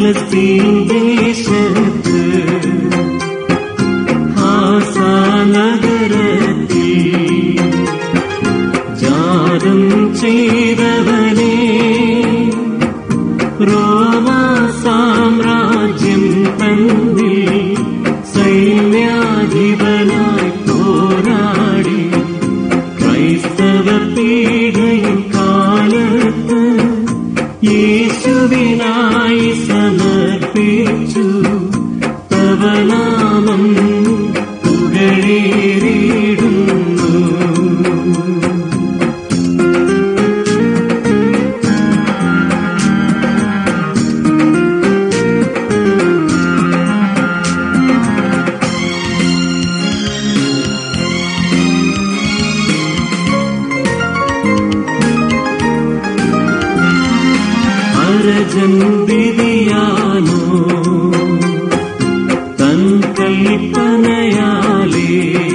Palestine ദേശത്ത് ഹാസാനഗരത്തിൽ ജാതം ചെയ്തവനെ റോമാ സാമ്രാജ്യം തന്നിൽ സൈന്യാധിപനായി പോരാടി ക്രൈസ്തവ പീഠയും കാലത്ത് യേശുവിനായി സമർപ്പിച്ചു തവനാമം പുകഴേറിയിടുന്നു അരജൻ വിധിയാനോ തൻ കൽപ്പനയാലേ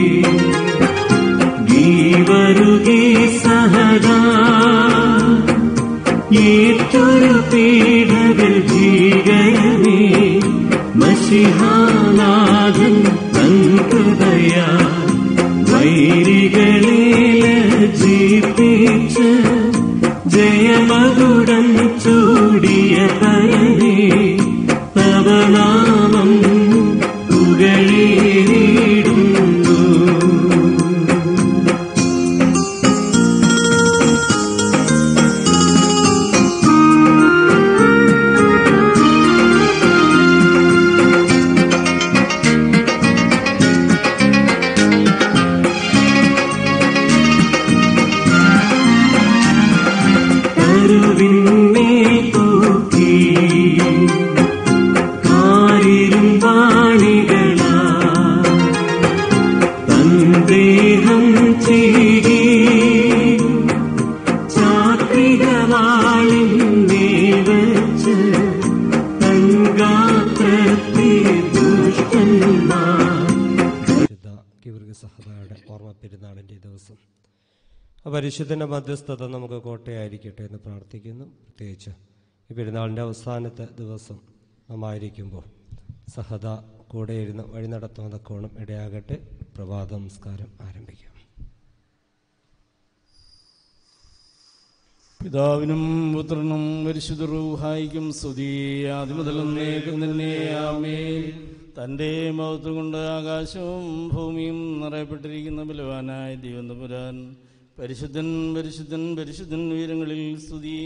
ഗീവരുകി സഹദാ ഏറ്റൊരു പീഡകൾ ഭീകരമേ മഷിഹാനാഥൻ തൻ കൃപയാ വൈരികളെ ലജ്ജിപ്പിച്ച് ജയമകുടം ചൂടിയ പരനേ തവ നാമം പുകഴേറിയിടുന്നു കരുവിന്മേ തൂക്കി കാരിരും വാണികളാ തന്ദേഹം ചീകി ചാക്രികവാളിന്മേ വച്ച് തൻഗാത്രത്തെ ദുഷ്ടന്മാർ പരിശുദ്ധ കിവർഗ സഹതയുടെ ഓർമ്മ പെരുന്നാളിൻ്റെ ദിവസം ആ പരിശുദ്ധൻ്റെ മധ്യസ്ഥത നമുക്ക് കോട്ടയായിരിക്കട്ടെ എന്ന് പ്രാർത്ഥിക്കുന്നു പ്രത്യേകിച്ച് ഈ പെരുന്നാളിൻ്റെ അവസാനത്തെ ദിവസം നന്നായിരിക്കുമ്പോൾ സഹത കൂടെ ഇരുന്ന് വഴി നടത്തുന്ന കോണം ഇടയാകട്ടെ പ്രഭാത നമസ്കാരം ആരംഭിക്കാം പിതാവിനും പുത്രനും പരിശുദ്ധ റൂഹായിക്കും സ്തുതി ആദ്യമുതലും നേക്കും തന്നെ ആമേൻ തൻ്റെ മഹത്വം കൊണ്ട് ആകാശവും ഭൂമിയും നിറയപ്പെട്ടിരിക്കുന്ന ബലവാനായ ദൈവന്തപുരാൻ പരിശുദ്ധൻ പരിശുദ്ധൻ പരിശുദ്ധൻ ഉയരങ്ങളിൽ സ്തുതി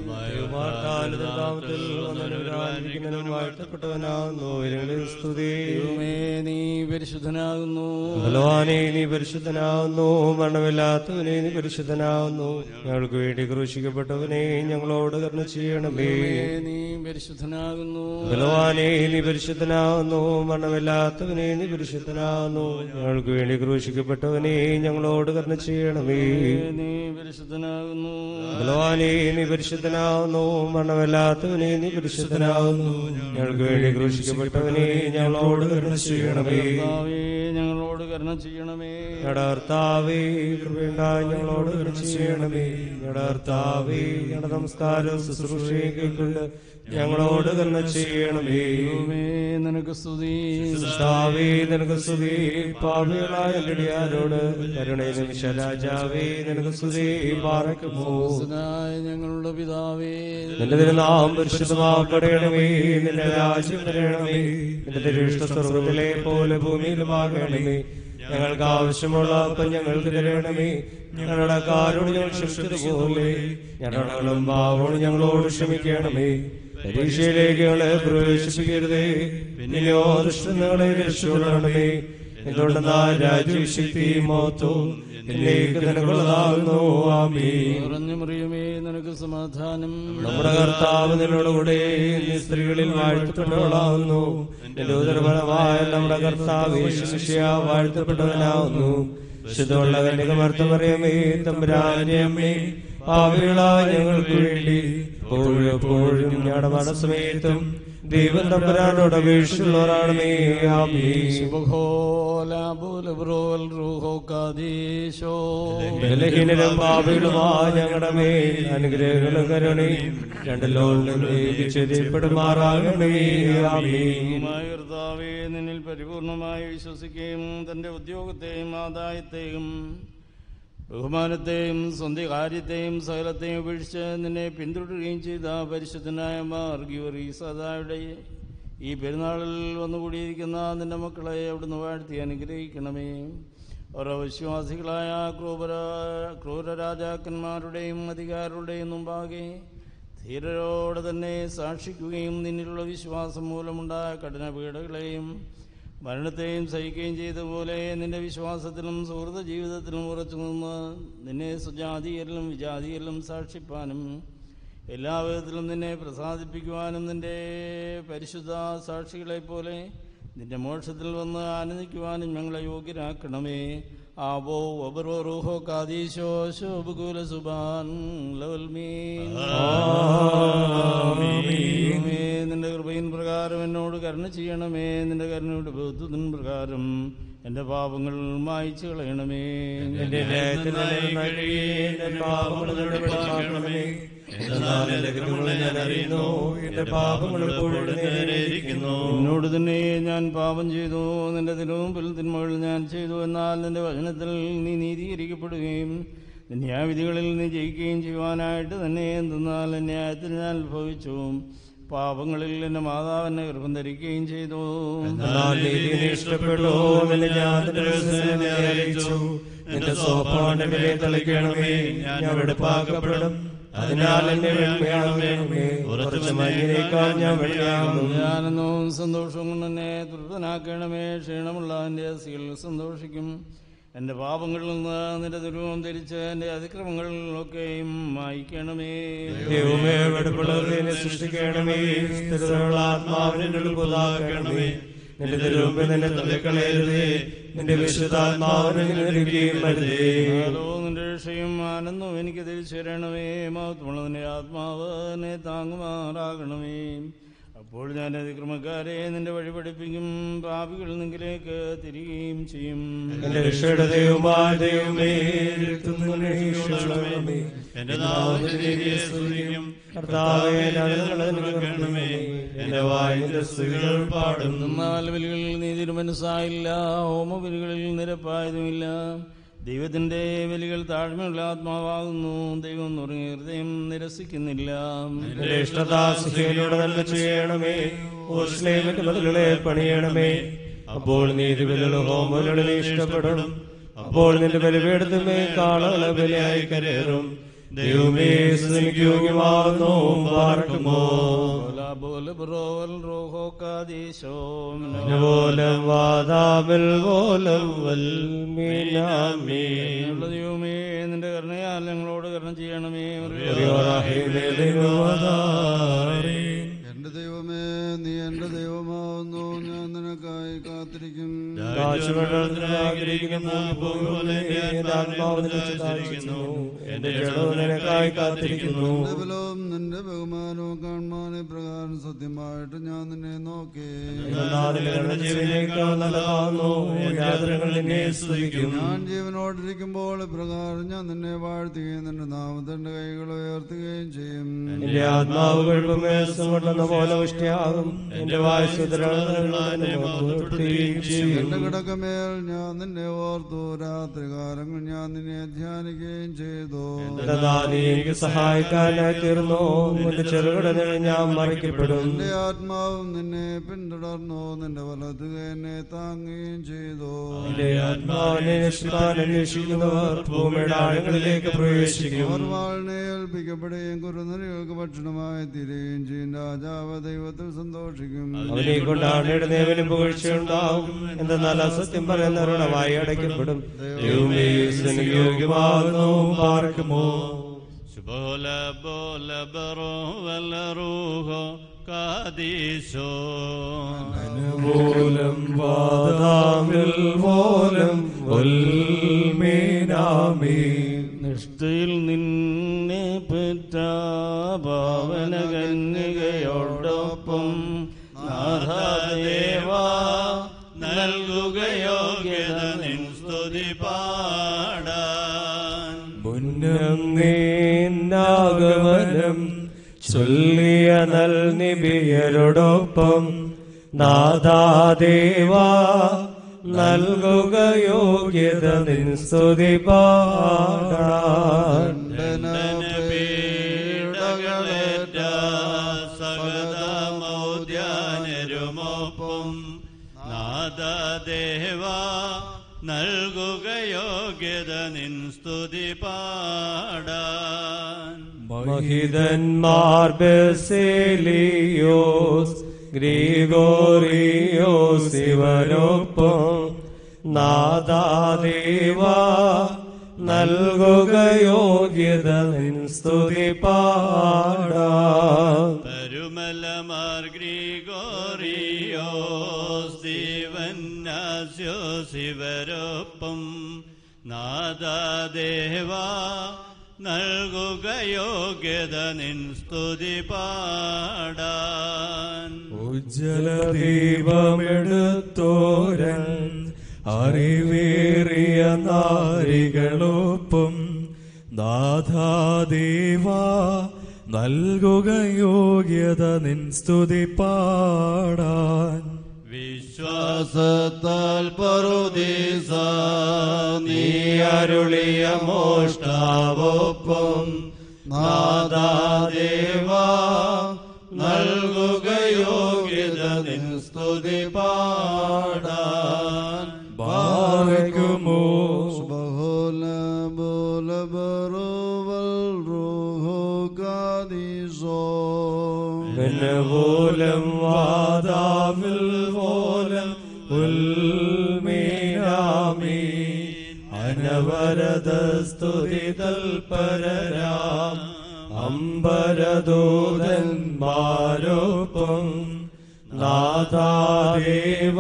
ദൈവമേ നീ പരിശുദ്ധനാകുന്നു ബലവാനെ നീ പരിശുദ്ധനാവുന്നു മരണമില്ലാത്തവനെ നീ പരിശുദ്ധനാവുന്നു ഞങ്ങൾക്ക് വേണ്ടി ക്രൂശിക്കപ്പെട്ടവനെ ഞങ്ങളോട് കരുണ ചെയ്യണമേ ദൈവമേ നീ പരിശുദ്ധനാകുന്നു ബലവാനെ നീ പരിശുദ്ധനാവുന്നു മരണമില്ലാത്തവനെ നീ പരിശുദ്ധനാവുന്നു ഞങ്ങൾക്ക് വേണ്ടി ക്രൂശിക്കപ്പെട്ടവനെ ഞങ്ങളോട് കരുണ ചെയ്യണമേ നീ പരിശുദ്ധനാകുന്നു ബലവാനെ നീ പരിശുദ്ധനാവുന്നു മരണമില്ലാത്തവനെ നീ പരിശുദ്ധനാവുന്നു ഞങ്ങൾക്ക് വേണ്ടി ക്രൂശിക്കപ്പെട്ടവനെ ഞങ്ങളോട് കരുണ ചെയ്യണമേ കർത്താവേ ഞങ്ങളോട് കരുണ ചെയ്യണമേ ഞങ്ങളുടെ കർത്താവേ കൃപയുണ്ടായി ഞങ്ങളോട് കരുണ ചെയ്യണമേ ഞങ്ങളുടെ കർത്താവേ ഞങ്ങളുടെ നമസ്കാരം ശുശ്രൂഷയും കേൾക്കൊണ്ട് ഞങ്ങളോട് കരുണ ചെയ്യണമേ ദൈവമേ നിനക്ക് സ്തുതി കർത്താവേ നിനക്ക് സ്തുതി പാപികളായ അടിയാരോട് കരുണയിൽ നിമിഷ രാജാവേ നിനക്ക് സ്തുതി പാറക്കുമോ സ്തുതനായ ഞങ്ങളുടെ പിതാവേ നിന്റെ തിരുനാം പരിശുദ്ധമാക്കണമേ നിന്റെ രാജ്യം വരണമേ നിന്റെ തിരുഷ്ട സ്വർഗത്തിലെ പോലെ ഭൂമിയിലുമാകണമേ ഞങ്ങൾക്ക് ആവശ്യമുള്ള അപ്പം ഞങ്ങൾക്ക് തരണമേ ഞങ്ങളുടെ കാരോട് ഞങ്ങൾ ക്ഷമിച്ചതുപോലെ ഞങ്ങളുടെ ഭാവോട് ഞങ്ങളോട് ക്ഷമിക്കണമേ പരീക്ഷയിലേക്ക് ഞങ്ങളെ പ്രവേശിപ്പിക്കരുതേ പിന്നെയോ ദുഷ്ടങ്ങളെ രക്ഷപ്പെടണമേ എന്തുകൊണ്ടെന്നാ രാജ്യശക്തി മോത്തോ എന്നിലേക്ക് നിനക്കുള്ളതാകുന്നു ആമീ നിറഞ്ഞു മറിയമേ നിനക്ക് സമാധാനം നമ്മുടെ കർത്താവ് നിന്നോടുകൂടെ നീ സ്ത്രീകളിൽ വാഴ്ത്തപ്പെട്ടവളാവുന്നു നിന്റെ ഉദരഫലമായ നമ്മുടെ കർത്താവ് യേശുശിഷ്യ വാഴ്ത്തപ്പെട്ടവനാവുന്നു ശുദ്ധമുള്ള കന്യകമർത്തമറിയമേ തമ്പുരാന്റെ അമ്മേ പാവികളായ ഞങ്ങൾക്ക് വേണ്ടി എപ്പോഴും എപ്പോഴും ഞങ്ങളുടെ മനസ്സമേത്തും ദൈവം തമ്പുരാനോട് അപേക്ഷിച്ചുള്ളവരാണമേ ആമീൻ ശുഭഹോലാബുലബ്രോൽ റൂഹോ കാദീശോ ബലഹീനരും പാപികളുമായ ഞങ്ങളുടെ മേൽ അനുഗ്രഹങ്ങളും കരുണയും രണ്ടിലോട്ടും ചെറിയപ്പെടുമാറാകണമേ ആമീൻ ദൈവമായ കർത്താവേ നിന്നിൽ പരിപൂർണമായി വിശ്വസിക്കുകയും തന്റെ ഉദ്യോഗത്തെയും ആദായത്തെയും ബഹുമാനത്തെയും സ്വന്തം കാര്യത്തെയും സകലത്തെയും ഉപേക്ഷിച്ച് നിന്നെ പിന്തുടരുകയും ചെയ്ത പരിശുദ്ധനായ മാർഗിയോറി സദായുടെ ഈ പെരുന്നാളിൽ വന്നുകൂടിയിരിക്കുന്ന നിന്റെ മക്കളെ അവിടുന്ന് വാഴ്ത്തി അനുഗ്രഹിക്കണമേ അവർ വിശ്വാസികളായ ക്രൂപര ക്രൂര രാജാക്കന്മാരുടെയും അധികാരികളുടെയും മുമ്പാകെ ധീരരോടെ തന്നെ സാക്ഷിക്കുകയും നിന്നിലുള്ള വിശ്വാസം മൂലമുണ്ടായ കഠിന പീഡകളെയും മരണത്തെയും സഹിക്കുകയും ചെയ്തതുപോലെ നിന്റെ വിശ്വാസത്തിലും സുഹൃത ജീവിതത്തിലും ഉറച്ചു നിന്ന് നിന്നെ സുജാതിയരിലും വിജാതിയരിലും സാക്ഷിപ്പാനും എല്ലാ വിധത്തിലും നിന്നെ പ്രസാദിപ്പിക്കുവാനും നിന്റെ പരിശുദ്ധ സാക്ഷികളെ പോലെ നിന്റെ മോക്ഷത്തിൽ വന്ന് ആനന്ദിക്കുവാനും ഞങ്ങളെ യോഗ്യരാക്കണമേ ആബോ ഒബറോ റൂഹോ കാദീശോ ശോഭകൂല സുബാൻ ലവൽമീൻ ദൈവമേ, നിന്റെ കൃപയിൻ പ്രകാരം എന്നോട് കരുണ ചെയ്യണമേ നിന്റെ കരുണയുടെ ബൗദ്ധത്തിൻ പ്രകാരം എന്റെ പാപങ്ങൾ മായിച്ചു കളയണമേ എന്റെ ന്യായത്തിന് നൽകുകയേ, എന്റെ പാപങ്ങൾ നിന്റെ വെളിപ്പാക്കണമേ. എന്നാൽ എന്റെ കുറ്റങ്ങളെ ഞാൻ അറിയുന്നു എന്റെ പാപങ്ങൾ എപ്പോഴും നേരെയിരിക്കുന്നു എന്നോട് തന്നെ ഞാൻ പാപം ചെയ്തു നിന്റെ തിരുമുമ്പിൽ തിന്മകൾ ഞാൻ ചെയ്തു എന്നാൽ നിന്റെ വചനത്തിൽ നീ നീതീകരിക്കപ്പെടുകയും നിന്റെ ന്യായവിധികളിൽ നീ ജയിക്കുകയും ചെയ്യുവാനായിട്ട് തന്നെ എന്തെന്നാൽ ന്യായത്തിൽ ഞാൻ ഉത്ഭവിച്ചു പാപങ്ങളിൽ എന്റെ മാതാവ് എന്നെ ഗർഭം ധരിക്കുകയും ചെയ്തു എന്നാൽ നീതിയെ ഇഷ്ടപ്പെട്ടു നിന്നെ ഞാൻ നിന്റെ രഹസ്യത്തെ അറിയിച്ചു നിന്റെ സോപ്പാന്റെ മേലെ തളിക്കണമേ ഞാൻ വെടുപ്പാക്കപ്പെടും അതിനാൽ എന്നെ വെണ്മയാകണമേ ഉറച്ച മഞ്ഞിനേക്കാൾ ഞാൻ വെള്ളിയാകും ആനന്ദവും സന്തോഷവും കൊണ്ട് എന്നെ തൃപ്തനാക്കണമേ ക്ഷീണമുള്ള എൻ്റെ അസ്ഥികൾ സന്തോഷിക്കും എൻ്റെ പാപങ്ങളിൽ നിന്ന് നിന്റെ ദുരൂപം ധരിച്ച് എൻ്റെ അതിക്രമങ്ങളിലൊക്കെയും മായിക്കണമേ ദൈവമേ വെടുപ്പുള്ളവരെ സൃഷ്ടിക്കണമേ സ്ഥിരതയുള്ള ആത്മാവിനെ പുതാക്കണമേ നിന്റെ തിരുമുമ്പിൽ നിന്നെ തള്ളിക്കളയരുതേ നിന്റെ വിശുദ്ധാത്മാവിനെ നിരക്കുകയും വരുതേ ഹലോ നിന്റെ രക്ഷയും ആനന്ദവും എനിക്ക് തിരിച്ചു തരണമേ മഹത്വമുള്ള നിന്റെ ആത്മാവ് എന്നെ താങ്ങുമാറാകണമേ അപ്പോൾ ഞാൻ അതിക്രമക്കാരെ നിന്റെ വഴി പഠിപ്പിക്കും പാപികൾ നിങ്കിലേക്ക് തിരികെയും ചെയ്യും എന്റെ രക്ഷയുടെ ദൈവമായ ദൈവമേ രക്തമേ എന്റെ നാമത്തിനെ സ്തുതിക്കും കർത്താവേ ഞങ്ങളെ എന്റെ വായിന്റെ സ്ത്രീകൾ പാടും എന്നാൽ ബലികളിൽ നീ തിരുമനസ്സായില്ല ഹോമബലികളിൽ നിരപ്പായതുമില്ല ദൈവത്തിന്റെ ബലികൾ താഴ്മയുള്ള ആത്മാവാകുന്നു ദൈവം നുറങ്ങിയ ഹൃദയം നിരസിക്കുന്നില്ല എന്റെ ഇഷ്ടദാസിയോട് നന്മ ചെയ്യണമേ ഓസ്ലേമിന്റെ മതിലുകളെ പണിയണമേ അപ്പോൾ നീതിബലികളും ഹോമബലികളും നീ ഇഷ്ടപ്പെടും അപ്പോൾ നിന്റെ ബലിപീഠത്തുമേ കാളകളെ ബലിയായി കരേറും ദൈവമേ സ്തുതിക്ക് യോഗ്യമാകുന്നു പാർക്കുമോ ബോല ബ്രോവൽ റോഹോ കാദീശോ പോലം വാദാമിൽ പോലം വൽമീനാമീ ഉള്ള ദൈവമേ നിന്റെ കരുണയാൽ ഞങ്ങളോട് കരുണ ചെയ്യണമേ എന്റെ ദൈവമേ നീ എന്റെ ദൈവമാവുന്നു ഞാൻ നിനക്കായി കാത്തിരിക്കും എന്റെ ജഡവും നിനക്കായി കാത്തിരിക്കുന്നു നിന്റെ ബലവും നിന്റെ ബഹുമാനവും കാണുവാൻ പ്രകാരം സത്യമായിട്ട് ഞാൻ നിന്നെ നോക്കി ജീവനേക്കാൾ നല്ലതാകുന്നു യാത്രകൾ നിന്നെ സ്തുതിക്കും ഞാൻ ജീവനോടിരിക്കുമ്പോൾ പ്രകാരം ഞാൻ നിന്നെ വാഴ്ത്തുകയും നിന്റെ നാമത്തിന്റെ കൈകൾ ഉയർത്തുകയും ചെയ്യും എന്റെ ആത്മാവ് കൊണ്ടെന്ന പോലെ പുഷ്ടിയാകും എന്റെ വായുസുതരും എന്റെ കിടക്കമേൽ ഞാൻ നിന്നെ ഓർത്തു രാത്രി കാലങ്ങൾ ഞാൻ നിന്നെ ധ്യാനിക്കുകയും ചെയ്തു എനിക്ക് സഹായിക്കാനായി തീർന്നു നിന്റെ ചെറുകിടനിൽ ഞാൻ മറിക്കപ്പെടും എന്റെ ആത്മാവും നിന്നെ പിന്തുടർന്നു നിന്റെ വലതുക എന്നെ താങ്ങുകയും ചെയ്തു എന്റെ ആത്മാവിനെ രക്ഷിക്കാൻ അന്വേഷിക്കുന്നവർ ഭൂമിയുടെ ആഴങ്ങളിലേക്ക് പ്രവേശിക്കും അവർ വാളിനെ ഏൽപ്പിക്കപ്പെടുകയും കുറുനരികൾക്ക് ഭക്ഷണമായി തീരുകയും ചെയ്യും രാജാവ് ദൈവത്തിൽ സന്തോഷിക്കും അവനെ കൊണ്ടാണ് ഇടനേവനും പുകഴ്ചയുണ്ടാവും എന്തെന്നാൽ അസത്യം പറയുന്നവരുടെ വായി അടയ്ക്കപ്പെടും ദൈവമേ, സ്തുതിക്ക് യോഗ്യമാകുന്നു പാർക്കുമോ ശുഭോല ബോല ബറോ വല്ല റൂഹോ കാദീശോ മൂലം വാദാമിൽ മൂലം വൽമീനാമീ നിഷ്ഠയിൽ നിന്നെ പെറ്റ ഭാവന കന്യകയോടൊപ്പം നൽകുകയോഗ്യത നിൻ സ്തുതി പാടാൻ മുന്നം നീന്നാഗമനം ചൊല്ലിയ നൽ നിബിയരോടൊപ്പം നാദാദേവാ നൽകുക യോഗ്യത നിൻ സ്തുതി പാടാൻ പീഡകളേറ്റ സകതമൗദ്യാനരുമൊപ്പം നാദദേവ നൽകുക യോഗ്യത നിൻ സ്തുതി പാടാൻ മഹിതന്മാർ ബെസേലിയോസ് ഗ്രിഗോറിയോസ് ഇവരൊപ്പം നാദാദേവ നൽകുക യോഗ്യത നിൻ സ്തുതി പാടാം പരുമലമാർ ഗ്രിഗോറിയോസ് ദീവന്നാസ്യോസ് ഇവരൊപ്പം നാദദേവ നൽകുക യോഗ്യത നിൻ സ്തുതി പാടാൻ ഉജ്ജലദീപമെടുത്തോരൻ അറിവേറിയ നാരികളൊപ്പം നാഥാദേവ നൽകുക യോഗ്യത നിൻ സ്തുതി പാടാൻ വിശ്വാസത്താൽ പറുദീസ നീ അരുളിയ മോഷ്ടാവൊപ്പം നാദാദേവ നൽകുക യോഗ്യത നിൻ സ്തുതി പാടാൻ ഭാവകുമോ ബഹുല ബോല ബറുവൽ റൂഹോ കാദീസോ പോലം വാദാവിൽ പോലം ഉൽമീനാമി അനവരത സ്തുതി തൽപരരാം അമ്പരദൂതന്മാരൊപ്പം നാഥാദേവ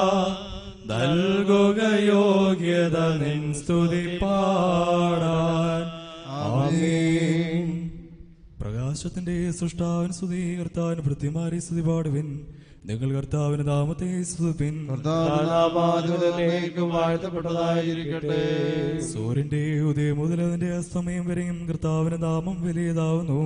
നൽകുക യോഗ്യത നിൻ സ്തുതി പാടാൻ ആമീൻ പ്രകാശത്തിന്റെ സൃഷ്ടാവിൻ സ്തുതി കർത്താവിന് ഭൃത്യമാരെ സ്തുതി പാടുവിൻ നിങ്ങൾ കർത്താവിന് നാമത്തെ സ്തുതിപ്പിൻ കർത്താവാദിലേക്ക് വാഴ്ത്തപ്പെട്ടതായിരിക്കട്ടെ സൂര്യന്റെ ഉദയം മുതൽ അതിന്റെ അസ്തമയം വരെയും കർത്താവിന് നാമം വലിയതാവുന്നു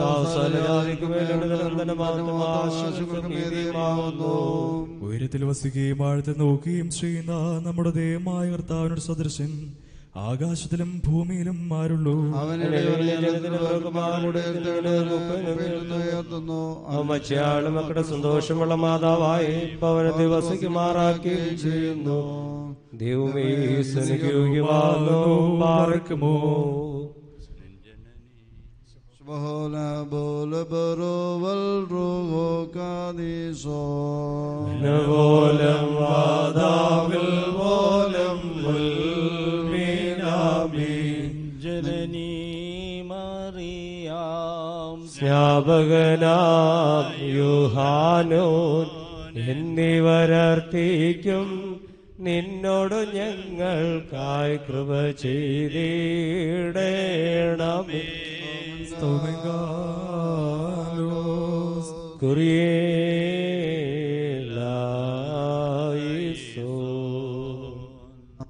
ഉയരത്തിൽ വസിക്കുകയും ആഴത്തിൽ നോക്കുകയും ചെയ്യുന്ന നമ്മുടെ ദൈവമായ കർത്താവിനോട് സദൃശൻ ആകാശത്തിലും ഭൂമിയിലും ആരുള്ളൂ അവനുടെ ഉയർത്തുന്നു മച്ചയാളും മക്കളുടെ സന്തോഷമുള്ള മാതാവായി പവന ദിവസിക്കുമാറാക്കുകയും ചെയ്യുന്നു ദൈവമേ യോഗ്യമാകുന്നു പാർക്കുമോ ബഹുല ബോല ബറുവൽ റൂഹോ കാദീസോ പോലം വാദാവിൽ പോലം ഉൽമീനാമി ജനനീ മറിയാം സ്നാപകനാം യുഹാനോൻ എന്നിവരർത്തിക്കും നിന്നോട് ഞങ്ങൾക്കായി കൃപ ചെയ്തിടേണമേ കുറിയേലായിസോ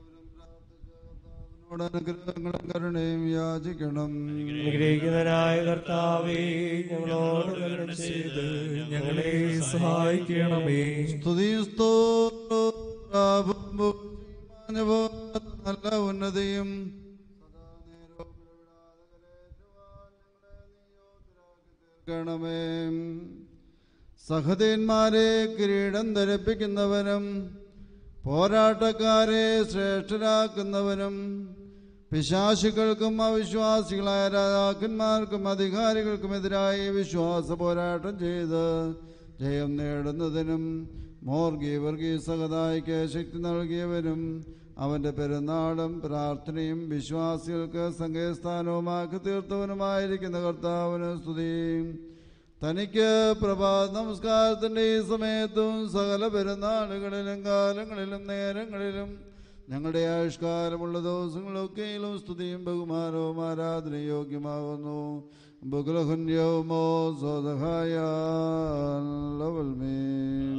അനുഗ്രഹങ്ങളും കരുണയും യാചിക്കണം അനുഗ്രഹിക്കുന്നതിനായ കർത്താവേ ഞങ്ങളോട് കരുണ ചെയ്ത് ഞങ്ങളെ സഹായിക്കണമേ സ്തുതിസ്തോത്ര നല്ല ഉന്നതിയും ണമേ സഹദേന്മാരെ കിരീടം ധരിപ്പിക്കുന്നവനും പോരാട്ടക്കാരെ ശ്രേഷ്ഠരാക്കുന്നവനും പിശാശുക്കൾക്കും അവിശ്വാസികളായ രാജാക്കന്മാർക്കും അധികാരികൾക്കുമെതിരായി വിശ്വാസ പോരാട്ടം ചെയ്ത് ജയം നേടുന്നതിനും മോർഗീവർഗീ സഹതായിക്ക് ശക്തി നൽകിയവനും അവന്റെ പെരുന്നാളും പ്രാർത്ഥനയും വിശ്വാസികൾക്ക് സംഘസ്ഥാനവുമാക്കി തീർത്തവനുമായിരിക്കുന്ന കർത്താവിന് സ്തുതി തനിക്ക് പ്രഭാത നമസ്കാരത്തിന്റെ ഈ സമയത്തും സകല പെരുന്നാളുകളിലും കാലങ്ങളിലും നേരങ്ങളിലും ഞങ്ങളുടെ ആയുഷ്കാലമുള്ള ദിവസങ്ങളൊക്കെയിലും സ്തുതിയും ബഹുമാനവും ആരാധനയും യോഗ്യമാകുന്നു بكرة يوم صدخايا لവൽമീൻ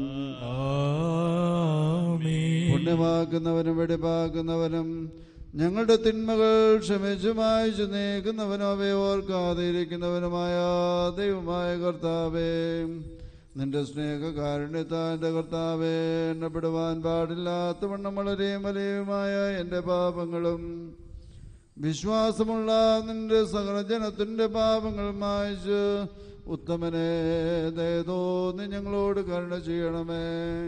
ആമീൻ പുണ്യമാക്കുന്നവനും വെടിപ്പാക്കുന്നവനും ഞങ്ങളുടെ തിന്മകൾ ക്ഷമിച്ചു മായിച്ചു നീക്കുന്നവനും അവയെ ഓർക്കാതെ ഇരിക്കുന്നവനുമായ ദൈവമായ കർത്താവേ നിന്റെ സ്നേഹകാരുണ്യത്താൻ്റെ കർത്താവേ എണ്ണപ്പെടുവാൻ പാടില്ലാത്ത വണ്ണം വളരെ വലിയവുമായ എൻ്റെ പാപങ്ങളും വിശ്വാസമുള്ള നിന്റെ സകലജനത്തിൻ്റെ പാപങ്ങൾ മായിച്ച് ഉത്തമനെ ദയതോന്നി ഞങ്ങളോട് കരുണ ചെയ്യണമേ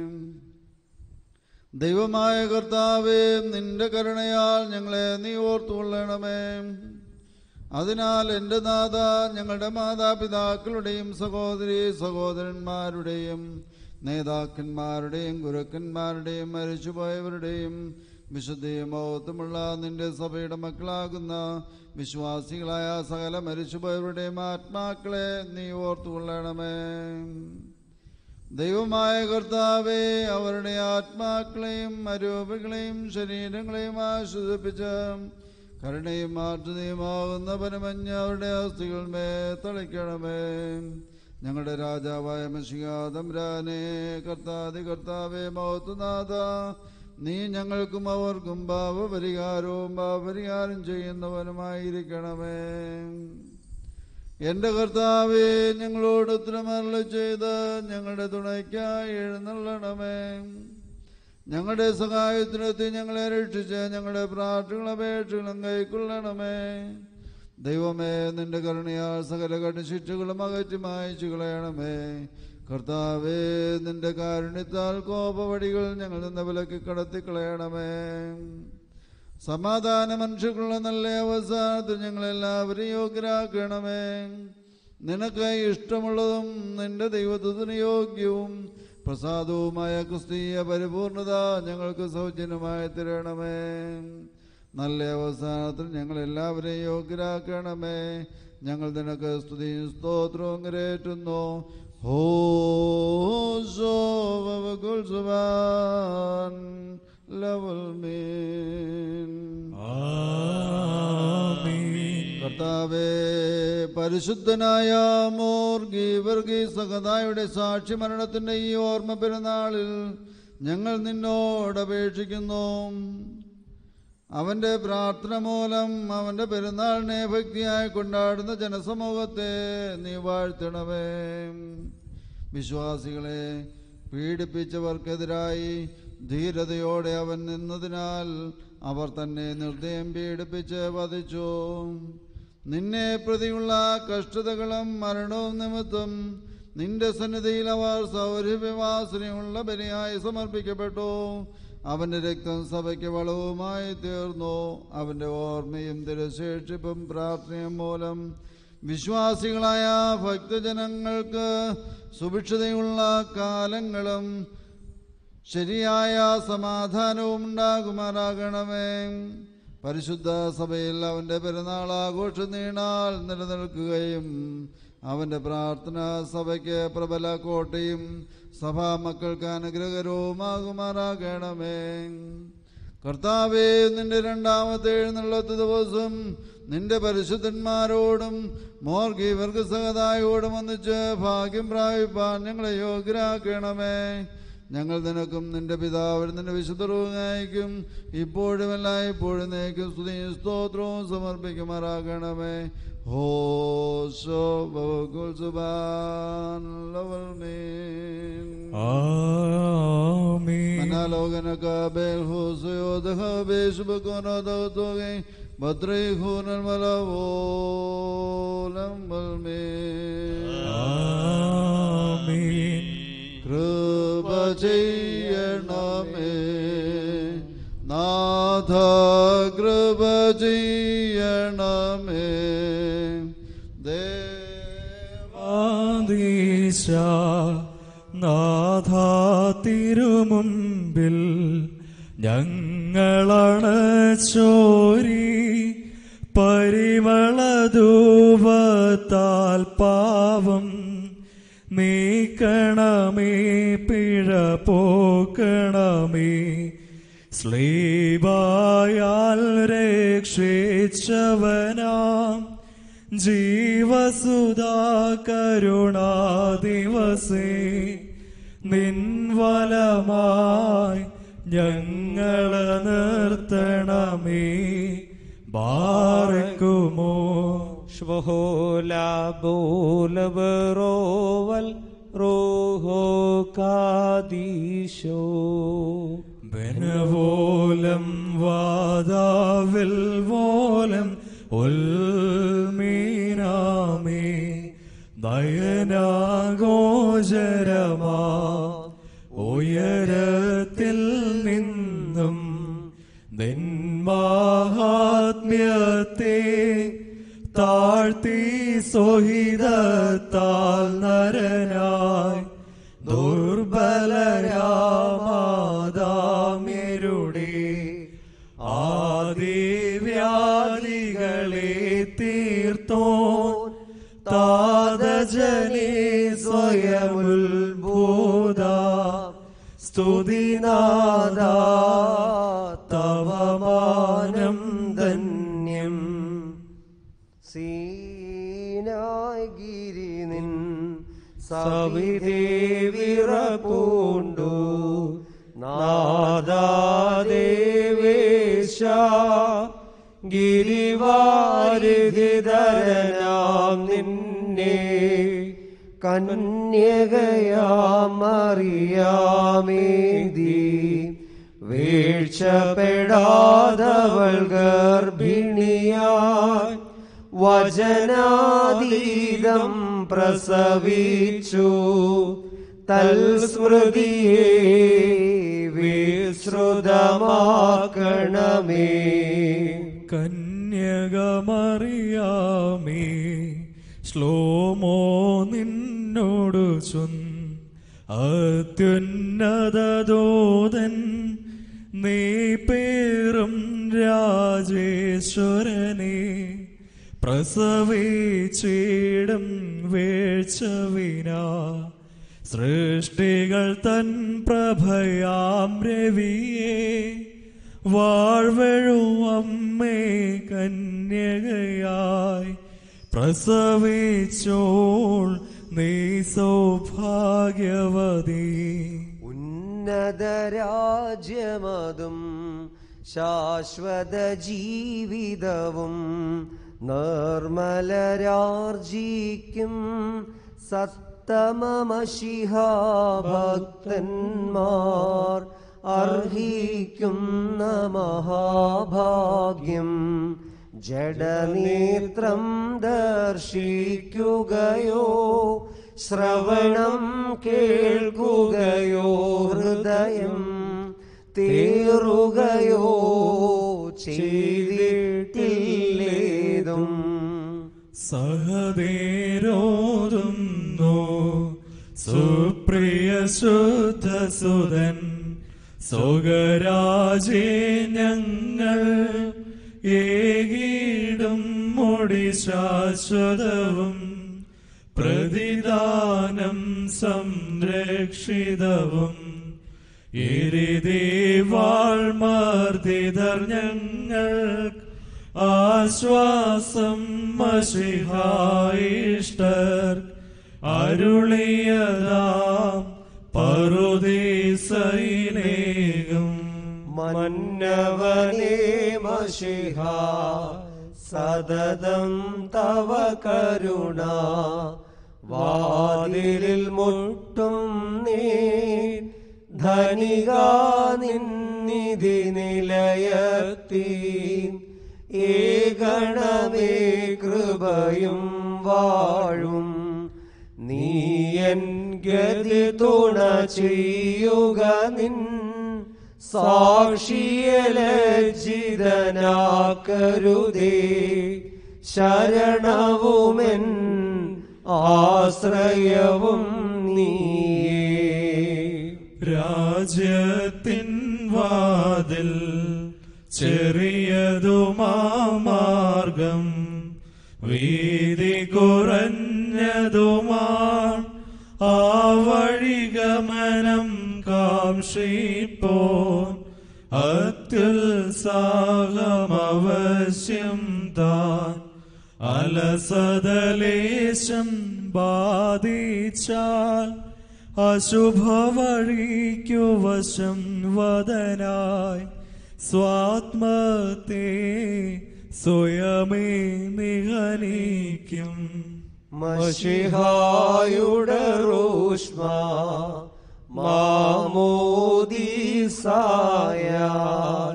ദൈവമായ കർത്താവേ നിന്റെ കരുണയാൽ ഞങ്ങളെ നീ ഓർത്തുകൊള്ളണമേ അതിനാൽ എൻ്റെ നാഥ ഞങ്ങളുടെ മാതാപിതാക്കളുടെയും സഹോദരി സഹോദരന്മാരുടെയും നേതാക്കന്മാരുടെയും ഗുരുക്കന്മാരുടെയും മരിച്ചുപോയവരുടെയും വിശുദ്ധിയും മഹത്വമുള്ള നിന്റെ സഭയുടെ മക്കളാകുന്ന വിശ്വാസികളായ സകല മരിച്ചുപോയവരുടെയും ആത്മാക്കളെ നീ ഓർത്തുകൊള്ളണമേ ദൈവമായ കർത്താവെ അവരുടെ ആത്മാക്കളെയും അരൂപങ്ങളെയും ശരീരങ്ങളെയും ആശ്വസിപ്പിച്ച് കരുണയും മാറ്റുന്നയുമാകുന്ന പരമഞ്ഞ അവരുടെ അസ്ഥികൾ മേ തളിക്കണമേ ഞങ്ങളുടെ രാജാവായ മഷികാതംരാനെ കർത്താതി കർത്താവെ മഹത്തുനാഥ നീ ഞങ്ങൾക്കും അവർക്കും പാപപരിഹാരവും പാപപരിഹാരം ചെയ്യുന്നവനുമായിരിക്കണമേ എന്റെ കർത്താവേ ഞങ്ങളോട് ഉത്തരമരള ചെയ്ത് ഞങ്ങളുടെ തുണയ്ക്കായി എഴുന്നള്ളണമേ ഞങ്ങളുടെ സഹായത്തിനെത്തി ഞങ്ങളെ രക്ഷിച്ച് ഞങ്ങളുടെ പ്രാർത്ഥനകളും അപേക്ഷകളും കൈക്കൊള്ളണമേ ദൈവമേ നിന്റെ കരുണയാൽ സകല കടുശിക്ഷകളും അകറ്റി മായച്ചു കളയണമേ കർത്താവേ നിന്റെ കാരുണ്യത്താൽ കോപവടികൾ ഞങ്ങൾ നിന്ന് വിലക്കി കടത്തി കളയണമേ സമാധാന മനുഷ്യർക്കുള്ള നല്ല അവസാനത്തിൽ ഞങ്ങളെല്ലാവരും യോഗ്യരാക്കണമേ നിനക്ക് ഇഷ്ടമുള്ളതും നിന്റെ ദൈവത്വത്തിന് യോഗ്യവും പ്രസാദവുമായ ക്രിസ്തീയ പരിപൂർണത ഞങ്ങൾക്ക് സൗജന്യമായി തരണമേ നല്ല അവസാനത്തിൽ ഞങ്ങളെല്ലാവരെയും യോഗ്യരാക്കണമേ ഞങ്ങൾ നിനക്ക് സ്തുതിയും സ്തോത്രവും കരേറ്റുന്നു ഹോ ലവൽ മീൻ ആമീൻ കർത്താവേ പരിശുദ്ധനായ മോർ ഗീവർഗി സഹതായുടെ സാക്ഷി മരണത്തിന്റെ ഈ ഓർമ്മ പെരുന്നാളിൽ ഞങ്ങൾ നിന്നോട് അപേക്ഷിക്കുന്നു അവന്റെ പ്രാർത്ഥന മൂലം അവന്റെ പെരുന്നാളിനെ ഭക്തിയായി കൊണ്ടാടുന്ന ജനസമൂഹത്തെ നീ വാഴ്ത്തണമേ വിശ്വാസികളെ പീഡിപ്പിച്ചവർക്കെതിരായി ധീരതയോടെ അവൻ നിന്നതിനാൽ അവർ തന്നെ നിർദ്ദയം പീഡിപ്പിച്ച് വധിച്ചു നിന്നെ പ്രതിയുള്ള കഷ്ടതകളും മരണവും നിമിത്തം നിന്റെ സന്നിധിയിൽ അവർ സൗരഭ്യവാസനയുള്ള ബലിയായി സമർപ്പിക്കപ്പെട്ടു അവന്റെ രക്തം സഭയ്ക്ക് വളവുമായി തീർന്നു അവന്റെ ഓർമ്മയും തിരശേഷിപ്പും പ്രാർത്ഥനയും മൂലം വിശ്വാസികളായ ഭക്തജനങ്ങൾക്ക് സുഭിക്ഷതയുള്ള കാലങ്ങളും ശരിയായ സമാധാനവും ഉണ്ടാകുമാറാകണമേ പരിശുദ്ധ സഭയിൽ അവൻ്റെ പെരുന്നാൾ ആഘോഷം നീണാൽ നിലനിൽക്കുകയും അവൻ്റെ പ്രാർത്ഥന സഭയ്ക്ക് പ്രബല കോട്ടയും സഭാ മക്കൾക്ക് അനുഗ്രഹകരവുമാകുമാറാകണമേ കർത്താവേ നിന്റെ രണ്ടാമത്തെ എഴുന്നള്ളത്ത് ദിവസം നിന്റെ പരിശുദ്ധന്മാരോടും മോർഗി വർഗസഹതായോടും ഒന്നിച്ച് ഭാഗ്യം പ്രാപിപ്പാൻ ഞങ്ങളെ യോഗ്യരാക്കണമേ ഞങ്ങൾ നിനക്കും നിന്റെ പിതാവിനും നിന്റെ വിശുദ്ധറും ഇപ്പോഴും എല്ലായ്പ്പോഴും നേക്കും സ്തുതിയും സ്തോത്രവും സമർപ്പിക്കുമാറാകണമേ ഹോശോ ബഹുകുൽ സുബാൻ ലവൽ മീൻ ആമീൻ മനലോകനക ബേൽ ഹോസയോ ദഹ ബേശ് ബക്കോന ദൗത്തോഗെ ഭദ്രൈഹൂനൽ മലവോലം വൽമീൻ ആമീൻ കൃപ ചെയ്യണമേ നാഥ കൃപ ചെയ്യണമേ ദേവ ആദീശ നാഥ തിരുമുമ്പിൽ ഞങ്ങളാണ് ചോരി പരിമളധൂപത്താൽ പാവം നീക്കണമേ പിഴ പോക്കണമേ സ്ലീബായാൽ രക്ഷിച്ചവനാം ജീവസുധാ കരുണാ ദിവസേ നിൻവലമായി ഞങ്ങളെ നിർത്തണമേ ബാറക്കുമോ شبهولا بول بروول روحو കാദീശോ ബനവോലം വാദാവിൽ വോലം ഉൽമീനാമേ ദയനാഗോചരമാ ഉയരത്തിൽ നിന്നും നിന്മാഹാത്മ്യത്തെ താഴ്ത്തി സോഹിതത്താൽ നരനായി ദുർബലരാമാതാമ്യരുടെ ആദിവ്യാധികളെ തീർത്തോ താതജനെ സ്വയമുത്ഭൂത സ്തുതിനാദ തവമാനം ധന്യം സീനായി ഗിരി നിൻ സവിതേ വിറപ്പൂണ്ടു നാദാദേവേശ ഗിരിവാരിതരനാം നിന്നെ കന്യകയാമറിയാമേതി വീഴ്ചപ്പെടാതവൾ ഗർഭിണിയായി വചനാതീതം പ്രസവിച്ചു തൽസ്മൃതിയെ വിശ്രുതമാക്കണമേ കന്യകമറിയാമേ ശ്ലോമോ നിന്നോടു ചൊന്ന് അത്യുന്നതദൂതൻ നീ പേറും രാജേശ്വരനെ പ്രസവിച്ചിടും വീഴ്ചവിന സൃഷ്ടികൾ തൻ പ്രഭയാം രവിയെ വാഴ്വഴുവമ്മേ കന്യകയായി പ്രസവിച്ചോൾ നീ സൗഭാഗ്യവതി ഉന്നതരാജ്യമതും ശാശ്വത ജീവിതവും നിർമ്മലരാർജിക്കും സത്തമമശിഹാഭക്തന്മാർ അർഹിക്കുന്ന മഹാഭാഗ്യം ജഡനേത്രം ദർശിക്കുകയോ ശ്രവണം കേൾക്കുകയോ ഹൃദയം തേറുകയോ ചെയ്തിട്ടില്ലേതും സഹദേരോതുന്നു സുപ്രിയ ശുദ്ധസുതൻ സ്വകരാജേ ഞങ്ങൾ ഏകീടും മുടി ശാശ്വതവും പ്രതിദാനം സംരക്ഷിതവും എരിദേവാൾമർദ്ദിതർ ഞങ്ങൾ ആശ്വാസം മഷിഹായിഷ്ടർ അരുളിയതാം പറുദീസൈനേകം മന്നവനേ മഷിഹ സതതം തവ കരുണ വാതിലിൽ മുട്ടും നീ ധനിക നിന്നിധി നിലയത്തി ഏകണമേ കൃപയും വാഴും നീയൻ ഗതി തുണ ചെയ്യുക നിൻ സാക്ഷിയലജിതനാക്കരുതേ ശരണവുമെൻ ആശ്രയവും നീയേ രാജ്യത്തിൻ വാതിൽ ചെറിയതുമാമാർഗം വീതി കുറഞ്ഞതുമാൺ ആ വഴിഗമനം കാംക്ഷിപ്പോൻ അത്യുത്സാഹമവശ്യം താൻ അലസതലേശം ബാധിച്ചാൽ അശുഭവഴിക്കു വശം വദനായി സ്വാത്മത്തെ സ്വയമേ നിഹനിക്കും മഷിഹായുടെ റൂഷ്മ മാമോദീസായാൽ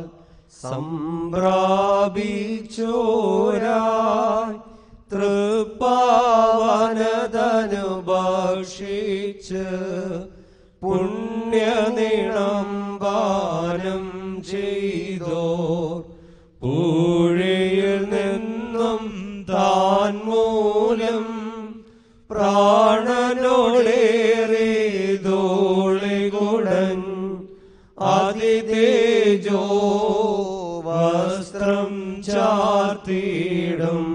സംപ്രാപിച്ചോരായി തൃപ്പാവനതനു ഭക്ഷിച്ച് പുണ്യനിണം പാനം ചെയ്തോ പൂഴയിൽ നിന്നും താൻ മൂലം പ്രാണനോടേറെ ദോളികുടൻ അതിതേജോ വസ്ത്രം ചാർത്തിയിടും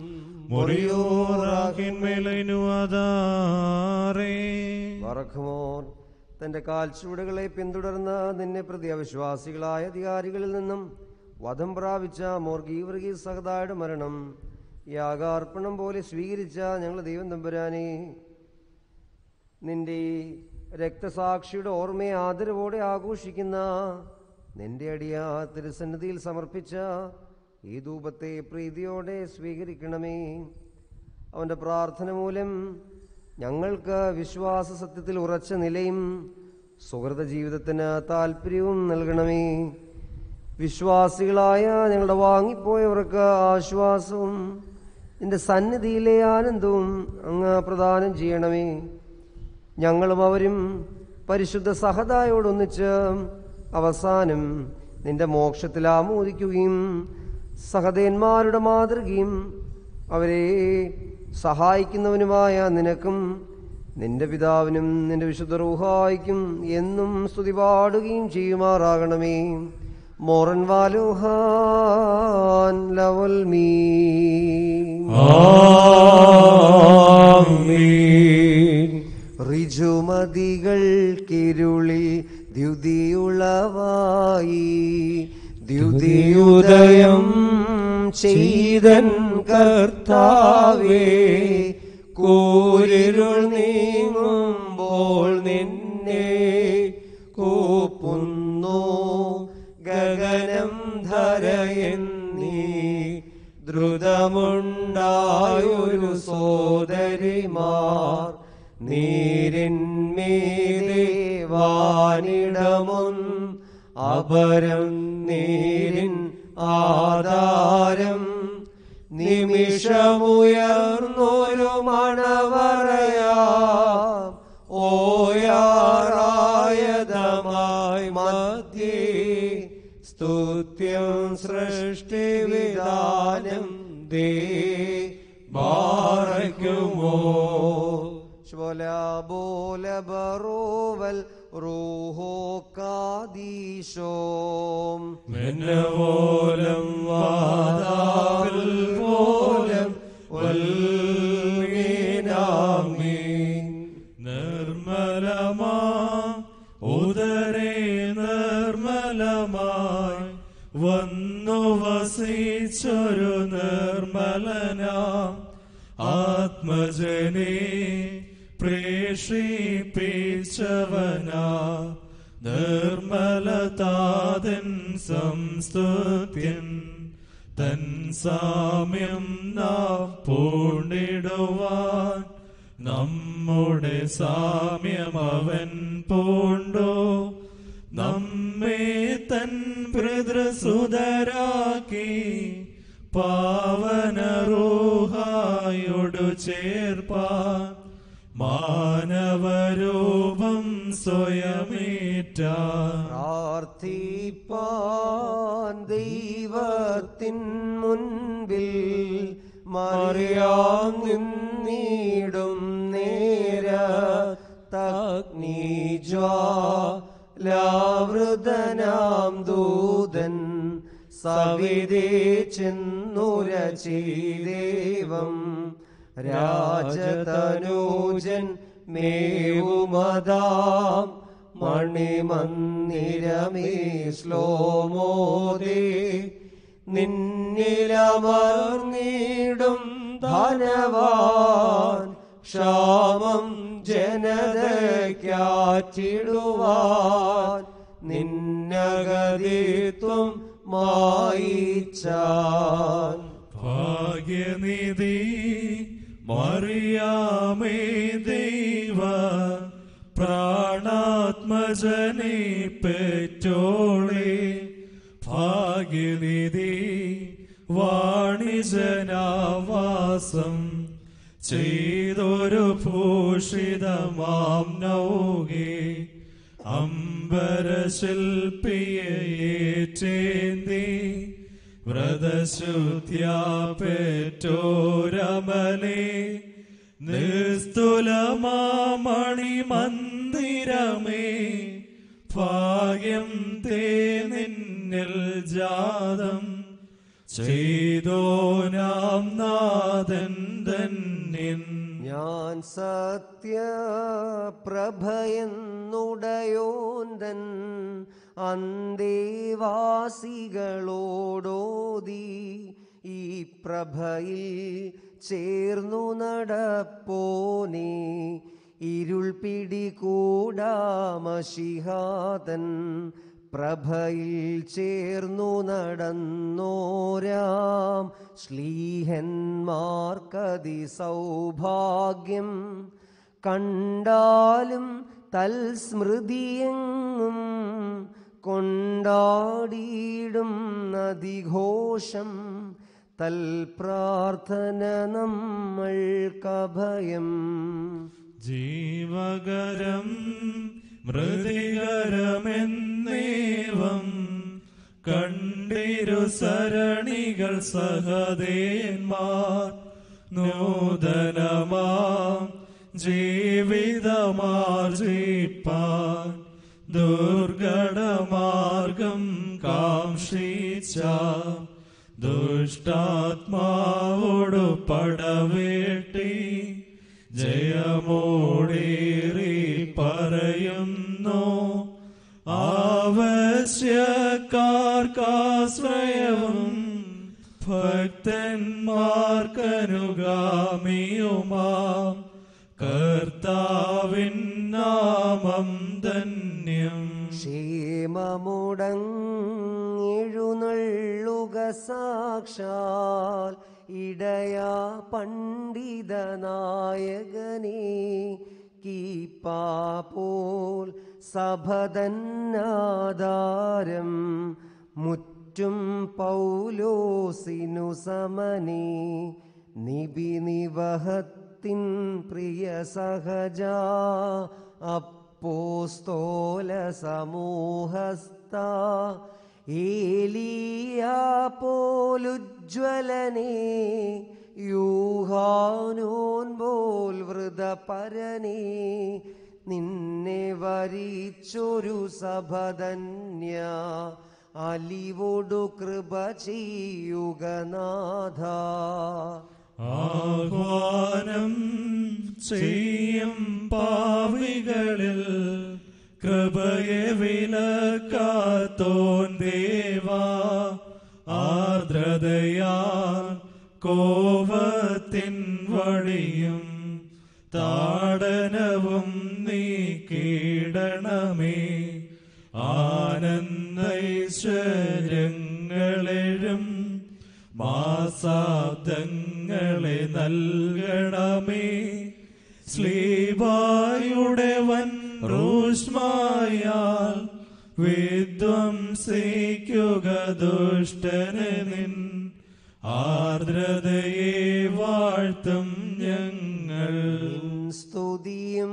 വറക്കുമോൻ തന്റെ കാൽച്ചുവടുകളെ പിന്തുടർന്ന് നിന്നെ പ്രതി അവിശ്വാസികളായ അധികാരികളിൽ നിന്നും വധം പ്രാപിച്ച മോർഗീവർഗീ സഹതായുടെ മരണം യാഗാർപ്പണം പോലെ സ്വീകരിച്ച ഞങ്ങൾ ദൈവം തമ്പുരാനെ നിന്റെ ഈ രക്തസാക്ഷിയുടെ ഓർമ്മയെ ആദരവോടെ ആഘോഷിക്കുന്ന നിന്റെ അടിയാ തിരുസന്നിധിയിൽ സമർപ്പിച്ച ഈ ധൂപത്തെ പ്രീതിയോടെ സ്വീകരിക്കണമേ അവന്റെ പ്രാർത്ഥന മൂലം ഞങ്ങൾക്ക് വിശ്വാസ സത്യത്തിൽ ഉറച്ച നിലയും സുഹൃത ജീവിതത്തിന് താല്പര്യവും നൽകണമേ വിശ്വാസികളായ ഞങ്ങളുടെ വാങ്ങിപ്പോയവർക്ക് ആശ്വാസവും നിന്റെ സന്നിധിയിലെ ആനന്ദവും അങ്ങ് പ്രദാനം ചെയ്യണമേ ഞങ്ങളും അവരും പരിശുദ്ധ സഹതായോടൊന്നിച്ച് അവസാനം നിന്റെ മോക്ഷത്തിൽ ആമോദിക്കുകയും സഹദേന്മാരുടെ മാതൃകയും അവരെ സഹായിക്കുന്നവനുമായ നിനക്കും നിന്റെ പിതാവിനും നിന്റെ വിശുദ്ധ റൂഹായിക്കും എന്നും സ്തുതി പാടുകയും ചെയ്യുമാറാകണമേ മോറൻ വാലുഹാൻ ലവൽ മീ ഋജുമതികൾ കിരുളി ദ്യുതിയുളവായി ദ്യുതിയുദയം ചെയ്തൻ കർത്താവേ കൂരിരുൾ നീങ്ങുമ്പോൾ നിന്നെ കൂപ്പുന്നു ഗഗനം ധരയെന്നീ ദ്രുതമുണ്ടായൊരു സോദരിമാർ നീരിന്മീതെ വാനിടമുൻ അപരം നീരിൻ ആധാരം നിമിഷമുയർന്നൊരു മണവറയാം ഓയാറായതമായി മധ്യേ സ്തുത്യം സൃഷ്ടിവിധാനം ദേ ബാറയ്ക്കുമോ ബോല ബറോവൽ റൂഹോ കാദീശോം മെന്നവോലം വാദാവിൽ പോലം വൽമീനാമീൻ നിർമ്മലമാ ഉദരേ നിർമ്മലമായി വന്നു വസിച്ചൊരു നിർമ്മലനാം ആത്മജനെ പ്രേഷിപ്പിച്ചവനാ നിർമ്മലതാതൻ സംസ്തുത്യൻ തൻ സാമ്യം നാം പൂണ്ടിടുവാൻ നമ്മുടെ സാമ്യം അവൻ പൂണ്ടോ നമ്മെ തൻ പിതൃസുതരാക്കി പാവനറൂഹായോടു ചേർപ്പാൻ മാനവരൂപം സ്വയമേറ്റ പ്രാർത്ഥിപ്പാൻ ദൈവത്തിൻ മുൻപിൽ മറിയാം നിന്നിടും നേര തഗ്നിജ്വാലാവൃതനാം ദൂതൻ സവിതേ ചെന്നുര ചെയ്ദേവം രാജതനൂജൻ മേവുമതാം മണിമന്ദിരമേ ശ്ലോമോദേ നിന്നിലമർന്നിടും ധനവാൻ ക്ഷാമം ജനതയ്ക്കാറ്റിടുവാൻ നിന്നഗതിത്വം മായിച്ചാൻ ഭാഗ്യനിധി മറിയാമേ ദൈവ പ്രാണാത്മജനെ പെറ്റോളെ ഭാഗ്യനിധി വാണിജനാവാസം ചെയ്തൊരു ഭൂഷിതമാം നൗകെ അംബരശില്പിയേറ്റേന്തി വ്രതശുദ്ധ്യാപേറ്റോരമലേ നിസ്തുലമാമണി മന്ദിരമേ ഭാഗ്യം തേ നിന്നിൽ ജാതം ചെയ്തോനാം നാഥൻ ധന്യൻ ഞാൻ സത്യപ്രഭയെന്നുടയോന്തൻ അന്തേവാസികളോടോതി ഈ പ്രഭയിൽ ചേർന്നു നടപ്പോനേ ഇരുൾ പിടികൂടാമഷിഹാതൻ പ്രഭയിൽ ചേർന്നു നടന്നോരാം ശ്ലീഹന്മാർക്കതി സൗഭാഗ്യം കണ്ടാലും തൽസ്മൃതിയെങ്ങും കൊണ്ടാടിയിടും നദിഘോഷം തൽപ്രാർത്ഥന നമ്മൾക്കഭയം ജീവകരം മൃതികരമെന്നേവം കണ്ടിരു സരണികൾ സഹദേന്മാർ നൂതനമാം ജീവിതമാർജിപ്പാൻ ദുർഘടമാർഗം കാംക്ഷിച്ച ദുഷ്ടാത്മാവോടു പടവേട്ടി ജയമോടേറി പറയുന്നു ആവശ്യക്കാർക്കാശ്രയവും ഭക്തന്മാർക്കനുഗാമിയുമാം കർത്താവിൻ നാമം ധന്യം ക്ഷേമമുടങ്ങെഴുന്നള്ളുക സാക്ഷാൽ ഇടയാ പണ്ഡിത നായകനെ കീപ്പാപോൽ സഭതന്നാധാരം മുറ്റും പൗലോസിനു സമനെ നിബി നിവഹത്തിൻ പ്രിയ സഹജ അപ്പോസ്തോല സമൂഹസ്ഥ ഏലിയ പോലുജ്വലനെ യൂഹാനോൻ പോൽ വൃതപരനെ നിന്നെ വരിച്ചൊരു സഭധന്യ അലിവോടു കൃപ ചെയ്യുക നാഥ ആഹ്വാനം ചെയ്യും പാവികളിൽ കൃപയെ വിലക്കാത്തോൻ ദേവാ ആർദ്രതയാ കോപത്തിൻ വഴിയും താടനവും നീക്കിടണമേ ആനന്ദൈശ്വര്യങ്ങളെഴും മാസാബ്ദങ്ങളെ നൽകണമേ ശ്ലീബായുടെ വൻ റൂഷ്മായാൽ വിധ്വംസിക്കുക ദുഷ്ടന് നിൻ ആർദ്രതയെ വാഴ്ത്തും ഞങ്ങൾ സ്തുതിയും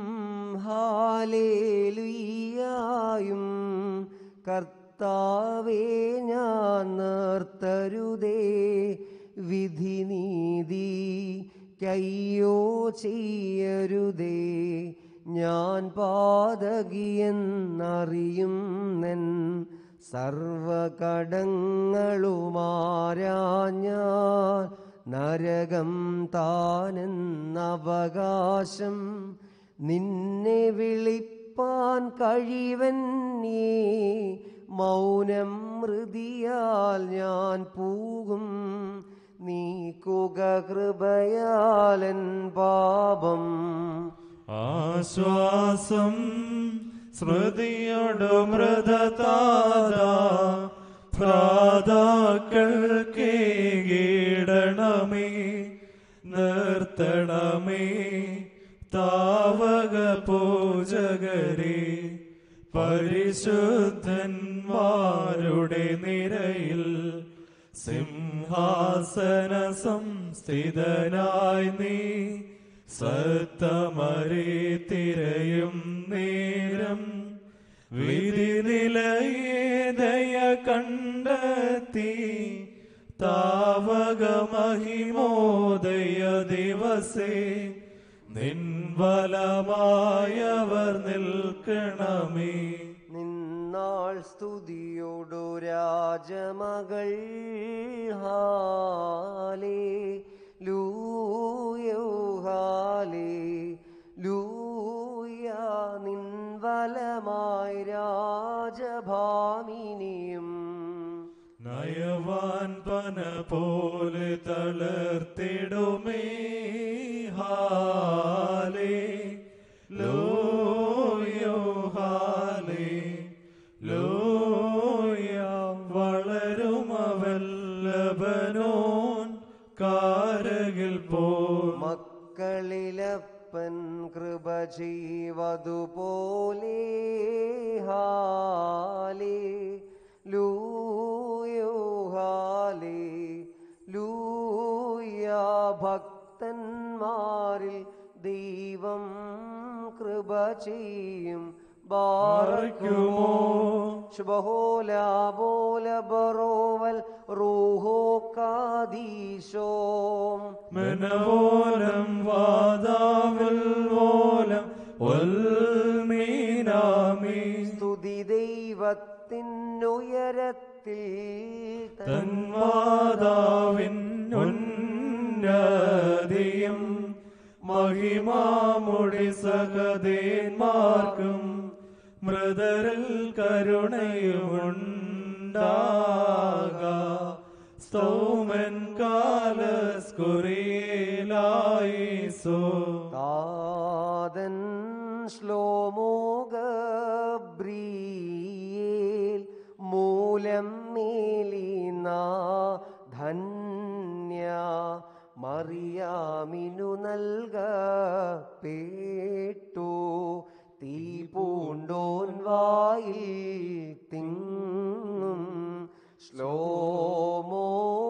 ഹാലേലുയ്യായും കർത്താവേ ഞാൻ നിർത്തരുതേ വിധി നീതി കയ്യോ ചെയ്യരുതേ ഞാൻ പാതകിയെന്നറിയും നെൻ സർവകടങ്ങളുമാരാഞ്ഞാൻ നരകം താനെന്നവകാശം നിന്നെ വിളിപ്പാൻ കഴിവന്നേ മൗനം മൃതിയാൽ ഞാൻ പൂകും നീക്കുക കൃപയാലൻ പാപം ആശ്വാസം സ്മൃതിയോടു മൃതതാത ഭ്രാതാക്കൾക്കേടണമേ നിർത്തണമേ താവക പൂജകരെ പരിശുദ്ധന്മാരുടെ നിരയിൽ സിംഹാസന സംസ്ഥിതനായി നീ സത്തമരെ തിരയും നേരം വിധി നിലയേതയ കണ്ടെത്തി താവക മഹിമോദയ ദിവസേ നിൻവലമായവർ നിൽക്കണമേ നിന്നാൾ സ്തുതിയോടു രാജമകൾ ഹാലേ ലൂയോ ഹാലേ ലൂയ നിൻവലമായി രാജഭാമിനിയും നയവാൻ പന പോലെ തളർത്തിടുമേ ഹാലേ ലോയോ ഹാലേ ലോയ വളരുമവല്ലഭനോൻ കാരകിൽ പോ മക്കളിലപ്പൻ കൃപ ചെയ്വതുപോലെ ഹാലേ ലൂയോ ഹാലേ ലൂയ ഭക്തന്മാരിൽ ദൈവം കൃപ ചെയ്യും ബാറയ്ക്കുമോ ശുഭഹോല ബോല ബറോവൽ റൂഹോ കാദീശോം മനവോലം വാദാവിൽ വോലം ഒൽമീനാമി സ്തുതി ദൈവത്തിനുയരത്തിൽ തന്മാതാവിൻ ഉന്നതിയും മഹിമാമുടി സഹദേന്മാർക്കും മൃതരിൽ കരുണയുമുണ്ടാക സ്തോമൻ കാലസ്കുറിയിലായിസോ താതൻ ശ്ലോമോഗബ്രിയേൽ മൂലം മേലിന ധന്യ മറിയാമിനു നൽകപ്പെട്ടു തീ പൂണ്ടോൻ വായിൽ തിങ്ങും ശ്ലോമോ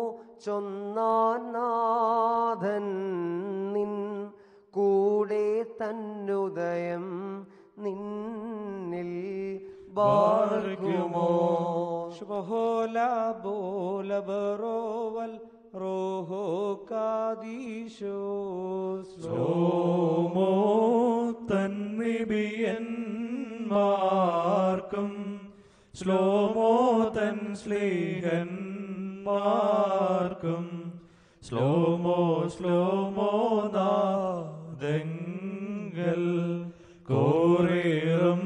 ചൊന്നാനാഥൻ നിൻ കൂടെ തന്നുദയം നിന്നിൽ ബാർക്കുമോ ശുഭഹോല ബോല ബറോവൽ റോഹോ കാദീശോ ഓമോ തന്നിബിയന്മാർക്കും ശ്ലോമോ തൻ ശ്ലീഹന്മാർക്കും ശ്ലോമോ ശ്ലോമോ നാദങ്ങൾ കോറേറും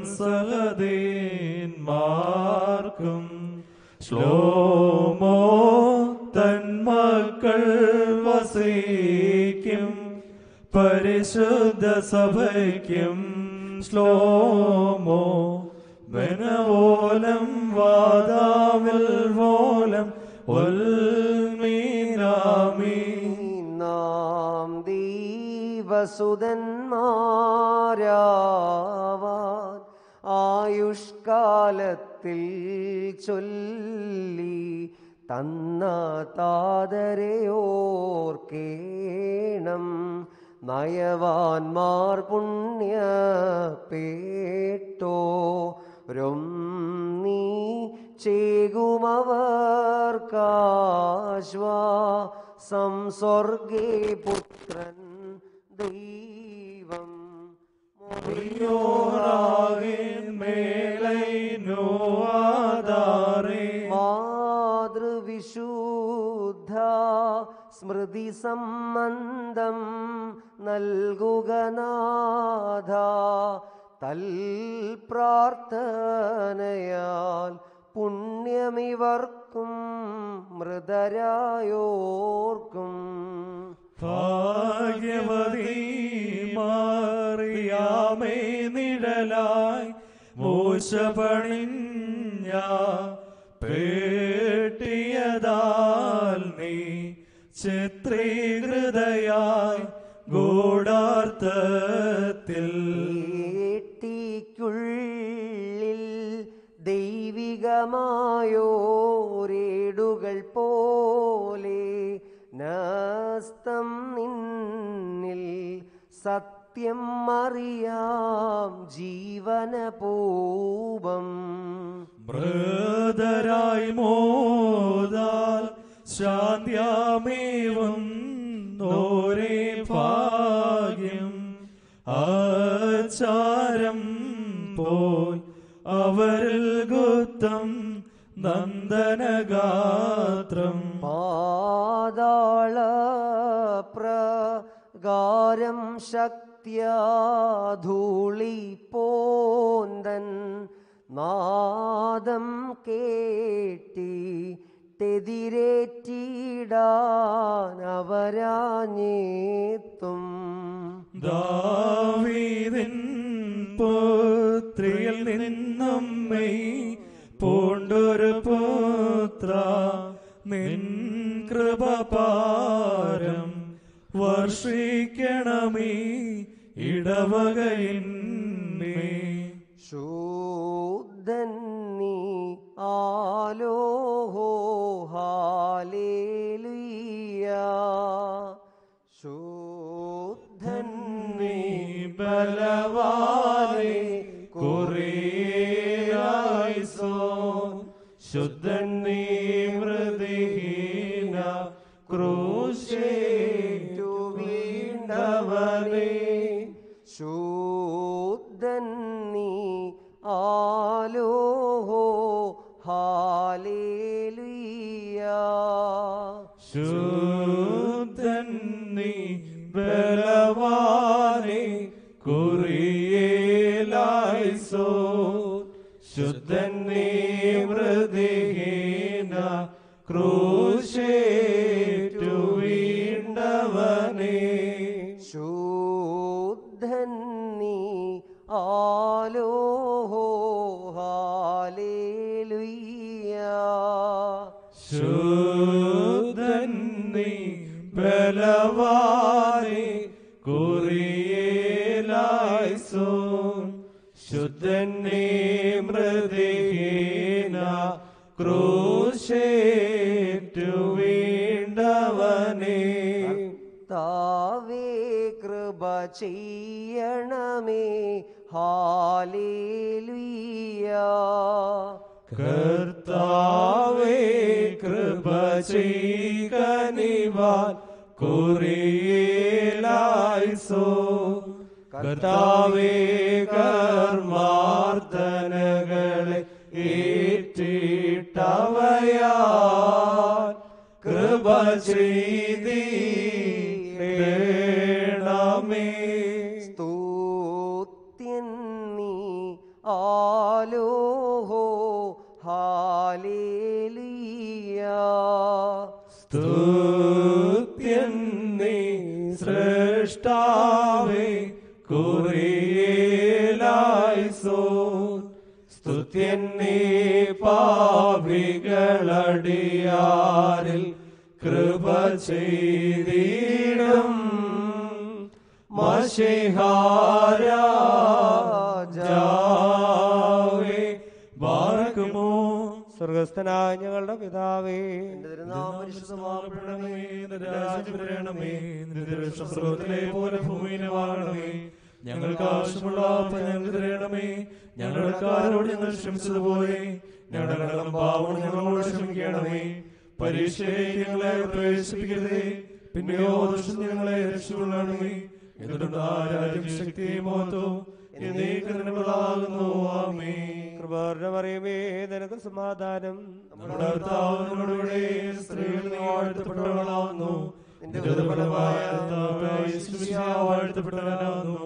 സഹദേന്മാർക്കും ശ്ലോമോ തന്മക്കൾ വസിക്കും പരിശുദ്ധ സഭയ്ക്കും ശ്ലോമോ ബനവോലം വാദാവിൽ വോലം ഒൽമീനാമീ നാം ദീവസുതന്മാരാവാൻ ആയുഷ്കാലത്തിൽ ചൊല്ലി തന്ന താതരയോർക്കേണം നയവാൻമാർ പുണ്യ പേട്ടോ രും നീ ചേകുമവർക്കാശ്വാസം സ്വർഗേ പുത്രൻ ദൈവം മാതൃവിശുദ്ധ സ്മൃതി സംബന്ധം നൽകുക നാഥ തൽ പ്രാർത്ഥനയാൽ പുണ്യമിവർക്കും മൃതരായോർക്കും ഭാഗ്യവതി മാറിയാമേ നിഴലായി മോശ പണിഞ്ഞ പേട്ടിയതാൽ നീ ചിത്രീകൃതയായി ഗൂഢാർത്ഥത്തിൽ ഏട്ടിക്കുള്ളിൽ ദൈവികമായോരേടുകൾ പോലെ നസ്തം നിന്നിൽ സത്യം അറിയാം ജീവനപൂപം മൃതരായി മോദാൽ ശാന്ത്യാമേവം നോരേ ഭാഗ്യം ആചാരം പോൽ അവരിൽ ഗുപ്തം നന്ദനഗാത്രം പാതാള പ്രകാരം ശക്തിയാധൂളി പോന്തൻ നാദം കേട്ടി തെതിരേറ്റിടാൻ അവരാഞ്ഞേത്തും ദാവീദിൻ പുത്രിയിൽ നിന്നമ്മേ പൂണ്ടൊരു പുത്ര നിൻ കൃപപാരം വർഷിക്കണമേ ഇടവകയിന്മേ ശൂദ്ധൻ നീ ആലോഹോ ഹാലേലുയ്യ ശൂദ്ധൻ നീ ബലവാനെ കുറിയായിസോ ശുദ്ധൻ നീ മൃതിഹീന ക്രൂശേറ്റു വീണ്ടവനെ ശൂദ്ധൻ നീ ആലോഹോ ഹാലേലുയ്യ ശുദ്ധൻ നീ ബലവാനെ കുറിയേലായിസോ ശുദ്ധൻ നീ മൃതിഹീന ക്രൂശേറ്റു വീണ്ടവനെ ശൂദ്ധൻ നീ ആലോഹോ ഹാലേലുയ്യ ശുദ്ധൻ നീ ബലവാനെ കുറിയേലായിസോ ശുദ്ധൻ നീ മൃതിഹീന ക്രൂശേറ്റു വീണ്ടവനെ താവേ കൃപ ചെയ്യണമേ ഹാലേലുയ്യ കർത്താവേ കൃപ ചെയ്കനിവാൻ കുറിയേലായിസോ കർത്താവേ കർമാർദ്ദനകളെ ഏറ്റിട്ടവയാ കൃപ ചെയ്തീണമേ സ്തുത്യൻ നീ ആലോഹോ ഹാലേലുയ്യ സ്തുത്യൻ നീ സൃഷ്ടാവേ കുറിയേലായിസോ സ്തുത്യൻ നീ പാപികളടിയാരിൽ കൃപ ചെയ്തിടും മഷിഹാരാജാവേ ബാറക്കുമോ സ്വർഗസ്ഥനായ ഞങ്ങളുടെ പിതാവേ നിന്റെ തിരുനാമം പരിശുദ്ധമാകപ്പെടണമേ. സ്രോതത്തിലെ പോലെ ഭൂമിയിലെ വാഴണമേ ഞങ്ങൾക്ക് ആവശ്യമുള്ള അപ്പം ഞങ്ങൾക്ക് തരണമേ ഞങ്ങളുടെ കാരോട് ഞങ്ങൾ ക്ഷമിച്ചതുപോലെ ഞങ്ങളുടെ കടലും പാവം ഞങ്ങളോട് ക്ഷമിക്കണമേ പരീക്ഷയിലേക്ക് ഞങ്ങളെ പ്രവേശിപ്പിക്കരുതേ പിന്നെയോ ദുഷ്ടം ഞങ്ങളെ രക്ഷകൊള്ളണമേ എന്നിട്ടുണ്ട് ആ രാജ്യം ശക്തിയും മഹത്വവും എന്നേക്കും നിനക്കുള്ളതാകുന്നു ആമേ കൃപാരുടെ പറയുമേ നിനക്ക് സമാധാനം നമ്മുടെ കർത്താവ് നമ്മളുടെ സ്ത്രീകൾ നീ വാഴ്ത്തപ്പെട്ടവളാകുന്നു നിന്റെ ദുർബലമായ കർത്താവായ യേശുമിശിഹാ വാഴ്ത്തപ്പെട്ടവനാകുന്നു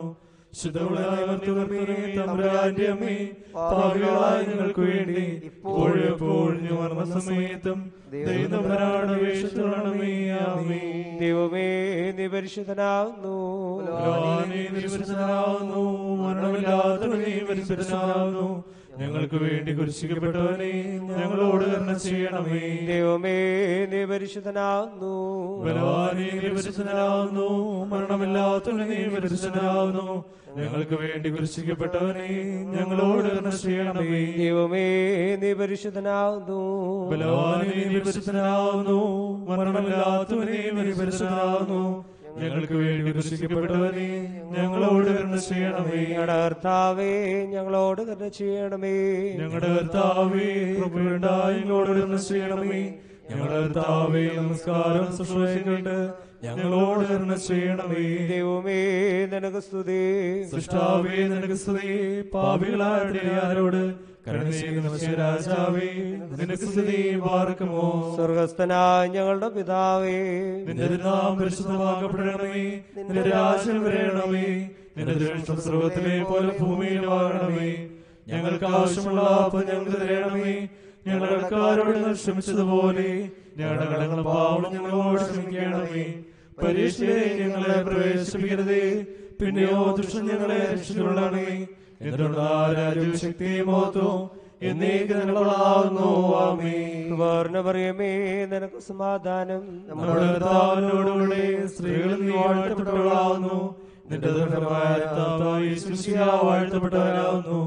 ശുദ്ധമുള്ളതായ മർത്തുകർമ്മേ തമ്പുരാന്റെ അമ്മേ പാപികളായ ഞങ്ങൾക്ക് വേണ്ടി ഇപ്പോഴും എപ്പോഴും മരണസമയത്തും ദൈവതമ്പുരാണ് വേഷത്തിലാണമേ ആമേ ദൈവമേ നീ പരിശുദ്ധനാകുന്നു ഭഗവാനേ, നീ പരിശുദ്ധനാകുന്നു മരണമില്ലാത്തവനേ പരിശുദ്ധനാകുന്നു ഞങ്ങൾക്ക് വേണ്ടി കുരിശിക്കപ്പെട്ടവനെ ഞങ്ങളോട് കരുണ ചെയ്യണമേ ദൈവമേ നീ പരിശുദ്ധനാകുന്നു ബലവാനേ, നീ പരിശുദ്ധനാകുന്നു മരണമില്ലാത്തവനെ നീ പരിശുദ്ധനാകുന്നു ഞങ്ങൾക്ക് വേണ്ടി കുരിശിക്കപ്പെട്ടവനെ ഞങ്ങളോട് കരുണ ചെയ്യണമേ ദൈവമേ നീ പരിശുദ്ധനാകുന്നു ബലവാനേ, നീ പരിശുദ്ധനാകുന്നു മരണമില്ലാത്തവനെ നീ പരിശുദ്ധനാകുന്നു ഞങ്ങൾക്ക് വേണ്ടി കുരിശിക്കപ്പെട്ടവനെ ഞങ്ങളോട് കരുണ ചെയ്യണമേ ഞങ്ങളുടെ കർത്താവേ ഞങ്ങളോട് കരുണ ചെയ്യണമേ ഞങ്ങളുടെ കർത്താവേ കൃപയുണ്ടായി ഞങ്ങളോട് കരുണ ചെയ്യണമേ ഞങ്ങളുടെ കർത്താവേ നമസ്കാരം ശുശ്രൂഷിക്കട്ട് ഞങ്ങളോട് കരുണ ചെയ്യണമേ ദൈവമേ നിനക്ക് സ്തുതി സൃഷ്ടാവേ നിനക്ക് സ്തുതി പാപികളായ ആരോട് കരുണ ചെയ്യുന്ന രാജാവേ നിനക്ക് സ്തുതി പാർക്കുമോ സ്വർഗസ്ഥനായ ഞങ്ങളുടെ പിതാവേ നിന്റെ നാം പരിശുദ്ധമാക്കപ്പെടണമേ നിന്റെ രാജ്യം വരണമേ നിന്റെ ദൃഷ്ടം സർവത്തിലെ പോലെ ഭൂമിയിൽ വാഴണമേ ഞങ്ങൾക്ക് ആവശ്യമുള്ള അപ്പം ഞങ്ങൾക്ക് തരണമേ ഞങ്ങളുടെ കടക്കാരോട് ഞങ്ങൾ ക്ഷമിച്ചതുപോലെ ഞങ്ങളുടെ കടങ്ങളും പാവം ഞങ്ങളോട് ക്ഷമിക്കണമേ പരീക്ഷയിലേക്ക് ഞങ്ങളെ പ്രവേശിപ്പിക്കരുതേ പിന്നെയോ ദുഷ്ടം ഞങ്ങളെ രക്ഷിച്ചുകൊള്ളണമേ എന്നുള്ള രാജ്യവും ശക്തിയും മഹത്വവും എന്നേക്ക് നിങ്ങളാവുന്നു ആമേ വർണ്ണ പറയമേ നിനക്ക് സമാധാനം നമ്മുടെ കർത്താവിനോടുകൂടെ സ്ത്രീകളിൽ നീ വാഴ്ത്തപ്പെട്ടവളാവുന്നു നിന്റെ ദുർഘടമായ കർത്താവായ യേശുമിശിഹാ വാഴ്ത്തപ്പെട്ടവനാവുന്നു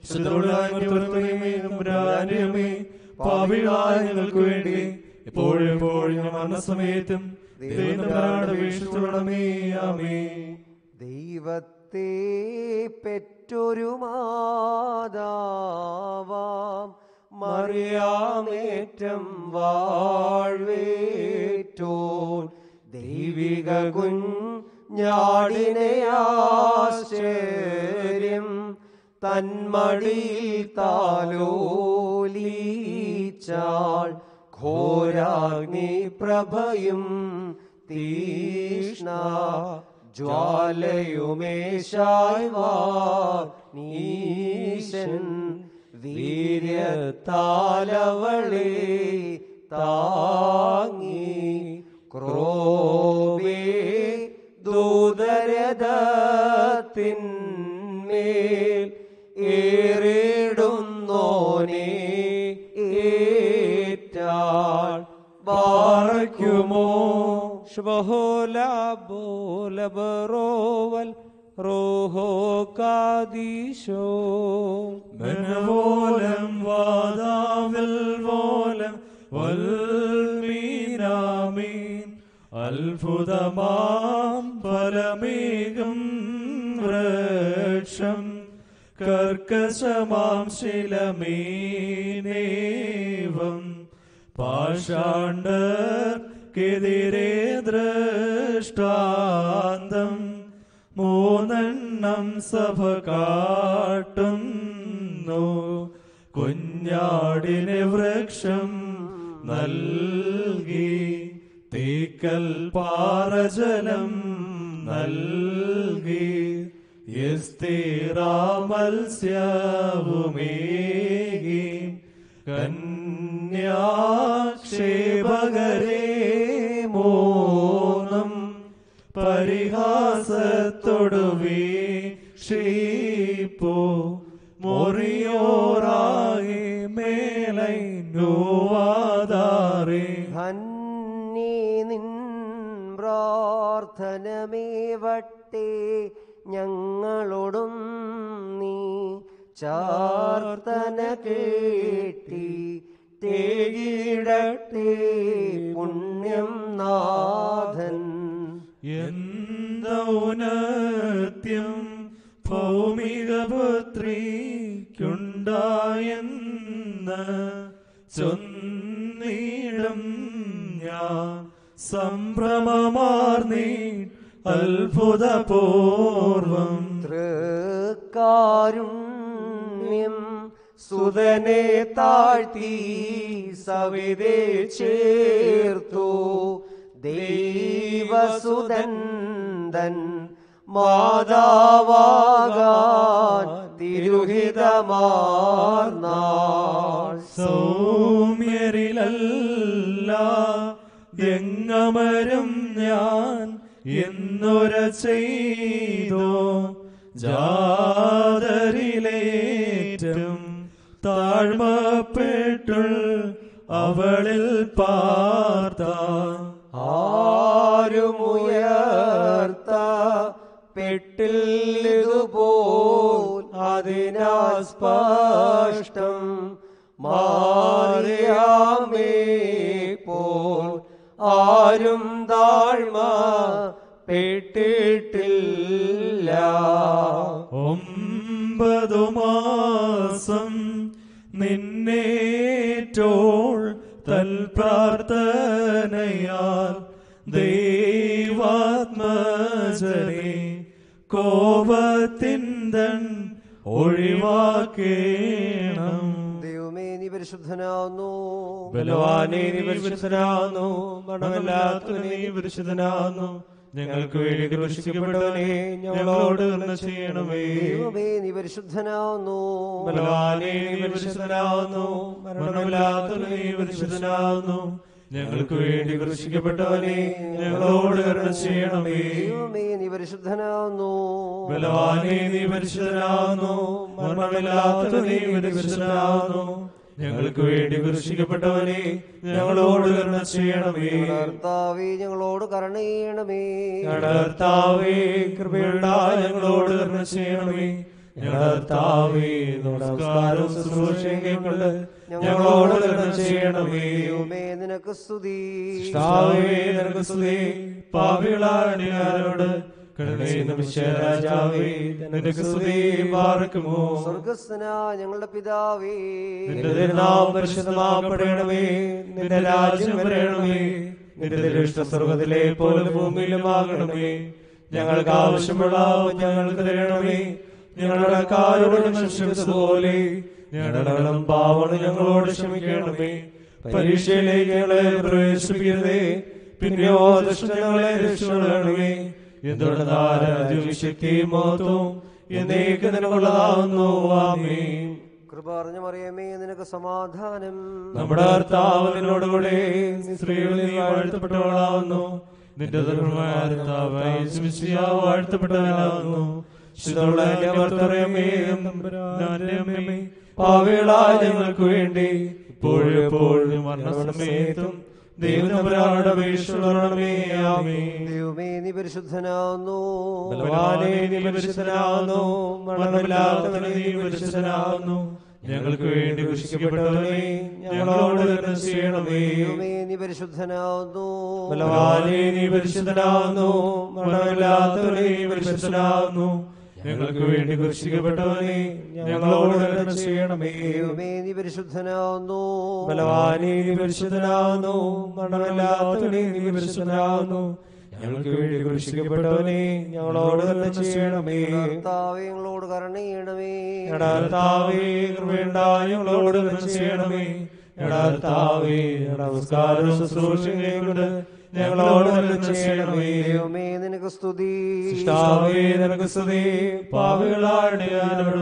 ശുദ്ധമുള്ളമേ പാപികളായ ഞങ്ങൾക്ക് വേണ്ടി എപ്പോഴും എപ്പോഴും മരണസമയത്തും ദൈവത്തിനാട് വീക്ഷിച്ചുകൊള്ളണമേ ആമേ ദൈവത്തെ പെറ്റൊരു മാതാവാം മറിയാമേറ്റം വാഴ്വേറ്റോൻ ദൈവിക കുഞ്ഞാടിനെ ആശ്ചര്യം തന്മടിയിൽ താലോലീച്ചാൾ ഘോരാഗ്നി പ്രഭയും തീഷ്ണ ജ്വാലയുമേശായ് നീശൻ വീര്യത്താലവളെ താങ്ങി ക്രോവേ ദൂതരഥത്തിന്മേൽ ഏറിടുന്നോനെ ഏറ്റാൾ ബാറയ്ക്കുമോ ശുഭഹോല ബോല ബറോവൽ റോഹോ കാദീശോ മനവോലം വാദാവിൽ വോലം വൽമീനാമീൻ അത്ഭുതമാം ഫലമേകം വൃക്ഷം കർക്കശമാം ശിലമീനേവം പാഷാണ്ഡർക്കെതിരെ ദൃഷ്ടാന്തം മൂന്നെണ്ണം സഭ കാട്ടുന്നു കുഞ്ഞാടിന് വൃക്ഷം നൽകി തീക്കൽ പാറജലം നൽകി യസ്തിറാമത്സ്യവുമേകി കന്യാക്ഷേപകരെ മൂന്നും പരിഹാസത്തൊടുവി ക്ഷീപ്പോ മൊറിയോറായി മേലൈ നോവാതാറേ ധന്യേ നിൻ പ്രാർത്ഥനമേവട്ടെ ഞങ്ങളോടും നീ ചാർത്തന കേട്ടി തേകിടട്ടെ പുണ്യം നാഥൻ എന്തൗനത്യം ഭൗമിക പുത്രിക്കുണ്ടായെന്ന് ചൊന്നീടം ഞാൻ സംഭ്രമമാർന്നീ അത്ഭുതപൂർവം തൃക്കാരുണ്യം സുതനെ താഴ്ത്തി സവിതേ ചേർത്തു ദൈവസുതൻ തൻ മാതാവാകാൻ തിരുഹിതമാർന്നാൾ സൗമ്യരിലല്ല എങ്ങമരും ഞാൻ എന്നൊര ചെയ്തോ ജാതരിലേറ്റം താഴ്മപ്പെട്ടു അവളിൽ പാർത്ത ആരുമുയർത്ത പെട്ടില്ലിതുപോൽ അതിനാ സ്പഷ്ടം മാറിയാമേ പോൽ ആരും താഴ്മ പെട്ടിട്ടില്ല ഒമ്പതു മാസം നിന്നേറ്റോൾ തൽപ്രാർത്ഥനയാൽ ദൈവാത്മജനെ കോപത്തിന്തൻ ഒഴിവാക്കേണം ദൈവമേ നീ പരിശുദ്ധനാവുന്നു ബലവാനേ നീ പരിശുദ്ധനാകുന്നു മരണമില്ലാത്തവനേ നീ പരിശുദ്ധനാകുന്നു ഞങ്ങൾക്ക് വേണ്ടി ക്രൂശിക്കപ്പെട്ടവനെ ഞങ്ങളോട് കരുണ ചെയ്യണമേ ദൈവമേ നീ പരിശുദ്ധനാവുന്നു ബലവാനേ നീ പരിശുദ്ധനാകുന്നു മരണമില്ലാത്തവനേ നീ പരിശുദ്ധനാകുന്നു ഞങ്ങൾക്ക് വേണ്ടി ക്രൂശിക്കപ്പെട്ടവനെ ഞങ്ങളോട് കരുണ ചെയ്യണമേ ദൈവമേ നീ പരിശുദ്ധനാവുന്നു ബലവാനേ നീ പരിശുദ്ധനാകുന്നു മരണമില്ലാത്തവനേ നീ പരിശുദ്ധനാകുന്നു ഞങ്ങൾക്ക് വേണ്ടി ക്രൂശിക്കപ്പെട്ടവനെ ഞങ്ങളോട് കരുണ ചെയ്യണമേ കർത്താവേ ഞങ്ങളോട് കരുണ ചെയ്യണമേ ഞങ്ങളുടെ കർത്താവേ കൃപയുണ്ടായ ഞങ്ങളോട് കരുണ ചെയ്യണമേ ഞങ്ങളുടെ കർത്താവേ നമസ്കാരവും ശുശ്രൂഷയും കൈക്കൊണ്ട് ഞങ്ങളോട് കരുണ ചെയ്യണമേ ദൈവമേ നിനക്ക് സ്തുതി കർത്താവേ നിനക്ക് സ്തുതി പാപികളാടിയാരോട് കരുണയുന്ന രാജാവേ നിനക്ക് സ്തുതി പാർക്കുമോ സ്വർഗസ്ഥന ഞങ്ങളുടെ പിതാവേ നിന്റെ തിരുനാമം പരിശുദ്ധമാക്കപ്പെടണമേ നിന്റെ രാജ്യം വരണമേ നിന്റെ ദൃഷ്ട സ്വർഗത്തിലെ പോലെ ഭൂമിയിലുമാകണമേ ഞങ്ങൾക്ക് ആവശ്യമുള്ള ഞങ്ങൾക്ക് തരണമേ ഞങ്ങളുടെ കാരോട് ഞങ്ങൾ ക്ഷമിച്ചതുപോലെ ഞങ്ങളുടെ പാവണ് ഞങ്ങളോട് ക്ഷമിക്കണമേ പരീക്ഷയിലേക്ക് ഞങ്ങളെ പ്രവേശിപ്പിക്കരുതേ പിന്നെയോ ദുഷ്ട ഞങ്ങളെ രക്ഷിക്കണമേ എന്തുകൊണ്ട് രാജ്യവും ശക്തിയും മഹത്വവും എന്നേക്ക് നിനക്കുള്ളതാവുന്നു ആമേൻ കൃപ അറിഞ്ഞ മറിയമേ നിനക്ക് സമാധാനം നമ്മുടെ കർത്താവ് നിന്നോടുകൂടെ നീ സ്ത്രീകളിൽ നീ വാഴ്ത്തപ്പെട്ടവളാവുന്നു നിന്റെ ധർമ്മമായ കർത്താവായ യേശുമിശിഹാ വാഴ്ത്തപ്പെട്ടവനാവുന്നു ശുദ്ധമുള്ള എന്റെ ഭർത്തറിയമേ തമ്പുരാന്റെ അമ്മേ പാവികളായ ഞങ്ങൾക്ക് വേണ്ടി ഇപ്പോഴും എപ്പോഴും മരണസമയത്തും ദൈവനമ്പരാളുടെ അപേക്ഷയുള്ളവരണമേ ആമേൻ ദൈവമേ നീ പരിശുദ്ധനാവുന്നു ബലവാനേ നീ പരിശുദ്ധനാവുന്നു മരണമില്ലാത്തവനെ നീ പരിശുദ്ധനാവുന്നു ഞങ്ങൾക്ക് വേണ്ടി കൃഷിക്കപ്പെട്ടവനെ ഞങ്ങളോട് കരുണ ചെയ്യണമേ ദൈവമേ നീ പരിശുദ്ധനാവുന്നു ബലവാനേ നീ പരിശുദ്ധനാവുന്നു മരണമില്ലാത്തവനെ നീ പരിശുദ്ധനാവുന്നു ഞങ്ങൾക്ക് വേണ്ടി കൃഷിക്കപ്പെട്ടവനെ ഞങ്ങളോട് കരുണ ചെയ്യണമേ ദൈവമേ നീ പരിശുദ്ധനാവുന്നു ബലവാനേ നീ പരിശുദ്ധനാവുന്നു മരണമില്ലാത്തവനെ നീ പരിശുദ്ധനാവുന്നു ഞങ്ങൾക്ക് വേണ്ടി കൃഷിക്കപ്പെട്ടവനെ ഞങ്ങളോട് കരുണ ചെയ്യണമേ കർത്താവേ ഞങ്ങളോട് കരുണ ചെയ്യണമേ ഞങ്ങളുടെ കർത്താവേ കൃപയുണ്ടായി ഞങ്ങളോട് കരുണ ചെയ്യണമേ ഞങ്ങളുടെ കർത്താവേ ഞങ്ങളുടെ നമസ്കാരവും ശുശ്രൂഷയും കൊണ്ട് ഞങ്ങളോട് കരുണ ചെയ്യണമേ ദൈവമേ നിനക്ക് സ്തുതി കർത്താവേ നിനക്ക് സ്തുതി പാപികളാണ് ഞാനോട്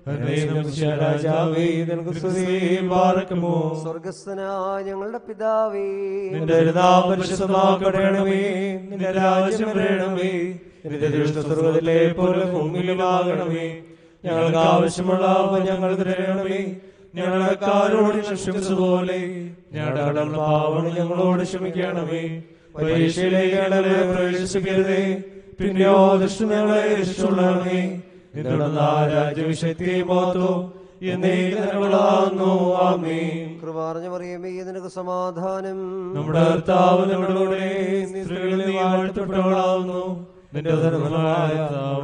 രാജാവേ നിനക്ക് സ്തുതി പാർക്കുമോ സ്വർഗസ്ഥനായ ഞങ്ങളുടെ പിതാവേ നിന്റെ നാം പരിശുദ്ധമാക്കണമേ നിന്റെ രാജ്യം വരണമേ നിന്റെ ദൃഷ്ടസ്വർഗത്തിലെ പോലെ ഭൂമിയിലുമാകണമേ ഞങ്ങൾക്ക് ആവശ്യമുള്ള ഞങ്ങൾക്ക് തരണമേ ഞങ്ങളുടെ കാരോട് ക്ഷമിച്ചതുപോലെ ഞങ്ങളുടെ കടൽ പാവണ് ഞങ്ങളോട് ക്ഷമിക്കണമേ പരീക്ഷയിലേക്ക് ഞങ്ങളെ പ്രവേശിപ്പിക്കരുതേ പിന്നെയോ ദൃഷ്ടി ഞങ്ങളെ രക്ഷിച്ചുള്ളണമേ നിങ്ങളുടെ രാജ്യവിശക്തി മോത്തോ എന്നേക്ക് ഞങ്ങളാകുന്നു ആമേൻ കൃപ അറിഞ്ഞ മറിയമേ നിനക്ക് സമാധാനം നമ്മുടെ കർത്താവ് നമ്മുടെ നീ സ്ത്രീകളിൽ നീ വാഴ്ത്തപ്പെട്ടവളാവുന്നു നിന്റെ ധർമ്മമായ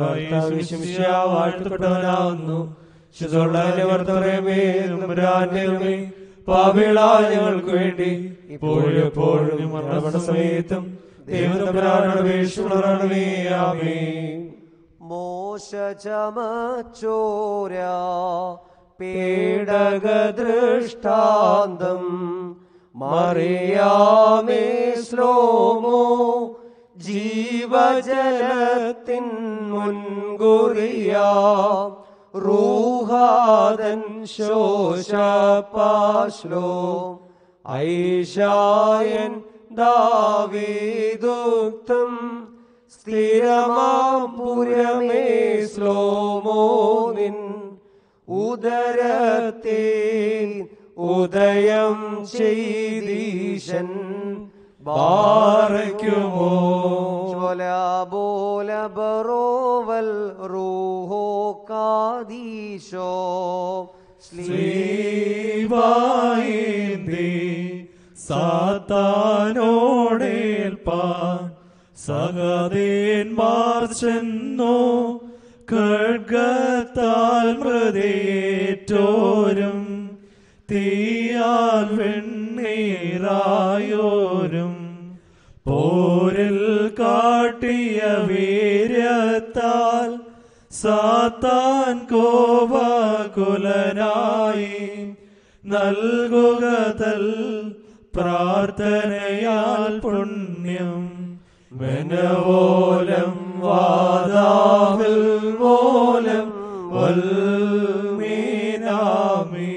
വാഴ്ത്തപ്പെട്ടവനാവുന്നു ശുദ്ധമുള്ള വർത്തമേ നമ്പുരാന്റെ അമ്മേ, പാപികളായ ഞങ്ങൾക്ക് വേണ്ടി ഇപ്പോഴും എപ്പോഴും മരണപ്പെട്ട സമയത്തും ദൈവത്തമ്പരാനോട് അപേക്ഷയുള്ളവരാണമേ ആമേൻ മോശ ചമച്ചോര പേടകദൃഷ്ടാന്തം മറിയാമേ ശ്ലോമോ ജീവ ജീവജലത്തിൻ മുൻകുറിയാം റൂഹാദൻ ശോശപാശ്ലോ ഐഷായൻ ദാവീദുക്തം സ്ഥിരമാം പുരമേ ശ്ലോമോനിൻ ഉദരത്തെ ഉദയം ചെയ്തീശൻ ബാറയ്ക്കുമോ ചോല ബോല ബറോവൽ റൂഹോ കാദീശോ ശ്രീവായിന്തി സാത്താനോടേൽപ്പാൻ സഹദേന്മാർ ചെന്നു ഖഡ്ഗത്താൽ മൃതയേറ്റോരും തീയാൽ വെണ്ണീറായോരും പോരിൽ കാട്ടിയ വീര്യത്താൽ സാത്താൻ കോപകുലനായി നൽകുകതൽ പ്രാർത്ഥനയാൽ പുണ്യം മെനവോലം വാദാവിൽ മോലം വൽമീനാമി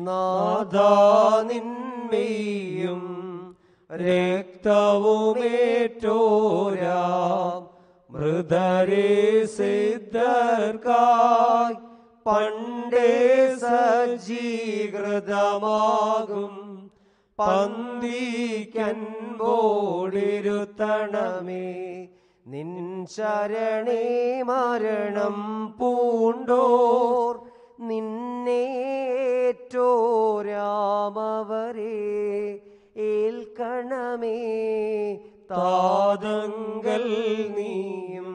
നാദാനിന്മയും രക്തവുമേറ്റോരാം മൃതരെ സിദ്ധർക്കായി പണ്ടേ സജ്ജീകൃതമാകും പന്തിക്കൻപോടിരുത്തണമേ നിൻ ശരണേ മരണം പൂണ്ടോർ നിന്നേറ്റോരാമവരെ ഏൽക്കണമേ താതങ്കൽ നീയും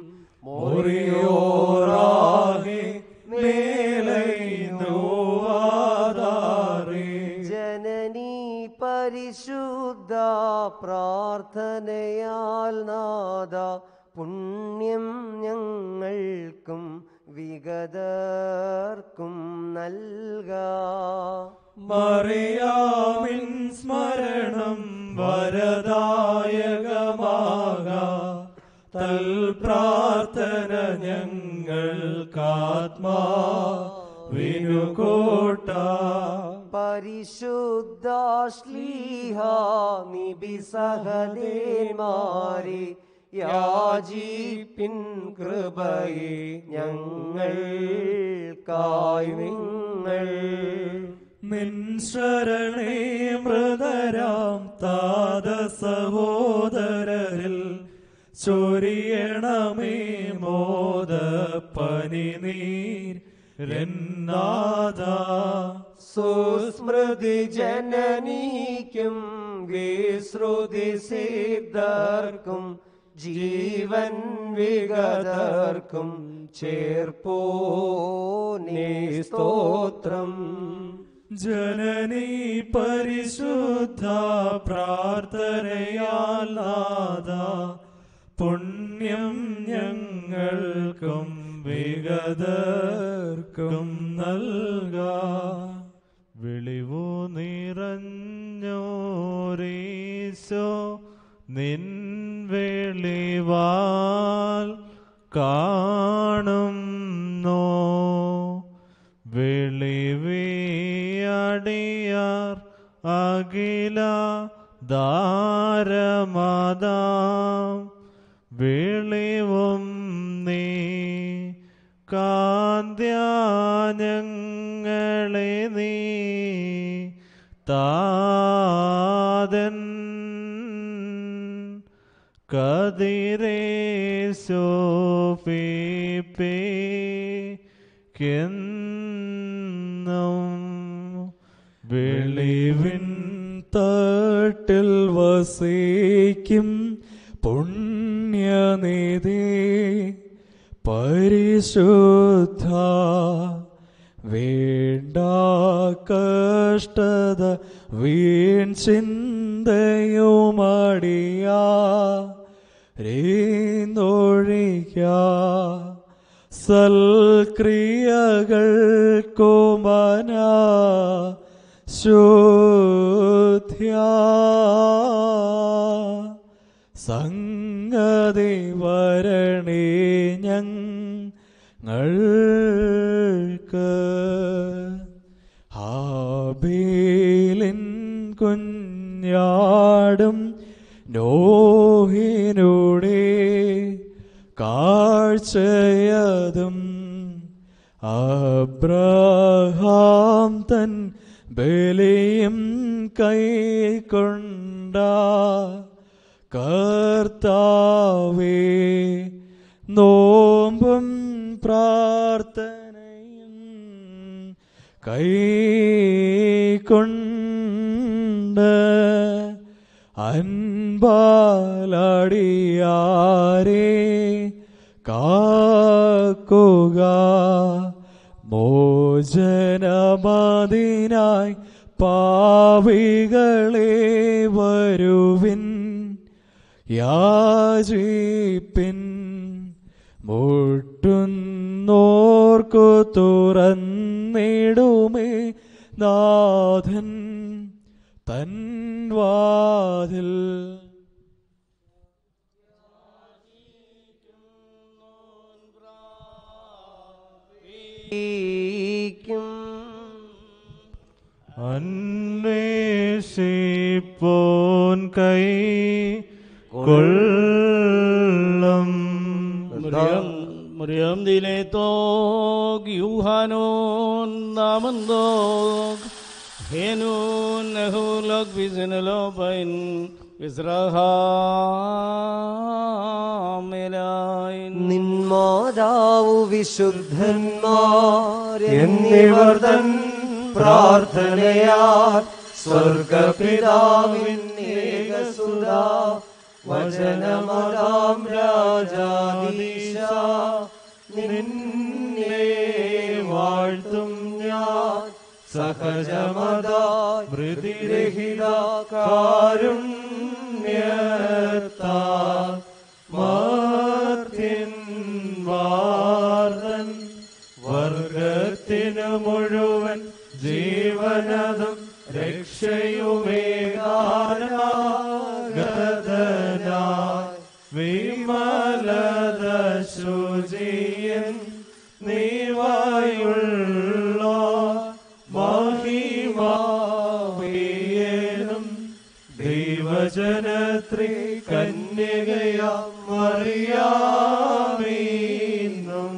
മോറിയോറാകെ മേലൈനോവാദാറേ ജനനീ പരിശുദ്ധ പ്രാർത്ഥനയാൽ നാദ പുണ്യം ഞങ്ങൾക്കും വിഗതർക്കും നൽക മറിയാമിൻ സ്മരണം വരദായകമാക തൽ പ്രാർത്ഥന ഞങ്ങൾക്കാത്മാ വിനുകോട്ട പരിശുദ്ധ ശ്ലീഹ നിബിസഹദേന്മാരെ യാചിപ്പിൻ കൃപയെ ഞങ്ങൾക്കായി നിങ്ങൾ നിൻ ശരണേ മൃതരാം താത സഹോദരരിൽ ചൊരിയണമേ മോദ പനി നീർ രന്നാഥ സുസ്മൃതി ജനനീക്കും വിശ്രുതി സിദ്ധർക്കും ജീവൻ വിഗതർക്കും ചേർപ്പോ നീ സ്തോത്രം ജനനീ പരിശുദ്ധ പ്രാർത്ഥനയാൽ നാഥ പുണ്യം ഞങ്ങൾക്കും വിഗതർക്കും നൽക വിളിവു നിറഞ്ഞോരീശോ നിൻ വെളിവാൽ കാണുന്നു വെളിവിയടിയാർ അഖില ദാരമതാം വെളിവും നീ കാന്ത്യാഞ്ഞങ്ങളെ നീ താതൻ കതിരേ സോഫിപ്പേ കെന്നും വെളിവിൻ തട്ടിൽ വസിക്കും പുണ്യനിധി പരിശുദ്ധ വേണ്ട കഷ്ടത വീൺ ചിന്തയുമടിയാ രേന്നൊഴിക്ക സൽക്രിയകൾക്കുമന ശുദ്ധ്യ സംഗതി വരണേ ഞങ്ങൾക്ക് ഹാബേലിൻ കുഞ്ഞാടും നോഹിനുടെ കാഴ്ചയതും അബ്രഹാം തൻ ബലിയും കൈക്കൊണ്ട കർത്താവേ നോമ്പും പ്രാർത്ഥനയും കൈക്കൊണ്ട് അൻപാലടിയാരെ കാക്കുക മോചനമതിനായി പാവികളെ വരുവിൻ യാചിപ്പിൻ മുട്ടുന്നോർക്കു തുറന്നിടുമേ നാഥൻ തൻ വാതിൽ അന്വേഷിപ്പോൻ കൈ കൊള്ളം Muriam dile tog Yuhanon namandog Henun nehulog vizinalopain Visrahamilain നിന്മാതാവു വിശുദ്ധന്മാരെന്നിവർ തൻ പ്രാർത്ഥനയാൽ സ്വർഗപിതാവിൻ ഏകസുത വചനമതാം രാജാദീശ നിന്നെ വാഴ്ത്തും ഞാൻ സഹജമത മൃതിരഹിത കാരുണ്യത്താ മാത്യൻ വാർദ്ധൻ വർഗത്തിനു മുഴുവൻ ജീവനതും രക്ഷയുമേകാനാഗതനായി വിമലത ശുചിയൻ നീവായുള്ള മഹിമാവിയനും ദൈവജനത്രി കന്യകയാം മറിയാമീന്നും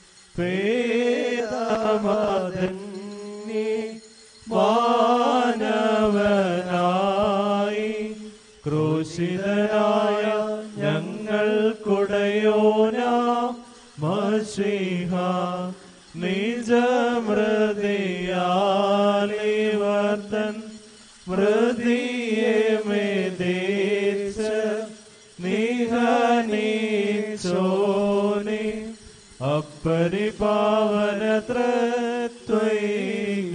പേതമതന്യേ മാനവനായി ക്രൂശിതനായ ഞങ്ങൾക്കുടയോനാ മഷിഹ നിജമൃതിയാലിവർദ്ധൻ മൃതിയെ മേദേശ നിഹനീച്ചോനെ അപ്പരിപാവനത്രത്വൈക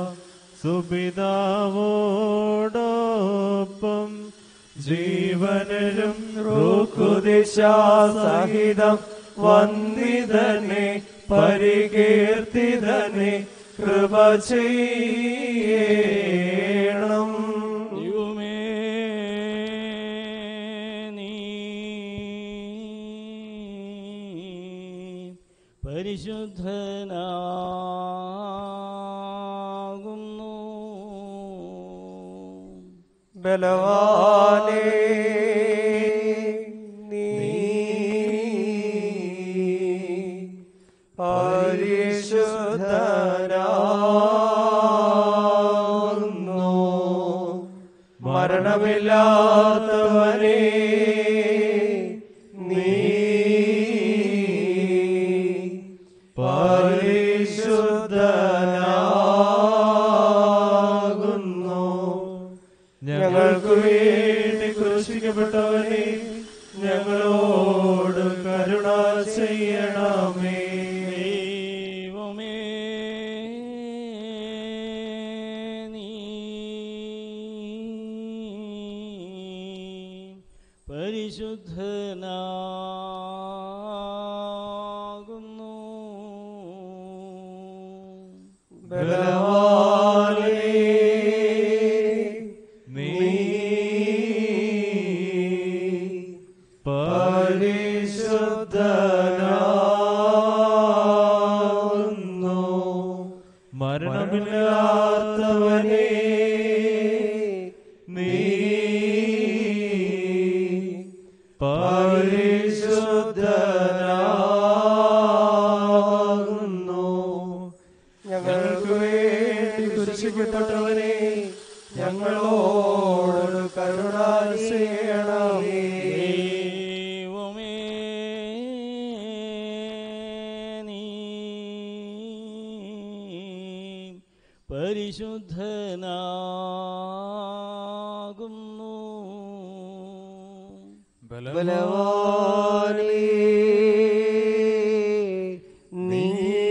സുപിതാവോടൊപ്പം ജീവനിലും റുക്കുദിശാസഹിതം വന്ദിതനെ പരികീർത്തിതനെ കൃപ ചെയ്യണം ദൈവമേ നീ പരിശുദ്ധനാകുന്നു ബലവാനേ നീ പരിശുദ്ധനാകുന്നു മരണമില്ലാത്തവനേ നീ പരിശുദ്ധനാകുന്നു ഞങ്ങൾക്ക് വേണ്ടി ക്രൂശിക്കപ്പെട്ടവനെ ഞങ്ങളോട് കരുണ ചെയ്യണമേ ദൈവമേ നീ പരിശുദ്ധനാകുന്നു ബലവാനേ നീ പരിശുദ്ധനാകുന്നു ഞങ്ങൾക്ക് വേണ്ടി കുരിശിക്കപ്പെട്ടവനെ ഞങ്ങളോട് കരുണ ചെയ്യണമേ ദൈവമേ നീ പരിശുദ്ധനാകുന്നു ബലവാനേ നീ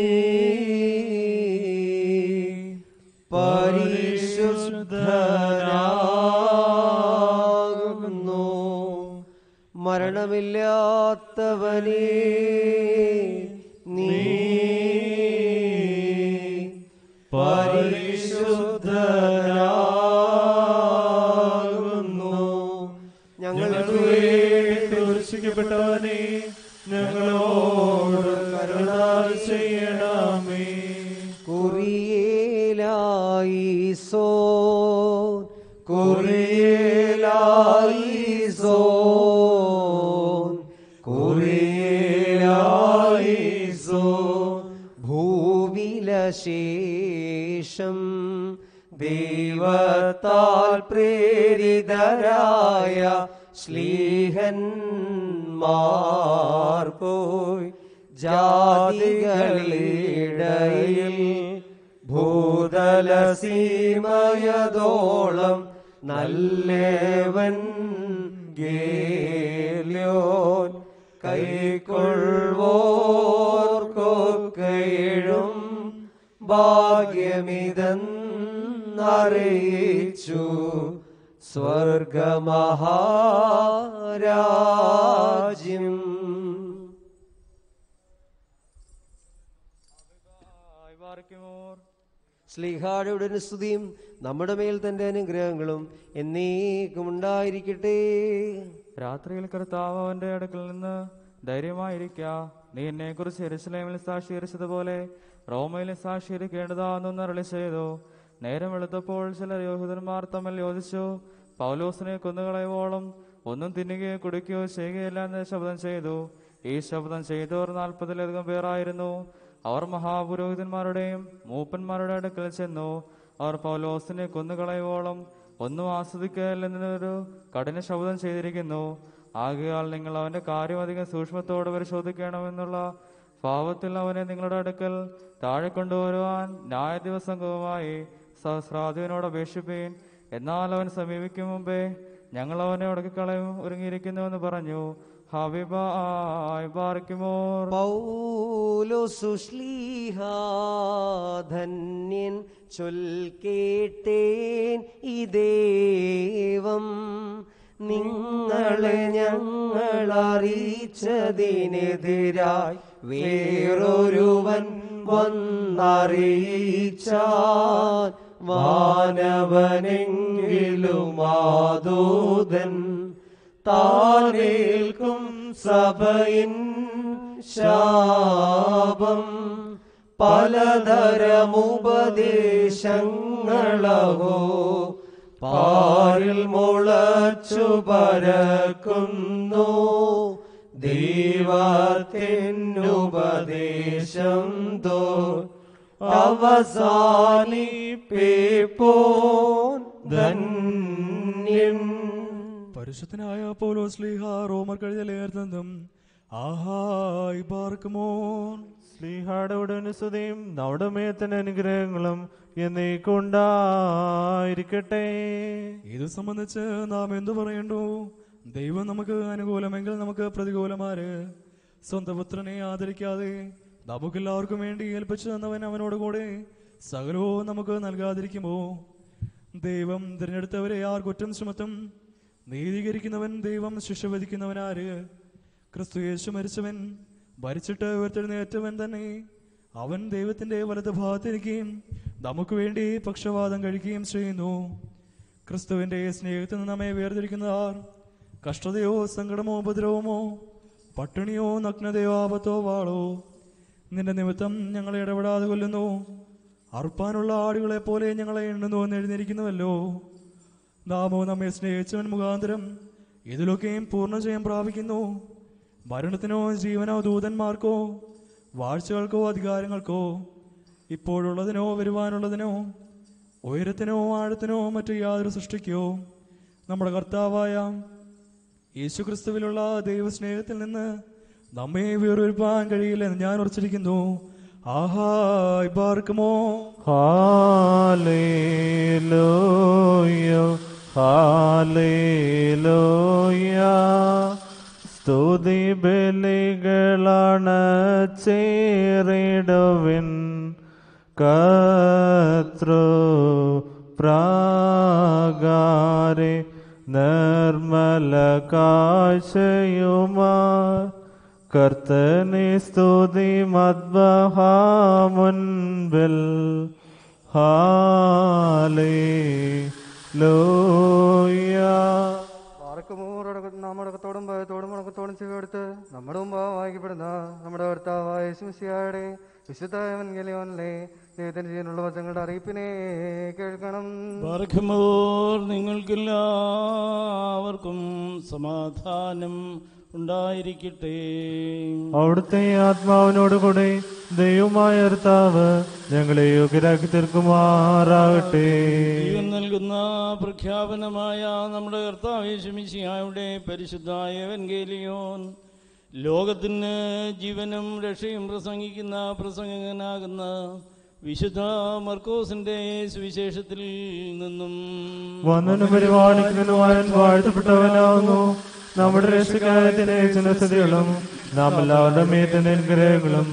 പരിശുദ്ധനാകുന്നു മരണമില്ലാത്തവനേ നീ പരിശുദ്ധനാകുന്നു ഞങ്ങൾക്ക് വേണ്ടി കുരിശിക്കപ്പെട്ടവനെ ഞങ്ങളോട് കരുണ ചെയ്യണമേ കുറിയേലായിസോ കുറിയേലായിസോ കുറിയേലായിസോ ഭൂവിലശേഷം ദൈവത്താൽ പ്രേരിതരായ ശ്ലീഹന്മാർ പോയി ജാതികളിടയിൽ ഭൂതലസീമയതോളം നല്ലവൻ ഗേല്യോൻ കൈക്കൊള്ളുവോർക്കൊക്കെഴും ഭാഗ്യമിതെന്നറിയിച്ചു സ്വർഗമഹാരാജ്യം സ്ലിഹായുടെ സ്തുതിയും നമ്മുടെ മേൽ തന്റെ അനുഗ്രഹങ്ങളും എന്നേക്കും ഉണ്ടായിരിക്കട്ടെ രാത്രിയിൽ കർത്താവ് അവന്റെ അടുക്കൽ നിന്ന് ധൈര്യമായിരിക്ക നീ എന്നെ കുറിച്ച് എരുസലേമിൽ സാക്ഷീകരിച്ചതുപോലെ റോമയിൽ സാക്ഷീകരിക്കേണ്ടതാണെന്ന് അരളി ചെയ്തു നേരം വെളുത്തപ്പോൾ ചില യോഹിതന്മാർ തമ്മിൽ യോജിച്ചു പൗലോസിനെ കൊന്നുകളയോളം ഒന്നും തിന്നുകയോ കുടിക്കുകയോ ചെയ്യുകയില്ല എന്ന് ശബ്ദം ചെയ്തു ഈ ശബ്ദം ചെയ്തവർ നാൽപ്പതിലധികം പേരായിരുന്നു അവർ മഹാപുരോഹിതന്മാരുടെയും മൂപ്പന്മാരുടെ അടുക്കൽ ചെന്നു അവർ പൗലോസിനെ കൊന്നുകളയോളം ഒന്നും ആസ്വദിക്കുകയില്ലെന്നൊരു കഠിന ശബ്ദം ചെയ്തിരിക്കുന്നു ആകയാൽ നിങ്ങൾ അവന്റെ കാര്യം അധികം സൂക്ഷ്മത്തോടെ പരിശോധിക്കണമെന്നുള്ള ഭാവത്തിൽ അവനെ നിങ്ങളുടെ അടുക്കൽ താഴെ കൊണ്ടുവരുവാൻ ന്യായ ദിവസംഗവുമായി സഹസ്രാധിപനോട് അപേക്ഷിപ്പീൻ എന്നാൽ അവൻ സമീപിക്കും മുമ്പേ ഞങ്ങൾ അവനെ ഉടക്കിക്കളയും ഒരുങ്ങിയിരിക്കുന്നുവെന്ന് പറഞ്ഞു ഹബിബായ് ബാർക്കിമോർ പൗലോസുശ്ലീഹ ധന്യൻ ചൊൽക്കേട്ടേൻ ഇദേവം നിങ്ങളെ ഞങ്ങൾ അറിയിച്ചതിനെതിരായി വേറൊരുവൻ വന്നറിയിച്ചാൽ വാനവനെങ്കിലും ആദൂതൻ താനേൽക്കും സഭയിൻ ശാപം പലതരമുപദേശങ്ങളഹോ പാരിൽ മുളച്ചു പരക്കുന്നു ദൈവത്തിനുപദേശം തോ അവസാനിപ്പേപ്പോൻ ധന്യൻ പരിശുദ്ധനായ പൗലോസ് ലീഹ റോമർ കഴിഞ്ഞ ലേഖനം ആഹായ് പാർക്കുമോൻ സ്ലീഹാടെ ഉടനുസ്തുതിയും നമ്മുടെ മേത്തന്റെ അനുഗ്രഹങ്ങളും എന്നേക്കുണ്ടായിരിക്കട്ടെ ഇത് സംബന്ധിച്ച് നാം എന്തു പറയണ്ടു ദൈവം നമുക്ക് അനുകൂലമെങ്കിൽ നമുക്ക് പ്രതികൂലമാര് സ്വന്തം പുത്രനെ ആദരിക്കാതെ നമുക്കെല്ലാവർക്കും വേണ്ടി ഏൽപ്പിച്ചു തന്നവൻ അവനോട് കൂടെ സകലവും നമുക്ക് നൽകാതിരിക്കുമോ ദൈവം തിരഞ്ഞെടുത്തവരെ ആർ കുറ്റം ചുമത്തും നീതീകരിക്കുന്നവൻ ദൈവം ശിക്ഷ വിധിക്കുന്നവനാര് ക്രിസ്തു യേശു മരിച്ചവൻ ഭരിച്ചിട്ട് ഉയർത്തെഴുന്നേറ്റവൻ തന്നെ അവൻ ദൈവത്തിന്റെ വലത് ഭാഗത്തിരിക്കുകയും നമുക്ക് വേണ്ടി പക്ഷവാദം കഴിക്കുകയും ചെയ്യുന്നു ക്രിസ്തുവിന്റെ സ്നേഹത്തിൽ നിന്ന് നമ്മെ വേർതിരിക്കുന്നതാർ കഷ്ടതയോ സങ്കടമോ ഉപദ്രവമോ പട്ടിണിയോ നഗ്നതയോ ആപത്തോ വാളോ നിന്റെ നിമിത്തം ഞങ്ങളെ ഇടപെടാതെ കൊല്ലുന്നു അർപ്പാനുള്ള ആടുകളെ പോലെ ഞങ്ങളെ എണ്ണുന്നു എന്ന് എഴുന്നേരിക്കുന്നുവല്ലോ നാമോ നമ്മെ സ്നേഹിച്ചവൻ മുഖാന്തരം ഇതിലൊക്കെയും പൂർണ്ണജയം പ്രാപിക്കുന്നു മരണത്തിനോ ജീവനോ ദൂതന്മാർക്കോ വാഴ്ചകൾക്കോ അധികാരങ്ങൾക്കോ ഇപ്പോഴുള്ളതിനോ വരുവാനുള്ളതിനോ ഉയരത്തിനോ ആഴത്തിനോ മറ്റു യാതൊരു സൃഷ്ടിക്കോ നമ്മുടെ കർത്താവായ യേശുക്രിസ്തുവിലുള്ള ദൈവസ്നേഹത്തിൽ നിന്ന് നമ്മെ വേറൊരുപ്പാൻ കഴിയില്ലെന്ന് ഞാൻ ഉറച്ചിരിക്കുന്നു ആഹായ് പാർക്കുമോ ഹാലേലൂയ ഹാലേലൂയ സ്തുതി ബലികളാണ് ചേറിടുവിൻ കത്രു പ്രാകാരെ നിർമ്മല കാശയുമാ കർത്തനെ സ്തുതി മദ്ബഹാ മുൻപിൽ ഹാലേലൂയ നാമടക്കത്തോടും ഭയത്തോടും മുടക്കത്തോടും ചെവിടുത്ത് നമ്മുടെ മുമ്പാകെ വായിക്കപ്പെടുന്ന നമ്മുടെ ഭർത്താവായ യേശുമിശിഹായുടെ വിശുദ്ധ എവൻഗലിയോനിലെ ദൈവത്തിന്റെ ജീവനുള്ള വചങ്ങളുടെ അറിയിപ്പിനെ കേൾക്കണം ബാർഖമോർ നിങ്ങൾക്കെല്ലാവർക്കും സമാധാനം ഉണ്ടായിരിക്കട്ടെ അവിടുത്തെ ആത്മാവിനോടുകൂടെ ദൈവമായ കർത്താവ് ഞങ്ങളെ യോഗ്യരാക്കി തീർക്കുമാറാകട്ടെ ജീവൻ നൽകുന്ന പ്രഖ്യാപനമായ നമ്മുടെ കർത്താവേശമിശിയായുടെ പരിശുദ്ധായ വെങ്കേലിയോൻ ലോകത്തിന് ജീവനും രക്ഷയും പ്രസംഗിക്കുന്ന പ്രസംഗകനാകുന്ന വിശുദ്ധ മർക്കോസിന്റെ സുവിശേഷത്തിൽ നിന്നും വന്നനും പരിപാടിക്കുന്നതിനുവാൻ വാഴ്ത്തപ്പെട്ടവനാകുന്നു നമ്മുടെ രക്ഷകാലത്തിന് ജനസ്ഥിതികളും നാം എല്ലാവരുടെ മേത്തിന്റെ അനുഗ്രഹങ്ങളും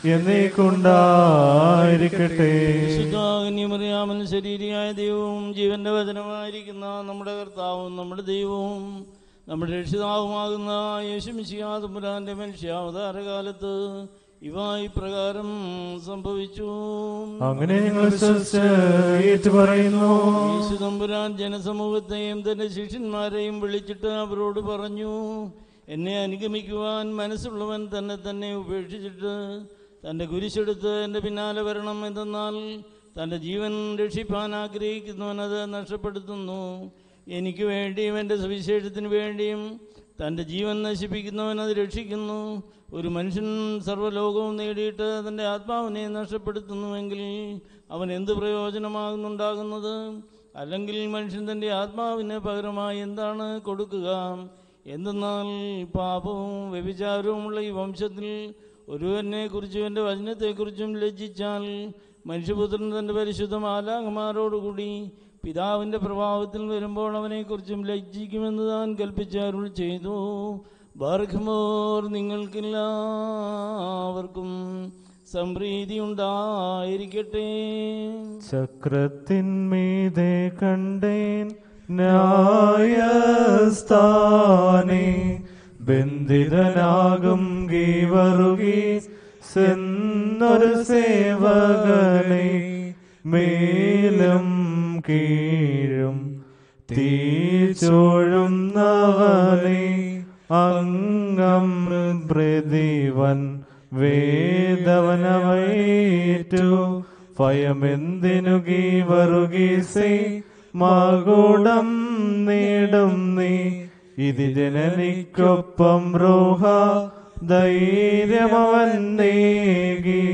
എന്നേക്കുണ്ടായിരിക്കട്ടെ വിശുദ്ധാഗ്നിമറിയാമൻ ശരീരിയായ ദൈവവും ജീവന്റെ വചനമായിരിക്കുന്ന നമ്മുടെ കർത്താവും നമ്മുടെ ദൈവവും നമ്മുടെ രക്ഷിതാവുമാകുന്ന യേശുമിശിയാതുമ്പുരാന്റെ മനുഷ്യാവതാരകാലത്ത് ഇവ ഇപ്രകാരം സംഭവിച്ചു അങ്ങനെ ഞങ്ങൾ വിശ്വസിച്ച് ഏറ്റുപറയുന്നു യേശുതമ്പുരാൻ ജനസമൂഹത്തെയും തന്റെ ശിഷ്യന്മാരെയും വിളിച്ചിട്ട് അവരോട് പറഞ്ഞു എന്നെ അനുഗമിക്കുവാൻ മനസ്സുള്ളവൻ തന്നെ തന്നെ ഉപേക്ഷിച്ചിട്ട് തൻ്റെ കുരിശെടുത്ത് എൻ്റെ പിന്നാലെ വരണം എന്തെന്നാൽ തൻ്റെ ജീവൻ രക്ഷിപ്പാൻ ആഗ്രഹിക്കുന്നവൻ അത് നഷ്ടപ്പെടുത്തുന്നു എനിക്ക് വേണ്ടിയും എൻ്റെ സുവിശേഷത്തിന് വേണ്ടിയും തൻ്റെ ജീവൻ നശിപ്പിക്കുന്നവൻ അത് രക്ഷിക്കുന്നു ഒരു മനുഷ്യൻ സർവ്വലോകവും നേടിയിട്ട് തൻ്റെ ആത്മാവിനെ നഷ്ടപ്പെടുത്തുന്നുവെങ്കിൽ അവൻ എന്ത് പ്രയോജനമാകുന്നുണ്ടാകുന്നത് അല്ലെങ്കിൽ മനുഷ്യൻ തൻ്റെ ആത്മാവിന് പകരമായി എന്താണ് കൊടുക്കുക എന്തെന്നാൽ പാപവും വ്യഭിചാരവുമുള്ള ഈ വംശത്തിൽ ഒരുവനെ കുറിച്ചും എൻ്റെ വചനത്തെക്കുറിച്ചും ലജ്ജിച്ചാൽ മനുഷ്യപുത്രൻ തൻ്റെ പരിശുദ്ധ മാലാകമാരോടുകൂടി പിതാവിൻ്റെ പ്രഭാവത്തിൽ വരുമ്പോൾ അവനെക്കുറിച്ചും ലജ്ജിക്കുമെന്ന് താൻ കൽപ്പിച്ചരുൾ ചെയ്തു ബാർഖമോർ നിങ്ങൾക്കെല്ലാവർക്കും സംപ്രീതി ഉണ്ടായിരിക്കട്ടെ ചക്രത്തിന്മീതെ കണ്ടേൻ ന്യായസ്ഥാനെ ബന്ധിതനാകും ഗീവറുകി സെന്നൊരു സേവകനെ മേലും കീഴും തീച്ചോഴുന്നവനെ അംഗം പ്രതിവൻ വേദവനമേറ്റു ഭയമെന്തിനു ഗീവറുകീസേ മകുടം നേടും നീ ഇത് ജനനിക്കൊപ്പം റോഹ ധൈര്യമവൻ നേകി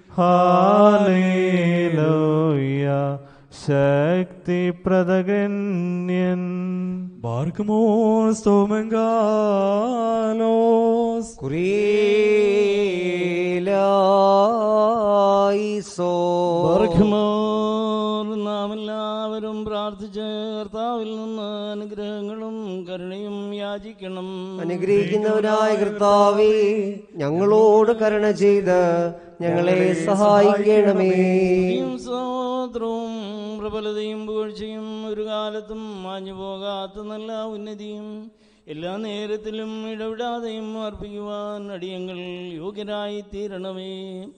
ഹാലേലോയ ശക്തി പ്രദഗന്യൻ ബാർക്കുമോ സ്തോമങ്കാലോസ് കുരീലായിസോ ബാർഖമോർ നാം എല്ലാവരും പ്രാർത്ഥിച്ച് കർത്താവിൽ നിന്ന് അനുഗ്രഹങ്ങളും കരുണയും യാചിക്കണം അനുഗ്രഹിക്കുന്നവനായ കർത്താവേ ഞങ്ങളോട് കരുണ ചെയ്ത് ഞങ്ങളെ സഹായിക്കണമേ സ്തുതിയും സ്തോത്രവും പ്രബലതയും പുകഴ്ചയും ഒരു കാലത്തും മാഞ്ഞു പോകാത്ത നല്ല ഉന്നതിയും എല്ലാ നേരത്തിലും ഇടവിടാതെയും അർപ്പിക്കുവാൻ അടിയങ്ങൾ യോഗ്യരായി തീരണമേ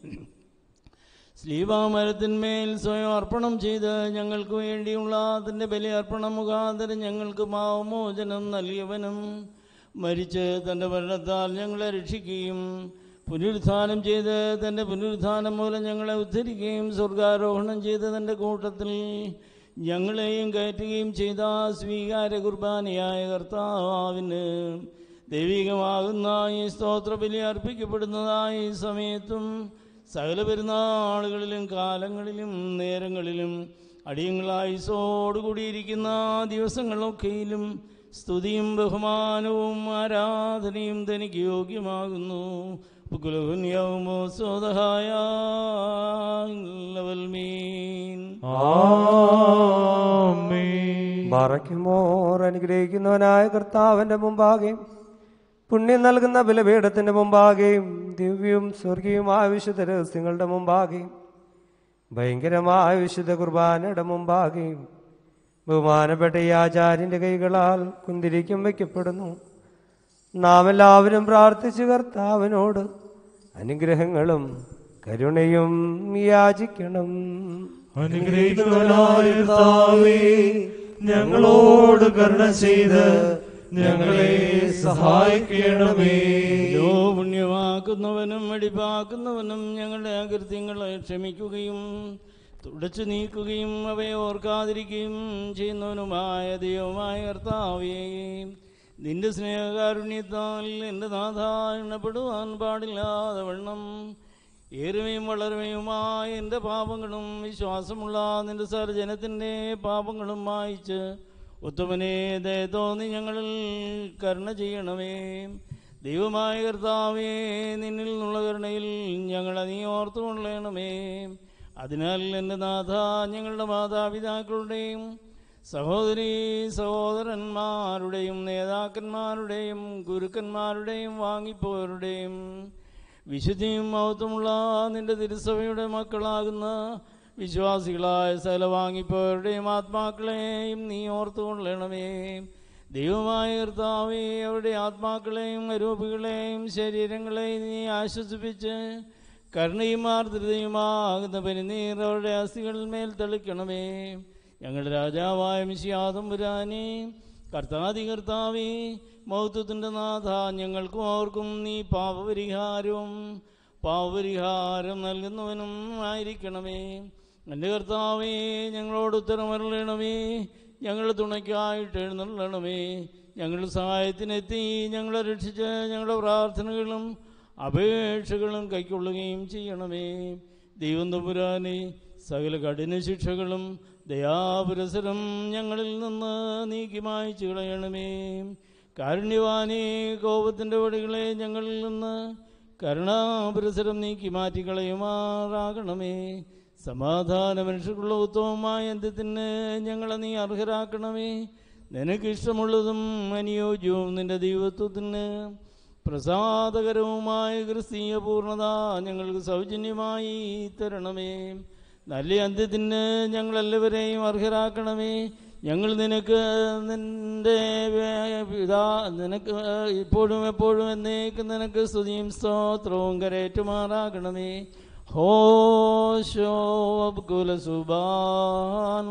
സ്ലീവാമരത്തിന്മേൽ സ്വയം അർപ്പണം ചെയ്ത് ഞങ്ങൾക്ക് വേണ്ടിയുള്ള അതിൻ്റെ ബലി അർപ്പണം മുഖാന്തരം ഞങ്ങൾക്ക് പാവമോചനം നൽകിയവനും മരിച്ച് തൻ്റെ മരണത്താൽ ഞങ്ങളെ രക്ഷിക്കുകയും പുനരുത്ഥാനം ചെയ്ത് തൻ്റെ പുനരുത്ഥാനം മൂലം ഞങ്ങളെ ഉദ്ധരിക്കുകയും സ്വർഗാരോഹണം ചെയ്ത് തൻ്റെ കൂട്ടത്തിൽ ഞങ്ങളെയും കയറ്റുകയും ചെയ്ത സ്വീകാര കുർബാനയായ കർത്താവിന് ദൈവികമാകുന്ന ഈ സ്തോത്രബലി അർപ്പിക്കപ്പെടുന്നതായ ഈ സമയത്തും സകല പെരുന്നാളുകളിലും കാലങ്ങളിലും നേരങ്ങളിലും അടിയങ്ങളായുസോടുകൂടിയിരിക്കുന്ന ദിവസങ്ങളൊക്കെയിലും സ്തുതിയും ബഹുമാനവും ആരാധനയും തനിക്ക് യോഗ്യമാകുന്നു പുകുലഹുന്യവുമോ സ്വതഹായ ലവൽമീൻ ബാറയ്ക്കുമോർ അനുഗ്രഹിക്കുന്നവനായ കർത്താവിന്റെ മുമ്പാകെ പുണ്യം നൽകുന്ന ബലപീഠത്തിന്റെ മുമ്പാകെയും ദിവ്യവും സ്വർഗീയമായ വിശുദ്ധ രഹസ്യങ്ങളുടെ മുമ്പാകെയും ഭയങ്കരമായ വിശുദ്ധ കുർബാനയുടെ മുമ്പാകെയും ബഹുമാനപ്പെട്ട ഈ ആചാര്യന്റെ കൈകളാൽ കുന്തിരിക്കും വയ്ക്കപ്പെടുന്നു നാം എല്ലാവരും പ്രാർത്ഥിച്ചു കർത്താവിനോട് അനുഗ്രഹങ്ങളും കരുണയും യാചിക്കണം അനുഗ്രഹിക്കുന്നവനായ കർത്താവേ, ഞങ്ങളോട് കരുണ ചെയ്ത് ഞങ്ങളെ സഹായിക്കണമേ ഓ പുണ്യമാക്കുന്നവനും വെടിപ്പാക്കുന്നവനും ഞങ്ങളുടെ അകൃത്യങ്ങളെ ക്ഷമിക്കുകയും തുടച്ചു നീക്കുകയും അവയെ ഓർക്കാതിരിക്കുകയും ചെയ്യുന്നവനുമായ ദൈവമായ കർത്താവേ നിന്റെ സ്നേഹകാരുണ്യത്താൽ എൻ്റെ നാഥ എണ്ണപ്പെടുവാൻ പാടില്ലാതെ വണ്ണം ഏറുമയും വളരുമയുമായ എൻ്റെ പാപങ്ങളും വിശ്വാസമുള്ള നിന്റെ സർജനത്തിൻ്റെ പാപങ്ങളും മായിച്ച് ഉത്തമനെ ദയ തോന്നി ഞങ്ങളിൽ കരുണ ചെയ്യണമേ ദൈവമായ കർത്താവേ നിന്നിൽ നിന്നുള്ള കരുണയിൽ ഞങ്ങളെ നീ ഓർത്തുകൊള്ളണമേ അതിനാൽ എൻ്റെ നാഥ ഞങ്ങളുടെ മാതാപിതാക്കളുടെയും സഹോദരി സഹോദരന്മാരുടെയും നേതാക്കന്മാരുടെയും ഗുരുക്കന്മാരുടെയും വാങ്ങിപ്പോയവരുടെയും വിശുദ്ധിയും മഹത്വമുള്ള നിന്റെ തിരുസഭയുടെ മക്കളാകുന്ന വിശ്വാസികളായ സ്ഥല വാങ്ങിപ്പോയവരുടെയും ആത്മാക്കളെയും നീ ഓർത്തുകൊള്ളണമേ ദൈവമായ കർത്താവേ അവരുടെ ആത്മാക്കളെയും അരൂപികളെയും ശരീരങ്ങളെയും നീ ആശ്വസിപ്പിച്ച് കരുണയും ആർദ്രതയുമാകുന്ന പനിനീർ അവരുടെ അസ്ഥികളിൽ മേൽ തെളിക്കണമേ ഞങ്ങളുടെ രാജാവായ മിശിയാദം പുരാനെ കർത്താതി കർത്താവേ മൗത്വത്തിൻ്റെ നാഥ ഞങ്ങൾക്കും അവർക്കും നീ പാപപരിഹാരവും പാപപരിഹാരം നൽകുന്നവനും ആയിരിക്കണമേ എൻ്റെ കർത്താവേ ഞങ്ങളോട് ഉത്തരമരളണമേ ഞങ്ങളുടെ തുണയ്ക്കായിട്ട് എഴുന്നള്ളണമേ ഞങ്ങളുടെ സഹായത്തിനെത്തി ഞങ്ങളെ രക്ഷിച്ച് ഞങ്ങളുടെ പ്രാർത്ഥനകളും അപേക്ഷകളും കൈക്കൊള്ളുകയും ചെയ്യണമേ ദൈവം തമ്പുരാനെ സകല കഠിന ശിക്ഷകളും ദയാപുരസരം ഞങ്ങളിൽ നിന്ന് നീക്കി മായ്ച്ചു കളയണമേ കാരുണ്യവാനേ കോപത്തിൻ്റെ വടികളെ ഞങ്ങളിൽ നിന്ന് കരുണാപുരസരം നീക്കി മാറ്റിക്കളയുമാറാകണമേ സമാധാന മനുഷ്യർക്കുള്ള ഉത്തമമായ അന്ത്യത്തിന് ഞങ്ങളെ നീ അർഹരാക്കണമേ നിനക്കിഷ്ടമുള്ളതും അനുയോജ്യവും നിന്റെ ദൈവത്വത്തിന് പ്രസാദകരവുമായ ക്രിസ്തീയ പൂർണ്ണത ഞങ്ങൾക്ക് സൗജന്യമായി തരണമേ നല്ല അന്ത്യത്തിന് ഞങ്ങളെല്ലാവരെയും അർഹരാക്കണമേ ഞങ്ങൾ നിനക്ക് നിന്റെ പിതാ നിനക്ക് ഇപ്പോഴും എപ്പോഴും എന്നേക്കും നിനക്ക് സ്തുതിയും സ്തോത്രവും കരേറ്റുമാറാകണമേ ഹോശോ കുലസുബാൻ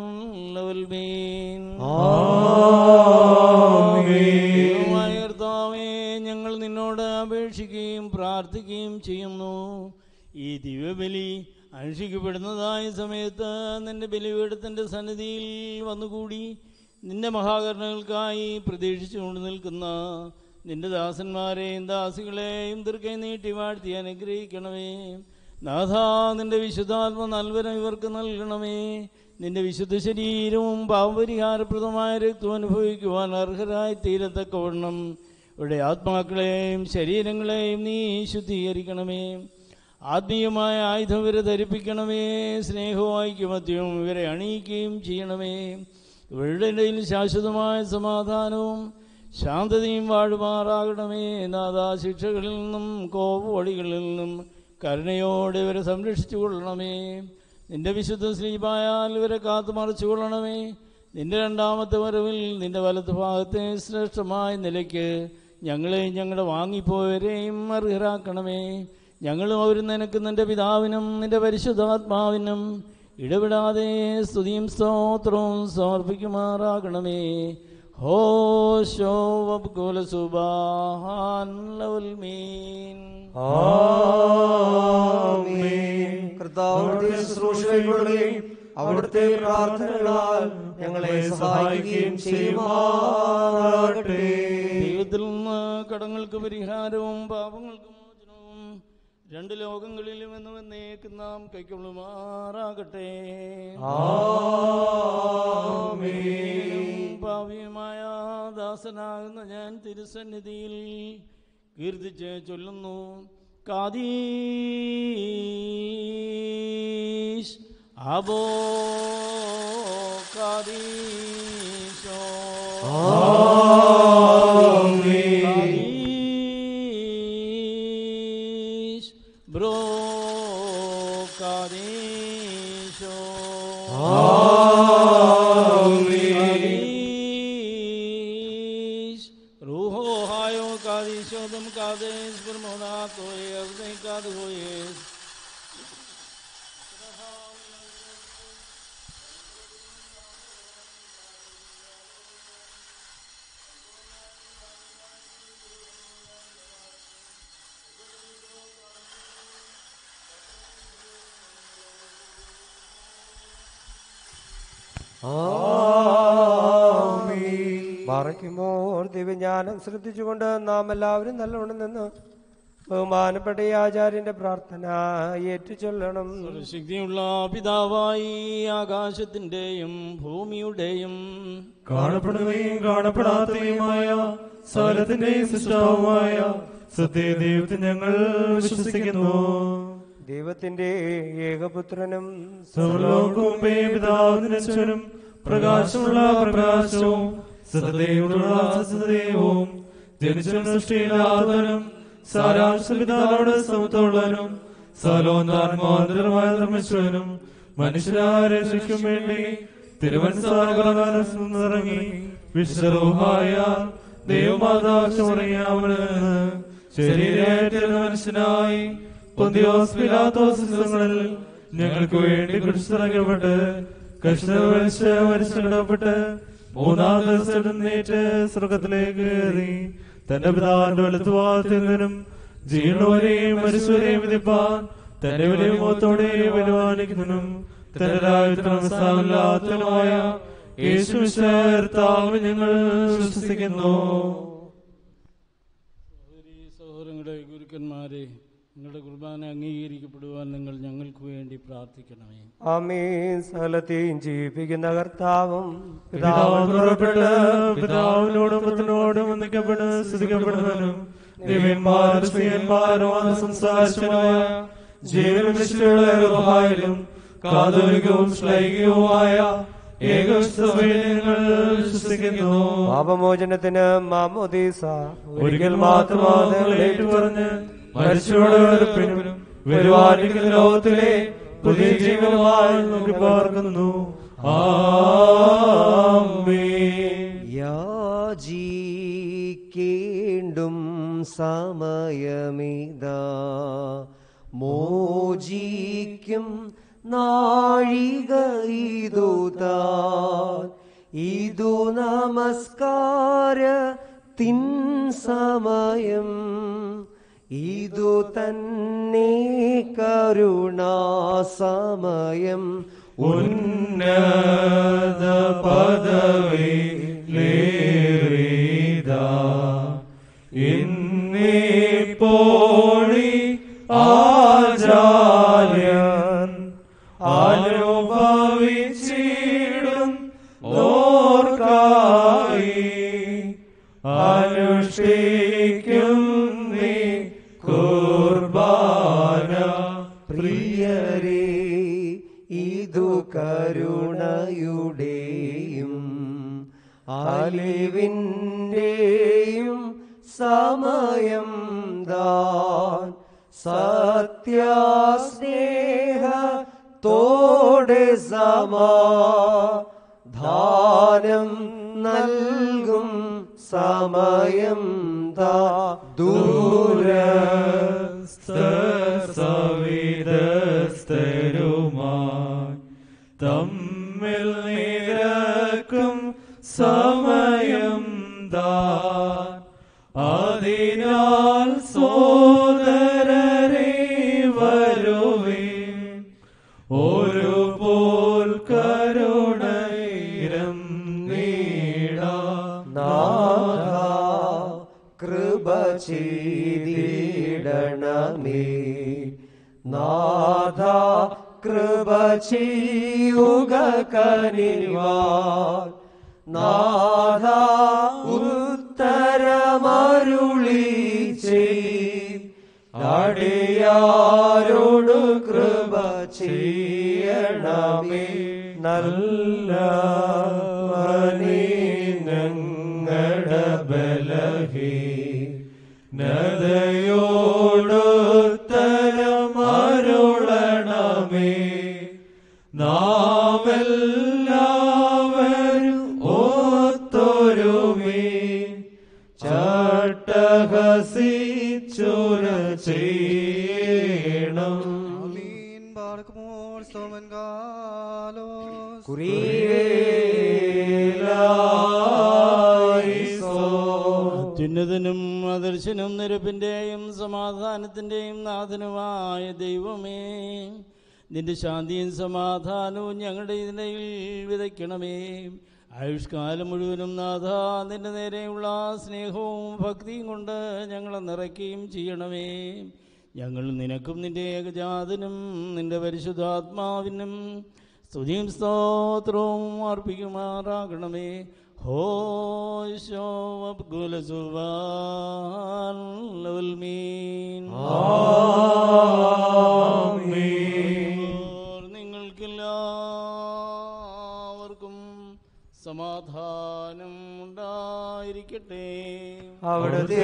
കർത്താവേ ഞങ്ങൾ നിന്നോട് അപേക്ഷിക്കുകയും പ്രാർത്ഥിക്കുകയും ചെയ്യുന്നു ഈ ദിവ്യബലി അനുഷ്ഠിക്കപ്പെടുന്നതായ സമയത്ത് നിന്റെ ബലിപീഠത്തിൻ്റെ സന്നിധിയിൽ വന്നുകൂടി നിന്റെ മഹാകരണങ്ങൾക്കായി പ്രതീക്ഷിച്ചുകൊണ്ട് നിൽക്കുന്ന നിന്റെ ദാസന്മാരെയും ദാസികളെയും ദീർഘ നീട്ടി വാഴ്ത്തി അനുഗ്രഹിക്കണമേ നാഥ നിന്റെ വിശുദ്ധാത്മ നൽവരം ഇവർക്ക് നൽകണമേ നിന്റെ വിശുദ്ധ ശരീരവും പാവപരിഹാരപ്രദമായ രക്തം അനുഭവിക്കുവാൻ അർഹരായി തീരത്തക്കവണ്ണം ഇവിടെ ആത്മാക്കളെയും ശരീരങ്ങളെയും നീ ശുദ്ധീകരിക്കണമേ ആത്മീയമായ ആയുധം ഇവരെ ധരിപ്പിക്കണമേ സ്നേഹവും ഐക്യമത്യവും ഇവരെ അണിയിക്കുകയും ചെയ്യണമേ ഇവരുടെ ഇടയിൽ ശാശ്വതമായ സമാധാനവും ശാന്തതയും വാഴുമാറാകണമേ നാദാ ശിക്ഷകളിൽ നിന്നും കോപവടികളിൽ നിന്നും കരുണയോടെ ഇവരെ സംരക്ഷിച്ചു കൊള്ളണമേ നിന്റെ വിശുദ്ധ സ്ലീപായാൽ ഇവരെ കാത്തു മറച്ചു കൊള്ളണമേ നിന്റെ രണ്ടാമത്തെ വരവിൽ നിന്റെ വലത്ത് ഭാഗത്തെ ശ്രേഷ്ഠമായ നിലയ്ക്ക് ഞങ്ങളെയും ഞങ്ങളുടെ വാങ്ങിപ്പോയവരെയും അർഹരാക്കണമേ ഞങ്ങളും അവരും നിനക്ക് നിന്റെ പിതാവിനും നിന്റെ പരിശുദ്ധാത്മാവിനും ഇടപെടാതെ സ്തുതിയും സ്തോത്രവും സമർപ്പിക്കുമാറാകണമേ ഹോ ശോ വബ്കുല സുബാൻ ലവൽ മീൻ കർത്താവിന്റെ ശുശ്രൂഷ കൈക്കൊള്ളുകയും അവിടുത്തെ പ്രാർത്ഥനകളാൽ ഞങ്ങളെ സഹായിക്കുകയും ചെയ്യുമാറാകട്ടെ ദൈവത്തിൽ നിന്ന് കടങ്ങൾക്ക് പരിഹാരവും പാപങ്ങൾക്ക് മോചനവും രണ്ട് ലോകങ്ങളിലും എന്നും എന്നേക്കും നാം കൈക്കൊള്ളുമാറാകട്ടെ ഭാവിയുമായ ദാസനാകുന്ന ഞാൻ തിരുസന്നിധിയിൽ കീർത്തിച്ച് ചൊല്ലുന്നു കാദീശ് അബോ കാദീശോ കാദീശ് ബ്രോ കാദീശോ കാദീശ് റൂഹോ ഹായോ കാദീശോ തും കാദേശ് പ്രമോദാത്തോയെ അവിടെ കാതുപോയേ മറയ്ക്കുമ്പോൾ ദിവ്യജ്ഞാനം ശ്രദ്ധിച്ചുകൊണ്ട് നാം എല്ലാവരും നല്ലവണ്ണം നിന്ന് ബഹുമാനപ്പെട്ട ഈ ആചാര്യന്റെ പ്രാർത്ഥന ഏറ്റുചൊല്ലണം ശക്തിയുള്ള പിതാവായി ആകാശത്തിന്റെയും ഭൂമിയുടെയും കാണപ്പെടുകയും കാണപ്പെടാത്തതുമായ സകലത്തിന്റെയും സൃഷ്ടാവുമായ സത്യദൈവത്തിൽ ഞങ്ങൾ വിശ്വസിക്കുന്നു ദൈവത്തിന്റെ ഏകപുത്രനും സർവലോകവും പിതാവിനും പ്രകാശമുള്ള പ്രകാശവും സത്യതയുള്ള സത്യതയും ജനിച്ചും സൃഷ്ടിയില്ലാത്തവനും സാരാംശപിതാവിനോട് സമത്വമുള്ളവനും സലോന്താത്മാന്തരമായ നിർമ്മിച്ചവനും മനുഷ്യരായ രക്ഷയ്ക്കും വേണ്ടി തിരുവനന്തപുരം ഇറങ്ങി വിശ്വരൂഹായ ദൈവമാതാക്ഷമുറങ്ങിയ അവന് ശരീരമായിട്ടുള്ള മനുഷ്യനായി പൊന്തിയോസ് പിലാത്തോസ് ദിവസങ്ങളിൽ ഞങ്ങൾക്ക് വേണ്ടി കുടിച്ചിറങ്ങപ്പെട്ട് കഷ്ടമരിച്ച് മരിച്ചിടപ്പെട്ട് മൂന്നാം ദിവസം എഴുന്നേറ്റ് സ്വർഗത്തിലേക്ക് കയറി തന്റെ പിതാവിന്റെ വലത്തുഭാഗത്തിൽ നിന്നും ജീവനോരെയും മരിച്ചവരെയും വിധിപ്പാൻ തന്റെ വലിയ മുഖത്തോടെയും വരുമാനിക്കുന്നതിനും തന്റെ രാജ്യത്തിനവസാനമില്ലാത്തനുമായ യേശു കർത്താവ് ഞങ്ങൾ വിശ്വസിക്കുന്നു സഹോദരീ സഹോദരങ്ങളെ ഗുരുക്കന്മാരെ നിങ്ങളുടെ കുർബാന അംഗീകരിക്കപ്പെടുവാൻ നിങ്ങൾ ഞങ്ങൾക്ക് വേണ്ടി പ്രാർത്ഥിക്കണമേ ആമീൻ സകലത്തെയും ജീവിപ്പിക്കുന്ന കർത്താവും പിതാവ് പുറപ്പെട്ട് പിതാവിനോടും പുത്രനോടും വന്ദിക്കപ്പെട്ട് സ്തുതിക്കപ്പെടുന്നവനും ദിവ്യന്മാരും സ്ത്രീയന്മാരും വന്ന് സംസാരിച്ചനുമായ ജീവനും നിശ്ചയുള്ള യഹോവയിലും കാതോലികവും ശ്ലൈകികവുമായ ഏകവിശ്വസഭയിൽ ഞങ്ങൾ വിശ്വസിക്കുന്നു പാപമോചനത്തിന് മാമോദീസ ഒരിക്കൽ മാത്രമാണ് ഞങ്ങൾ ഏറ്റുപറഞ്ഞ് മരിച്ചവരുടെ വെറുപ്പിനും വരുവാനിരിക്കുന്ന ലോകത്തിലെ പുതിയ ജീവനുമായി നോക്കി പാർക്കുന്നു ആമേൻ യാചിക്കേണ്ടും സമയമിതാ മോചിക്കും നാഴിക ഇതു താൻ ഇതു നമസ്കാര തിൻ സമയം ഇതു തന്നെ കരുണാസമയം ഉന്നത പദവി ഇന്നിപ്പോഴി ആചാര്യൻ അനുഭവിച്ചിടും ഓർക്കായി അനുഷ്ഠിക്കും നീ കുർബാന പ്രിയരേ ഇതു കരുണയുടെയും അലിവിൻ്റെയും സമയം താൻ സത്യസ്നേഹത്തോടെ സമാധാനം നൽകും സമയം താ ദൂര സവിതസ്തരുമായി തമ്മിൽ നിരക്കും സമയം താൻ അതിനാൽ സോദരരെ വരുവേ ഒരു പോൽ കൃപ ചെയ്തിടണമേ നാഥ കൃപ ചെയ്യുക കനിവാൻ നാഥ ഉത്തരമരുളി അടിയാരോട് കൃപ ചെയ്യണമേ നല്ല ഞങ്ങളുടെ ബലഹീ നദയോടുത്തരമരുളണമേ നാം എല്ലാവരും ഓത്തൊരുമേ ചട്ടഹസിച്ചുര ചെയ്യണം ആമീൻ ബാർക്കുമോൾ സ്തോമൻ കാലോസ് അത്യുന്നതനും അദർശനും നിരപ്പിന്റെയും സമാധാനത്തിന്റെയും നാഥനുമായ ദൈവമേ നിന്റെ ശാന്തിയും സമാധാനവും ഞങ്ങളുടെ ഇതിനയിൽ വിതയ്ക്കണമേ ആയുഷ്കാലം മുഴുവനും നാഥ നിന്റെ നേരെയുള്ള സ്നേഹവും ഭക്തിയും കൊണ്ട് ഞങ്ങളെ നിറയ്ക്കുകയും ചെയ്യണമേ ഞങ്ങൾ നിനക്കും നിന്റെ ഏകജാതനും നിന്റെ പരിശുദ്ധാത്മാവിനും സ്തുതിയും സ്തോത്രവും അർപ്പിക്കുമാറാകണമേ ഹോശോ അബ്ഗുലസുബാൻ നിങ്ങൾക്കെല്ലാവർക്കും സമാധാനം ഉണ്ടായിരിക്കട്ടെ അവിടുത്തെ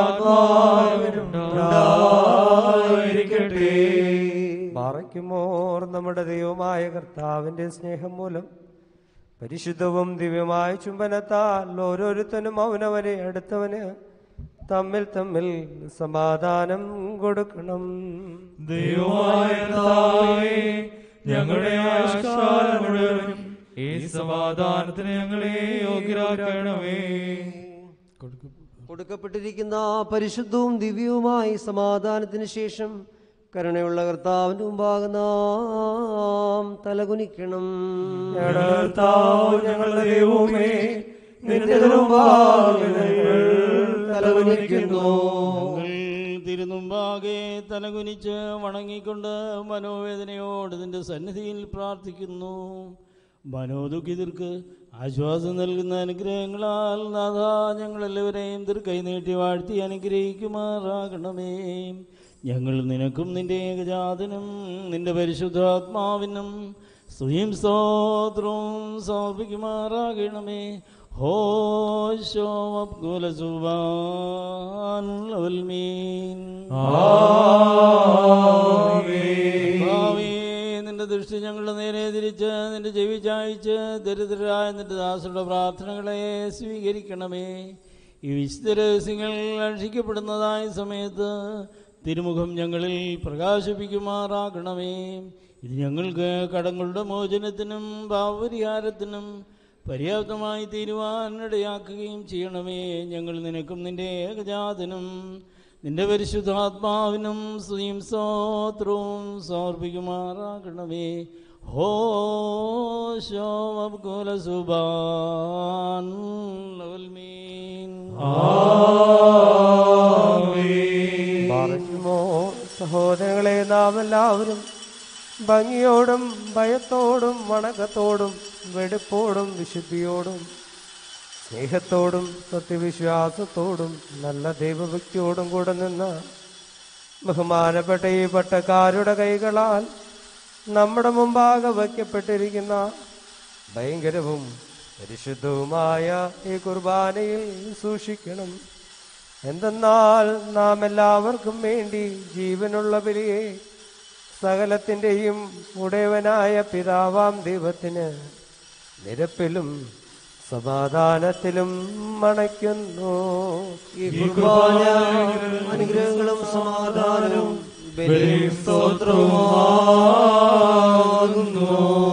ആത്മാവിനുണ്ടായിരിക്കട്ടെ. മറയ്ക്കുമോർ നമ്മുടെ ദൈവമായ കർത്താവിന്റെ സ്നേഹം മൂലം പരിശുദ്ധവും ദിവ്യമായ ചുംബനത്താൽ ഓരോരുത്തനും അവനവനെ അടുത്തവന് തമ്മിൽ തമ്മിൽ സമാധാനം കൊടുക്കണം ദൈവമായ കർത്താവേ, ഞങ്ങളുടെ ആയുഷ്കാലം മുഴുവനും ഈ സമാധാനത്തിന് ഞങ്ങളെ യോഗ്യരാക്കണമേ കൊടുക്കപ്പെട്ടിരിക്കുന്ന പരിശുദ്ധവും ദിവ്യവുമായി സമാധാനത്തിന് ശേഷം കരുണയുള്ള കർത്താവിന്റെ മുമ്പാകെ നാം തലകുനിക്കണം ഞങ്ങളുടെ കർത്താവ് ഞങ്ങളുടെ ദൈവമേ നിന്റെ മുമ്പാകെ ഞങ്ങൾ തലകുനിക്കുന്നു ഞങ്ങൾ തിരുനുമ്പാകെ തലകുനിച്ച് വണങ്ങിക്കൊണ്ട് മനോവേദനയോട് നിന്റെ സന്നിധിയിൽ പ്രാർത്ഥിക്കുന്നു മനോദുഃഖിതർക്ക് ആശ്വാസം നൽകുന്ന അനുഗ്രഹങ്ങളാൽ നാഥ ഞങ്ങളെല്ലാവരെയും ദീർഘൈ നീട്ടി വാഴ്ത്തി അനുഗ്രഹിക്കുമാറാകണമേ ഞങ്ങൾ നിനക്കും നിന്റെ ഏകജാതനും നിന്റെ പരിശുദ്ധാത്മാവിനും സ്തുതിയും സ്തോത്രവും സമർപ്പിക്കുമാറാകണമേ ഹോശോ അബ്ഗുലസുബാൻ ലവൽമീൻ കർത്താവേ, നിന്റെ ദൃഷ്ടി ഞങ്ങളുടെ നേരെ തിരിച്ച് നിന്റെ ചെവി ചായച്ച് ദരിദ്രരായ നിന്റെ ദാസരുടെ പ്രാർത്ഥനകളെ സ്വീകരിക്കണമേ ഈ വിശുദ്ധ രഹസ്യങ്ങൾ രക്ഷിക്കപ്പെടുന്നതായ സമയത്ത് തിരുമുഖം ഞങ്ങളിൽ പ്രകാശിപ്പിക്കുമാറാക്കണമേ ഇത് ഞങ്ങൾക്ക് കടങ്ങളുടെ മോചനത്തിനും ഭാവപരിഹാരത്തിനും പര്യാപ്തമായി തീരുവാൻ ഇടയാക്കുകയും ചെയ്യണമേ ഞങ്ങൾ നിനക്കും നിന്റെ ഏകജാതനും നിന്റെ പരിശുദ്ധാത്മാവിനും സ്തുതിയും സ്തോത്രവും സമർപ്പിക്കുമാറാകണമേ ഹോ ശോഭകുല സുബാൻ ലവൽമീൻ പറയുമോ സഹോദരങ്ങളെ നാം എല്ലാവരും ഭംഗിയോടും ഭയത്തോടും വണക്കത്തോടും വെടുപ്പോടും വിശുദ്ധിയോടും സ്നേഹത്തോടും സത്യവിശ്വാസത്തോടും നല്ല ദൈവഭക്തിയോടും കൂടെ നിന്ന് ബഹുമാനപ്പെട്ട ഈ പട്ടക്കാരുടെ കൈകളാൽ നമ്മുടെ മുമ്പാകെ വയ്ക്കപ്പെട്ടിരിക്കുന്ന ഭയങ്കരവും പരിശുദ്ധവുമായ ഈ കുർബാനയിൽ സൂക്ഷിക്കണം എന്തെന്നാൽ നാം എല്ലാവർക്കും വേണ്ടി ജീവനുള്ള ബലിയെ സകലത്തിൻ്റെയും ഉടയവനായ പിതാവാം ദൈവത്തിന് നിരപ്പിലും സമാധാനത്തിലും മണയ്ക്കുന്നു ഈ കുർബാന അനുഗ്രഹങ്ങളും സമാധാനവും ബലിയും സ്തോത്രവുമാകുന്നു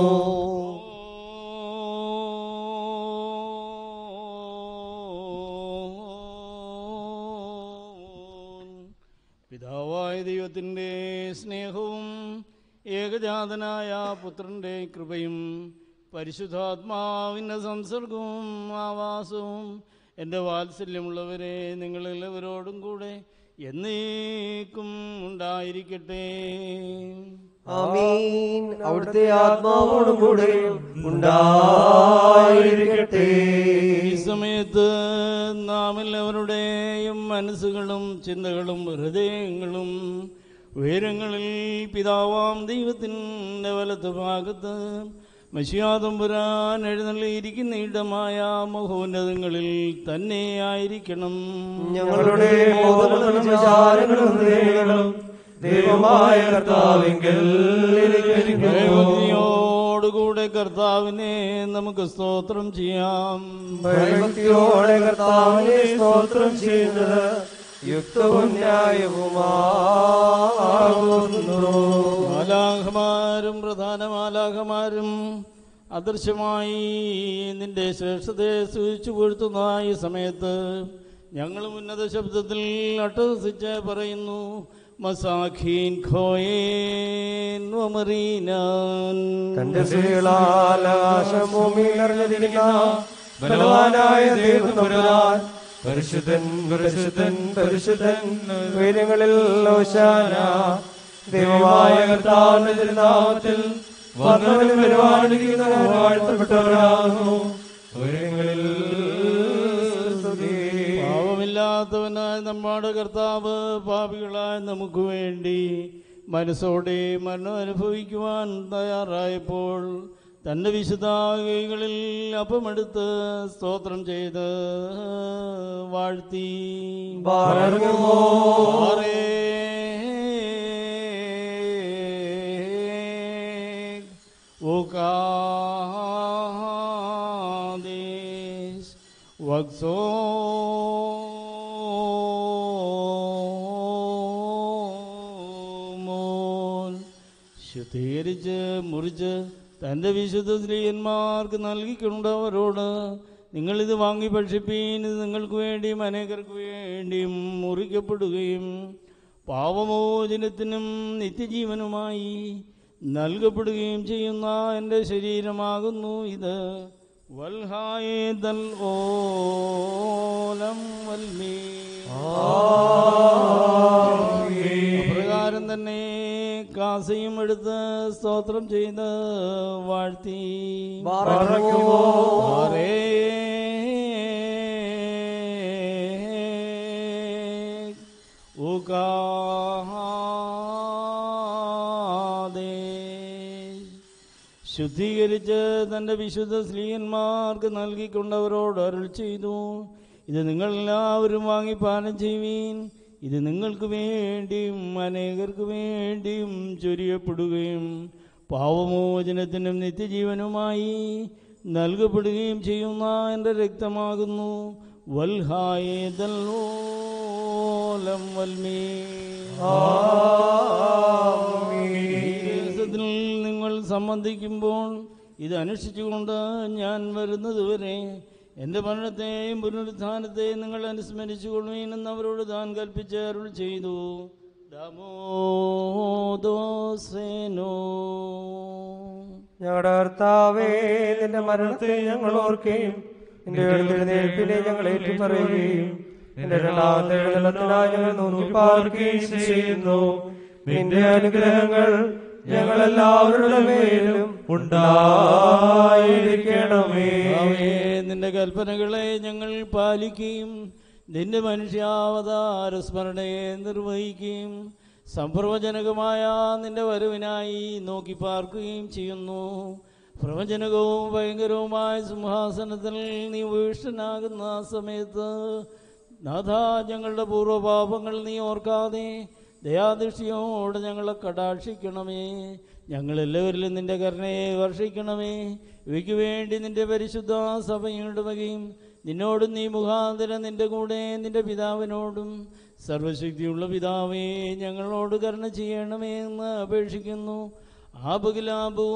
പിതാവായ ദൈവത്തിൻ്റെ സ്നേഹവും ഏകജാതനായ പുത്രൻ്റെ കൃപയും പരിശുദ്ധാത്മാവിൻ്റെ സംസർഗവും ആവാസവും എൻ്റെ വാത്സല്യമുള്ളവരെ നിങ്ങളെല്ലാവരോടും കൂടെ എന്നേക്കും ഉണ്ടായിരിക്കട്ടെ ആമീൻ അവിടുത്തെ ആത്മാവോടും കൂടെ ഉണ്ടായിരിക്കട്ടെ ഈ സമയത്ത് നാം എല്ലാവരുടെയും മനസ്സുകളും ചിന്തകളും ഹൃദയങ്ങളും ഉയരങ്ങളിൽ പിതാവാം ദൈവത്തിൻ്റെ വലത്ത് ഭാഗത്ത് മഷിയാതമ്പുരാൻ എഴുന്നള്ളിയിരിക്കുന്ന ഇടമായ മഹോന്നതങ്ങളിൽ തന്നെ ആയിരിക്കണം ഞങ്ങളുടെ ബോധങ്ങളും വിചാരങ്ങളും ഹൃദയങ്ങളും ദൈവമായ കർത്താവിങ്കൽ ഇരിക്കുന്നു. ഭയഭക്തിയോടുകൂടെ കർത്താവിനെ നമുക്ക് സ്തോത്രം ചെയ്യാം ഭയഭക്തിയോടെ കർത്താവിനെ സ്തോത്രം ചെയ്യുന്നത് യുക്തവും ന്യായവുമാകുന്നു മാലാഖമാരും പ്രധാന മാലാഖമാരും അദൃശ്യമായി നിന്റെ ശ്രേഷ്ഠതയെ സൂചിച്ചു പുഴുത്തുന്ന ഈ സമയത്ത് ഞങ്ങളും ഉന്നത ശബ്ദത്തിൽ അട്ടഹസിച്ച് പറയുന്നു മസാഖീൻ ഖോയേൻ വമറീനാൻ തന്റെ സ്ത്രീകളാൽ ആകാശം ഭൂമിയിൽ അറിഞ്ഞിരിക്കുന്ന ബലവാനായ ദൈവം പരിശുദ്ധൻ പരിശുദ്ധൻ പരിശുദ്ധൻ ഉയരങ്ങളിൽ ഓശാന ദൈവമായ കർത്താവിന്റെ തിരുനാമത്തിൽ വന്നവനും വരുവാനിരിക്കുന്നവരും വാഴ്ത്തപ്പെട്ടവരാകുന്നു ഉയരങ്ങളിൽ സ്തുതി. പാവമില്ലാത്തവനായ നമ്മുടെ കർത്താവ് പാപികളായ നമുക്ക് വേണ്ടി മനസ്സോടെ മരണം അനുഭവിക്കുവാൻ തയ്യാറായപ്പോൾ തൻ്റെ വിശുദ്ധ കൈകളിൽ അപ്പമെടുത്ത് സ്തോത്രം ചെയ്ത് വാഴ്ത്തി ബാരകുമോ. ബാറേ. ഉകാദേശ് വക്സോമോൻ ശുദ്ധീകരിച്ച് മുറിച്ച് തൻ്റെ വിശുദ്ധ സ്ത്രീയന്മാർക്ക് നൽകിക്കൊണ്ടവരോട് നിങ്ങളിത് വാങ്ങി ഭക്ഷിപ്പീൻ ഇത് നിങ്ങൾക്ക് വേണ്ടിയും അനേകർക്ക് വേണ്ടിയും മുറിക്കപ്പെടുകയും പാവമോചനത്തിനും നിത്യജീവനുമായി നൽകപ്പെടുകയും ചെയ്യുന്ന എൻ്റെ ശരീരമാകുന്നു ഇത് വൽഹായേതൽ ഓലം വൽമീ അപ്രകാരം തന്നെ കാസയും എടുത്ത് സ്തോത്രം ചെയ്ത് വാഴ്ത്തി ബാരകുമോ. ബാറേ. ഉകാദേശ്. ശുദ്ധീകരിച്ച് തൻ്റെ വിശുദ്ധ സ്ത്രീയന്മാർക്ക് നൽകിക്കൊണ്ടവരോട് അരുൾ ചെയ്തു ഇത് നിങ്ങളെല്ലാവരും വാങ്ങി പാനം ചെയ്യുവീൻ ഇത് നിങ്ങൾക്ക് വേണ്ടിയും അനേകർക്ക് വേണ്ടിയും ചൊരിയപ്പെടുകയും പാവമോചനത്തിനും നിത്യജീവനുമായി നൽകപ്പെടുകയും ചെയ്യുന്ന എൻ്റെ രക്തമാകുന്നു വൽഹായേതല്ലോലം വൽമീ ദിവസത്തിൽ നിങ്ങൾ സംബന്ധിക്കുമ്പോൾ ഇത് അനുഷ്ഠിച്ചുകൊണ്ട് ഞാൻ വരുന്നതുവരെ എൻ്റെ മരണത്തെയും പുനരുത്ഥാനത്തെയും നിങ്ങൾ അനുസ്മരിച്ചു കൊള്ളുവീനെന്ന് അവരോട് താൻ കൽപ്പിച്ച് അരുൾ ചെയ്തു ദമോദോസേനോ ഞങ്ങളുടെ കർത്താവേ നിന്റെ മരണത്തെ ഞങ്ങൾ ഓർക്കുകയും നിന്റെ എഴുന്നേൽപ്പിനെ ഞങ്ങൾ ഏറ്റുപറയുകയും നിന്റെ രണ്ടാമത്തെ എഴുന്നള്ളത്തിനായി ഞങ്ങൾ നോക്കി പാർക്കുകയും ചെയ്യുന്നു നിന്റെ അനുഗ്രഹങ്ങൾ ഞങ്ങളെല്ലാവരുടെ മേലും ഉണ്ടായിരിക്കണമേ കർത്താവേ, നിന്റെ കൽപ്പനകളെ ഞങ്ങൾ പാലിക്കുകയും നിന്റെ മനുഷ്യാവതാര സ്മരണയെ നിർവഹിക്കുകയും സംപ്രവചനകമായ നിന്റെ വരവിനായി നോക്കി പാർക്കുകയും ചെയ്യുന്നു പ്രവചനകവും ഭയങ്കരവുമായ സിംഹാസനത്തിൽ നീ വീഷ്ടനാകുന്ന ആ സമയത്ത് നാഥ ഞങ്ങളുടെ പൂർവ്വപാപങ്ങൾ നീ ഓർക്കാതെ ദയാദൃഷ്ടിയോടെ ഞങ്ങളെ കടാക്ഷിക്കണമേ ഞങ്ങളെല്ലാവരിലും നിന്റെ കരുണയെ വർഷിക്കണമേ ഇവയ്ക്ക് വേണ്ടി നിന്റെ പരിശുദ്ധ സഭയിടുകയും നിന്നോടും നീ മുഖാന്തരം നിന്റെ കൂടെ നിന്റെ പിതാവിനോടും സർവശക്തിയുള്ള പിതാവേ ഞങ്ങളോട് കരുണ ചെയ്യണമേ എന്ന് അപേക്ഷിക്കുന്നു ആപകിലാബൂ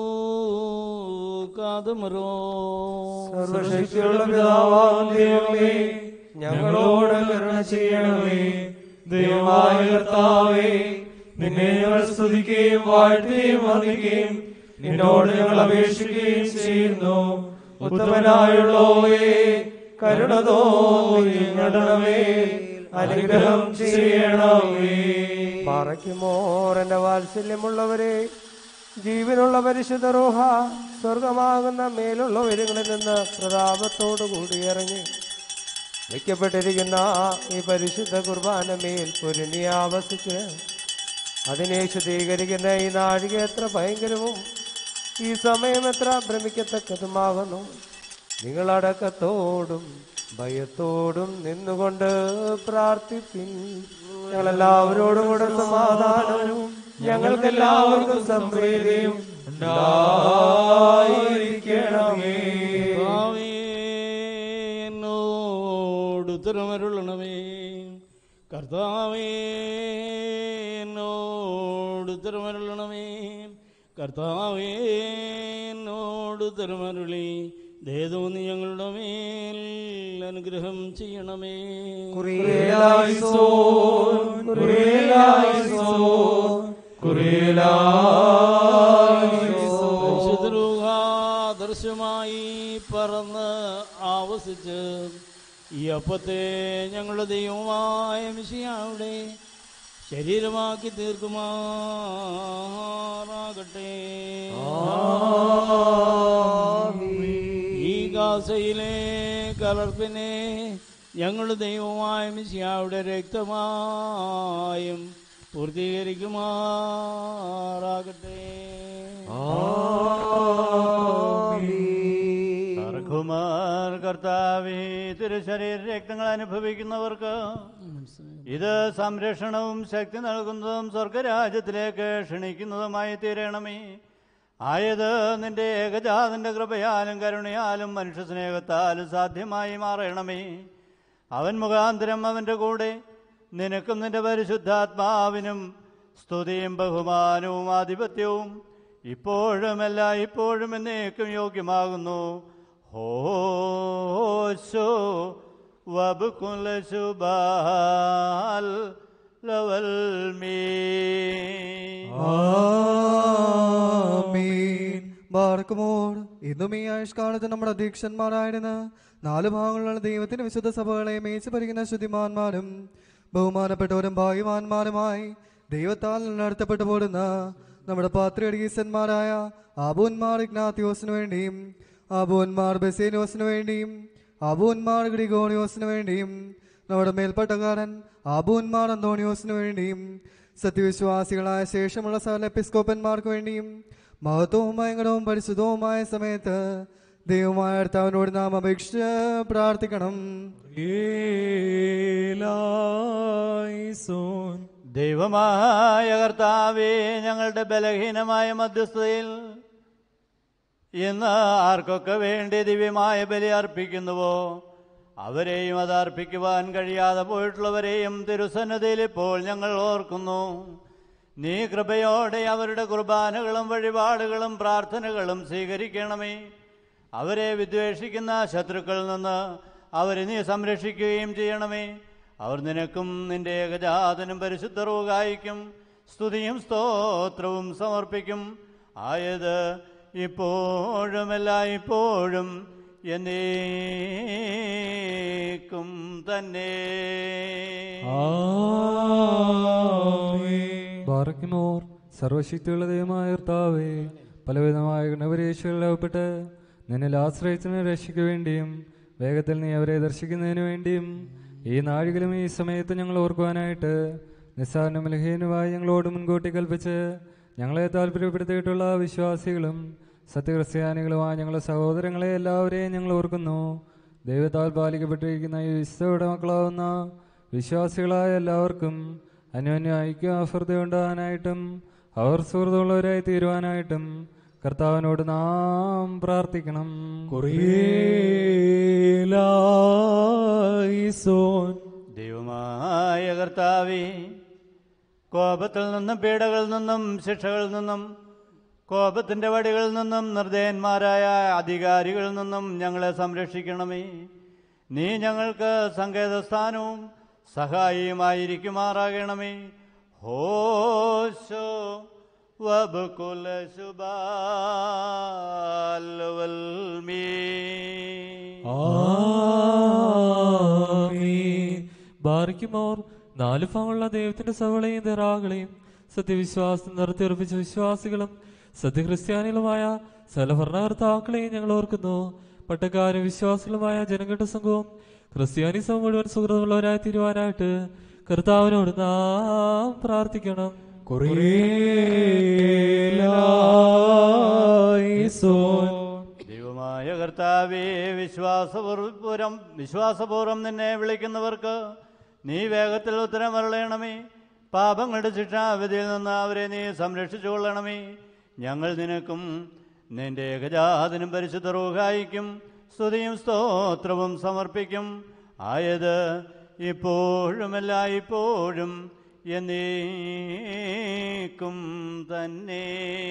കാതമറോ സർവശക്തിയുള്ള പിതാവാം ദൈവമേ ഞങ്ങളോട് കരുണ ചെയ്യണമേ ദൈവമായ കർത്താവേ നിന്നെ ഞങ്ങൾ സ്തുതിക്കുകയും വാഴ്ത്തുകയും വന്ദിക്കുകയും നിന്നോട് ഞങ്ങൾ അപേക്ഷിക്കുകയും ചെയ്യുന്നു ഉത്തമനായുള്ളവേ കരുണ തോന്നി ഞങ്ങളുടെ മേൽ അനുഗ്രഹം ചെയ്യണമേ പാറയ്ക്കുമോറന്റെ വാത്സല്യമുള്ളവരെ ജീവനുള്ള പരിശുദ്ധ റൂഹ സ്വർഗമാകുന്ന മേലുള്ള ഉയരങ്ങളിൽ നിന്ന് പ്രതാപത്തോടു കൂടി ഇറങ്ങി വയ്ക്കപ്പെട്ടിരിക്കുന്ന ഈ പരിശുദ്ധ കുർബാന മേൽ പൊരുന്നി ആവസിച്ച് അതിനെ ശുദ്ധീകരിക്കുന്ന ഈ നാഴിക എത്ര ഭയങ്കരവും ഈ സമയം എത്ര ഭ്രമിക്കത്തക്കതുമാകുന്നു നിങ്ങളടക്കത്തോടും ഭയത്തോടും നിന്നുകൊണ്ട് പ്രാർത്ഥിപ്പിൻ ഞങ്ങളെല്ലാവരോടും കൂടെ സമാധാനവും ഞങ്ങൾക്കെല്ലാവർക്കും സംപ്രീതിയും ഉണ്ടായിരിക്കണമേ കർത്താവേ, എന്നോട് ഉത്തരമരുളണമേ കർത്താവേ എന്നോട് ഉത്തരമരുളണമേ കർത്താവേ എന്നോട് ഉത്തരമരുളി ദേതോന്നി ഞങ്ങളുടെ മേൽ അനുഗ്രഹം ചെയ്യണമേ കുറിയേലായിസോൻ, കുറിയേലായിസോൻ, കുറിയേലായിസോൻ. ദർശമായി പറന്ന് ആവസിച്ച് ഈ അപ്പത്തെ ഞങ്ങളുടെ ദൈവമായ മിശിയാവിടെ ശരീരമാക്കി തീർക്കുമാറാകട്ടെ ഈ ഗാസയിലെ കലർപ്പിനെ ഞങ്ങളുടെ ദൈവമായ മിശിയാവിടെ രക്തമായും പൂർത്തീകരിക്കുമാറാകട്ടെ സർക്കുമാർ കർത്താവേ തിരുശരീര രക്തങ്ങൾ അനുഭവിക്കുന്നവർക്ക് ഇത് സംരക്ഷണവും ശക്തി നൽകുന്നതും സ്വർഗരാജ്യത്തിലേക്ക് ക്ഷണിക്കുന്നതുമായി തീരണമേ ആയത് നിന്റെ ഏകജാതന്റെ കൃപയാലും കരുണയാലും മനുഷ്യ സ്നേഹത്താലും സാധ്യമായി മാറണമേ അവൻ മുഖാന്തരം അവൻ്റെ കൂടെ നിനക്കും നിന്റെ പരിശുദ്ധാത്മാവിനും സ്തുതിയും ബഹുമാനവും ആധിപത്യവും ഇപ്പോഴും അല്ല ഇപ്പോഴും എന്നേക്കും യോഗ്യമാകുന്നു ഹോശോ വബുക്കുല ശുബാൽ ലവൽ മീ ആമീൻ ബാർക്കുമോർ ഇന്നും ഈ ആയുഷ്കാലത്ത് നമ്മുടെ അധ്യക്ഷന്മാരായിരുന്ന നാല് ഭാഗങ്ങളിലുള്ള ദൈവത്തിന്റെ വിശുദ്ധ സഭകളെ മേച്ച് ഭരിക്കുന്ന ശുദ്ധിമാന്മാരും ബഹുമാനപ്പെട്ടവരും ഭാഗ്യവാന്മാരുമായി ദൈവത്താൽ നടത്തപ്പെട്ടു പോടുന്ന നമ്മുടെ പാത്രിയടീസന്മാരായ ആബൂന്മാർ ഇഗ്നാത്തിയോസിനു വേണ്ടിയും ആബൂന്മാർ ബെസേനോസിനു വേണ്ടിയും ആബൂന്മാർ ഗ്രിഗോണിയോസിനു വേണ്ടിയും നമ്മുടെ മേൽപ്പട്ടക്കാരൻ ആബൂന്മാർ അന്തോണിയോസിനു വേണ്ടിയും സത്യവിശ്വാസികളായ ശേഷമുള്ള സകല എപ്പിസ്കോപ്പന്മാർക്ക് വേണ്ടിയും മഹത്വവും ഭയങ്കരവും പരിശുദ്ധവുമായ സമയത്ത് ദൈവമായ കർത്താവിനോട് നാം അപേക്ഷിച്ച് പ്രാർത്ഥിക്കണം ഏലായിസോൻ. ദൈവമായ കർത്താവേ ഞങ്ങളുടെ ബലഹീനമായ മധ്യസ്ഥതയിൽ ഇന്ന് ആർക്കൊക്കെ വേണ്ടി ദിവ്യമായ ബലി അർപ്പിക്കുന്നുവോ അവരെയും അത് അർപ്പിക്കുവാൻ കഴിയാതെ പോയിട്ടുള്ളവരെയും തിരുസന്നതയിൽ ഇപ്പോൾ ഞങ്ങൾ ഓർക്കുന്നു നീ കൃപയോടെ അവരുടെ കുർബാനകളും വഴിപാടുകളും പ്രാർത്ഥനകളും സ്വീകരിക്കണമേ അവരെ വിദ്വേഷിക്കുന്ന ശത്രുക്കളിൽ നിന്ന് അവരെ നീ സംരക്ഷിക്കുകയും ചെയ്യണമേ അവർ നിനക്കും നിന്റെ ഏകജാതനും പരിശുദ്ധ റോഗായിക്കും സ്തുതിയും സ്തോത്രവും സമർപ്പിക്കും ആയത് ഇപ്പോഴും ഇപ്പോഴും എന്നേക്കും തന്നെ ബാറക്കിമോർ സർവശക്തിയുള്ള ദൈവമായ കർത്താവേ പലവിധമായ ഗുണപരീക്ഷകളിൽ അകപ്പെട്ട് നിന്നിൽ ആശ്രയിച്ചതിന് രക്ഷയ്ക്ക് വേണ്ടിയും വേഗത്തിൽ നീ അവരെ ദർശിക്കുന്നതിന് വേണ്ടിയും ഈ നാഴികയിലും ഈ സമയത്ത് ഞങ്ങൾ ഓർക്കുവാനായിട്ട് നിസ്സാരനും ബലഹീനമായി ഞങ്ങളോട് മുൻകൂട്ടി കൽപ്പിച്ച് ഞങ്ങളെ താല്പര്യപ്പെടുത്തിയിട്ടുള്ള വിശ്വാസികളും സത്യക്രിസ്ത്യാനികളുമായ ഞങ്ങളുടെ സഹോദരങ്ങളെ എല്ലാവരെയും ഞങ്ങൾ ഓർക്കുന്നു ദൈവത്താൽ പാലിക്കപ്പെട്ടിരിക്കുന്ന ഈ വിശുദ്ധയുടെ മക്കളാവുന്ന വിശ്വാസികളായ എല്ലാവർക്കും അന്യോന്യ ഐക്യ ഉണ്ടാകാനായിട്ടും അവർ സുഹൃത്തുള്ളവരായി തീരുവാനായിട്ടും കർത്താവിനോട് നാം പ്രാർത്ഥിക്കണം കുറിയേലായിസോൻ. ദൈവമായ കർത്താവേ കോപത്തിൽ നിന്നും പീഡകളിൽ നിന്നും ശിക്ഷകളിൽ നിന്നും കോപത്തിൻ്റെ വടികളിൽ നിന്നും നിർദ്ദയന്മാരായ അധികാരികളിൽ നിന്നും ഞങ്ങളെ സംരക്ഷിക്കണമേ നീ ഞങ്ങൾക്ക് സങ്കേതസ്ഥാനവും സഹായിയുമായിരിക്കുമാറാകണമേ ഹോശോ وبكل شبال والمين ആമീൻ. ബാരിക്കുമോർ നാല് ഭാഗമുള്ള ദൈവത്തിന്റെ സവളയും തെറാകളെയും സത്യവിശ്വാസം നിർത്തിയുറപ്പിച്ച വിശ്വാസികളും സത്യക്രിസ്ത്യാനികളുമായ സകല ഭരണകർത്താക്കളെയും ഞങ്ങൾ ഓർക്കുന്നു പട്ടക്കാരും വിശ്വാസികളുമായ ജനങ്ങളുടെ സംഘവും ക്രിസ്ത്യാനി സമൂഹം മുഴുവൻ സുഹൃത്തുള്ളവരായി തീരുവാനായിട്ട് കർത്താവിനോട് നാം പ്രാർത്ഥിക്കണം ദൈവമായ കർത്താവേ വിശ്വാസപൂർവം വിശ്വാസപൂർവം നിന്നെ വിളിക്കുന്നവർക്ക് നീ വേഗത്തിൽ ഉത്തരം വരളയണമേ പാപങ്ങളുടെ ശിക്ഷാവിധിയിൽ നിന്ന് അവരെ നീ സംരക്ഷിച്ചു കൊള്ളണമേ ഞങ്ങൾ നിനക്കും നിന്റെ ഏകജാതനും പരിശുദ്ധ റൂഹായിക്കും സ്തുതിയും സ്തോത്രവും സമർപ്പിക്കും ആയത് ഇപ്പോഴും എല്ലായ്പ്പോഴും എന്നേക്കും തന്നെ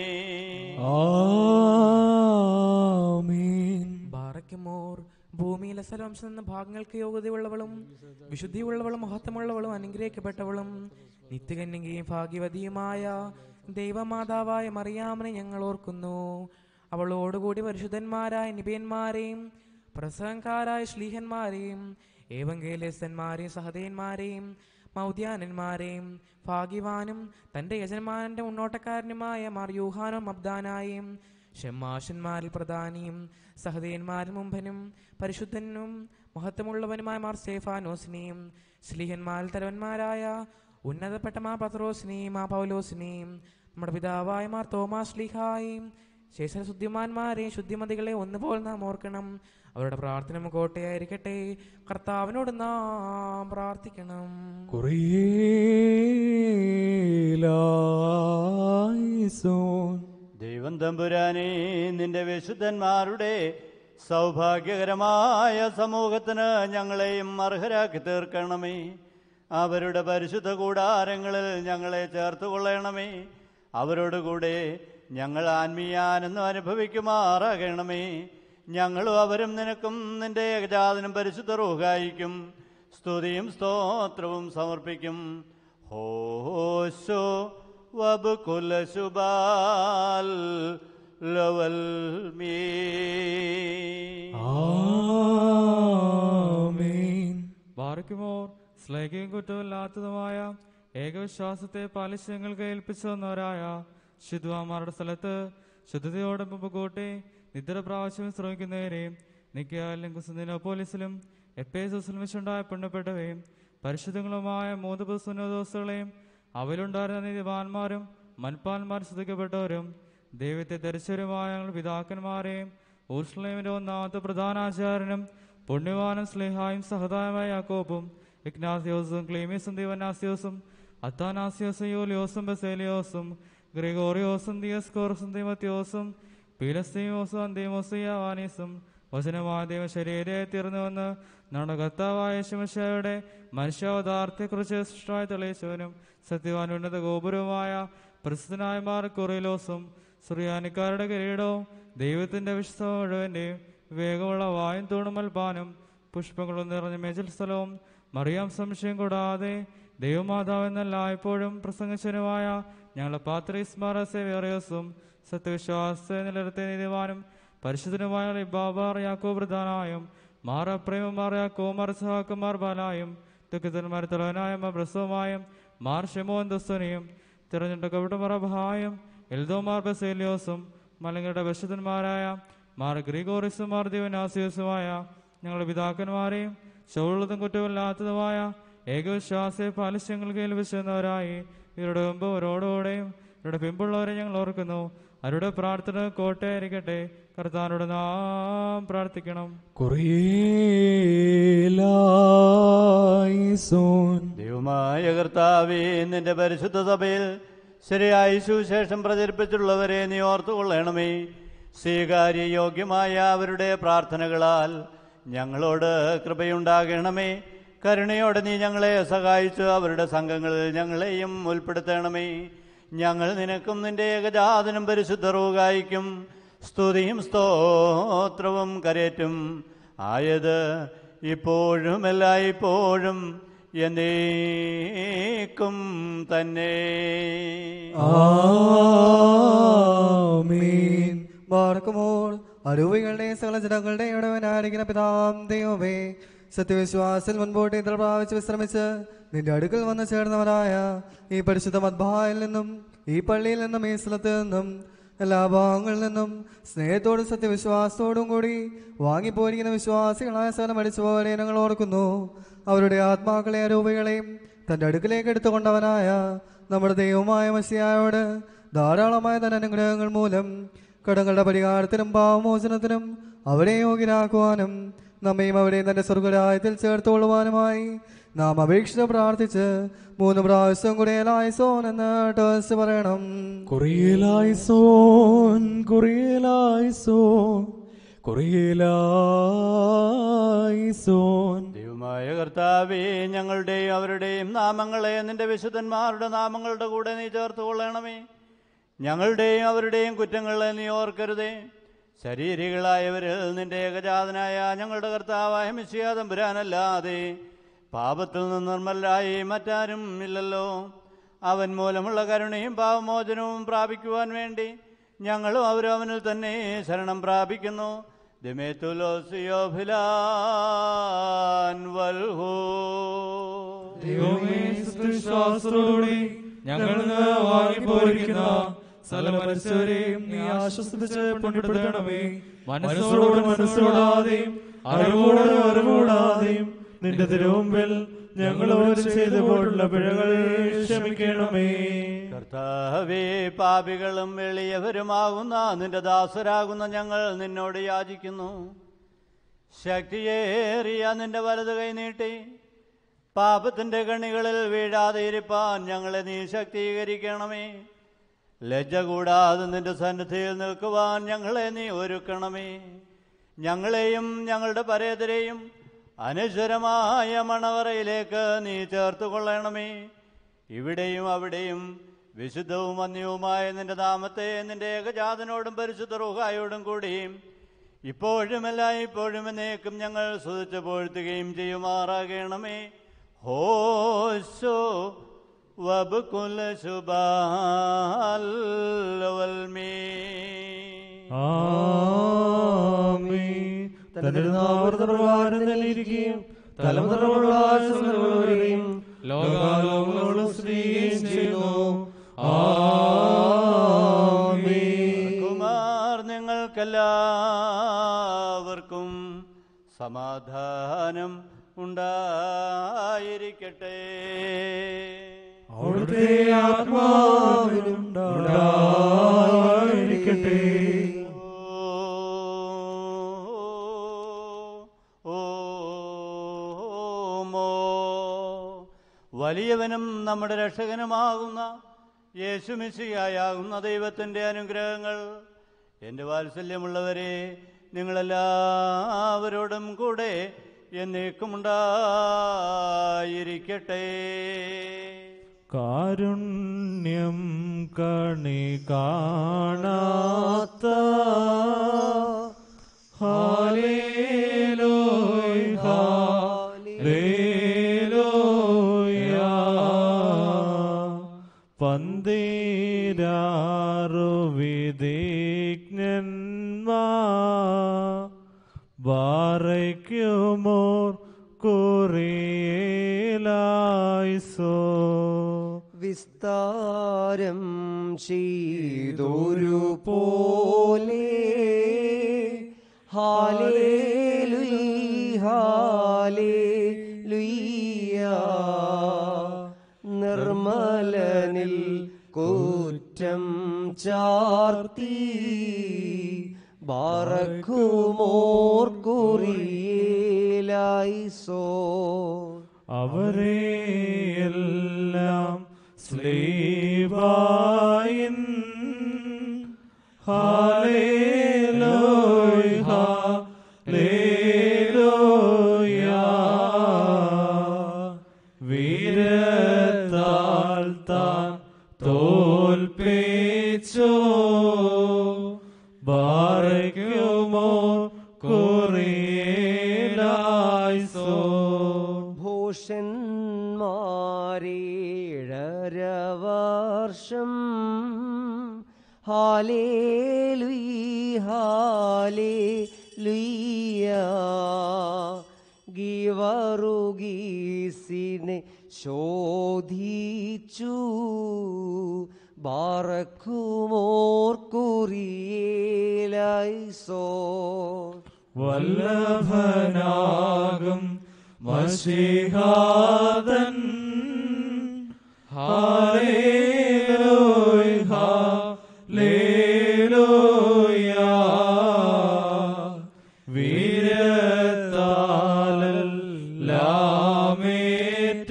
ബാറയ്ക്കുമോർ ഭൂമിയിലെ സലവംശം എന്ന ഭാഗങ്ങൾക്ക് യോഗ്യതയുള്ളവളും വിശുദ്ധിയുള്ളവളും മഹത്വമുള്ളവളും അനുഗ്രഹിക്കപ്പെട്ടവളും നിത്യകന്യകയും ഭാഗ്യവതിയുമായ ദൈവമാതാവായ മറിയാമനെ ഞങ്ങൾ ഓർക്കുന്നു അവളോടുകൂടി പരിശുദ്ധന്മാരായ നിബിയന്മാരെയും പ്രസംഗക്കാരായ ശ്ലീഹന്മാരെയും ഏവങ്കേലേസന്മാരെയും സഹതയന്മാരെയും മൗദ്യാനന്മാരെയും ഭാഗ്യവാനും തന്റെ യജമാനന്റെ മുന്നോട്ടക്കാരനുമായ മാർ യൂഹാനും അബ്ദാനായും ഷെമ്മാഷന്മാരിൽ പ്രധാനിയും സഹതയന്മാരിൽ മുമ്പനും പരിശുദ്ധനും മഹത്വമുള്ളവനുമായ മാർ സ്റ്റേഫാനോസിനെയും ശ്ലീഹന്മാരിൽ തലവന്മാരായ ഉന്നതപ്പെട്ട മാ പത്രോസിനെയും മാ പൗലോസിനെയും നമ്മുടെ പിതാവായ മാർ തോമാസ് ശ്ലീഹായും ശേഷ ശുദ്ധിമാന്മാരെയും ശുദ്ധിമതികളെ ഒന്നുപോലെ നാം ഓർക്കണം അവരുടെ പ്രാർത്ഥന കോട്ടയായിരിക്കട്ടെ കർത്താവിനോട് നാം പ്രാർത്ഥിക്കണം ദൈവം തമ്പുരാനെ നിന്റെ വിശുദ്ധന്മാരുടെ സൗഭാഗ്യകരമായ സമൂഹത്തിന് ഞങ്ങളെയും അർഹരാക്കി തീർക്കണമേ അവരുടെ പരിശുദ്ധ കൂടാരങ്ങളിൽ ഞങ്ങളെ ചേർത്ത് കൊള്ളണമേ അവരോട് കൂടെ ഞങ്ങൾ ആത്മീയാനെന്നും അനുഭവിക്കുമാറാകണമേ ഞങ്ങളും അവരും നിനക്കും നിന്റെ ഏകജാതനും പരിശുദ്ധ റൂഹായിക്കും സ്തുതിയും സ്തോത്രവും സമർപ്പിക്കും ഹോശോ വബുകുല ശുബാൽ ലവൽ മീ ബാറയ്ക്കുമോർ സ്ലേഖയും കുറ്റമില്ലാത്തതുമായ ഏകവിശ്വാസത്തെ പാലിച്ച് ഞങ്ങൾക്ക് ഏൽപ്പിച്ചു വന്നവരായ ശുദ്ധവാന്മാരുടെ സ്ഥലത്ത് ശുദ്ധതയോടെ മുമ്പ് കൂട്ടി നിദ്ര പ്രാവശ്യം ശ്രമിക്കുന്നവരെയും നിക്കായാലും കുസുന്തിനോപോലിസിലും എപ്പേസസിലും വെച്ചുണ്ടായ പെണ്ണപ്പെട്ടവയും പരിശുദ്ധങ്ങളുമായ മൂന്ന് സുന്നദോസുകളെയും അവയിലുണ്ടായിരുന്ന നീതിമാന്മാരും മൻപാന്മാർ ശ്രദ്ധിക്കപ്പെട്ടവരും ദൈവത്തെ ധരിച്ചവരുമായ ഞങ്ങൾ പിതാക്കന്മാരെയും ഊർഷ്ലേമിന്റെ ഒന്നാമത്തെ പ്രധാനാചാര്യനും പുണ്യവാനും സ്ലേഹായും സഹതായമായ യാക്കോബും ഇഗ്നാസിയോസും ക്ലീമിയസും ദീവനാസിയോസും അത്താനാസിയോസും യൂലിയോസും ബസേലിയോസും ഗ്രിഗോറിയോസും ദിയസ്കോറസും തിമത്യോസും പീലസ്തീമോസും അന്തീമോസും യാവാനീസും വചനമായ ദൈവശരീരയെ തീർന്നുവന്ന് നമ്മുടെ കർത്താവായ ശിമശയുടെ മനുഷ്യാവതാർത്ഥത്തെക്കുറിച്ച് സൃഷ്ടായി തെളിയിച്ചവനും സത്യവാൻ ഉന്നത ഗോപുരവുമായ പ്രസിദ്ധനായ മാർ കൊറിലോസും സുറിയാനിക്കാരുടെ കിരീടവും ദൈവത്തിന്റെ വിശ്വ മുഴുവന്റെയും വേഗമുള്ള വായും തൂണുമൽപാനും പുഷ്പങ്ങളും നിറഞ്ഞ മേജൽ സ്ഥലവും മറിയാം സംശയം കൂടാതെ ദൈവമാതാവെന്നല്ല എപ്പോഴും പ്രസംഗിച്ചനുമായ ഞങ്ങളുടെ പാത്രീസ്മാര സേവേറിയോസും സത്യവിശ്വാസത്തെ നിലനിർത്തിയ നീതിമാനും പരിശുദ്ധനുമായ ഇബാബാർ യാക്കോ പ്രധാനായും മാർ അപ്രേമ മാർ യാക്കോ മാർ സഹാക്ക് മാർ ബാലായും ദുഃഖിതന്മാർ തലവനായ ബ്രസവുമായും മാർ ഷെമോൻ ദസ്തനെയും തിരഞ്ഞെടുക്കപ്പെട്ട മറഭായും എൽദോമാർ ബസേലിയോസും മലങ്ങളുടെ പരിശുദ്ധന്മാരായ മാർ ഗ്രിഗോറിസും മാർ ദിവനാസിയസുമായ ഞങ്ങളുടെ പിതാക്കന്മാരെയും ചൗള്ളതും കുറ്റമില്ലാത്തതുമായ ഏകവിശ്വാസെ പാലിശ്യങ്ങൾ കേൾവിച്ചവരായി ഇവരുടെ മുമ്പ് അവരോടുകൂടെയും ഇവരുടെ പിമ്പുള്ളവരെ ഞങ്ങൾ ഓർക്കുന്നു അവരുടെ പ്രാർത്ഥന കോട്ടയായിരിക്കട്ടെ കർത്താനോട് നാം പ്രാർത്ഥിക്കണം ദൈവമായ കർത്താവേ നിന്റെ പരിശുദ്ധ സഭയിൽ ശരിയായ സുവിശേഷം പ്രചരിപ്പിച്ചുള്ളവരെ നീ ഓർത്തുകൊള്ളണമേ സ്വീകാര്യ യോഗ്യമായ അവരുടെ പ്രാർത്ഥനകളാൽ ഞങ്ങളോട് കൃപയുണ്ടാകണമേ കരുണയോടെ നീ ഞങ്ങളെ സഹായിച്ചു അവരുടെ സംഘങ്ങളിൽ ഞങ്ങളെയും ഉൾപ്പെടുത്തണമേ ഞങ്ങൾ നിനക്കും നിന്റെ ഏകജാതനും പരിശുദ്ധ റൂകായിക്കും സ്തുതിയും സ്തോത്രവും കരേറ്റും ആയത് ഇപ്പോഴും എല്ലായ്പ്പോഴും എന്നേക്കും തന്നെ ആമീൻ ബാർക്കുമോൾ അരൂപികളുടെയും സകല ജനങ്ങളുടെയും ഇടവനായിരിക്കുന്ന പിതാം ദൈവമേ സത്യവിശ്വാസിൽ മുൻപോട്ട് ഇത്ര പ്രാപിച്ച് വിശ്രമിച്ച് നിന്റെ അടുക്കൽ വന്ന് ചേർന്നവരായ ഈ പരിശുദ്ധ മദ്ഭായിൽ നിന്നും ഈ പള്ളിയിൽ നിന്നും ഈ സ്ഥലത്ത് നിന്നും എല്ലാ ഭാഗങ്ങളിൽ നിന്നും സ്നേഹത്തോടും സത്യവിശ്വാസത്തോടും കൂടി വാങ്ങിപ്പോയിരിക്കുന്ന വിശ്വാസികളായ സ്ഥലം മരിച്ചുപോലെ ഞങ്ങൾ ഓർക്കുന്നു അവരുടെ ആത്മാക്കളെ അരൂപികളെയും തന്റെ അടുക്കിലേക്ക് എടുത്തുകൊണ്ടവനായ നമ്മുടെ ദൈവമായ മസിയായോട് ധാരാളമായ തന്നെ അനുഗ്രഹങ്ങൾ മൂലം കടങ്ങളുടെ പരിഹാരത്തിനും പാവമോചനത്തിനും അവരെ യോഗ്യരാക്കുവാനും നമ്മയും അവരെയും തന്റെ സ്വർഗരായത്തിൽ ചേർത്തുകൊള്ളുവാനുമായി നാം അപേക്ഷിച്ച് പ്രാർത്ഥിച്ച് മൂന്ന് പ്രാവശ്യം കൂടെ ലായസോൻ എന്ന് ടേഴ്സ് പറയണം കുറിയലായിസോൻ കുറിയലായിസോൻ കുറിയലായിസോൻ ദൈവമായ കർത്താവേ ഞങ്ങളുടെയും അവരുടെയും നാമങ്ങളെ നിന്റെ വിശുദ്ധന്മാരുടെ നാമങ്ങളുടെ കൂടെ നീ ചേർത്ത് കൊള്ളണമേ ഞങ്ങളുടെയും അവരുടെയും കുറ്റങ്ങളെ നീ ഓർക്കരുതേ ശരീരികളായവരിൽ നിന്റെ ഏകജാതനായ ഞങ്ങളുടെ കർത്താവായ മിശിയാതമ്പുരാനല്ലാതെ പാപത്തിൽ നിന്ന് നിർമ്മലായി മറ്റാരും ഇല്ലല്ലോ അവൻ മൂലമുള്ള കരുണയും പാവമോചനവും പ്രാപിക്കുവാൻ വേണ്ടി ഞങ്ങളും അവരും അവനിൽ തന്നെ ശരണം പ്രാപിക്കുന്നു ദിമേത്തുലോസിയോഭിലാൻ വൽഹോ ദൈവമേ വിശ്വാസത്തോടുകൂടി ഞങ്ങൾ നിന്ന് വാങ്ങിപ്പോയിരിക്കുന്ന സ്ഥലമരിച്ചവരെയും നീ ആശ്വസിപ്പിച്ച് പുണ്യപ്പെടുത്തണമേ മനസ്സോട് മനസ്സോടാതെയും അറിവോട് അറിവോടാതെയും നിന്റെ തിരുമുമ്പിൽ ഞങ്ങൾ അവർ ചെയ്തു പോയിട്ടുള്ള പിഴകൾ ക്ഷമിക്കണമേ കർത്താവേ പാപികളും എളിയവരുമാകുന്ന നിന്റെ ദാസരാകുന്ന ഞങ്ങൾ നിന്നോട് യാചിക്കുന്നു ശക്തിയേറിയ നിന്റെ വലത് കൈ നീട്ടി പാപത്തിന്റെ കണികളിൽ വീഴാതെ ഇരിപ്പാൻ ഞങ്ങളെ നീ ശക്തീകരിക്കണമേ ലജ്ജ കൂടാതെ നിന്റെ സന്നിധിയിൽ നിൽക്കുവാൻ ഞങ്ങളെ നീ ഒരുക്കണമേ ഞങ്ങളെയും ഞങ്ങളുടെ പരേതരെയും അനശ്വരമായ മണവറയിലേക്ക് നീ ചേർത്ത് കൊള്ളണമേ ഇവിടെയും അവിടെയും വിശുദ്ധവും അന്യവുമായ നിന്റെ നാമത്തെ നിന്റെ ഏകജാതനോടും പരിശുദ്ധ റുഹായോടും കൂടിയും ഇപ്പോഴും എല്ലാ ഇപ്പോഴും എന്നേക്കും ഞങ്ങൾ സ്തുതിച്ച് പോഴ്ത്തുകയും ചെയ്യുമാറാകണമേ ഹോശോ വബുകുല ശുഭാൽവൽമീ ആമീൻ തന്റെ നാമൃത പ്രകാരം നൽകിയിരിക്കുകയും തലമുറകളോടും ലോകാലോകങ്ങളോടും സ്ത്രീയും ചെയ്യുന്നു ആമീൻ കുമാർ നിങ്ങൾക്കെല്ലാവർക്കും സമാധാനം ഉണ്ടായിരിക്കട്ടെ അവിടുത്തെ ആത്മാവിനും ഉണ്ടായിരിക്കട്ടെ ഓമോ വലിയവനും നമ്മുടെ രക്ഷകനുമാകുന്ന യേശുമിശിയായാകുന്ന ദൈവത്തിൻ്റെ അനുഗ്രഹങ്ങൾ എൻ്റെ വാത്സല്യമുള്ളവരെ നിങ്ങളെല്ലാവരോടും കൂടെ എന്നേക്കും ഉണ്ടായിരിക്കട്ടെ കാരുണ്യം കണി കാണാത്ത ഹാലേലോയ് ഹാലേലോയ പന്തീരാറു വിധിജ്ഞന്മാ ബാറയ്ക്കുമോർ കുറിയേലായിസോ വിസ്താരം ചെയ്തൊരു പോലെ ഹാലേലുയ് ഹാലേലുയ്യ നിർമ്മലനിൽ കുറ്റം ചാർത്തി ബാറക്കുമോർ കുറിയേലായിസോ അവരെയെല്ലാം സ്ലീവായിൻ ഹാലേലോയ് ഹാലേലോയ വീരത്താൽ താൻ തോൽപ്പിച്ചോ ബാറയ്ക്കുമോ കുറിയേലായിസോ ഭൂഷന്മാരെ സുമാരേഴര വർഷം ഹാലേലുയി ഹാലേലുയ്യ ഗീവറുഗീസിനെ ശോധിച്ചു ബാറക്കുമോർ കുറിയേലൈസോ വല്ലഭനാകും മഷിഹാദൻ ഹാലേലൂയ ഹാലേലൂയ വീരത്താലല്ലാമേറ്റ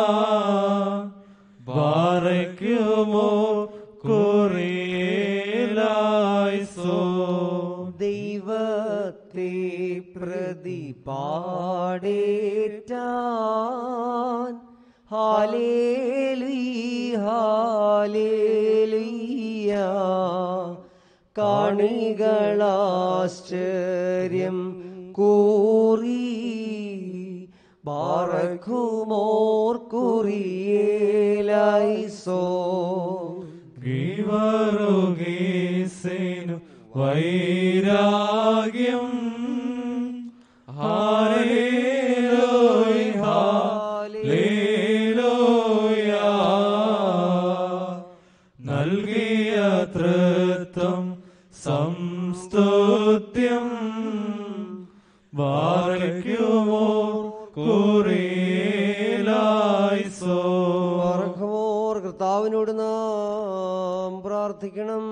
ബാറയ്ക്കുമോ കുറിയേലായിസോ ദൈവത്തെ പ്രതി പാടേറ്റാൻ ഹാലേലുയി ഹാലേലുയ്യ കാണികളാശ്ചര്യം കൂറി ബാറക്കുമോർ കുറിയേലൈസോ ഗീവറുഗീസിനു വൈരാഗ്യം ഹാലേലൂയ ഹാലേലൂയ നൽകിയ തൃത്വം സംസ്തുത്യം വാർക്കുമോ കുറിയേലായിസോ ബാറക്കുമോർ കർത്താവിനോട് നാം പ്രാർത്ഥിക്കണം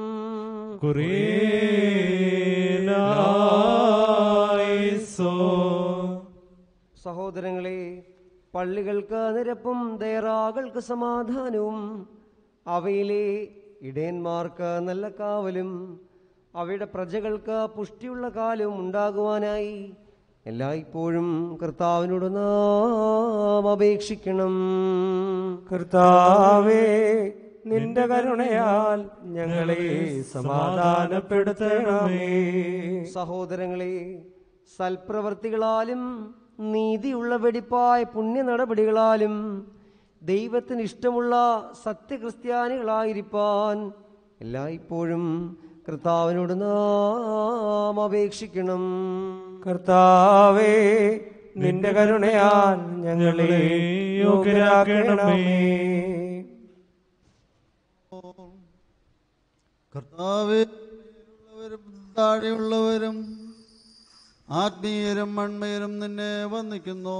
കുറിയേലായിസോ സഹോദരങ്ങളെ പള്ളികൾക്ക് നിരപ്പും ദേറാകൾക്ക് സമാധാനവും അവയിലെ ഇടയന്മാർക്ക് നല്ല കാവലും അവയുടെ പ്രജകൾക്ക് പുഷ്ടിയുള്ള കാലവും ഉണ്ടാകുവാനായി എല്ലായ്പ്പോഴും കർത്താവിനോട് നാം അപേക്ഷിക്കണം കർത്താവേ നിന്റെ കരുണയാൽ ഞങ്ങളെ സമാധാനപ്പെടുത്തണമേ സഹോദരങ്ങളെ സൽപ്രവർത്തികളാലും നീതിയുള്ള വെടിപ്പായ പുണ്യ നടപടികളാലും ദൈവത്തിന് ഇഷ്ടമുള്ള സത്യക്രിസ്ത്യാനികളായിരിക്കാൻ എല്ലായ്പ്പോഴും കർത്താവിനോട് നാം അപേക്ഷിക്കണം കർത്താവേ നിന്റെ കരുണയാൽ ഞങ്ങളെ യോഗ്യരാക്കണമേ കർത്താവേ ഉള്ളവരും താഴെയുള്ളവരും ആത്മീയരും മൺമയരും നിന്നെ വന്ദിക്കുന്നു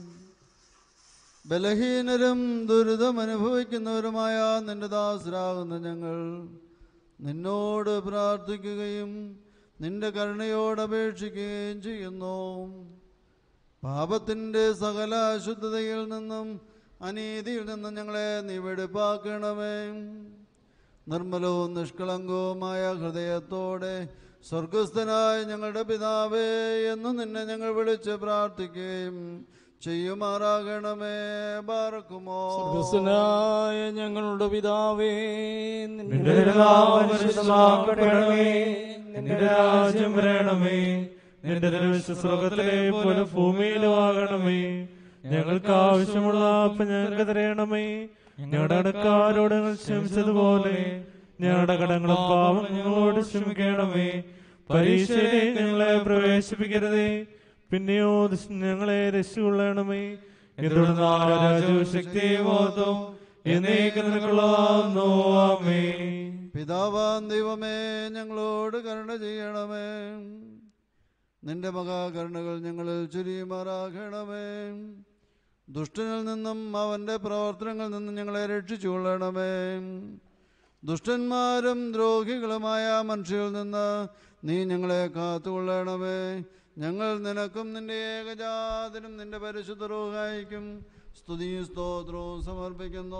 ബലഹീനരും ദുരിതമനുഭവിക്കുന്നവരുമായ നിന്റെ ദാസരാകുന്ന ഞങ്ങൾ നിന്നോട് പ്രാർത്ഥിക്കുകയും നിന്റെ കരുണയോട് അപേക്ഷിക്കുകയും ചെയ്യുന്നു പാപത്തിൻ്റെ സകല അശുദ്ധതയിൽ നിന്നും അനീതിയിൽ നിന്നും ഞങ്ങളെ നീ വെടിപ്പാക്കണമേ നിർമ്മലവും നിഷ്കളങ്കവുമായ ഹൃദയത്തോടെ സ്വർഗസ്ഥനായ ഞങ്ങളുടെ പിതാവേ എന്ന് നിന്നെ ഞങ്ങൾ വിളിച്ച് പ്രാർത്ഥിക്കുകയും ചെയ്യുമാറാകണമേ ബാറക്കുമോ സ്വർഗസ്ഥനായ ഞങ്ങളുടെ പിതാവേ നിന്റെ നാമം പരിശുദ്ധമാക്കപ്പെടണമേ നിന്റെ രാജ്യം വരണമേ നിന്റെ സ്വർഗത്തിലെ പോലെ ഭൂമിയിലും ആകണമേ ഞങ്ങൾക്ക് ആവശ്യമുള്ള അപ്പം ഞങ്ങൾക്ക് തരണമേ ഞങ്ങളുടെ അടക്കാരോട് ഞങ്ങൾ ക്ഷമിച്ചതുപോലെ ഞങ്ങളുടെ കടങ്ങളും പാവം ഞങ്ങളോട് ക്ഷമിക്കണമേ പരീക്ഷയിലേക്ക് ഞങ്ങളെ പ്രവേശിപ്പിക്കരുതേ പിന്നെയോ ദുഷ്ടൻ ഞങ്ങളെ രക്ഷിക്കൊള്ളണമേ എന്തുകൊണ്ടാ രാജു ശക്തി ബോധം എന്നേക്ക് നിനക്കുള്ളതാകുന്നു ആമേ പിതാവാൻ ദൈവമേ ഞങ്ങളോട് കരുണ ചെയ്യണമേ നിന്റെ മഹാകരുണകൾ ഞങ്ങളിൽ ചുരിയുമാറാകണമേ ദുഷ്ടനിൽ നിന്നും അവൻ്റെ പ്രവർത്തനങ്ങളിൽ നിന്നും ഞങ്ങളെ രക്ഷിച്ചുകൊള്ളണമേ ദുഷ്ടന്മാരും ദ്രോഹികളുമായ മനുഷ്യരിൽ നിന്ന് നീ ഞങ്ങളെ കാത്തുകൊള്ളണമേ ഞങ്ങൾ നിനക്കും നിന്റെ ഏകജാതനും നിന്റെ പരിശുദ്ധ റോഹായിക്കും സ്തുതിയും സ്തോത്രവും സമർപ്പിക്കുന്നു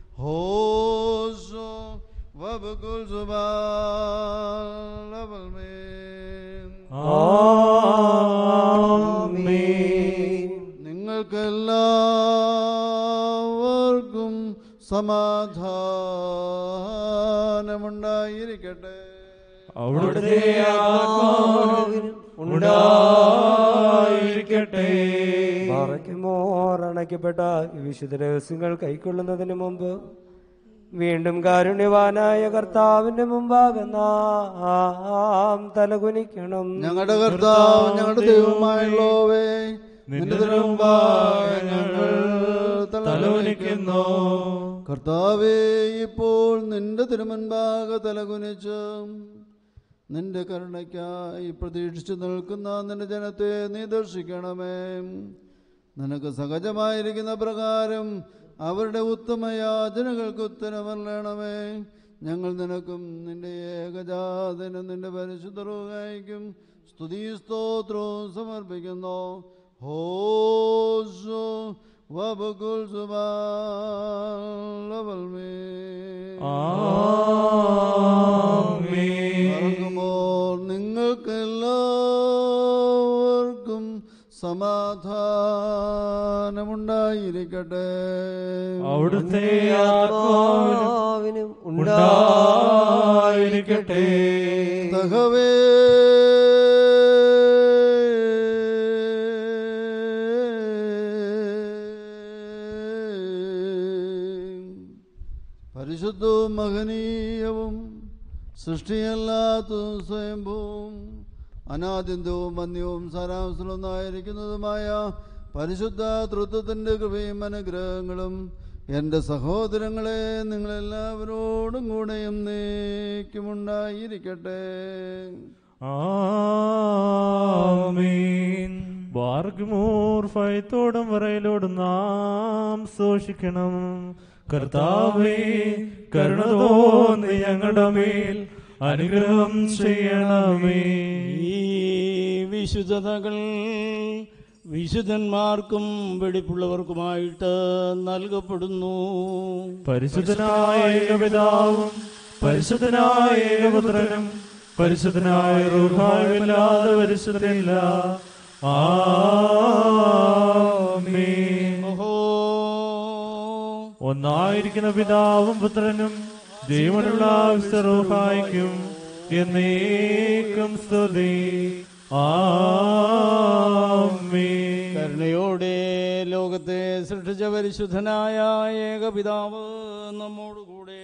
ഹോസോ വബുകുൽ സുബാൽ നിങ്ങൾക്കെല്ലാവർക്കും സമാധാനമുണ്ടായിരിക്കട്ടെ അവിടുത്തെ ആത്മാവിനും ഉണ്ടായിരിക്കട്ടെ മറയ്ക്കുമോറണ അണയ്ക്കപ്പെട്ട ഈ വിശുദ്ധ രഹസ്യങ്ങൾ കൈക്കൊള്ളുന്നതിന് മുമ്പ് വീണ്ടും കാരുണ്യവാനായ കർത്താവിന്റെ മുമ്പാകെ നാം തലകുനിക്കണം ഞങ്ങളുടെ കർത്താവ് ഞങ്ങളുടെ ദൈവമായുള്ളവേ നിന്റെ തിരുമുമ്പാകെ ഞങ്ങൾ തലകുനിക്കുന്നു കർത്താവേ ഇപ്പോൾ നിന്റെ തിരുമുൻപാകെ തലകുനിച്ച് നിന്റെ കരുണയ്ക്കായി പ്രതീക്ഷിച്ചു നിൽക്കുന്ന നിന്റെ ജനത്തെ നീ ദർശിക്കണമേ നിനക്ക് സഹജമായിരിക്കുന്ന പ്രകാരം അവരുടെ ഉത്തമയാചനകൾക്ക് ഉത്തരമല്ലണമേ ഞങ്ങൾ നിനക്കും നിന്റെ ഏകജാതനും നിന്റെ പരിശുദ്ധറുകായിക്കും സ്തുതി സ്തോത്രവും സമർപ്പിക്കുന്നു ഹോസോ വബുകുൽ നിങ്ങൾക്ക് എല്ലാവർക്കും സമാധാനമുണ്ടായിരിക്കട്ടെ അവിടുത്തെ ആത്മാവിനും ഉണ്ടായിരിക്കട്ടെ തകവേ പരിശുദ്ധവും മഹനീയവും സൃഷ്ടിയല്ലാത്തതും സ്വയംഭൂവും അനാദ്യന്തവും വന്യവും സാരാംശമൊന്നായിരിക്കുന്നതുമായ പരിശുദ്ധ തൃത്വത്തിൻ്റെ കൃപയും അനുഗ്രഹങ്ങളും എൻ്റെ സഹോദരങ്ങളെ നിങ്ങളെല്ലാവരോടും കൂടെയും നീക്കുമുണ്ടായിരിക്കട്ടെ ആമീൻ ബാർഗ്മൂർ ഫയത്തോടും വറയിലോടും നാം സൂക്ഷിക്കണം കർത്താവേ കരുണ തോന്നി ഞങ്ങളുടെ മേൽ അനുഗ്രഹം ചെയ്യണമേ ഈ വിശുദ്ധതകൾ വിശുദ്ധന്മാർക്കും വെടിപ്പുള്ളവർക്കുമായിട്ട് നൽകപ്പെടുന്നു പരിശുദ്ധനായ ഏകപിതാവും പരിശുദ്ധനായ ഏകപുത്രനും പരിശുദ്ധനായ റൂഹായുമില്ലാതെ പരിശുദ്ധനില്ല ആമീൻ ഒന്നായിരിക്കുന്ന പിതാവും പുത്രനും ദൈവമുള്ള റൂഹായിക്കും എന്നേക്കും സ്തുതി ആമീൻ കരുണയോടെ ലോകത്തെ സൃഷ്ടിച്ച പരിശുദ്ധനായ ഏകപിതാവ് നമ്മോടുകൂടെ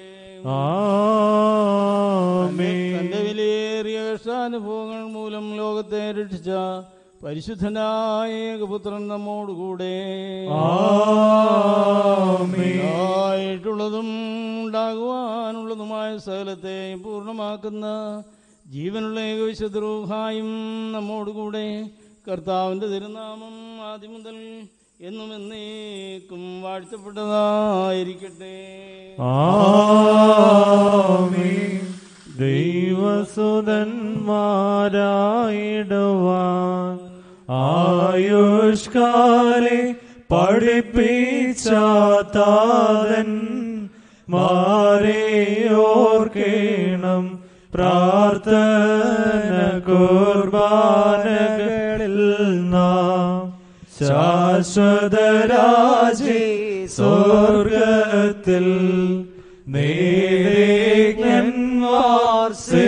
ആമീൻ തന്റെ വിലയേറിയ കഷ്ടാനുഭവങ്ങൾ മൂലം ലോകത്തെ രക്ഷിച്ച പരിശുദ്ധനായ ഏകപുത്രൻ നമ്മോടുകൂടെ ആയിട്ടുള്ളതും ഉണ്ടാകുവാനുള്ളതുമായ സകലത്തെ പൂർണ്ണമാക്കുന്ന ജീവനുള്ള ഏകവിശുദ്രൂഹായും നമ്മോടുകൂടെ കർത്താവിൻ്റെ തിരുനാമം ആദ്യം മുതൽ എന്നും എന്നേക്കും വാഴ്ത്തപ്പെട്ടതായിരിക്കട്ടെ ആമീൻ ദൈവസുതന്മാരായിടുവാൻ ആയുഷ്കാലെ പഠിപ്പിച്ചാതാതൻ മാരെ ഓർക്കേണം പ്രാർത്ഥന കുർബാനകളിൽ നാം ശാശ്വതരാജി സ്വർഗത്തിൽ നേരേജ്ഞന്മാർ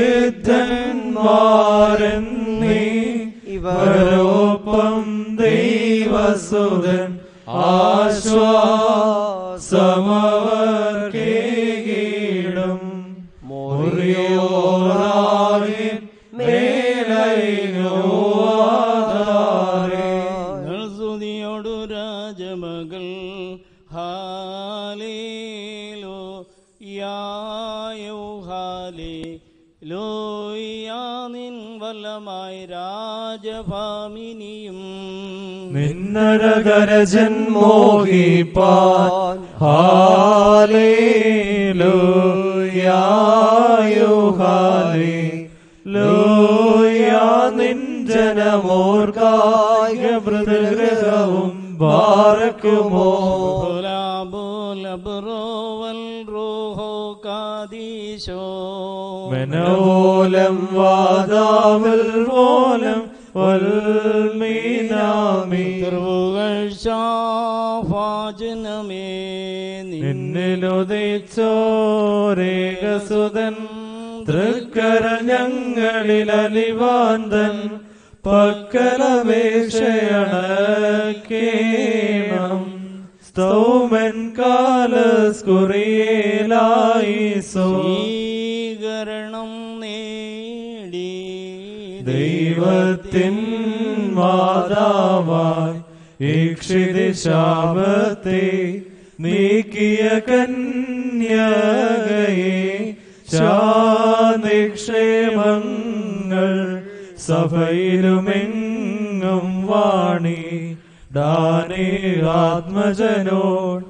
സിദ്ധന്മാരെന്നീ ഇവരൊപ്പം ദൈവസുതൻ ആശ്വാസമവർക്കേകിടും മുറിയോറാകിൻ മേലൈനോവാധാരേ സ്തുതിയോടു രാജമകൾ ഹാലേലോ യായോ ഹാലേ ലോയാ നിൻ വല്ലമായി രാജഭാമിനിയും നിന്നരകരജൻ മോഹിപ്പാൻ ഹാലേലൂയായോ ഹാലേ ലൂയാ നിൻ ജനമോർക്കായ മൃതഗ്രഹവും ബാറക്കുമോ ബോലബോലബ്രോവൽ റോഹോ കാദീശോ മനോലം വാദാവൽ മോലം വൽമീനാമി തിരുവുകഴ്ചാഫാചനമേ നിന്നിലുദിച്ചോരേകസുതൻ തൃക്കര ഞങ്ങളിൽ അലിവാന്തൻ പക്കലപേക്ഷയണക്കേണം സ്തോമൻ കാലസ് കുറിയേലായിസോ സ്വീകരണം നേടി ദൈവത്തിൻ മാതാവായി ഈക്ഷിതി ശാപത്തെ നീക്കിയ കന്യകയെ ശാനിക്ഷേമങ്ങൾ സഭയിലുമെങ്ങും വാണി ഡാനി ആത്മജനോട്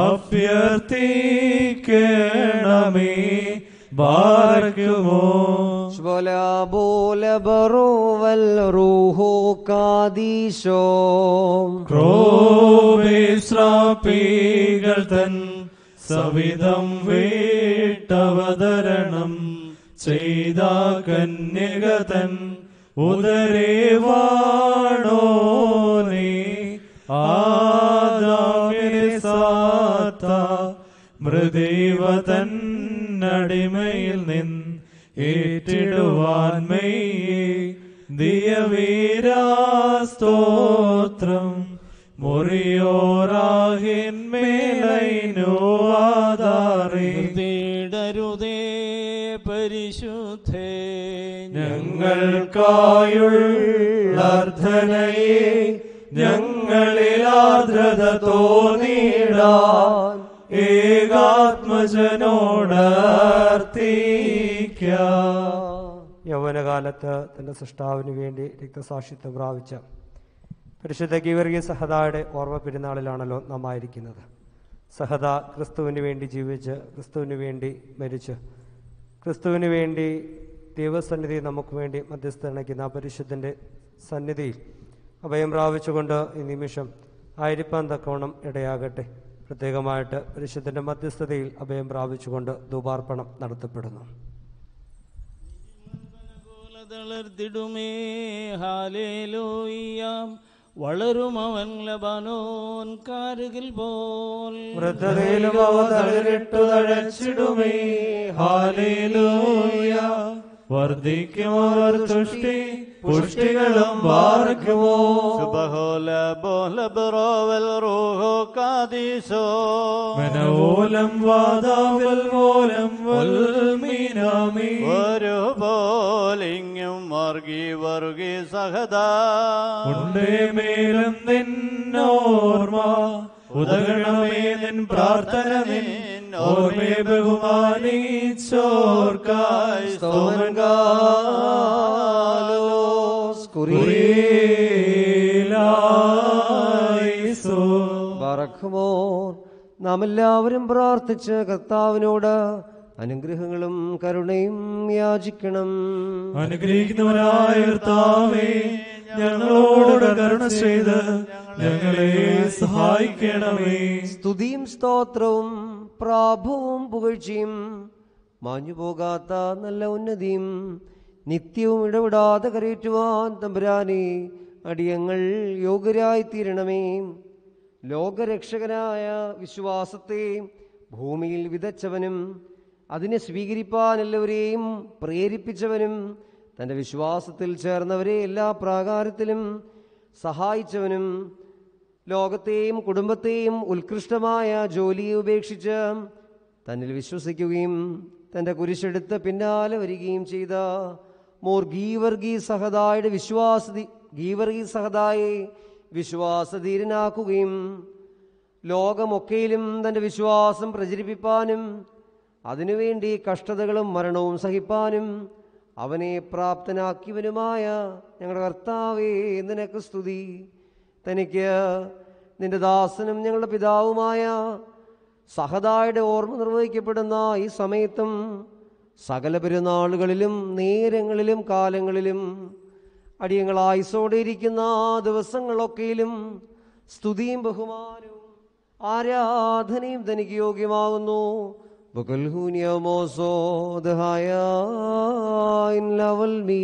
അഭ്യർത്ഥിക്കണമേ ബാരക്കുമോ ولا بول برو والروح قاديشو ക്രോബേശ്രാപികൾ തൻ സവിധം വീട്ടവതരണം ചെയ്ത കന്യക തൻ ഉദരേ വാണോനേ ആദാമിനെ സാത്ത മൃദൈവ തന്നടിമയിൽ നിന്ന് ഏറ്റിടുവാൻ മെയ്യേ ദിയവീരാസ്തോത്രം മുറിയോറാഹിന്മേലൈനോ ആധാരേ തേടരുതേ പരിശുദ്ധേ ഞങ്ങൾക്കായുള്ളർത്ഥനയെ ഞങ്ങളിൽ ആർദ്രത തോന്നിടാൻ ഏകാത്മജനോടർത്തിക്കാം യൗവനകാലത്ത് തന്റെ സൃഷ്ടാവിന് വേണ്ടി രക്തസാക്ഷിത്വം പ്രാപിച്ച പരിശുദ്ധ ഗീവർഗീയ സഹദായുടെ ഓർമ്മ പെരുന്നാളിലാണല്ലോ നാം ആയിരിക്കുന്നത് സഹദ ക്രിസ്തുവിന് വേണ്ടി ജീവിച്ച് ക്രിസ്തുവിന് വേണ്ടി മരിച്ച് ക്രിസ്തുവിന് വേണ്ടി ദൈവസന്നിധി നമുക്ക് വേണ്ടി മധ്യസ്ഥനയ്ക്കുന്ന ആ പരിശുദ്ധൻ്റെ സന്നിധിയിൽ അഭയം പ്രാപിച്ചുകൊണ്ട് ഈ നിമിഷം ആയിരിക്കാൻ തക്കവണ്ണം ഇടയാകട്ടെ പ്രത്യേകമായിട്ട് പരിശുദ്ധൻ്റെ മധ്യസ്ഥതയിൽ അഭയം പ്രാപിച്ചുകൊണ്ട് ധൂപാർപ്പണം നടത്തപ്പെടുന്നു തളർത്തിടുമേ ഹാലേലൂയ്യാം വളരും അവൻ ലബാനോൻ കാരുകിൽ പോൽ വൃദ്ധതയിലും അവ തളിരിട്ടു തഴച്ചിടുമേ ഹാലേലൂയ വർദ്ധിക്കും അവർ തുഷ്ടി പുഷ്ടികളും വാർക്കുമോ സുബഹോല ബോല ബറോവൽ റൂഹോ കാദീസോ മനോലം വാദാവൽ മോലം വൽമീനാമി ഒരു പോലിങ്ങും വർഗി വർഗി സഹദാ ഉണ്ടേ മേലും നിന്നോർമ്മ ഉദകണമേ നിൻ പ്രാർത്ഥന നിൻ ഓർമ്മയെ ബഹുമാനിച്ചോർക്കായി സ്തോമൻകാലോസ് ബറഖുമോൻ നാം എല്ലാവരും പ്രാർത്ഥിച്ച് കർത്താവിനോട് അനുഗ്രഹങ്ങളും കരുണയും യാചിക്കണം അനുഗ്രഹിക്കുന്നവനായ കർത്താവേ ഞങ്ങളോട് കരുണ ചെയ്ത് ഞങ്ങളെ സഹായിക്കണമേ സ്തുതിയും സ്തോത്രവും പ്രാഭവും പുകഴ്ചയും മാഞ്ഞുപോകാത്ത നല്ല ഉന്നതിയും നിത്യവും ഇടപെടാതെ കരയേറ്റുവാൻ തമ്പുരാനെ അടിയങ്ങൾ യോഗ്യരായി തീരണമേ ലോകരക്ഷകനായ വിശ്വാസത്തെ ഭൂമിയിൽ വിതച്ചവനും അതിനെ സ്വീകരിപ്പാൻ എല്ലാവരെയും പ്രേരിപ്പിച്ചവനും തൻ്റെ വിശ്വാസത്തിൽ ചേർന്നവരെ എല്ലാ പ്രാകാരത്തിലും സഹായിച്ചവനും ലോകത്തെയും കുടുംബത്തെയും ഉത്കൃഷ്ടമായ ജോലിയെ ഉപേക്ഷിച്ച് തന്നിൽ വിശ്വസിക്കുകയും തൻ്റെ കുരിശെടുത്ത് പിന്നാലെ വരികയും ചെയ്ത മോർ ഗീവർഗീ സഹദായുടെ വിശ്വാസ ഗീവർഗീ സഹദായെ വിശ്വാസധീരനാക്കുകയും ലോകമൊക്കെയിലും തൻ്റെ വിശ്വാസം പ്രചരിപ്പിപ്പാനും അതിനുവേണ്ടി കഷ്ടതകളും മരണവും സഹിപ്പാനും അവനെ പ്രാപ്തനാക്കിയവനുമായ ഞങ്ങളുടെ കർത്താവേ നിനക്ക് സ്തുതി തനിക്ക് നിന്റെ ദാസനും ഞങ്ങളുടെ പിതാവുമായ സഹദായുടെ ഓർമ്മ നിർവഹിക്കപ്പെടുന്ന ഈ സമയത്തും സകല പെരുന്നാളുകളിലും നേരങ്ങളിലും കാലങ്ങളിലും അടിയങ്ങൾ ആയുസോടെ ഇരിക്കുന്ന ദിവസങ്ങളൊക്കെയിലും സ്തുതിയും ബഹുമാനവും ആരാധനയും തനിക്ക് യോഗ്യമാകുന്നു ബുക്കൽഹൂനിയമോസോ ദഹായ ഇൻ ലവൽ മീ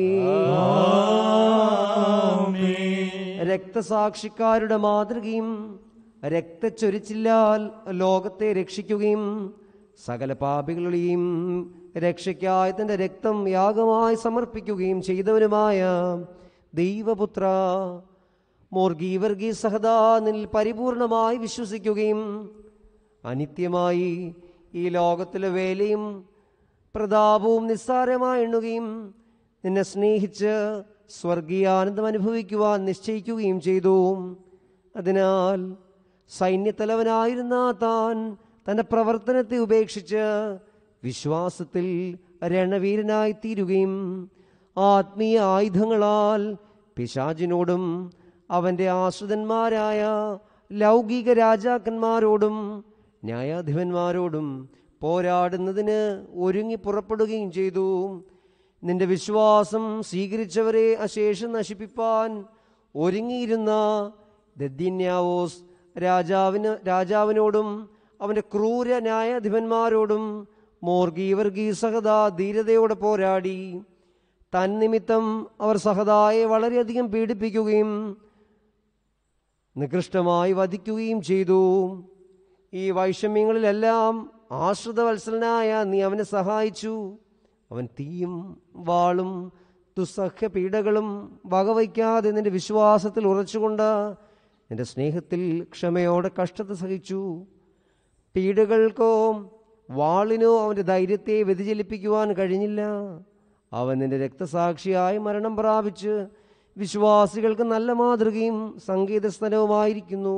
രക്തസാക്ഷിക്കാരുടെ മാതൃകയും രക്തച്ചൊരിച്ചില്ലാൽ ലോകത്തെ രക്ഷിക്കുകയും സകല പാപികളുടെയും രക്ഷയ്ക്കായി തൻ്റെ രക്തം യാഗമായി സമർപ്പിക്കുകയും ചെയ്തവനുമായ ദൈവപുത്ര മോർഗീവർഗീ സഹദാ നിന്നിൽ പരിപൂർണമായി വിശ്വസിക്കുകയും അനിത്യമായി ഈ ലോകത്തിലെ വേലയും പ്രതാപവും നിസ്സാരമായി എണ്ണുകയും നിന്നെ സ്നേഹിച്ച് സ്വർഗീയാനന്ദം അനുഭവിക്കുവാൻ നിശ്ചയിക്കുകയും ചെയ്തു അതിനാൽ സൈന്യത്തലവനായിരുന്ന താൻ തൻ്റെ പ്രവർത്തനത്തെ ഉപേക്ഷിച്ച് വിശ്വാസത്തിൽ രണവീരനായി തീരുകയും ആത്മീയ ആയുധങ്ങളാൽ പിശാചിനോടും അവൻ്റെ ആശ്രിതന്മാരായ ലൗകിക രാജാക്കന്മാരോടും ന്യായാധിപന്മാരോടും പോരാടുന്നതിന് ഒരുങ്ങി പുറപ്പെടുകയും ചെയ്തു നിന്റെ വിശ്വാസം സ്വീകരിച്ചവരെ അശേഷം നശിപ്പിപ്പാൻ ഒരുങ്ങിയിരുന്ന ദദ്യന്യാവോസ് രാജാവിന് രാജാവിനോടും അവൻ്റെ ക്രൂര ന്യായാധിപന്മാരോടും മോർഗീവർഗീ സഹദ ധീരതയോടെ പോരാടി തന്നിമിത്തം അവർ സഹദായെ വളരെയധികം പീഡിപ്പിക്കുകയും നികൃഷ്ടമായി വധിക്കുകയും ചെയ്തു ഈ വൈഷമ്യങ്ങളിലെല്ലാം ആശ്രിതവത്സലനായ നീ അവനെ സഹായിച്ചു അവൻ തീയും വാളും ദുസ്സഹ്യ പീഡകളും വകവയ്ക്കാതെ നിന്റെ വിശ്വാസത്തിൽ ഉറച്ചുകൊണ്ട് നിന്റെ സ്നേഹത്തിൽ ക്ഷമയോടെ കഷ്ടത സഹിച്ചു പീഡകൾക്കോ വാളിനോ അവൻ്റെ ധൈര്യത്തെ വ്യതിചലിപ്പിക്കുവാൻ കഴിഞ്ഞില്ല അവൻ നിന്റെ രക്തസാക്ഷിയായി മരണം പ്രാപിച്ച് വിശ്വാസികൾക്ക് നല്ല മാതൃകയും സംഗീതസ്ഥലവുമായിരിക്കുന്നു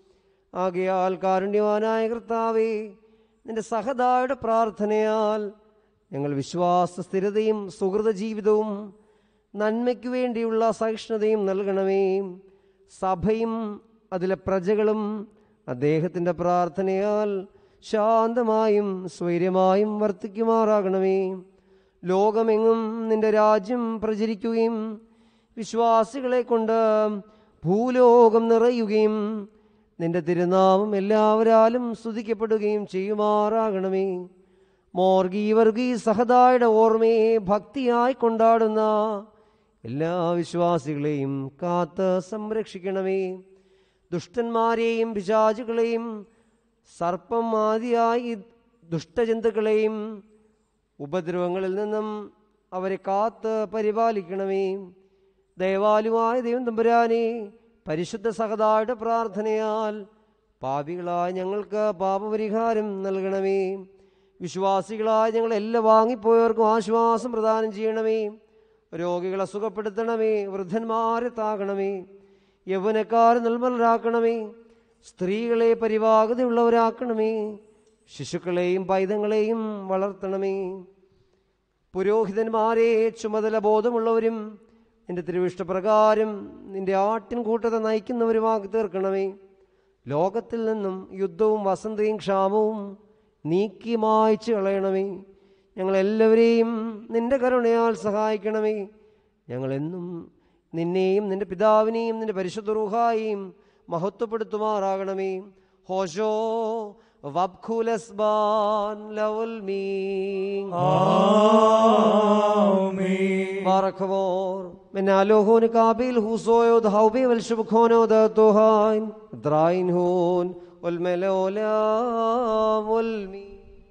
ആകയാൽ കാരുണ്യവാനായ കർത്താവേ നിന്റെ സഹതായുടെ പ്രാർത്ഥനയാൽ ഞങ്ങൾ വിശ്വാസ സ്ഥിരതയും സുഹൃത ജീവിതവും നന്മയ്ക്കു വേണ്ടിയുള്ള സഹിഷ്ണുതയും നൽകണമേ സഭയും അതിലെ പ്രജകളും അദ്ദേഹത്തിൻ്റെ പ്രാർത്ഥനയാൽ ശാന്തമായും സ്വൈര്യമായും വർത്തിക്കുമാറാകണമേ ലോകമെങ്ങും നിന്റെ രാജ്യം പ്രചരിക്കുകയും വിശ്വാസികളെ കൊണ്ട് ഭൂലോകം നിറയുകയും നിന്റെ തിരുനാമം എല്ലാവരാലും സ്തുതിക്കപ്പെടുകയും ചെയ്യുമാറാകണമേ മോർഗീവർഗീ സഹതായുടെ ഓർമ്മയെ ഭക്തിയായി കൊണ്ടാടുന്ന എല്ലാ വിശ്വാസികളെയും കാത്ത് സംരക്ഷിക്കണമേ ദുഷ്ടന്മാരെയും പിശാചുകളെയും സർപ്പം ആദിയായി ദുഷ്ടജന്തുക്കളെയും ഉപദ്രവങ്ങളിൽ നിന്നും അവരെ കാത്ത് പരിപാലിക്കണമേ ദയവാലുമായ ദൈവം തമ്പുരാനെ പരിശുദ്ധ സഹതായുടെ പ്രാർത്ഥനയാൽ പാപികളായ ഞങ്ങൾക്ക് പാപപരിഹാരം നൽകണമേ വിശ്വാസികളായ ഞങ്ങൾ എല്ലാ വാങ്ങിപ്പോയവർക്കും ആശ്വാസം പ്രദാനം ചെയ്യണമേ രോഗികളെ സുഖപ്പെടുത്തണമേ വൃദ്ധന്മാരെ താകണമേ യൗവനക്കാരെ നിർമ്മലരാക്കണമേ സ്ത്രീകളെ പരിവാകതയുള്ളവരാക്കണമേ ശിശുക്കളെയും പൈതങ്ങളെയും വളർത്തണമേ പുരോഹിതന്മാരെ ചുമതല ബോധമുള്ളവരും നിന്റെ തിരുവിഷ്ടപ്രകാരം നിന്റെ ആട്ടിൻ കൂട്ടത്തെ നയിക്കുന്നവരുമാക്കി തീർക്കണമേ ലോകത്തിൽ നിന്നും യുദ്ധവും വസന്തയും ക്ഷാമവും നീക്കി മായ്ച്ചു കളയണമേ ഞങ്ങളെല്ലാവരെയും നിന്റെ കരുണയാൽ സഹായിക്കണമേ ഞങ്ങളെന്നും നിന്നെയും നിന്റെ പിതാവിനെയും നിന്റെ പരിശുദ്ധ റൂഹായെയും മഹത്വപ്പെടുത്തുമാറാകണമേ ഹോഷോ വബ്ഖുലസ്ബാൻ ലവൽ മീൻ ബാറഖമോർ من هون قابل هو صويد هاوبي والشبكونو دا توهاين دراين هون والملولا والمي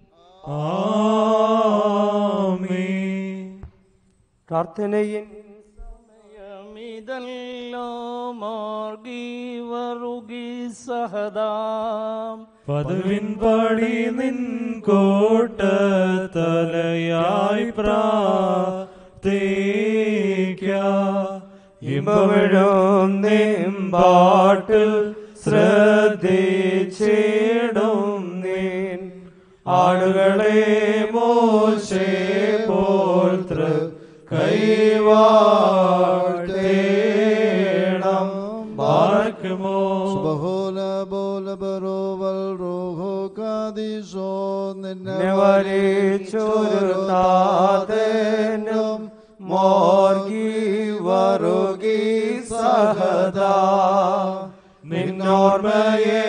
പ്രാർത്ഥനയിൽ ഇതല്ലോ മാർഗി വറുകി സഹദാം പദവിൻ പാടി നിൻ കോട്ട തലയായി പ്രാർത്ഥിക്ക ഇമ്പമിഴും നിമ്പാട്ടിൽ ശ്രദ്ധിച്ചിടും നീൻ ആളുകളെ മോശേ പോൽ തൃ കൈവാഴ്ത്തേണം ബാർക്കുമോ സുബഹോല ബോല ബറോവൽ റോഹോ കാദിസോ നിന്നെ വരിച്ചൊരു താതനും മോർഗി വറുകി സഹദാ നിന്നോർമ്മയെ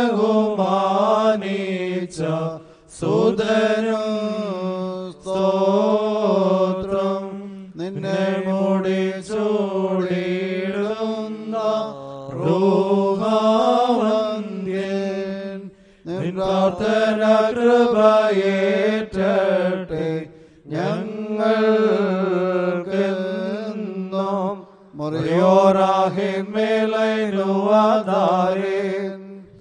ബഹുമാനിച്ച സുതനും സ്തോത്രം നിന്നെ മൂടി ചൂടിയിടുന്ന റൂഹാവന്യൻ നിൻ പ്രാർത്ഥന കൃപയേറ്റട്ടെ ഞങ്ങൾക്കെന്നും മറിയോറാ മാഹിമേലൈനുവാദാരേൻ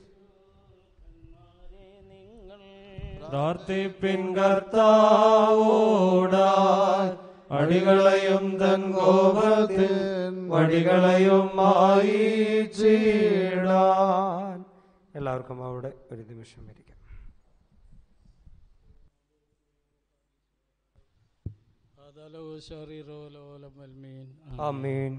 പ്രാർത്ഥിപ്പിൻ കർത്താവോടായി അടികളെയും തൻ കോപത്തിൽ വടികളെയും മായിച്ചിടാൻ എല്ലാവർക്കും അവിടെ ഒരു നിമിഷം ഇരിക്കാം ആമേൻ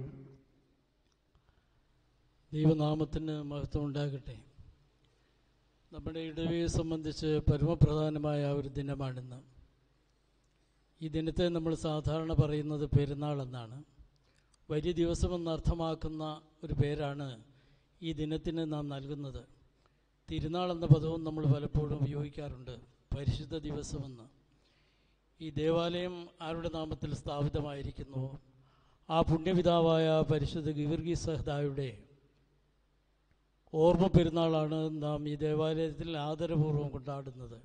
ദൈവനാമത്തിന് മഹത്വം ഉണ്ടാകട്ടെ നമ്മുടെ ഇടവയെ സംബന്ധിച്ച് പരമപ്രധാനമായ ഒരു ദിനമാണിന്ന് ഈ ദിനത്തെ നമ്മൾ സാധാരണ പറയുന്നത് പെരുന്നാൾ എന്നാണ് വലിയ ദിവസമെന്ന് അർത്ഥമാക്കുന്ന ഒരു പേരാണ് ഈ ദിനത്തിന് നാം നൽകുന്നത് തിരുനാൾ എന്ന പദവും നമ്മൾ പലപ്പോഴും ഉപയോഗിക്കാറുണ്ട് പരിശുദ്ധ ദിവസമെന്ന് ഈ ദേവാലയം ആരുടെ നാമത്തിൽ സ്ഥാപിതമായിരിക്കുന്നു ആ പുണ്യപിതാവായ പരിശുദ്ധ ഗിവർഗി സഹദായുടെ ഓർമ്മ പെരുന്നാളാണ് നാം ഈ ദേവാലയത്തിൽ ആദരപൂർവ്വം കൊണ്ടാടുന്നത്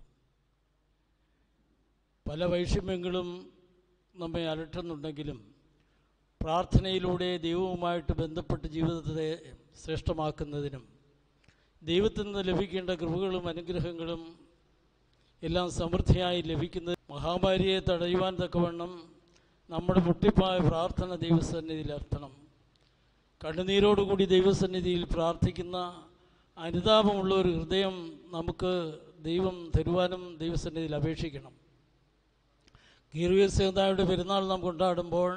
പല വൈഷമ്യങ്ങളും നമ്മെ അലട്ടുന്നുണ്ടെങ്കിലും പ്രാർത്ഥനയിലൂടെ ദൈവവുമായിട്ട് ബന്ധപ്പെട്ട് ജീവിതത്തെ ശ്രേഷ്ഠമാക്കുന്നതിനും ദൈവത്തിൽ നിന്ന് ലഭിക്കേണ്ട കൃപകളും അനുഗ്രഹങ്ങളും എല്ലാം സമൃദ്ധിയായി ലഭിക്കുന്നത് മഹാമാരിയെ തടയുവാൻ തക്കവണ്ണം നമ്മുടെ മുട്ടിപ്പായ പ്രാർത്ഥന ദൈവസന്നിധിയിൽ അർത്ഥണം കണ്ണുനീരോടുകൂടി ദൈവസന്നിധിയിൽ പ്രാർത്ഥിക്കുന്ന അനുതാപമുള്ള ഒരു ഹൃദയം നമുക്ക് ദൈവം തരുവാനും ദൈവസന്നിധിയിൽ അപേക്ഷിക്കണം ഗീർവീർസേതായുടെ പെരുന്നാൾ നാം കൊണ്ടാടുമ്പോൾ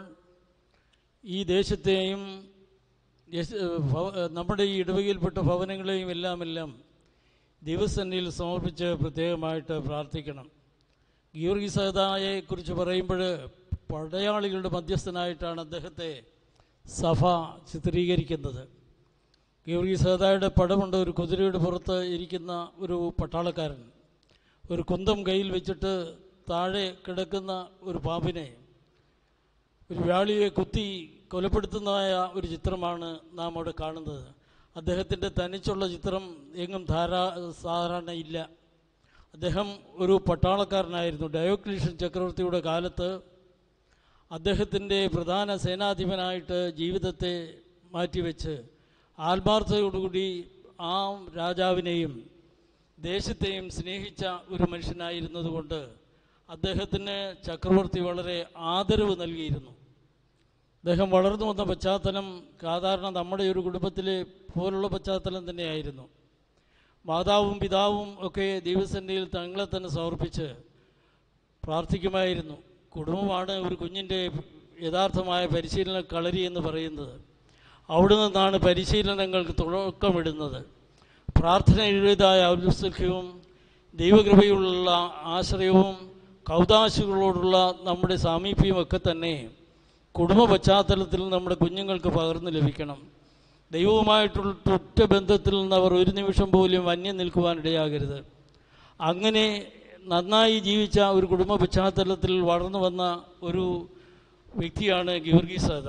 ഈ ദേശത്തെയും യശ്- ഭവ- നമ്മുടെ ഈ ഇടവകയിൽപ്പെട്ട ഭവനങ്ങളെയും എല്ലാം എല്ലാം ദൈവസന്നിധിയിൽ സമർപ്പിച്ച് പ്രത്യേകമായിട്ട് പ്രാർത്ഥിക്കണം ഗീവർഗി സഹതായെക്കുറിച്ച് പറയുമ്പോൾ പടയാളികളുടെ മധ്യസ്ഥനായിട്ടാണ് അദ്ദേഹത്തെ സഭ ചിത്രീകരിക്കുന്നത് ഗീവർഗി സഹതായുടെ പടമുണ്ട് ഒരു കുതിരയുടെ പുറത്ത് ഇരിക്കുന്ന ഒരു പട്ടാളക്കാരൻ ഒരു കുന്തം കയ്യിൽ വെച്ചിട്ട് താഴെ കിടക്കുന്ന ഒരു പാമ്പിനെ ഒരു വ്യാളിയെ കുത്തി കൊലപ്പെടുത്തുന്നതായ ഒരു ചിത്രമാണ് നാം അവിടെ കാണുന്നത് അദ്ദേഹത്തിൻ്റെ തനിച്ചുള്ള ചിത്രം എങ്ങും ധാരാ സാധാരണ ഇല്ല അദ്ദേഹം ഒരു പട്ടാളക്കാരനായിരുന്നു ഡയോക്ലീഷ്യൻ ചക്രവർത്തിയുടെ കാലത്ത് അദ്ദേഹത്തിൻ്റെ പ്രധാന സേനാധിപനായിട്ട് ജീവിതത്തെ മാറ്റിവെച്ച് ആത്മാർത്ഥതയോടുകൂടി ആ രാജാവിനെയും ദേശത്തെയും സ്നേഹിച്ച ഒരു മനുഷ്യനായിരുന്നതുകൊണ്ട് അദ്ദേഹത്തിന് ചക്രവർത്തി വളരെ ആദരവ് നൽകിയിരുന്നു അദ്ദേഹം വളർന്നു വന്ന പശ്ചാത്തലം സാധാരണ നമ്മുടെ ഒരു കുടുംബത്തിലെ പോലുള്ള പശ്ചാത്തലം തന്നെയായിരുന്നു മാതാവും പിതാവും ഒക്കെ ദൈവസന്നിധിയിൽ തങ്ങളെ തന്നെ സമർപ്പിച്ച് പ്രാർത്ഥിക്കുമായിരുന്നു കുടുംബമാണ് ഒരു കുഞ്ഞിൻ്റെ യഥാർത്ഥമായ പരിശീലന കളരി എന്ന് പറയുന്നത് അവിടെ നിന്നാണ് പരിശീലനങ്ങൾക്ക് തുടക്കമിടുന്നത് പ്രാർത്ഥനയുടേതായ ഔത്സുഖ്യവും ദൈവകൃപയുള്ള ആശ്രയവും കൗതാശികളോടുള്ള നമ്മുടെ സാമീപ്യവും ഒക്കെ തന്നെ കുടുംബ പശ്ചാത്തലത്തിൽ നമ്മുടെ കുഞ്ഞുങ്ങൾക്ക് പകർന്നു ലഭിക്കണം ദൈവവുമായിട്ടുള്ള ഒറ്റ ബന്ധത്തിൽ നിന്ന് അവർ ഒരു നിമിഷം പോലും അന്യം നിൽക്കുവാനിടയാകരുത് അങ്ങനെ നന്നായി ജീവിച്ച ഒരു കുടുംബ പശ്ചാത്തലത്തിൽ വളർന്നു വന്ന ഒരു വ്യക്തിയാണ് ഗിവർഗി സഹദ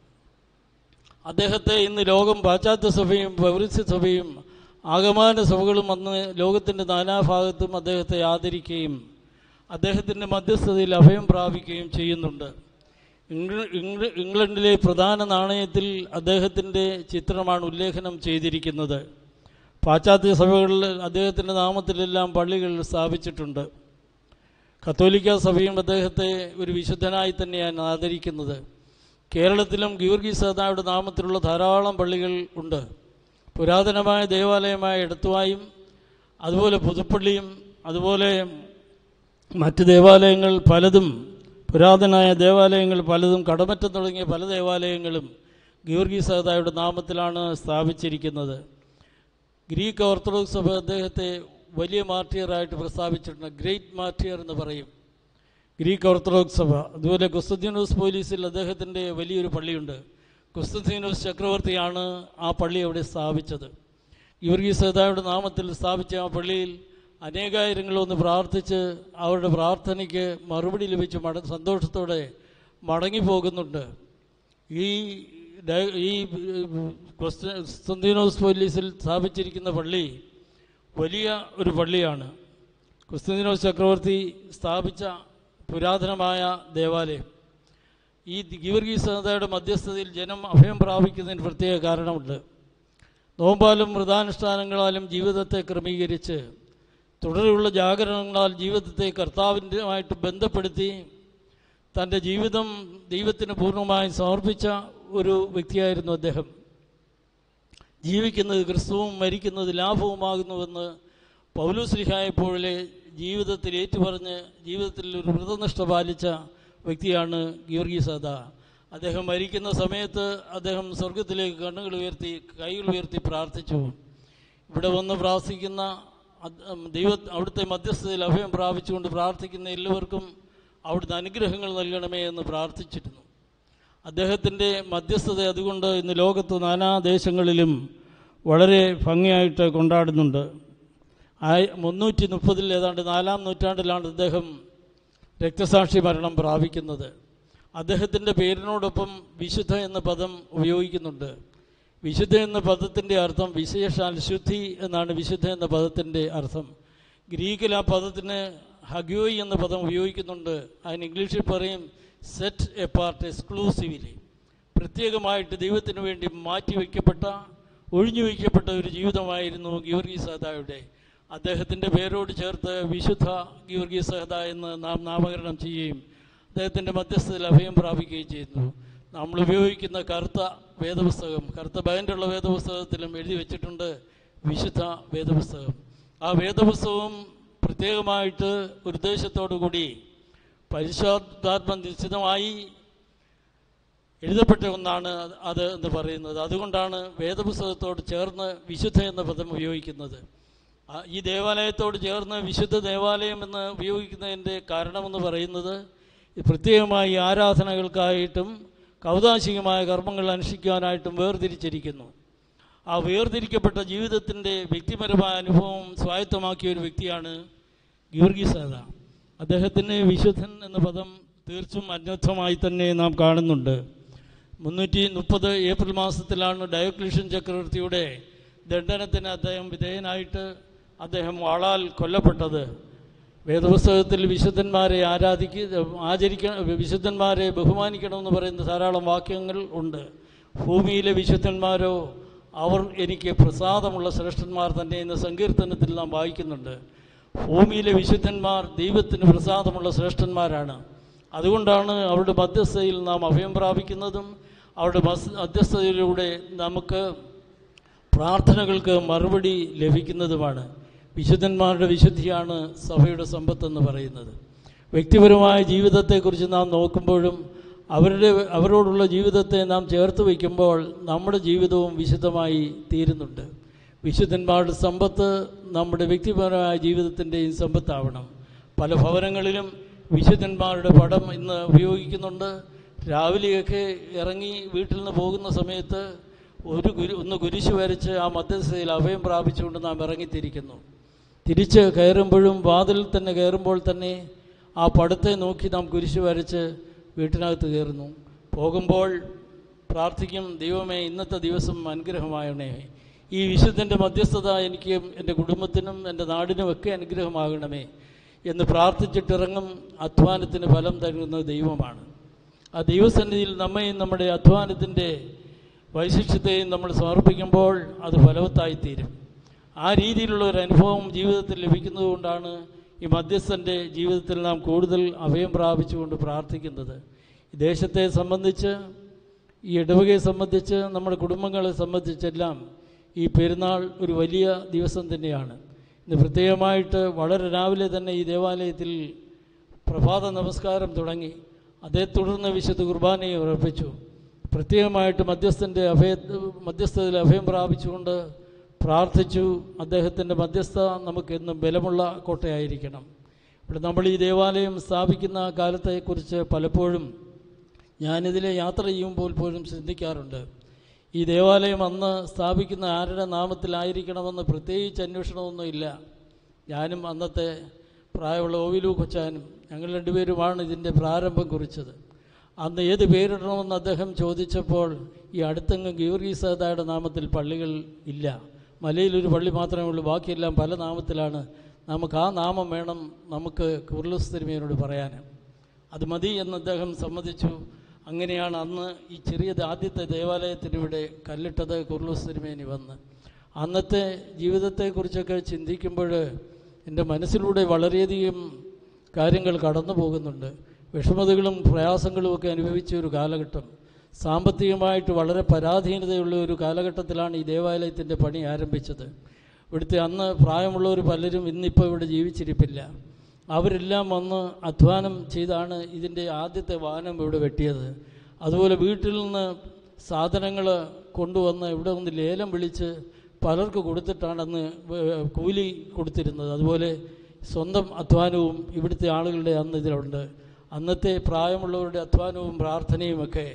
അദ്ദേഹത്തെ ഇന്ന് ലോകം പാശ്ചാത്യ സഭയും പൗരസ്യ സഭയും ആഗമാന സഭകളും അന്ന് ലോകത്തിൻ്റെ നാനാഭാഗത്തും അദ്ദേഹത്തെ ആദരിക്കുകയും അദ്ദേഹത്തിൻ്റെ മധ്യസ്ഥതയിൽ അഭയം പ്രാപിക്കുകയും ചെയ്യുന്നുണ്ട് ഇംഗ്ല- ഇംഗ്ല- ഇംഗ്ലണ്ടിലെ പ്രധാന നാണയത്തിൽ അദ്ദേഹത്തിൻ്റെ ചിത്രമാണ് ഉല്ലേഖനം ചെയ്തിരിക്കുന്നത് പാശ്ചാത്യ സഭകളിൽ അദ്ദേഹത്തിൻ്റെ നാമത്തിലെല്ലാം പള്ളികൾ സ്ഥാപിച്ചിട്ടുണ്ട് കത്തോലിക്ക സഭയും അദ്ദേഹത്തെ ഒരു വിശുദ്ധനായി തന്നെയാണ് ആദരിക്കുന്നത് കേരളത്തിലും ഗീവർഗി സദായുടെ നാമത്തിലുള്ള ധാരാളം പള്ളികൾ ഉണ്ട് പുരാതനമായ ദേവാലയമായ എടത്തുവായും അതുപോലെ പുതുപ്പള്ളിയും അതുപോലെ മറ്റ് ദേവാലയങ്ങൾ പലതും പുരാതനായ ദേവാലയങ്ങൾ പലതും കടമറ്റം തുടങ്ങിയ പല ദേവാലയങ്ങളും ഗീവർഗി സഹതായുടെ നാമത്തിലാണ് സ്ഥാപിച്ചിരിക്കുന്നത് ഗ്രീക്ക് ഓർത്തഡോക്സ് സഭ അദ്ദേഹത്തെ വലിയ മാർട്ടിയറായിട്ട് പ്രസ്താവിച്ചിട്ടുണ്ട് ഗ്രേറ്റ് മാർട്ടിയർ എന്ന് പറയും ഗ്രീക്ക് ഓർത്തഡോക്സ് സഭ അതുപോലെ കുസ്തീനോസ് പോലീസിൽ അദ്ദേഹത്തിൻ്റെ വലിയൊരു പള്ളിയുണ്ട് കുസ്തീനോസ് ചക്രവർത്തിയാണ് ആ പള്ളി അവിടെ സ്ഥാപിച്ചത് ഗീവർഗി സഹതായുടെ നാമത്തിൽ സ്ഥാപിച്ച ആ പള്ളിയിൽ അനേകായിരങ്ങളൊന്ന് പ്രാർത്ഥിച്ച് അവരുടെ പ്രാർത്ഥനയ്ക്ക് മറുപടി ലഭിച്ച് മട സന്തോഷത്തോടെ മടങ്ങിപ്പോകുന്നുണ്ട് ഈ ഡയ- ഈ ക്രിസ്തീനോസ് പോലീസിൽ സ്ഥാപിച്ചിരിക്കുന്ന പള്ളി വലിയ ഒരു പള്ളിയാണ് ക്രിസ്തീനോസ് ചക്രവർത്തി സ്ഥാപിച്ച പുരാതനമായ ദേവാലയം ഈ ഗീവർഗീസതയുടെ മധ്യസ്ഥതയിൽ ജനം അഭയം പ്രാപിക്കുന്നതിന് പ്രത്യേക കാരണമുണ്ട് നോമ്പാലും മൃതാനുഷ്ഠാനങ്ങളാലും ജീവിതത്തെ ക്രമീകരിച്ച് തുടരെയുള്ള ജാഗരണങ്ങളാൽ ജീവിതത്തെ കർത്താവിൻ്റെമായിട്ട് ബന്ധപ്പെടുത്തി തൻ്റെ ജീവിതം ദൈവത്തിന് പൂർണ്ണമായും സമർപ്പിച്ച ഒരു വ്യക്തിയായിരുന്നു അദ്ദേഹം ജീവിക്കുന്നത് ക്രിസ്തുവും മരിക്കുന്നത് ലാഭവുമാകുന്നുവെന്ന് പൗലുശ്രീഹായപ്പോഴിലെ ജീവിതത്തിൽ ഏറ്റുപറഞ്ഞ് ജീവിതത്തിൽ ഒരു വ്രതനിഷ്ഠ പാലിച്ച വ്യക്തിയാണ് ഗീവർഗീസദ അദ്ദേഹം മരിക്കുന്ന സമയത്ത് അദ്ദേഹം സ്വർഗത്തിലേക്ക് കണ്ണുകൾ ഉയർത്തി കൈകൾ ഉയർത്തി പ്രാർത്ഥിച്ചു ഇവിടെ വന്ന് പ്രാർത്ഥിക്കുന്ന അത്- ദൈവ അവിടുത്തെ മധ്യസ്ഥതയിൽ അഭയം പ്രാപിച്ചുകൊണ്ട് പ്രാർത്ഥിക്കുന്ന എല്ലാവർക്കും അവിടുന്ന് അനുഗ്രഹങ്ങൾ നൽകണമേ എന്ന് പ്രാർത്ഥിച്ചിരുന്നു അദ്ദേഹത്തിൻ്റെ മധ്യസ്ഥത അതുകൊണ്ട് ഇന്ന് ലോകത്ത് നാനാ ദേശങ്ങളിലും വളരെ ഭംഗിയായിട്ട് കൊണ്ടാടുന്നുണ്ട് ആയി മുന്നൂറ്റി മുപ്പതിൽ ഏതാണ്ട് നാലാം നൂറ്റാണ്ടിലാണ് അദ്ദേഹം രക്തസാക്ഷി മരണം പ്രാപിക്കുന്നത് അദ്ദേഹത്തിൻ്റെ പേരിനോടൊപ്പം വിശുദ്ധ എന്ന പദം ഉപയോഗിക്കുന്നുണ്ട് വിശുദ്ധ എന്ന പദത്തിൻ്റെ അർത്ഥം വിശേഷാൽ ശുദ്ധി എന്നാണ് വിശുദ്ധ എന്ന പദത്തിൻ്റെ അർത്ഥം ഗ്രീക്കിൽ ആ പദത്തിന് ഹഗ്യോയി എന്ന പദം ഉപയോഗിക്കുന്നുണ്ട് അതിന് ഇംഗ്ലീഷിൽ പറയും സെറ്റ് എ പാർട്ട് എക്സ്ക്ലൂസീവ്ലി പ്രത്യേകമായിട്ട് ദൈവത്തിന് വേണ്ടി മാറ്റിവെക്കപ്പെട്ട ഒഴിഞ്ഞു വയ്ക്കപ്പെട്ട ഒരു ജീവിതമായിരുന്നു ഗീവർഗി സഹദായുടെ അദ്ദേഹത്തിൻ്റെ പേരോട് ചേർത്ത് വിശുദ്ധ ഗീവർഗി സഹദ എന്ന് നാം നാമകരണം ചെയ്യുകയും അദ്ദേഹത്തിൻ്റെ മധ്യസ്ഥതയിൽ അഭയം പ്രാപിക്കുകയും ചെയ്യുന്നു നമ്മൾ ഉപയോഗിക്കുന്ന കറുത്ത വേദപുസ്തകം കറുത്ത ബയൻ്റുള്ള വേദപുസ്തകത്തിലും എഴുതി വെച്ചിട്ടുണ്ട് വിശുദ്ധ വേദപുസ്തകം ആ വേദപുസ്തകവും പ്രത്യേകമായിട്ട് ഒരു ഉദ്ദേശത്തോടു കൂടി പരിശുദ്ധാത്മ നിശ്ചിതമായി എഴുതപ്പെട്ട ഒന്നാണ് അത് എന്ന് പറയുന്നത് അതുകൊണ്ടാണ് വേദപുസ്തകത്തോട് ചേർന്ന് വിശുദ്ധ എന്ന പദം ഉപയോഗിക്കുന്നത് ആ, ഈ ദേവാലയത്തോട് ചേർന്ന് വിശുദ്ധ ദേവാലയം എന്ന് ഉപയോഗിക്കുന്നതിൻ്റെ കാരണമെന്ന് പറയുന്നത് ഇത് പ്രത്യേകമായി ആരാധനകൾക്കായിട്ടും കൗതാശികമായ കർമ്മങ്ങൾ അനുഷ്ഠിക്കാനായിട്ടും വേർതിരിച്ചിരിക്കുന്നു ആ വേർതിരിക്കപ്പെട്ട ജീവിതത്തിൻ്റെ വ്യക്തിപരമായ അനുഭവം സ്വായത്തമാക്കിയ ഒരു വ്യക്തിയാണ് ഗീവർഗീസാദ അദ്ദേഹത്തിന് വിശുദ്ധൻ എന്ന പദം തീർച്ചും അന്വർത്ഥമായി തന്നെ നാം കാണുന്നുണ്ട് മുന്നൂറ്റി മുപ്പത് ഏപ്രിൽ മാസത്തിലാണ് ഡയോക്ലീഷ്യൻ ചക്രവർത്തിയുടെ ദണ്ഡനത്തിന് അദ്ദേഹം വിധേയനായിട്ട് അദ്ദേഹം വാളാൽ കൊല്ലപ്പെട്ടത് വേദപുസ്തകത്തിൽ വിശുദ്ധന്മാരെ ആരാധിക്ക ആചരിക്ക വിശുദ്ധന്മാരെ ബഹുമാനിക്കണമെന്ന് പറയുന്ന ധാരാളം വാക്യങ്ങൾ ഉണ്ട് ഭൂമിയിലെ വിശുദ്ധന്മാരോ അവർ എനിക്ക് പ്രസാദമുള്ള ശ്രേഷ്ഠന്മാർ തന്നെ എന്ന സങ്കീർത്തനത്തിൽ നാം വായിക്കുന്നുണ്ട് ഭൂമിയിലെ വിശുദ്ധന്മാർ ദൈവത്തിന് പ്രസാദമുള്ള ശ്രേഷ്ഠന്മാരാണ് അതുകൊണ്ടാണ് അവരുടെ മധ്യസ്ഥതയിൽ നാം അഭയം പ്രാപിക്കുന്നതും അവരുടെ മസ് മധ്യസ്ഥതയിലൂടെ നമുക്ക് പ്രാർത്ഥനകൾക്ക് മറുപടി ലഭിക്കുന്നതുമാണ് വിശുദ്ധന്മാരുടെ വിശുദ്ധിയാണ് സഭയുടെ സമ്പത്തെന്ന് പറയുന്നത് വ്യക്തിപരമായ ജീവിതത്തെക്കുറിച്ച് നാം നോക്കുമ്പോഴും അവരുടെ അവരോടുള്ള ജീവിതത്തെ നാം ചേർത്ത് വയ്ക്കുമ്പോൾ നമ്മുടെ ജീവിതവും വിശുദ്ധമായി തീരുന്നുണ്ട് വിശുദ്ധന്മാരുടെ സമ്പത്ത് നമ്മുടെ വ്യക്തിപരമായ ജീവിതത്തിൻ്റെയും സമ്പത്താവണം പല ഭവനങ്ങളിലും വിശുദ്ധന്മാരുടെ പടം ഇന്ന് ഉപയോഗിക്കുന്നുണ്ട് രാവിലെയൊക്കെ ഇറങ്ങി വീട്ടിൽ നിന്ന് പോകുന്ന സമയത്ത് ഒരു ഗുരു ഒന്ന് കുരിശ് വരച്ച് ആ മധ്യസ്ഥയിൽ അഭയം പ്രാപിച്ചുകൊണ്ട് നാം ഇറങ്ങിത്തിരിക്കുന്നു തിരിച്ച് കയറുമ്പോഴും വാതിൽ തന്നെ കയറുമ്പോൾ തന്നെ ആ പടത്തെ നോക്കി നാം കുരിശ് വരച്ച് വീട്ടിനകത്ത് കയറുന്നു പോകുമ്പോൾ പ്രാർത്ഥിക്കും ദൈവമേ ഇന്നത്തെ ദിവസം അനുഗ്രഹമായണേ ഈ വിശുദ്ധൻ്റെ മധ്യസ്ഥത എനിക്കും എൻ്റെ കുടുംബത്തിനും എൻ്റെ നാടിനുമൊക്കെ അനുഗ്രഹമാകണമേ എന്ന് പ്രാർത്ഥിച്ചിട്ടിറങ്ങും അധ്വാനത്തിന് ഫലം തരുന്നത് ദൈവമാണ് ആ ദൈവസന്നിധിയിൽ നമ്മയും നമ്മുടെ അധ്വാനത്തിൻ്റെ വൈശിഷ്ട്യത്തെയും നമ്മൾ സമർപ്പിക്കുമ്പോൾ അത് ഫലവത്തായിത്തീരും ആ രീതിയിലുള്ള ഒരു അനുഭവം ജീവിതത്തിൽ ലഭിക്കുന്നതുകൊണ്ടാണ് ഈ മധ്യസ്ഥൻ്റെ ജീവിതത്തിൽ നാം കൂടുതൽ അഭയം പ്രാപിച്ചുകൊണ്ട് പ്രാർത്ഥിക്കുന്നത് ഈ ദേശത്തെ സംബന്ധിച്ച് ഈ ഇടവകയെ സംബന്ധിച്ച് നമ്മുടെ കുടുംബങ്ങളെ സംബന്ധിച്ചെല്ലാം ഈ പെരുന്നാൾ ഒരു വലിയ ദിവസം തന്നെയാണ് ഇന്ന് പ്രത്യേകമായിട്ട് വളരെ രാവിലെ തന്നെ ഈ ദേവാലയത്തിൽ പ്രഭാത നമസ്കാരം തുടങ്ങി അതേ തുടർന്ന് വിശുദ്ധ കുർബാനയെ ഉറപ്പിച്ചു പ്രത്യേകമായിട്ട് മധ്യസ്ഥൻ്റെ അഭയ മധ്യസ്ഥതയിൽ അഭയം പ്രാപിച്ചുകൊണ്ട് പ്രാർത്ഥിച്ചു അദ്ദേഹത്തിൻ്റെ മധ്യസ്ഥ നമുക്കെന്നും ബലമുള്ള കോട്ടയായിരിക്കണം ഇവിടെ നമ്മൾ ഈ ദേവാലയം സ്ഥാപിക്കുന്ന കാലത്തെക്കുറിച്ച് പലപ്പോഴും ഞാനിതിലെ യാത്ര ചെയ്യുമ്പോൾ പോലും ചിന്തിക്കാറുണ്ട് ഈ ദേവാലയം അന്ന് സ്ഥാപിക്കുന്ന ആരുടെ നാമത്തിലായിരിക്കണമെന്ന് പ്രത്യേകിച്ച് അന്വേഷണമൊന്നുമില്ല ഞാനും അന്നത്തെ പ്രായമുള്ള ഓവിലു കൊച്ചാനും ഞങ്ങൾ രണ്ടുപേരുമാണ് ഇതിൻ്റെ പ്രാരംഭം കുറിച്ചത് അന്ന് ഏത് പേരിടണമെന്ന് അദ്ദേഹം ചോദിച്ചപ്പോൾ ഈ അടുത്തെങ്ങും ഗീവർഗീസദായുടെ നാമത്തിൽ പള്ളികൾ ഇല്ല മലയിലൊരു പള്ളി മാത്രമേ ഉള്ളൂ ബാക്കിയെല്ലാം പല നാമത്തിലാണ് നമുക്ക് ആ നാമം വേണം നമുക്ക് കുർലുസ് തിരുമേനോട് പറയാൻ അത് മതി എന്ന് അദ്ദേഹം സമ്മതിച്ചു അങ്ങനെയാണ് അന്ന് ഈ ചെറിയ ആദ്യത്തെ ദേവാലയത്തിന് ഇവിടെ കല്ലിട്ടത് കുർലൂസ് തിരുമേനി വന്ന് അന്നത്തെ ജീവിതത്തെക്കുറിച്ചൊക്കെ ചിന്തിക്കുമ്പോൾ എൻ്റെ മനസ്സിലൂടെ വളരെയധികം കാര്യങ്ങൾ കടന്നു പോകുന്നുണ്ട് വിഷമതകളും പ്രയാസങ്ങളും ഒക്കെ അനുഭവിച്ച ഒരു കാലഘട്ടം സാമ്പത്തികമായിട്ട് വളരെ പരാധീനതയുള്ള ഒരു കാലഘട്ടത്തിലാണ് ഈ ദേവാലയത്തിൻ്റെ പണി ആരംഭിച്ചത് ഇവിടുത്തെ അന്ന് പ്രായമുള്ളവർ പലരും ഇന്നിപ്പോൾ ഇവിടെ ജീവിച്ചിരിപ്പില്ല അവരെല്ലാം വന്ന് അധ്വാനം ചെയ്താണ് ഇതിൻ്റെ ആദ്യത്തെ വാനം ഇവിടെ വെട്ടിയത് അതുപോലെ വീട്ടിൽ നിന്ന് സാധനങ്ങൾ കൊണ്ടുവന്ന് ഇവിടെ ഒന്ന് ലേലം വിളിച്ച് പലർക്ക് കൊടുത്തിട്ടാണ് അന്ന് വേ- കൂലി കൊടുത്തിരുന്നത് അതുപോലെ സ്വന്തം അധ്വാനവും ഇവിടുത്തെ ആളുകളുടെ അന്ന് ഇതിലുണ്ട് അന്നത്തെ പ്രായമുള്ളവരുടെ അധ്വാനവും പ്രാർത്ഥനയുമൊക്കെ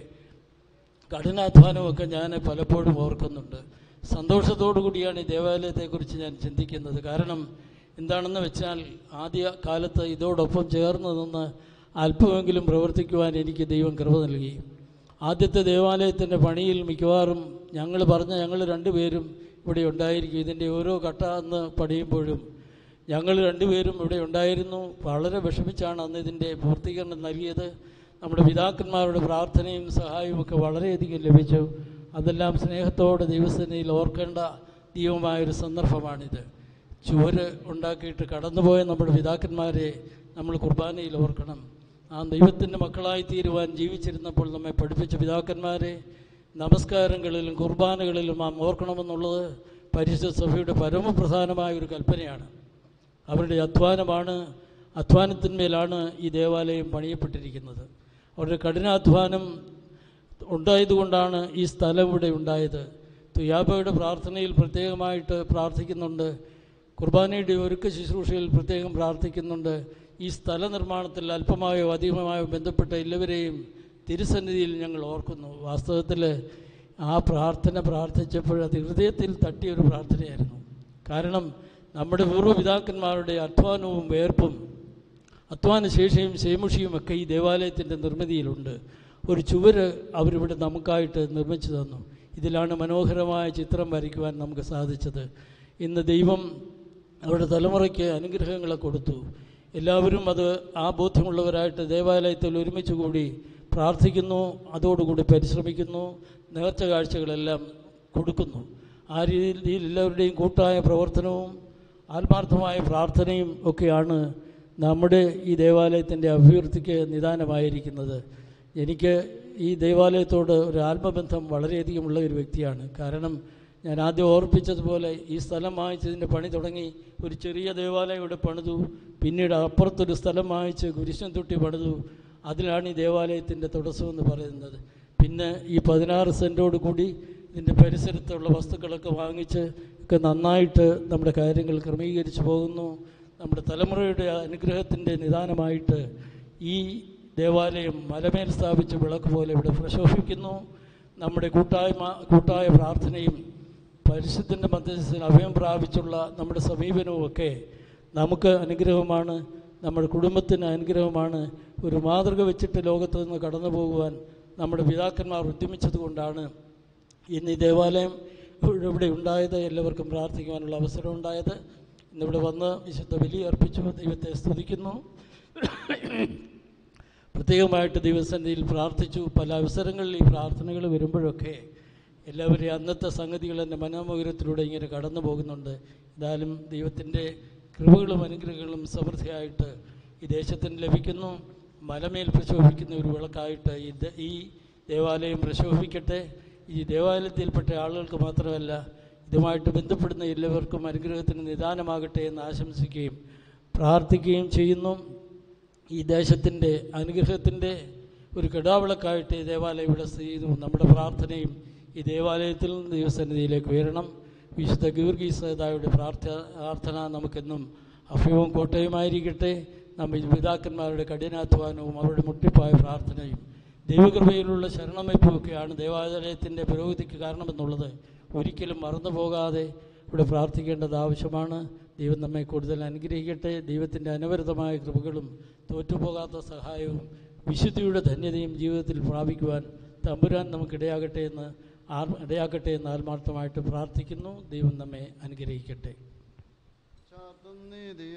കഠിനാധ്വാനമൊക്കെ ഞാൻ പലപ്പോഴും ഓർക്കുന്നുണ്ട് സന്തോഷത്തോടു കൂടിയാണ് ഈ ദേവാലയത്തെക്കുറിച്ച് ഞാൻ ചിന്തിക്കുന്നത് കാരണം എന്താണെന്ന് വെച്ചാൽ ആദ്യ കാലത്ത് ഇതോടൊപ്പം ചേർന്ന് നിന്ന് അല്പമെങ്കിലും പ്രവർത്തിക്കുവാൻ എനിക്ക് ദൈവം കൃപ നൽകി ആദ്യത്തെ ദേവാലയത്തിൻ്റെ പണിയിൽ മിക്കവാറും ഞങ്ങൾ പറഞ്ഞ ഞങ്ങൾ രണ്ടുപേരും ഇവിടെ ഉണ്ടായിരിക്കും ഇതിൻ്റെ ഓരോ ഘട്ട എന്ന് പണിയുമ്പോഴും ഞങ്ങൾ രണ്ടുപേരും ഇവിടെ ഉണ്ടായിരുന്നു വളരെ വിഷമിച്ചാണ് അന്ന് ഇതിൻ്റെ പൂർത്തീകരണം നൽകിയത് നമ്മുടെ പിതാക്കന്മാരുടെ പ്രാർത്ഥനയും സഹായവും ഒക്കെ വളരെയധികം ലഭിച്ചു അതെല്ലാം സ്നേഹത്തോടെ ദൈവസേനയിൽ ഓർക്കേണ്ട ദൈവമായൊരു സന്ദർഭമാണിത് ചുവര് ഉണ്ടാക്കിയിട്ട് കടന്നുപോയ നമ്മുടെ പിതാക്കന്മാരെ നമ്മൾ കുർബാനയിൽ ഓർക്കണം ആ ദൈവത്തിൻ്റെ മക്കളായി തീരുവാൻ ജീവിച്ചിരുന്നപ്പോൾ നമ്മെ പഠിപ്പിച്ച പിതാക്കന്മാരെ നമസ്കാരങ്ങളിലും കുർബാനകളിലും നാം ഓർക്കണമെന്നുള്ളത് പരിശുദ്ധ സഭയുടെ പരമപ്രധാനമായ ഒരു കൽപ്പനയാണ് അവരുടെ അധ്വാനമാണ് അധ്വാനത്തിന്മേലാണ് ഈ ദേവാലയം പണിയപ്പെട്ടിരിക്കുന്നത് അവരുടെ കഠിനാധ്വാനം ഉണ്ടായതുകൊണ്ടാണ് ഈ സ്ഥലം ഇവിടെ ഉണ്ടായത് തുയാബയുടെ പ്രാർത്ഥനയിൽ പ്രത്യേകമായിട്ട് പ്രാർത്ഥിക്കുന്നുണ്ട് കുർബാനയുടെ ഒരുക്ക ശുശ്രൂഷയിൽ പ്രത്യേകം പ്രാർത്ഥിക്കുന്നുണ്ട് ഈ സ്ഥല നിർമ്മാണത്തിൽ അല്പമായോ അധികമായോ ബന്ധപ്പെട്ട എല്ലാവരെയും തിരുസന്നിധിയിൽ ഞങ്ങൾ ഓർക്കുന്നു വാസ്തവത്തിൽ ആ പ്രാർത്ഥന പ്രാർത്ഥിച്ചപ്പോൾ അത് ഹൃദയത്തിൽ തട്ടിയൊരു പ്രാർത്ഥനയായിരുന്നു കാരണം നമ്മുടെ പൂർവ്വപിതാക്കന്മാരുടെ അധ്വാനവും വേർപ്പും അധ്വാനശേഷിയും ശേമുഷിയും ഒക്കെ ഈ ദേവാലയത്തിൻ്റെ നിർമ്മിതിയിലുണ്ട് ഒരു ചുവര് അവരിവിടെ നമുക്കായിട്ട് നിർമ്മിച്ചു തന്നു ഇതിലാണ് മനോഹരമായ ചിത്രം വരയ്ക്കുവാൻ നമുക്ക് സാധിച്ചത് ഇന്ന് ദൈവം അവരുടെ തലമുറയ്ക്ക് അനുഗ്രഹങ്ങളെ കൊടുത്തു എല്ലാവരും അത് ആ ബോധ്യമുള്ളവരായിട്ട് ദേവാലയത്തിൽ ഒരുമിച്ച് കൂടി പ്രാർത്ഥിക്കുന്നു അതോടുകൂടി പരിശ്രമിക്കുന്നു നേർച്ച കാഴ്ചകളെല്ലാം കൊടുക്കുന്നു ആ രീതിയിൽ എല്ലാവരുടെയും കൂട്ടായ പ്രവർത്തനവും ആത്മാർത്ഥമായ പ്രാർത്ഥനയും ഒക്കെയാണ് നമ്മുടെ ഈ ദേവാലയത്തിൻ്റെ അഭിവൃദ്ധിക്ക് നിദാനമായിരിക്കുന്നത് എനിക്ക് ഈ ദേവാലയത്തോട് ഒരു ആത്മബന്ധം വളരെയധികമുള്ള ഒരു വ്യക്തിയാണ് കാരണം ഞാൻ ആദ്യം ഓർപ്പിച്ചതുപോലെ ഈ സ്ഥലം വാങ്ങിച്ചതിൻ്റെ പണി തുടങ്ങി ഒരു ചെറിയ ദേവാലയം ഇവിടെ പണിതു പിന്നീട് അപ്പുറത്തൊരു സ്ഥലം വാങ്ങിച്ച് കുരിശൻ തൊട്ടി പണിതു അതിലാണ് ഈ ദേവാലയത്തിൻ്റെ തുടക്കമെന്ന് പറയുന്നത് പിന്നെ ഈ പതിനാറ് സെൻറ്റോട് കൂടി ഇതിൻ്റെ പരിസരത്തുള്ള വസ്തുക്കളൊക്കെ വാങ്ങിച്ച് ഒക്കെ നന്നായിട്ട് നമ്മുടെ കാര്യങ്ങൾ ക്രമീകരിച്ചു പോകുന്നു നമ്മുടെ തലമുറയുടെ അനുഗ്രഹത്തിൻ്റെ നിദാനമായിട്ട് ഈ ദേവാലയം മലമേൽ സ്ഥാപിച്ച വിളക്ക് പോലെ ഇവിടെ പ്രശോഭിക്കുന്നു നമ്മുടെ കൂട്ടായ്മ കൂട്ടായ പ്രാർത്ഥനയും പരിശുദ്ധൻ്റെ മധ്യസ്ഥയിൽ അഭയം പ്രാപിച്ചുള്ള നമ്മുടെ സമീപനവും ഒക്കെ നമുക്ക് അനുഗ്രഹമാണ് നമ്മുടെ കുടുംബത്തിന് അനുഗ്രഹമാണ് ഒരു മാതൃക വെച്ചിട്ട് ലോകത്ത് നിന്ന് കടന്നു പോകുവാൻ നമ്മുടെ പിതാക്കന്മാർ ഉദ്യമിച്ചത് കൊണ്ടാണ് ഇന്ന് ഈ ദേവാലയം ഇവിടെ ഉണ്ടായത് എല്ലാവർക്കും പ്രാർത്ഥിക്കുവാനുള്ള അവസരം ഉണ്ടായത് ഇന്നിവിടെ വന്ന് വിശുദ്ധ ബലി അർപ്പിച്ചു ദൈവത്തെ സ്തുതിക്കുന്നു പ്രത്യേകമായിട്ട് ദൈവസന്നിധിയിൽ പ്രാർത്ഥിച്ചു പല അവസരങ്ങളിൽ ഈ പ്രാർത്ഥനകൾ വരുമ്പോഴൊക്കെ എല്ലാവരെയും അന്നത്തെ സംഗതികൾ എൻ്റെ മനോമുഖരത്തിലൂടെ ഇങ്ങനെ കടന്നു പോകുന്നുണ്ട് എന്തായാലും ദൈവത്തിൻ്റെ കൃപകളും അനുഗ്രഹങ്ങളും സമൃദ്ധിയായിട്ട് ഈ ദേശത്തിന് ലഭിക്കുന്നു മലമേൽ പ്രശോഭിക്കുന്ന ഒരു വിളക്കായിട്ട് ഈ ദ- ഈ ദേവാലയം പ്രശോഭിക്കട്ടെ ഈ ദേവാലയത്തിൽപ്പെട്ട ആളുകൾക്ക് മാത്രമല്ല ഇതുമായിട്ട് ബന്ധപ്പെടുന്ന എല്ലാവർക്കും അനുഗ്രഹത്തിന് നിദാനമാകട്ടെ എന്ന് ആശംസിക്കുകയും പ്രാർത്ഥിക്കുകയും ചെയ്യുന്നു ഈ ദേശത്തിൻ്റെ അനുഗ്രഹത്തിൻ്റെ ഒരു കിടാവിളക്കായിട്ട് ഈ ദേവാലയം ഇവിടെ സ്ഥിതി ചെയ്യുന്നു നമ്മുടെ പ്രാർത്ഥനയും ഈ ദേവാലയത്തിൽ നിന്ന് ദൈവസന്നിധിയിലേക്ക് ഉയരണം വിശുദ്ധ ഗീർഗീസതായുടെ പ്രാർത്ഥ പ്രാർത്ഥന നമുക്കെന്നും അഭയവും കോട്ടയുമായിരിക്കട്ടെ നമ്മെ പിതാക്കന്മാരുടെ കഠിനാധ്വാനവും അവരുടെ മുട്ടിപ്പായ പ്രാർത്ഥനയും ദൈവകൃപയിലുള്ള ശരണമയ്പുമൊക്കെയാണ് ദേവാലയത്തിൻ്റെ പുരോഗതിക്ക് കാരണമെന്നുള്ളത് ഒരിക്കലും മറന്നു പോകാതെ ഇവിടെ പ്രാർത്ഥിക്കേണ്ടത് ആവശ്യമാണ് ദൈവം നമ്മെ കൂടുതൽ അനുഗ്രഹിക്കട്ടെ ദൈവത്തിൻ്റെ അനവരതമായ കൃപകളും തോറ്റുപോകാത്ത സഹായവും വിശുദ്ധിയുടെ ധന്യതയും ജീവിതത്തിൽ പ്രാപിക്കുവാൻ തമ്പുരാൻ നമുക്കിടയാകട്ടെ എന്ന് ആർ ഇടയാക്കട്ടെ എന്ന് ആത്മാർത്ഥമായിട്ട് പ്രാർത്ഥിക്കുന്നു ദൈവം നമ്മെ അനുഗ്രഹിക്കട്ടെ നീതിയ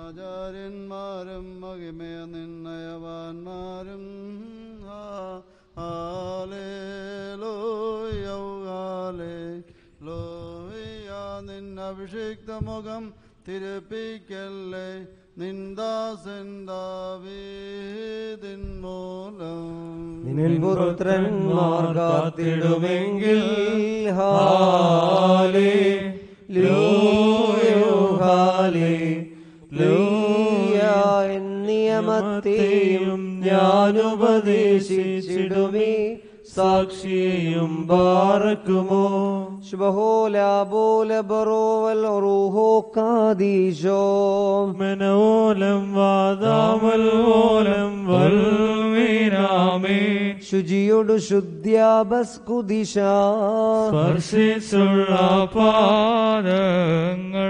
നിന്നാചാര്യന്മാരും മഹിമയ നിന്നയവാന്മാരും ആ ഹാലേലൂയ ഹാലേലൂയ നിൻ അഭിഷിക്ത മുഖം തിരപ്പിക്കല്ലേ നിന്ദാസൻ ദാവീദിൻ മൂലം നിൻ പുത്രന്മാർ കാത്തിടുമെങ്കിൽ നിയമത്തെയും ഞാൻ ഉപദേശിച്ചിടുമേ സാക്ഷിയും പാറക്കുമോ ശുഭഹോല ബോല ബറോവൽ റൂഹോ കാദീശോ മനോലം വാദാമൽ ഓലം വൽമീനാമേ ശുചിയൊടു ശുദ്ധ്യാബസ്കുദിശ സ്പർശിച്ചുള്ള പാദങ്ങൾ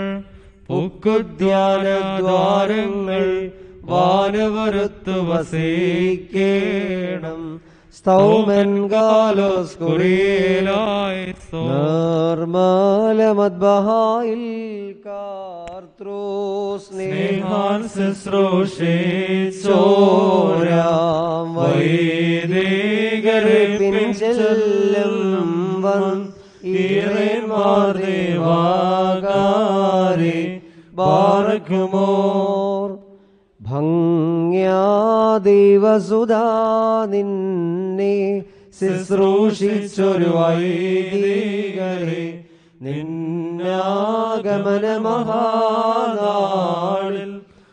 ഉക്കുദ്യാനദ്വാരങ്ങൾ വാനവരത്തു വസിക്കേണം സ്തൗമൻ കാലോസ് കുറിയേലായി നിർമ്മല മദ്ബഹായിൽ കാർത്രോ സ്നേഹാൻ ശുശ്രൂഷിച്ചോരാം വൈദികരെ പിൻചെല്ലും വൻ ഈറേന്മാർ ദേവാകാരെ ബാറക്കുമോർ ഭംഗ്യാ ദൈവസുധാ നിന്നെ ശുശ്രൂഷിച്ചൊരു വൈദികരെ നിന്നാഗമന മഹാനാളിൽ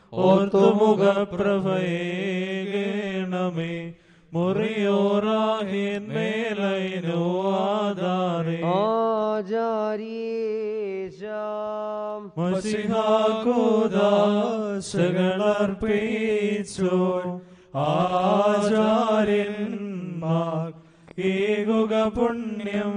ഓർത്തുമുഖപ്രഭയേകണമേ മുറിയോറാഹിൻ മേലൈനോ ആധാരേ ആചാര്യേശാം മഷിഹാകൂദാശകളർപ്പിച്ചു ആചാര്യന്മാർ ഏകുക പുണ്യം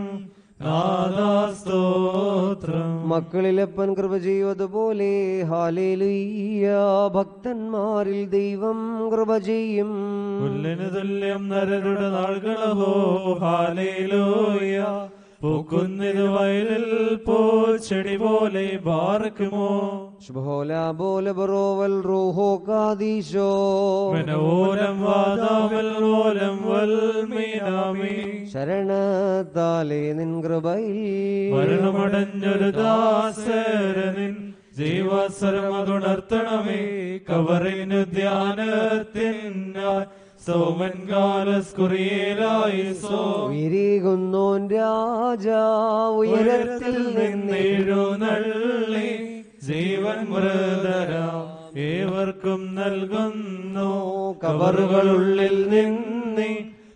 നാദാസ്തോത്രം മക്കളിലപ്പൻ കൃപ ചെയ്വതുപോലെ ഹാലേലുയ്യ ഭക്തന്മാരിൽ ദൈവം കൃപ ചെയ്യും പുല്ലിന് തുല്യം നരരുടെ നാളുകളഹോ ഹാലേലൂയ പൂക്കുന്നിത് വയലിൽ പൂച്ചെടി പോലെ ബാറക്കുമോ ശുഭോല ബോല ബറോവൽ റൂഹോ കാദീശോ മനോലം വാദാവൽ ഓലം വൽമീനാമി ശരണത്താലേ നിൻ കൃപയിൽ മരണമടഞ്ഞൊരു ദാസരനിൻ ജീവസ്വരമതുണർത്തണമേ കവറിനു ധ്യാനത്തിനായി സോമൻ കാലസ്കുറിയേലായി സോ ഉയരീകുന്നോൻ രാജാ ഉയരത്തിൽ നിന്നെഴുന്നള്ളി ജീവൻ മൃതരാം ഏവർക്കും നൽകുന്നു കവറുകളുള്ളിൽ നിന്നി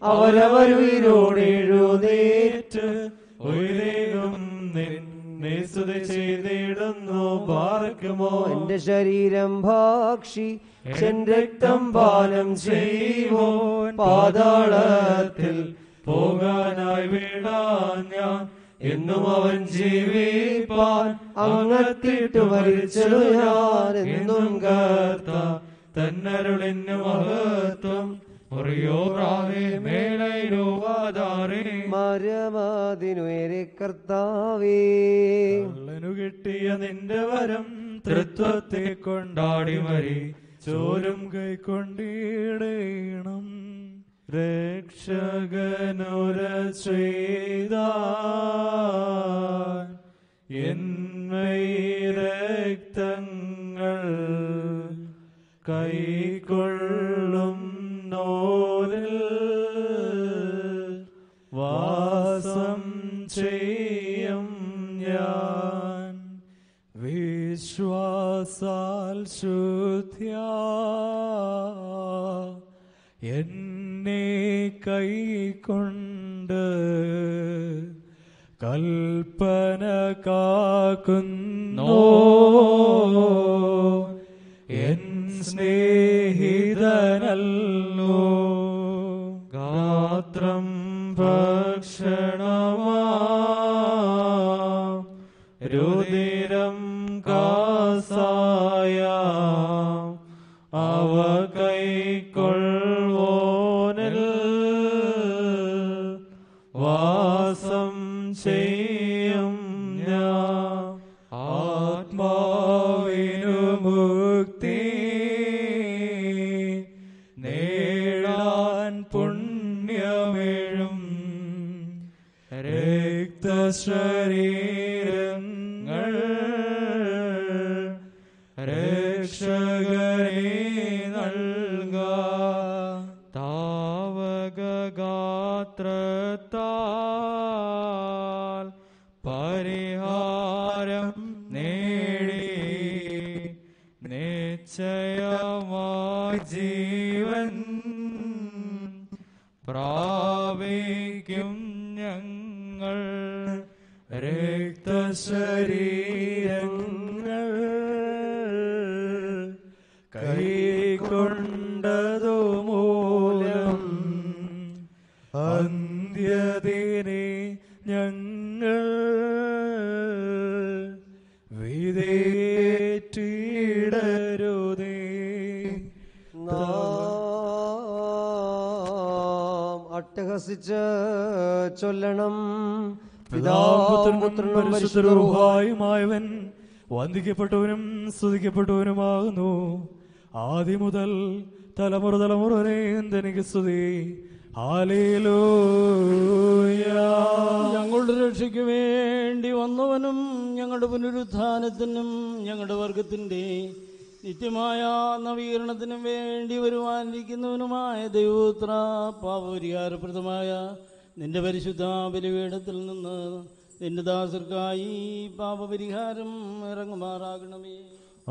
അവരവരുയിരോടെഴുന്നേറ്റ് ഉയരേകും നിന്നെ സ്തുതി ചെയ്തിടുന്നു പാർക്കുമോ എന്റെ ശരീരം ഭാക്ഷി എൻ രക്തം പാനം ചെയ്യുവോൻ പാതാളത്തിൽ പോകാനായി വീണാൻ ഞാൻ എന്നും അവൻ ജീവിപ്പാൻ അങ്ങത്തിട്ടു മരിച്ചതു ഞാൻ എന്നും കർത്ത തന്നരുളിന് മഹത്വം മുറിയോറാവേ മേലൈരോവാതാറേ മരമതിനുയരെ കർത്താവേ കള്ളനു കിട്ടിയ നിന്റെ വരം തൃത്വത്തെ കൊണ്ടാടി മരി ചോരും കൈക്കൊണ്ടിടേണം രക്ഷകനുര ചെയ്ത എന്മൈ രക്തങ്ങൾ കൈക്കൊള്ളും നോരിൽ വാസം ചെയ്യും ഞാൻ വിശ്വാസാൽ ശുദ്ധ്യ എന്നെ കൈക്കൊണ്ട് കൽപ്പന കാക്കുന്നോ എൻ സ്നേഹിതനല്ലോ ഗാത്രം ഭക്ഷണമാ രുതിരം കാസായ അവ കൈക്കൊള്ളുവോനിൽ വാസം ചെയ്യും ഞാൻ ആത്മാവിനു മുക്തി നേടാൻ പുണ്യമേ പൂർണ്ണമായി ജീവൻ പ്രാപിക്കും ഞങ്ങൾ രക്തശരീരങ്ങൾ കൈക്കൊണ്ടതു മൂലം അന്ത്യതിനെ ഞങ്ങൾ വിധേറ്റിടരുതേ നാം അട്ടഹസിച്ച് ചൊല്ലണം പിതാപുത്രനും പരിശുദ്ധരൂഹായുമായവൻ വന്ദിക്കപ്പെട്ടവനും സ്തുതിക്കപ്പെട്ടവനുമാകുന്നു ആദ്യം മുതൽ തലമുറ തലമുറ വരെ എന്തെനിക്ക് സ്തുതി ഹാലേലൂയ ഞങ്ങളുടെ രക്ഷയ്ക്ക് വേണ്ടി വന്നവനും ഞങ്ങളുടെ പുനരുത്ഥാനത്തിനും ഞങ്ങളുടെ വർഗത്തിൻ്റെ നിത്യമായ നവീകരണത്തിനും വേണ്ടി വരുവാനിരിക്കുന്നവനുമായ ദൈവോത്ര പാപപരിഹാരപ്രദമായ നിന്റെ പരിശുദ്ധ ബലിപീഠത്തിൽ നിന്ന് നിന്റെ ദാസർക്കായി പാപപരിഹാരം ഇറങ്ങുമാറാകണമേ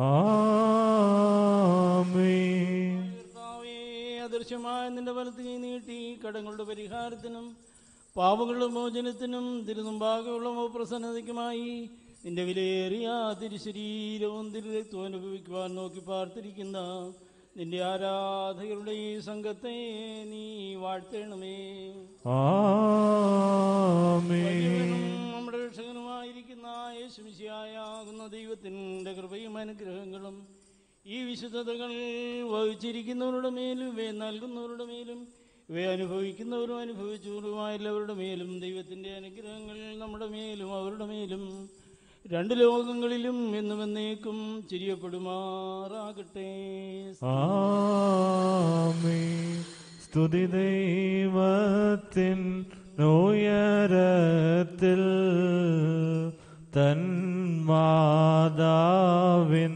ആമേൻ കർത്താവേ, അദൃശ്യമായ നിന്റെ വലത്ത് കൈ നീട്ടി കടങ്ങളുടെ പരിഹാരത്തിനും പാപങ്ങളുടെ മോചനത്തിനും തിരുമുമ്പാകെയുള്ള പ്രസന്നതയ്ക്കുമായി നിന്റെ വിലയേറിയ തിരുശരീരവും തിരുരക്തവും അനുഭവിക്കുവാൻ നോക്കി പാർത്തിരിക്കുന്ന നിന്റെ ആരാധകരുടെ ഈ സംഘത്തെ നീ വാഴ്ത്തണമേ ആമേൻ നമ്മുടെ രക്ഷകനുമായിരിക്കുന്ന യേശുമിശിയായാകുന്ന ദൈവത്തിൻ്റെ കൃപയും അനുഗ്രഹങ്ങളും ഈ വിശുദ്ധതകൾ വഹിച്ചിരിക്കുന്നവരുടെ മേലും ഇവയെ നൽകുന്നവരുടെ മേലും ഇവയെ അനുഭവിക്കുന്നവരും അനുഭവിച്ചവരുമായ എല്ലാവരുടെ മേലും ദൈവത്തിൻ്റെ അനുഗ്രഹങ്ങൾ നമ്മുടെ മേലും അവരുടെ മേലും രണ്ട് ലോകങ്ങളിലും എന്നും എന്നേക്കും ചിരിയപ്പെടുമാറാകട്ടെ ആമേൻ സ്തുതി ദൈവത്തിൻ ഉയരത്തിൽ തൻ മാതാവിൻ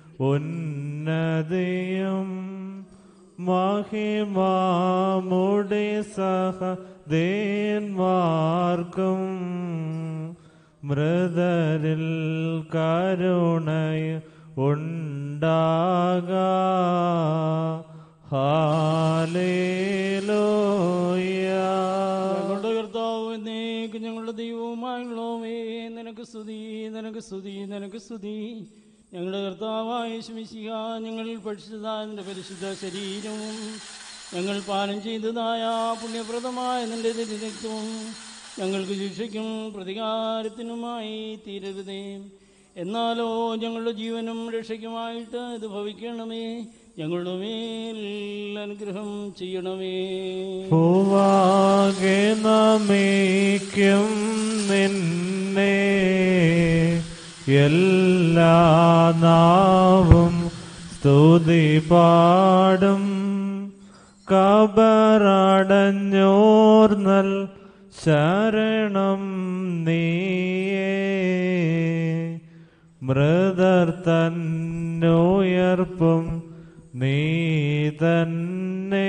ഉന്നതിയും മഹിമാമുടെ സഹദേന്മാർക്കും മൃതരിൽ കരുണയ ഉണ്ടാക ഹാലേലൂയ ഞങ്ങളുടെ കർത്താവ് എന്നേക്ക് ഞങ്ങളുടെ ദൈവവുമായുള്ളവേ നിനക്ക് സ്തുതി നിനക്ക് സ്തുതി നിനക്ക് സ്തുതി ഞങ്ങളുടെ കർത്താവായ ശമിശിക ഞങ്ങൾ പഠിച്ചതായ നിന്റെ പരിശുദ്ധ ശരീരവും ഞങ്ങൾ പാനം ചെയ്തതായ പുണ്യപ്രദമായ നിന്റെ രക്തവും ഞങ്ങൾക്ക് ശിക്ഷയ്ക്കും പ്രതികാരത്തിനുമായി തീരരുതേ എന്നാലോ ഞങ്ങളുടെ ജീവനും രക്ഷയ്ക്കുമായിട്ട് ഇത് ഭവിക്കണമേ ഞങ്ങളുടെ മേൽ അനുഗ്രഹം ചെയ്യണമേ ഭൂവാകെ നമിക്കും നിന്നെ എല്ലാ നാവും സ്തുതി പാടും കബറടഞ്ഞോർന്നൽ ശരണം നീയേ മൃതർ തന്നുയർപ്പും നീ തന്നെ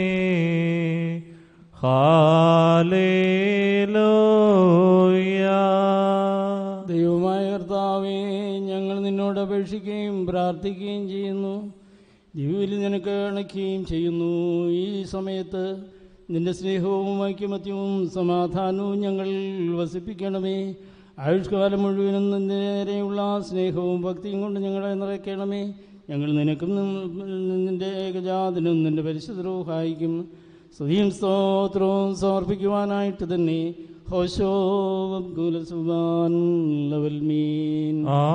ഹാലേലൂയ ദൈവമായ കർത്താവേ ഞങ്ങൾ നിന്നോട് അപേക്ഷിക്കുകയും പ്രാർത്ഥിക്കുകയും ചെയ്യുന്നു ജീവിൽ നിനക്ക് അണയ്ക്കുകയും ചെയ്യുന്നു ഈ സമയത്ത് നിന്റെ സ്നേഹവും ഐക്യമത്യവും സമാധാനവും ഞങ്ങൾ വസിപ്പിക്കണമേ ആയുഷ്കാലം മുഴുവനും നിന്റെ നേരെയുള്ള സ്നേഹവും ഭക്തിയും കൊണ്ട് ഞങ്ങളെ നിറയ്ക്കണമേ ഞങ്ങൾ നിനക്കും നിൻ- നിന്റെ ഏകജാതനും നിന്റെ പരിശുദ്ധവും സ്തുതിയും സ്തോത്രവും സമർപ്പിക്കുവാനായിട്ട് തന്നെ ഹോശോ കുലസുബാൻ ലവൽ മീൻ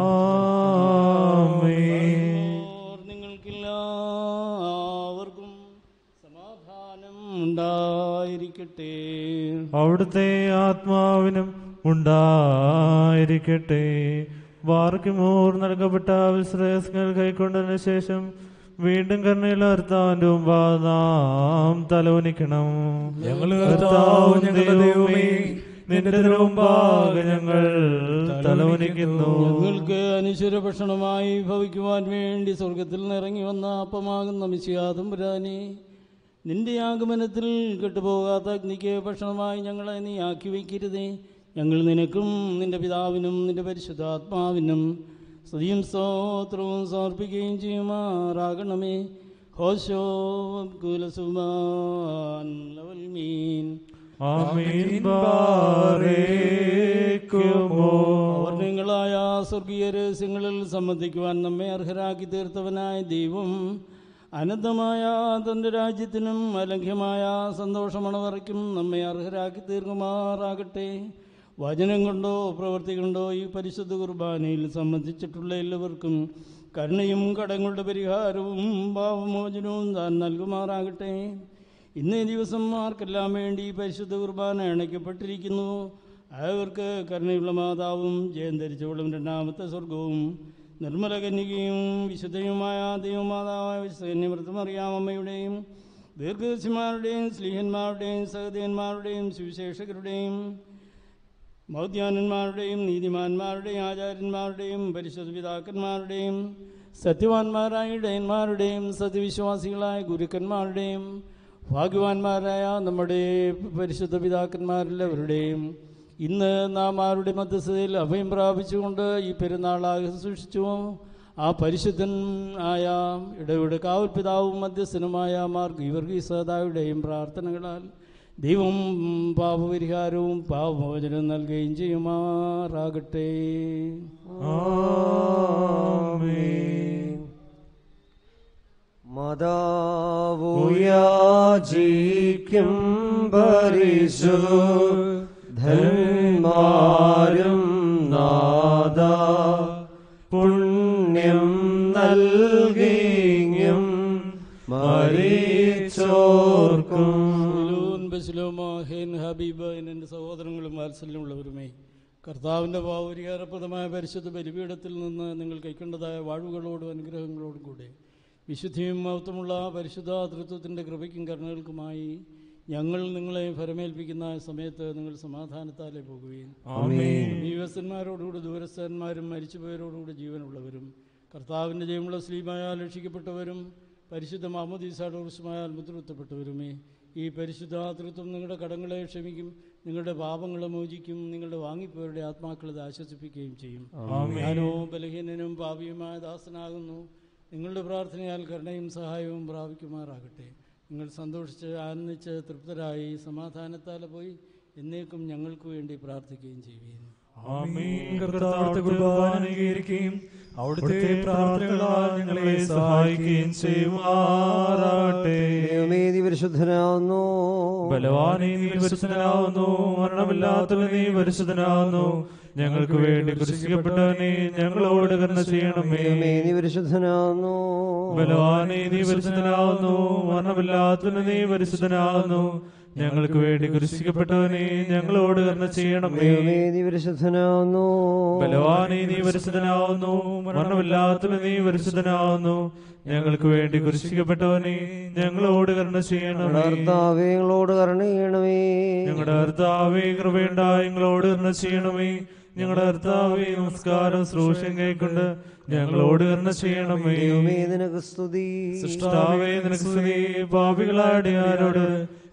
നിങ്ങൾക്കെല്ലാവർക്കും സമാധാനം ഉണ്ടായിരിക്കട്ടെ അവിടുത്തെ ആത്മാവിനും ഉണ്ടായിരിക്കട്ടെ വാർക്കുമോർ നൽകപ്പെട്ട വിശ്രേഷങ്ങൾ കൈക്കൊണ്ടതിന് ശേഷം വീണ്ടും കരുണയിലർത്താൻ്റെ മുമ്പാകെ നാം തലോനിക്കണം ഞങ്ങളുടെ കർത്താവ്, ഞങ്ങളുടെ ദൈവമേ, നിന്റെ തിരുമുമ്പാകെ ഞങ്ങൾ തലോനിക്കുന്നു ഞങ്ങൾക്ക് അനിശ്വര ഭക്ഷണമായി ഭവിക്കുവാൻ വേണ്ടി സ്വർഗത്തിൽ നിറങ്ങി വന്ന അപ്പമാകുന്ന മിശിയാതമ്പുരാനെ നിന്റെ ആഗമനത്തിൽ കെട്ടുപോകാത്ത അഗ്നിക്ക് ഭക്ഷണമായി ഞങ്ങളെ നീ ആക്കി വയ്ക്കരുതേ ഞങ്ങൾ നിനക്കും നിന്റെ പിതാവിനും നിന്റെ പരിശുദ്ധാത്മാവിനും സ്തുതിയും സ്തോത്രവും സമർപ്പിക്കുകയും ചെയ്യുമാറാകണമേ ഹോശോ കുലസുമാൻ ലവൽമീൻ ആമീൻ ബാറേക്കുമോ. വർണ്ണങ്ങളായ സ്വർഗീയ രഹസ്യങ്ങളിൽ സംബന്ധിക്കുവാൻ നമ്മെ അർഹരാക്കി തീർത്തവനായ ദൈവം അനന്തമായ തൻ്റെ രാജ്യത്തിനും അലംഘ്യമായ സന്തോഷമണവറയ്ക്കും നമ്മെ അർഹരാക്കി തീർക്കുമാറാകട്ടെ വചനം കൊണ്ടോ പ്രവൃത്തി കൊണ്ടോ ഈ പരിശുദ്ധ കുർബാനയിൽ സംബന്ധിച്ചിട്ടുള്ള എല്ലാവർക്കും കരുണയും കടങ്ങളുടെ പരിഹാരവും പാവമോചനവും താൻ നൽകുമാറാകട്ടെ ഇന്നേ ദിവസം ആർക്കെല്ലാം വേണ്ടി ഈ പരിശുദ്ധ കുർബാന അണയ്ക്കപ്പെട്ടിരിക്കുന്നു അവർക്ക് കരുണയുള്ള മാതാവും ജയം ധരിച്ചവളും രണ്ടാമത്തെ സ്വർഗവും നിർമ്മല കന്യകയും വിശുദ്ധയുമായ ദൈവമാതാവായ വിശുദ്ധന്യമൃതമറിയാമമ്മയുടെയും ദീർഘദർശിമാരുടെയും സ്ലീഹന്മാരുടെയും സഹദേവന്മാരുടെയും സുവിശേഷകരുടെയും മൗദ്യാനന്മാരുടെയും നീതിമാന്മാരുടെയും ആചാര്യന്മാരുടെയും പരിശുദ്ധ പിതാക്കന്മാരുടെയും സത്യവാന്മാരായ ഇടയന്മാരുടെയും സത്യവിശ്വാസികളായ ഗുരുക്കന്മാരുടെയും ഭാഗ്യവാന്മാരായ നമ്മുടെ പരിശുദ്ധ പിതാക്കന്മാരെല്ലാവരുടെയും ഇന്ന് നാം ആരുടെ മധ്യസ്ഥതയിൽ അഭയം പ്രാപിച്ചുകൊണ്ട് ഈ പെരുന്നാൾ ആഘോഷിച്ചു ആ പരിശുദ്ധൻ ആയ ഇടയുടെ കാവൽ പിതാവും മധ്യസ്ഥനുമായ മാർ ഗീവർഗീസദായുടെയും പ്രാർത്ഥനകളാൽ ദൈവം പാപപരിഹാരവും പാപമോചനവും നൽകുകയും ചെയ്യുമാറാകട്ടെ മാതാവുയാചിക്കും പരിശുദ്ധന്മാരും നാദ പുണ്യം നൽകിയും മരിച്ചോർക്കും ബസിലോൻ ബസിലോമാഹേൻ ഹബീബ് എൻ്റെ സഹോദരങ്ങളും വാത്സല്യമുള്ളവരുമേ കർത്താവിൻ്റെ ഭാവരികാരപ്രദമായ പരിശുദ്ധ ബലിപീഠത്തിൽ നിന്ന് നിങ്ങൾ കൈക്കൊണ്ടതായ വാഴുകളോടും അനുഗ്രഹങ്ങളോടും കൂടെ വിശുദ്ധിയും മഹത്വമുള്ള പരിശുദ്ധ തൃത്വത്തിൻ്റെ കൃപയ്ക്കും കരുണകൾക്കുമായി ഞങ്ങൾ നിങ്ങളെ ഫലമേൽപ്പിക്കുന്ന സമയത്ത് നിങ്ങൾ സമാധാനത്താലെ പോകുകയും ആമേൻ. ദൈവസ്ഥന്മാരോടുകൂടി ദൂരസ്ഥന്മാരും മരിച്ചുപോയവരോടുകൂടി ജീവനുള്ളവരും കർത്താവിൻ്റെ ജയമുള്ള സ്ലീമായാൽ രക്ഷിക്കപ്പെട്ടവരും പരിശുദ്ധ മാമോദീസാട് ഉറുസുമായാൽ മുദ്രകുത്തപ്പെട്ടവരുമേ ഈ പരിശുദ്ധ തൃത്വം നിങ്ങളുടെ കടങ്ങളെ ക്ഷമിക്കും നിങ്ങളുടെ പാപങ്ങളെ മോചിക്കും നിങ്ങളുടെ വാങ്ങിപ്പോയവരുടെ ആത്മാക്കളെ ഇത് ആശ്വസിപ്പിക്കുകയും ചെയ്യും ആമേൻ. ഞാനോ ബലഹീനനും പാപിയുമായ ദാസനാകുന്നു നിങ്ങളുടെ പ്രാർത്ഥനയാൽ കരുണയും സഹായവും പ്രാപിക്കുമാറാകട്ടെ നിങ്ങൾ സന്തോഷിച്ച് ആനന്ദിച്ച് തൃപ്തരായി സമാധാനത്താലെ പോയി എന്നേക്കും ഞങ്ങൾക്ക് വേണ്ടി പ്രാർത്ഥിക്കുകയും ചെയ്യുകയും ആമീൻ കർത്താവിന്റെ കുർബാന അംഗീകരിക്കുകയും അവിടുത്തെ പ്രാർത്ഥനകളാൽ ഞങ്ങളെ സഹായിക്കുകയും ചെയ്യുമാറാകട്ടെ ദൈവമേ നീ പരിശുദ്ധനാവുന്നു ബലവാനെ നീ പരിശുദ്ധനാവുന്നു മരണമില്ലാത്തവൻ നീ പരിശുദ്ധനാവുന്നു ഞങ്ങൾക്ക് വേണ്ടി കുരിശിക്കപ്പെട്ടവനെ ഞങ്ങളോട് കരുണ ചെയ്യണമേ ദൈവമേ നീ പരിശുദ്ധനാവുന്നു ബലവാനെ നീ പരിശുദ്ധനാവുന്നു മരണമില്ലാത്തവന് നീ പരിശുദ്ധനാവുന്നു ഞങ്ങൾക്ക് വേണ്ടി കുരിശിക്കപ്പെട്ടവനെ ഞങ്ങളോട് കരുണ ചെയ്യണമേ ദൈവമേ നീ പരിശുദ്ധനാവുന്നു ബലവാനെ നീ പരിശുദ്ധനാവുന്നു മരണമില്ലാത്തവന് നീ പരിശുദ്ധനാവുന്നു ഞങ്ങൾക്ക് വേണ്ടി കുരിശിക്കപ്പെട്ടവനെ ഞങ്ങളോട് കരുണ ചെയ്യണമേ കർത്താവേ ഞങ്ങളോട് കരുണ ചെയ്യണമേ ഞങ്ങളുടെ കർത്താവേ കൃപയുണ്ടായി ഞങ്ങളോട് കരുണ ചെയ്യണമേ ഞങ്ങളുടെ കർത്താവേ നമസ്കാരം ശ്രൂഷം കൈക്കൊണ്ട് ഞങ്ങളോട് കരുണ ചെയ്യണമേ ദൈവമേ നിനക്ക് സ്തുതി സൃഷ്ടാവേ നിനക്ക് സ്തുതി പാപികളാടെ ആരോട്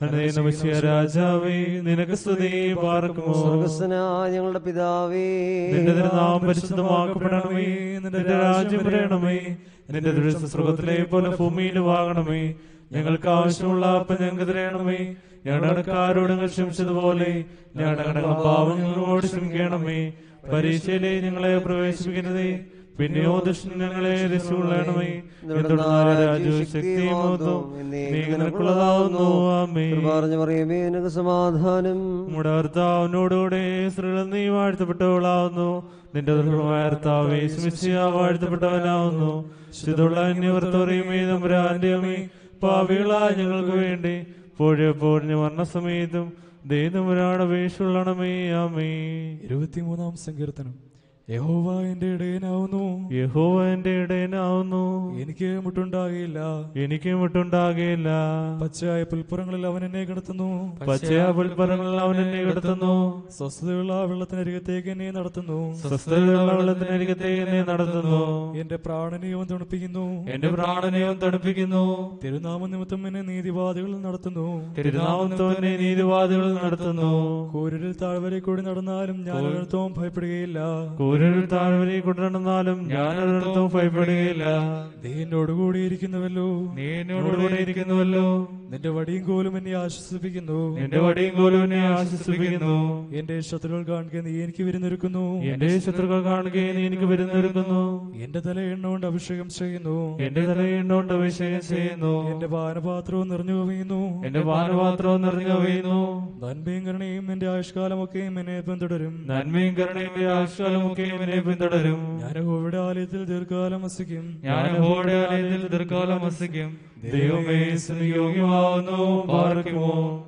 നമസ്യ രാജാവേ നിനക്ക് സ്തുതി പാർക്കുമോ സ്വർഗസ്വനായ ഞങ്ങളുടെ പിതാവേ നിന്റെ തിരുനാമം പരിശുദ്ധമാക്കപ്പെടണമേ നിന്റെ രാജ്യം വരണമേ നിന്റെ ദൃശ്യസ്രോതത്തിലെ പോലെ ഭൂമിയിൽ വാങ്ങണമേ ഞങ്ങൾക്ക് ആവശ്യമുള്ള അപ്പം ഞങ്ങൾക്ക് തരണമേ ഞങ്ങളുടെ കടക്കാരോട് ഞങ്ങൾ ക്ഷമിച്ചതുപോലെ ഞങ്ങളുടെ കടകളും പാവങ്ങളോട് ക്ഷമിക്കണമേ പരീക്ഷയിലെ ഞങ്ങളെ പ്രവേശിപ്പിക്കരുതേ പിന്നെയോ ദുഷ്ടൻ ഞങ്ങളെ രക്ഷിക്കൊള്ളണമേ എന്തുകൊണ്ടാണ് രാജ്യവും ശക്തിയും മഹത്വവും നീ നിനക്കുള്ളതാവുന്നു ആമേ പറഞ്ഞു പറയുമേ നിനക്ക് സമാധാനം നമ്മുടെ കർത്താവിനോടുകൂടെ സ്ത്രീകൾ നീ വാഴ്ത്തപ്പെട്ടവളാവുന്നു നിന്റെ ദുർഗമായ കർത്താവേ സ്മിസിയ വാഴ്ത്തപ്പെട്ടവനാവുന്നു ശുദ്ധുള്ള അന്യവർത്തറിയുമേ തമ്പുരാന്റെ അമ്മേ പാവികളായ ഞങ്ങൾക്ക് വേണ്ടി പോഴപ്പോഴിന് മരണസമയത്തും ദൈവമുരാണ് അപേക്ഷയുള്ളണമേ ആമേ ഇരുപത്തിമൂന്നാം സങ്കീർത്തനം യഹോവ എന്റെ ഇടയനാവുന്നു യഹോവ എന്റെ ഇടയനാവുന്നു എനിക്ക് മുട്ടുണ്ടാകില്ല എനിക്ക് മുട്ടുണ്ടാകുകയില്ല പച്ചയായ പുൽപ്പുറങ്ങളിൽ അവൻ എന്നെ കിടത്തുന്നു പച്ചയായ പുൽപ്പറങ്ങളിൽ അവൻ എന്നെ കിടത്തുന്നു സ്വസ്ഥതയുള്ള വെള്ളത്തിനരികത്തേക്ക് എന്നെ നടത്തുന്നു സ്വസ്ഥതയുള്ള വെള്ളത്തിനരികത്തേക്ക് എന്നെ നടത്തുന്നു എന്റെ പ്രാണനെയും തണുപ്പിക്കുന്നു എന്റെ പ്രാണനെയും തണുപ്പിക്കുന്നു തിരുനാമ നിമിത്തം എന്നെ നീതിവാദികളിൽ നടത്തുന്നു തിരുനാമത്തോനെ നീതിവാദികളിൽ നടത്തുന്നു കൂരിൽ താഴ്വരെ കൂടി നടന്നാലും ഞാൻ ഒരിടത്തും ഭയപ്പെടുകയില്ല കൂരിൽ ജീവനൊരു താഴ്വരെ കൊണ്ടുവന്നാലും ഞാൻ ഒരിടത്തും ഭയപ്പെടുകയില്ല നീ എന്നോട് കൂടിയിരിക്കുന്നുവല്ലോ നീ എന്നോട് കൂടെ ഇരിക്കുന്നുവല്ലോ നിന്റെ വടിയും കോലും എന്നെ ആശ്വസിപ്പിക്കുന്നു എന്റെ വടിയും കോലും എന്നെ ആശ്വസിപ്പിക്കുന്നു എന്റെ ശത്രുക്കൾ കാണുക നീ എനിക്ക് വിരുന്നൊരുക്കുന്നു എന്റെ ശത്രുക്കൾ കാണുകയും നീ എനിക്ക് വരുന്നൊരുക്കുന്നു എന്റെ തല എണ്ണ കൊണ്ട് അഭിഷേകം ചെയ്യുന്നു എന്റെ തല എണ്ണോണ്ട് അഭിഷേകം ചെയ്യുന്നു എന്റെ പാനപാത്രവും നിറഞ്ഞു കവിയുന്നു എന്റെ പാനപാത്രവും നിറഞ്ഞു കവിയുന്നു നന്മയും കരുണയും എന്റെ ആയുഷ്കാലമൊക്കെയും എന്നെ പിന്തുടരും നന്മയും കരുണയും ആശ്വാസമൊക്കെയും എന്നെ പിന്തുടരും ഞാൻ യഹോവയുടെ ആലയത്തിൽ ദീർഘകാലം വസിക്കും ഞാൻ യഹോവയുടെ ആലയത്തിൽ ദീർഘകാലം വസിക്കും ദൈവമേ സ്തുതിയോഗ്യമാവുന്നു പാർക്കുമോ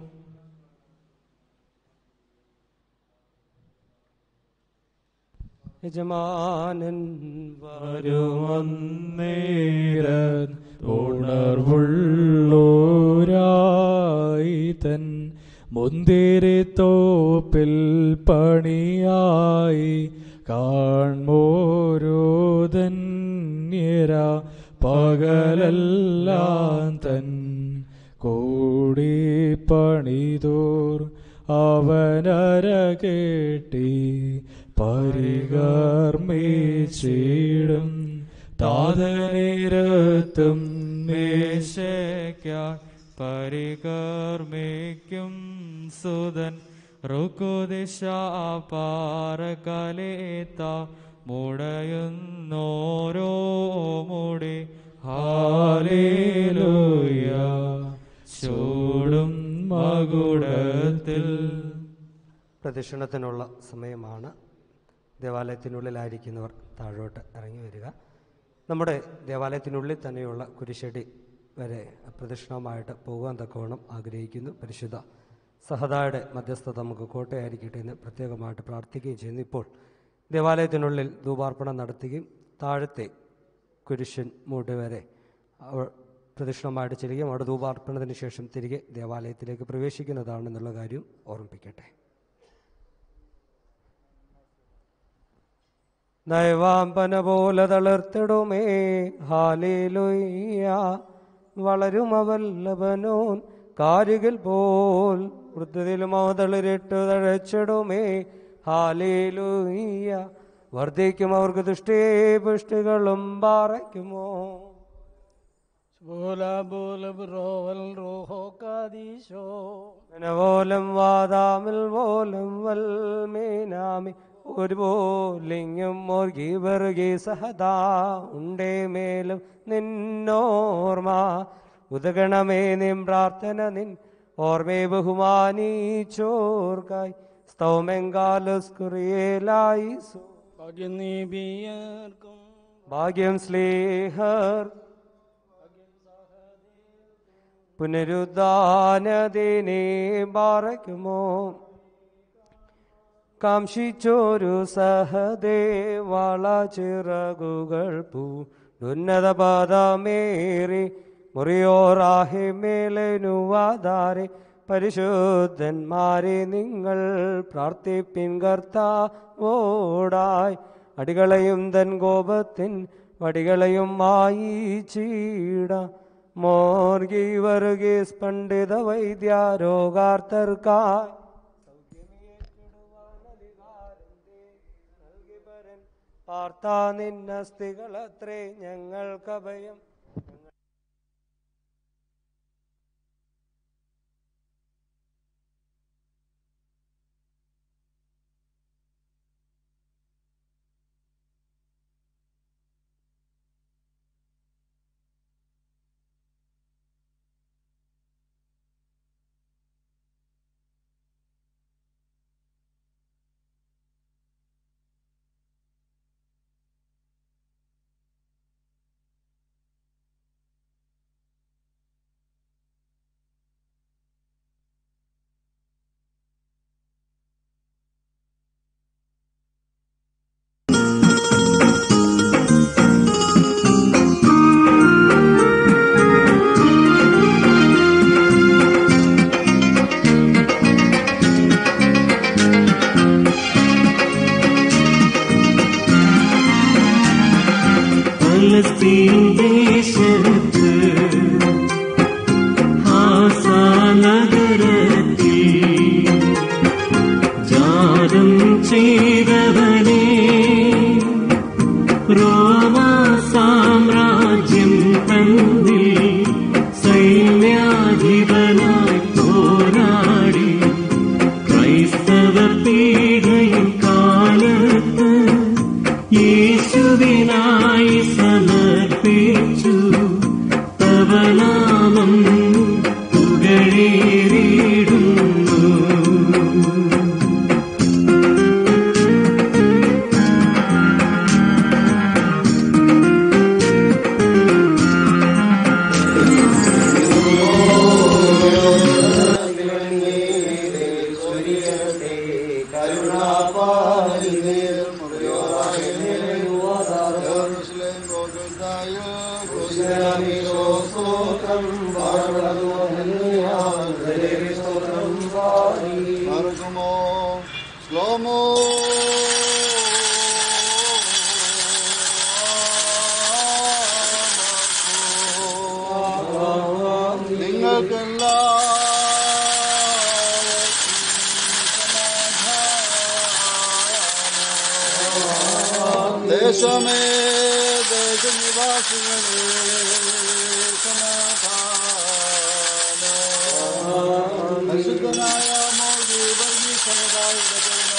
യജമാനൻ വരുമന്നേരൻ ഉണർവുള്ളോരായി തൻ മുന്തിരി തോപ്പിൽ പണിയായി കാൺമോരോധന്യര പകലെല്ലാം തൻ കൂടി പണിതോർ അവനര കേട്ടി പരികർമ്മീച്ചിടും താതനിരത്തും മേശയ്ക്കായി പരികർമ്മിക്കും സുതൻ റുക്കുദിശ പാറകലേത്ത മുടയുന്നോരോ മുടി ഹാലേലൂയ ചൂടും മകുടത്തിൽ പ്രദക്ഷിണത്തിനുള്ള സമയമാണ് ദേവാലയത്തിനുള്ളിലായിരിക്കുന്നവർ താഴോട്ട് ഇറങ്ങി വരിക നമ്മുടെ ദേവാലയത്തിനുള്ളിൽ തന്നെയുള്ള കുരിശടി വരെ പ്രദക്ഷിണമായിട്ട് പോകുവാൻ തക്കവണ്ണം ആഗ്രഹിക്കുന്നു പരിശുദ്ധ സഹദായുടെ മധ്യസ്ഥത നമുക്ക് കോട്ടയായിരിക്കട്ടെ എന്ന് പ്രത്യേകമായിട്ട് പ്രാർത്ഥിക്കുകയും ചെയ്യുന്നു ഇപ്പോൾ ദേവാലയത്തിനുള്ളിൽ ധൂപാർപ്പണം നടത്തുകയും താഴത്തെ കുരിശൻ മൂട് വരെ അവ- പ്രദക്ഷിണമായിട്ട് ചെല്ലുകയും അവിടെ ധൂപാർപ്പണത്തിന് ശേഷം തിരികെ ദേവാലയത്തിലേക്ക് പ്രവേശിക്കുന്നതാണെന്നുള്ള കാര്യം ഓർമ്മിപ്പിക്കട്ടെ നയവാമ്പന പോലെ തളിർത്തിടുമേ ഹാലേലുയ്യ വളരുമവല്ലഭനോൻ കാരുകിൽ പോൽ വൃദ്ധത്തിലും അവ തളിരിട്ട് തഴച്ചിടുമേ ഹാലേലുയ്യ വർദ്ധിക്കും അവർക്ക് ദുഷ്ടേ പുഷ്ടികളും പാറയ്ക്കുമോ ബോല ബോല ബ്രോവൽ റോഹോ കാദീശോ പോലം വാദാമിൽ പോലം വൽമേനാമി ഒരു പോലിങ്ങും മോർഗി വെറുകി സഹദാ ഉണ്ടേ മേലും നിന്നോർമ്മ ഉദഗണമേ നിൻ പ്രാർത്ഥന നിൻ ഓർമ്മേ ബഹുമാനീച്ചോർക്കായി സ്തൗമെങ്കാലുസ്കുറിയേലായി ഭാഗ്യം നീബിയർക്കും ഭാഗ്യം സ്ലേഹർ പുനരുദ്ധാനദിനെ ബാറയ്ക്കുമോ കാംക്ഷിച്ചോരു സഹദേവാള ചിറകുകൾ പൂ ഉന്നത പദമേറി മുറിയോറാഹി മേലനുവാദാരെ പരിശുദ്ധന്മാരെ നിങ്ങൾ പ്രാർത്ഥിപ്പിൻ കർത്താവോടായി അടികളെയും തൻ കോപത്തിൻ വടികളെയും മായി ചീട മോർഗി വർഗീസ് പണ്ഡിത വൈദ്യ രോഗാർത്തർക്കായി പാർത്താ നിന്നസ്തികളത്രേ ഞങ്ങൾക്കഭയം ഫലസ്തീൻ ദേശത്ത് ഹാസാനഗരത്തിൽ ജാതം ചെയ്തവനേ സ്തോത്രം പാടുള്ളതോ ഹല്ലേലൂയ ഹല്ലേലൂയ സ്തോത്രം പാടി മറക്കുമോ ശ്ലോമോ നിങ്ങൾക്കെല്ലാവർക്കും ദേശമേ ദേശനിവാസികളെ സമാധാനം പരിശുദ്ധനായ മോദി വർഗീ സമുദായുടെ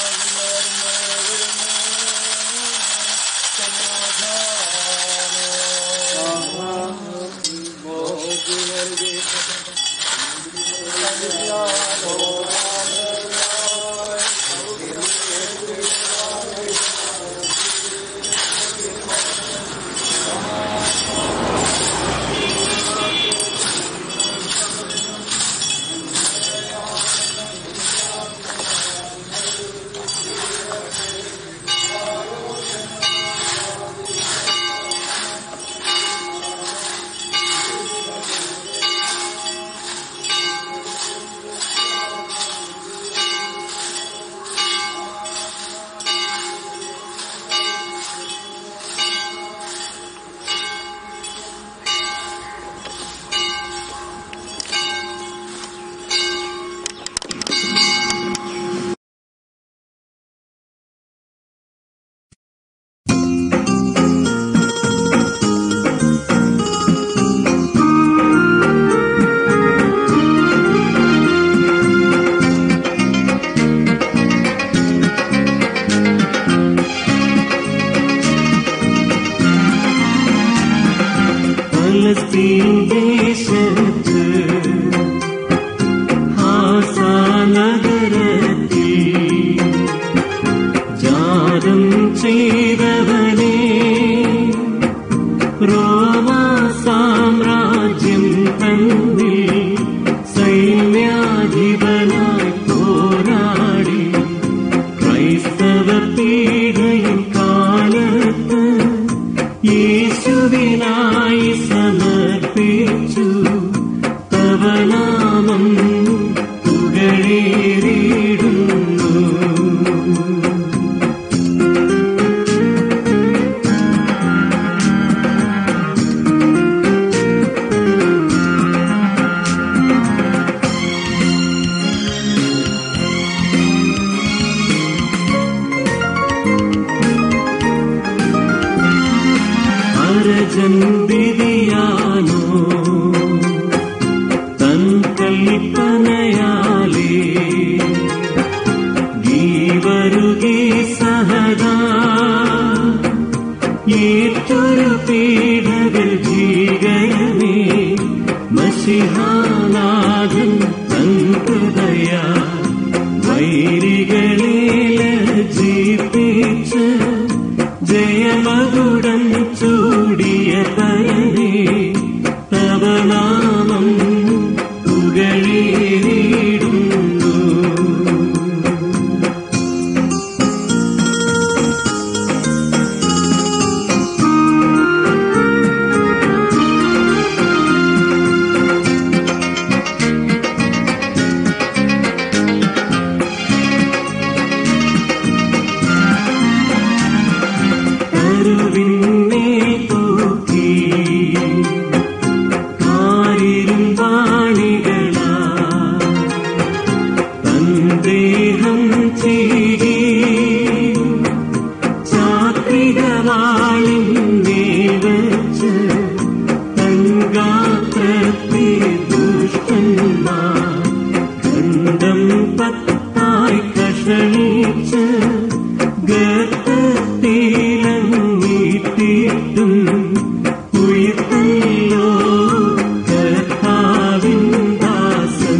ഫലസ്തീൻ ദേശത്ത് ഹാസാനഗരത്തിൽ ജാതം ചെയ്തവനെ റോമ സാമ്രാജ്യം തന്നിൽ സൈന്യാധിപനായി പോരാടി ക്രൈസ്തവ പീഡയും കാലത്ത് യേശുവിനായി സമർപ്പിച്ചു തവനാമം പുകഴേറിയിടുന്നു അരജൻ വിധിയാനോ തൻ കൽപ്പനയാലേ ജീവരുകി സഹദാ ഏറ്റൊരു പീഡകൾ ഭീകരമേ മഷിഹാനാഥൻ തൻ ഹൃദയ വൈരികളെ ലജ്ജിപ്പിച്ച് ജയമകുടം ചൂടിയ പരനേ തവ നാമം പുകഴേറിയിടുന്നു കരുവിന്മേ തൂക്കി കാരിരും വാണികളാ തന്ദേഹം ചീകി ചാക്രികവാളിന്മേൽ വച്ച് തങ്കാത്രത്തെ ദുഷ്ടന്മാർ ഖണ്ഡം പത്തായി കഷണിച്ച് ഗർത്തത്തിലങ്ങിട്ടിട്ടും ഉയർത്തല്ലോ കർത്താവിൻ ദാസൻ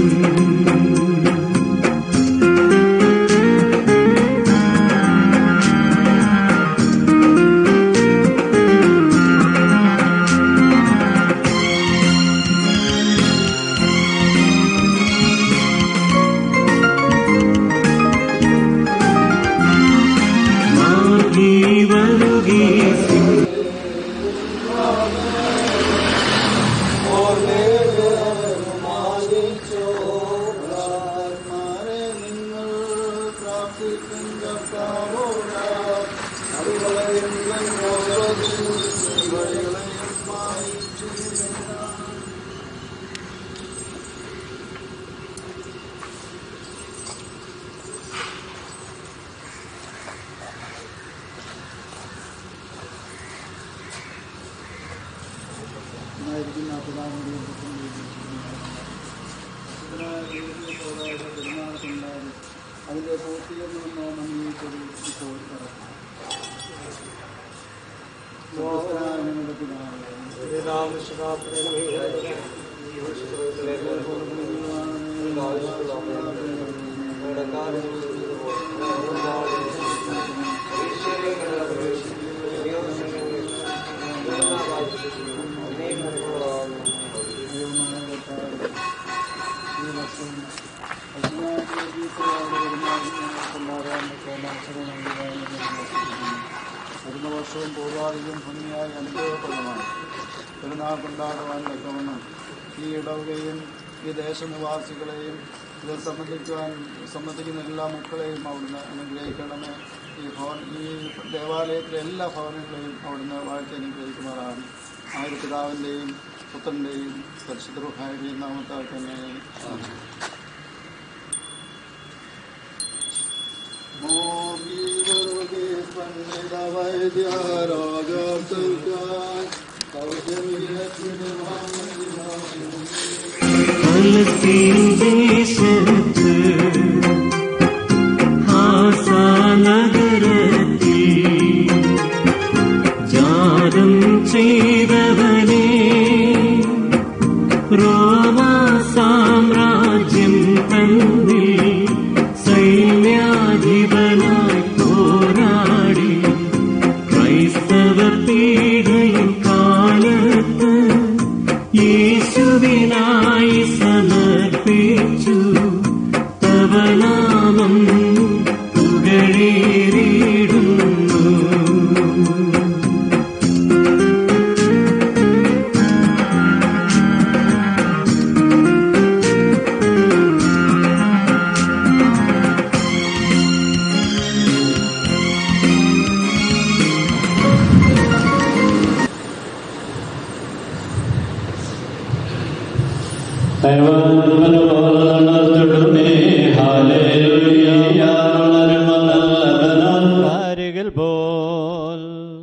അതിൻ്റെ പൂർത്തീകരണമെന്ന് നമ്മൾ ഈ ചെടി ഇപ്പോൾ കിടക്കും സ്വർഗ്ഗസ്ഥനായ ഞങ്ങളുടെ പിതാവേ, ഈ വർഷം വരുന്ന വർഷവും പൂർവാധികം ഭംഗിയായി അനുഭവപ്രദമാണ് പെരുന്നാൾ കൊണ്ടാടുവാൻ തക്കവണ്ണം ഈ ഇടവകയും ഈ ദേശനിവാസികളെയും ഇത് സംബന്ധിക്കുവാൻ സംബന്ധിക്കുന്ന എല്ലാ മക്കളെയും അവിടുന്ന് അനുഗ്രഹിക്കണമേ ഈ ഭവൻ ഈ ദേവാലയത്തിലെ എല്ലാ ഭവനങ്ങളെയും അവിടുന്ന് വാഴ്ത്തി അനുഗ്രഹിക്കുമാറാണ് ആയൊരു പിതാവിൻ്റെയും പുത്രൻ്റെയും പരിശുദ്ധ നാമത്താൽ തന്നെ ആമേൻ. ഫലസ്തീൻ ദേശത്ത് ഹാസാനഗരത്തിൽ ജാതം ചെയ്തവനെ റോമ സാമ്രാജ്യം തന്നിൽ സൈന്യാധിപനായി പോരാടി ക്രൈസ്തവ പീഡയും കാലത്ത് യേശുവിനായി സമർപ്പിച്ചു തവനാമം പുകഴേറിയിടുന്നു അരികിൽ പോൽ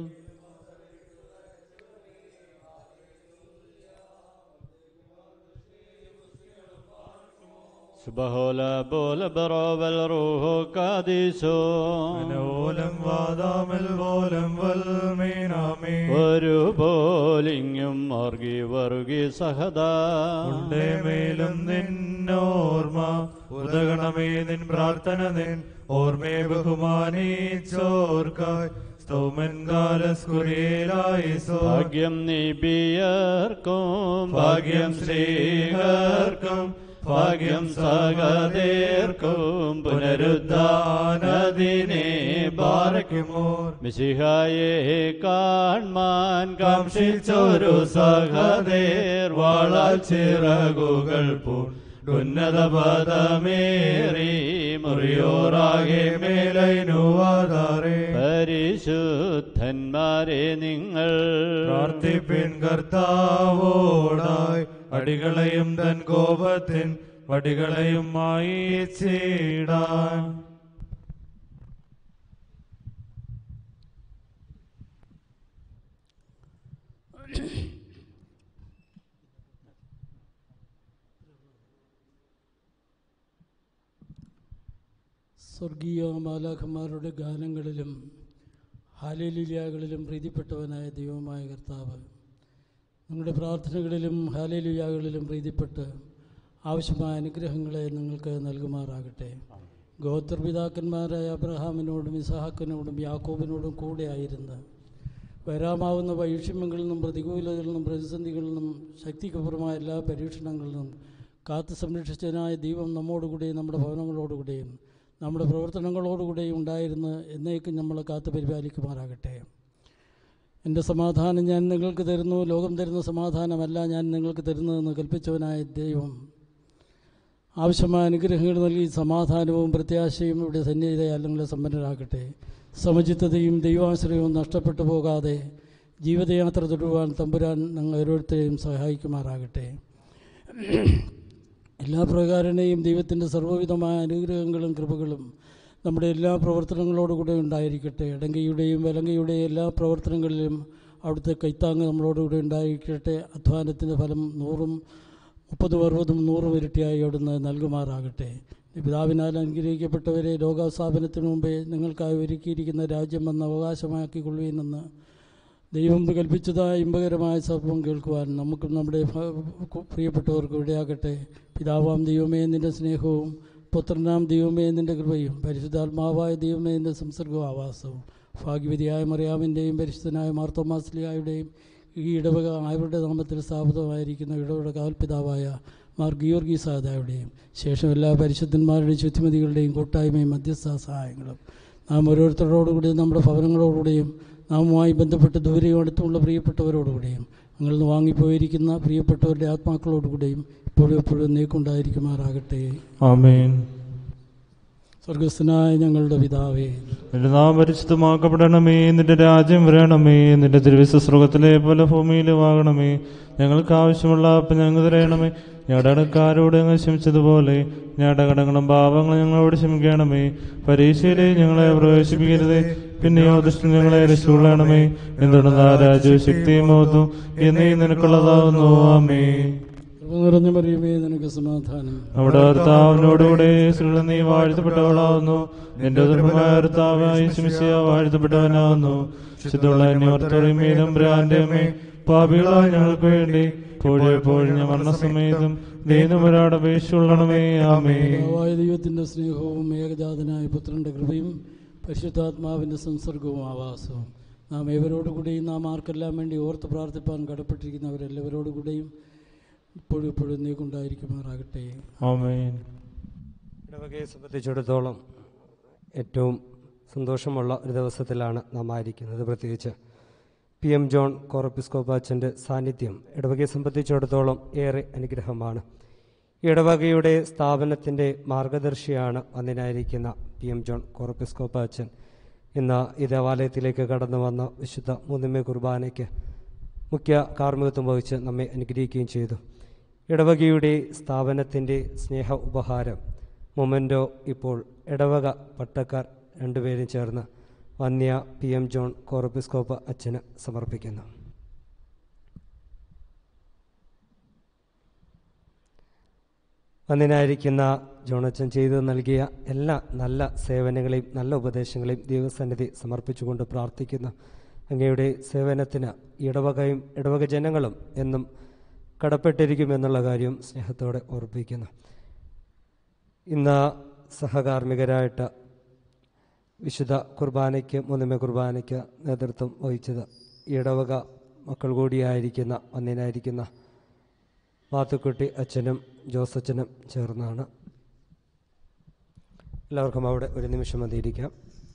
സുബഹോല ബോല ബറോവൽ റൂഹോ കാദിസോ ഓലം വാദാമൽ ഓലം വൽമീനാമേ ഒരു പോലിങ്ങും മർഗി വറുകി സഹദാ ഉണ്ടേ മേലും നിന്നോർമ്മ ഉദകണമേ നിൻ പ്രാർത്ഥന നിൻ ഓർമ്മേ ബഹുമാനിച്ചോർക്കായി സ്തോമൻ കാലസ്കുരിയേലായി ഭാഗ്യം നിബിയർക്കും ഭാഗ്യം ശ്രീകർക്കും ഭാഗ്യം സഹദേർക്കും പുനരുദ്ധാനദിനെ ബാരക്കുമോ മിശിഹായെ കാൺമാൻ കാംക്ഷിച്ചൊരു സഹദേർ വാളാൽ ചിറകുകൾ പൂൺ ഉന്നത പദമേറി മുറിയോറാകെ മേലൈനുവാതാറേ പരിശുദ്ധന്മാരെ നിങ്ങൾ പ്രാർത്ഥിപ്പിൻ കർത്താവോടായി അടികളെയും തൻ കോപത്തിൻ വടികളെയും മായിച്ചിടാൻ സ്വർഗീയ മാലാഖന്മാരുടെ ഗാനങ്ങളിലും ഹാലേലുയാകളിലും പ്രീതിപ്പെട്ടവനായ ദൈവമായ കർത്താവ് നിങ്ങളുടെ പ്രാർത്ഥനകളിലും ഹാലേലുയാകളിലും പ്രീതിപ്പെട്ട് ആവശ്യമായ അനുഗ്രഹങ്ങളെ നിങ്ങൾക്ക് നൽകുമാറാകട്ടെ ഗോത്രപിതാക്കന്മാരായ അബ്രഹാമിനോടും ഇസഹാക്കിനോടും യാക്കോബിനോടും കൂടെ ആയിരുന്ന് വരാമാവുന്ന വൈഷമ്യങ്ങളിൽ നിന്നും പ്രതികൂലതകളിൽ നിന്നും പ്രതിസന്ധികളിൽ നിന്നും ശക്തിക്കപ്പുറമായ എല്ലാ പരീക്ഷണങ്ങളിൽ നിന്നും കാത്തു സംരക്ഷിച്ചതിനായ ദൈവം നമ്മോടുകൂടെയും നമ്മുടെ ഭവനങ്ങളോടുകൂടെയും നമ്മുടെ പ്രവർത്തനങ്ങളോടുകൂടെയും ഉണ്ടായിരുന്ന് എന്നേക്കും നമ്മളെ കാത്തു പരിപാലിക്കുമാറാകട്ടെ എൻ്റെ സമാധാനം ഞാൻ നിങ്ങൾക്ക് തരുന്നു ലോകം തരുന്ന സമാധാനമല്ല ഞാൻ നിങ്ങൾക്ക് തരുന്നതെന്ന് കൽപ്പിച്ചവനായ ദൈവം ആവശ്യമായ അനുഗ്രഹങ്ങൾ നൽകി സമാധാനവും പ്രത്യാശയും ഇവിടെ സന്നിഹിതയാൽ നിങ്ങളെ സമ്പന്നരാക്കട്ടെ സമചിത്തതയും ദൈവാശ്രയവും നഷ്ടപ്പെട്ടു പോകാതെ ജീവിതയാത്ര തുടരുവാൻ തമ്പുരാൻ നിങ്ങൾ ഓരോരുത്തരെയും സഹായിക്കുമാറാകട്ടെ എല്ലാ പ്രകാരനെയും ദൈവത്തിൻ്റെ സർവ്വവിധമായ അനുഗ്രഹങ്ങളും കൃപകളും നമ്മുടെ എല്ലാ പ്രവർത്തനങ്ങളോടുകൂടെ ഉണ്ടായിരിക്കട്ടെ ഇടങ്കയുടെയും വലങ്കയുടെയും എല്ലാ പ്രവർത്തനങ്ങളിലും അവിടുത്തെ കൈത്താങ്ങ് നമ്മളോടുകൂടെ ഉണ്ടായിരിക്കട്ടെ അധ്വാനത്തിൻ്റെ ഫലം നൂറും മുപ്പതും അറുപതും നൂറും ഇരട്ടിയായി അവിടുന്ന് നൽകുമാറാകട്ടെ പിതാവിനാൽ അനുഗ്രഹിക്കപ്പെട്ടവരെ ലോകാസ്ഥാപനത്തിനു മുമ്പേ നിങ്ങൾക്കായി ഒരുക്കിയിരിക്കുന്ന രാജ്യം വന്ന് അവകാശമാക്കിക്കൊള്ളുവീനെന്ന് ദൈവം കൽപ്പിച്ചതായ ഇമ്പകരമായ സർപ്പം കേൾക്കുവാൻ നമുക്കും നമ്മുടെ ഭ- പ്രിയപ്പെട്ടവർക്കും ഇടയാകട്ടെ പിതാവാം ദൈവമേ നിന്റെ സ്നേഹവും പുത്രനാം ദൈവമേ നിന്റെ കൃപയും പരിശുദ്ധാത്മാവായ ദൈവമേ നിന്റെ സംസർഗവും ആവാസവും ഭാഗ്യവതിയായ മറിയാമിൻ്റെയും പരിശുദ്ധനായ മാർത്തോമാസ്ലിയായുടെയും ഈ ഇടവക അവരുടെ നാമത്തിൽ സ്ഥാപിതമായിരിക്കുന്ന ഇടവക കാൽപിതാവായ മാർ ഗിയോർഗി സാദായുടെയും ശേഷം എല്ലാ പരിശുദ്ധന്മാരുടെയും ശുദ്ധിമതികളുടെയും കൂട്ടായ്മയും മധ്യസ്ഥ സഹായങ്ങളും നാം ഓരോരുത്തരോടുകൂടിയും നമ്മുടെ ഭവനങ്ങളോടുകൂടിയും നാമുമായി ബന്ധപ്പെട്ട് ദൂരെയും അടുത്തുമുള്ള പ്രിയപ്പെട്ടവരോടുകൂടിയും ഞങ്ങളിൽ നിന്ന് വാങ്ങിപ്പോയിരിക്കുന്ന പ്രിയപ്പെട്ടവരുടെ ആത്മാക്കളോടുകൂടിയും ഇപ്പോഴും എപ്പോഴും നീക്കുണ്ടായിരിക്കുമാറാകട്ടെ ആമേൻ സ്വർഗസ്ഥനായ ഞങ്ങളുടെ പിതാവേ നിന്റെ നാം പരിശുദ്ധമാക്കപ്പെടണമേ നിന്റെ രാജ്യം വരണമേ നിന്റെ തിരുവിശ്വസ്രുഖത്തിലെ പോലെ ഭൂമിയിലുമാകണമേ ഞങ്ങൾക്ക് ആവശ്യമുള്ള അപ്പം ഞങ്ങൾ തരയണമേ ഞങ്ങളുടെ അടക്കാരോട് ഞങ്ങൾ ക്ഷമിച്ചതുപോലെ ഞങ്ങളുടെ കടങ്ങളും പാപങ്ങളും ഞങ്ങളോട് ക്ഷമിക്കണമേ പരീക്ഷയിലെ ഞങ്ങളെ പ്രവേശിപ്പിക്കരുതേ പിന്നെയോ ദുഷ്ടൻ ഞങ്ങളെ രക്ഷിക്കൊള്ളണമേ എന്തുകൊണ്ടാ രാജ്യവും ശക്തിയും മോത്തും എന്നീ നിനക്കുള്ളതാവുന്നു ആമേ കൃപ നിറഞ്ഞ മറിയമേ നിനക്ക് സമാധാനം അവിടെ ഭർത്താവിനോടുകൂടെ സ്ത്രീകൾ നീ വാഴ്ത്തപ്പെട്ടവളാവുന്നു നിന്റെ ദുർഭമായ ഭർത്താവായി ശമിശിയ വാഴ്ത്തപ്പെട്ടവനാവുന്നു ശുദ്ധമുള്ള അന്യോർത്തോറിമേലും ഭ്രാന്റെ അമ്മേ പാപികളായ ഞങ്ങൾക്ക് വേണ്ടി പോഴെപ്പോഴും ഞാൻ മരണസമയത്തും ദൈവമൊരാട് അപേക്ഷയുള്ളണമേ ആമേ പിതാവായ ദൈവത്തിന്റെ സ്നേഹവും ഏകജാതനായ പുത്രന്റെ കൃപയും പരിശുദ്ധാത്മാവിന്റെ സംസർഗവും ആവാസവും നാം ഏവരോടുകൂടിയും നാം ആർക്കെല്ലാം വേണ്ടി ഓർത്ത് പ്രാർത്ഥിപ്പാൻ കടപ്പെട്ടിരിക്കുന്നവരെല്ലാവരോടുകൂടിയും ഇപ്പോഴും ഇപ്പോഴും നീക്കുണ്ടായിരിക്കുമാറാകട്ടെ ആമേൻ ഇടവകയെ സംബന്ധിച്ചിടത്തോളം ഏറ്റവും സന്തോഷമുള്ള ഒരു ദിവസത്തിലാണ് നാം ആയിരിക്കുന്നത് പ്രത്യേകിച്ച് പി എം ജോൺ കോറപ്പിസ്കോപ്പാച്ചൻ്റെ സാന്നിധ്യം ഇടവകയെ സംബന്ധിച്ചിടത്തോളം ഏറെ അനുഗ്രഹമാണ് ഈ ഇടവകയുടെ സ്ഥാപനത്തിൻ്റെ മാർഗദർശിയാണ് അന്നിനായിരിക്കുന്ന പി എം ജോൺ കോറപ്പിസ്കോപ്പാച്ചൻ ഇന്ന് ഈ ദേവാലയത്തിലേക്ക് കടന്നു വന്ന വിശുദ്ധ മൂന്നിമേ കുർബാനയ്ക്ക് മുഖ്യ കാർമ്മികത്വം വഹിച്ച് നമ്മെ അനുഗ്രഹിക്കുകയും ചെയ്തു ഇടവകയുടെ സ്ഥാപനത്തിൻ്റെ സ്നേഹ ഉപഹാരം മൊമെൻറ്റോ ഇപ്പോൾ ഇടവക പട്ടക്കാർ രണ്ടുപേരും ചേർന്ന് വന്യ പി എം ജോൺ കോറപ്പിസ്കോപ്പ് അച്ഛന് സമർപ്പിക്കുന്നു വന്നിനായിരിക്കുന്ന ജോണച്ചൻ ചെയ്തു നൽകിയ എല്ലാ നല്ല സേവനങ്ങളെയും നല്ല ഉപദേശങ്ങളെയും ദൈവസന്നിധി സമർപ്പിച്ചുകൊണ്ട് പ്രാർത്ഥിക്കുന്നു അങ്ങയുടെ സേവനത്തിന് ഇടവകയും ഇടവക ജനങ്ങളും എന്നും കടപ്പെട്ടിരിക്കുമെന്നുള്ള കാര്യം സ്നേഹത്തോടെ ഓർപ്പിക്കുന്നു ഇന്ന് സഹകാർമ്മികരായിട്ട് വിശുദ്ധ കുർബാനയ്ക്ക് മൂന്നിമ കുർബാനയ്ക്ക് നേതൃത്വം വഹിച്ചത് ഇടവക മക്കൾ കൂടിയായിരിക്കുന്ന ഒന്നിനായിരിക്കുന്ന മാത്തുക്കുട്ടി അച്ഛനും ജോസച്ചനും ചേർന്നാണ് എല്ലാവർക്കും അവിടെ ഒരു നിമിഷം മതിയിരിക്കാം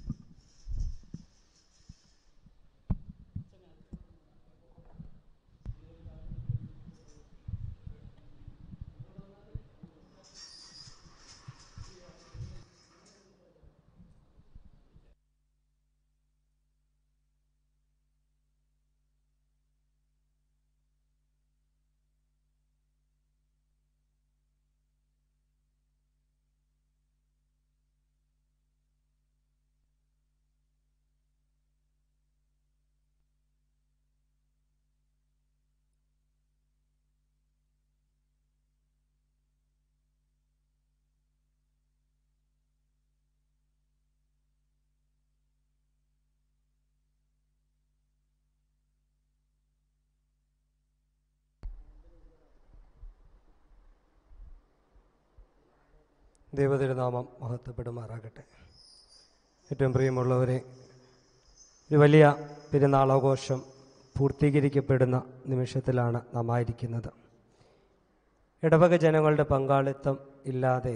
ദൈവതിരുനാമം മഹത്വപ്പെടുമാറാകട്ടെ ഏറ്റവും പ്രിയമുള്ളവരെ ഒരു വലിയ പെരുന്നാളാഘോഷം പൂർത്തീകരിക്കപ്പെടുന്ന നിമിഷത്തിലാണ് നാം ആയിരിക്കുന്നത് ഇടവക ജനങ്ങളുടെ പങ്കാളിത്തം ഇല്ലാതെ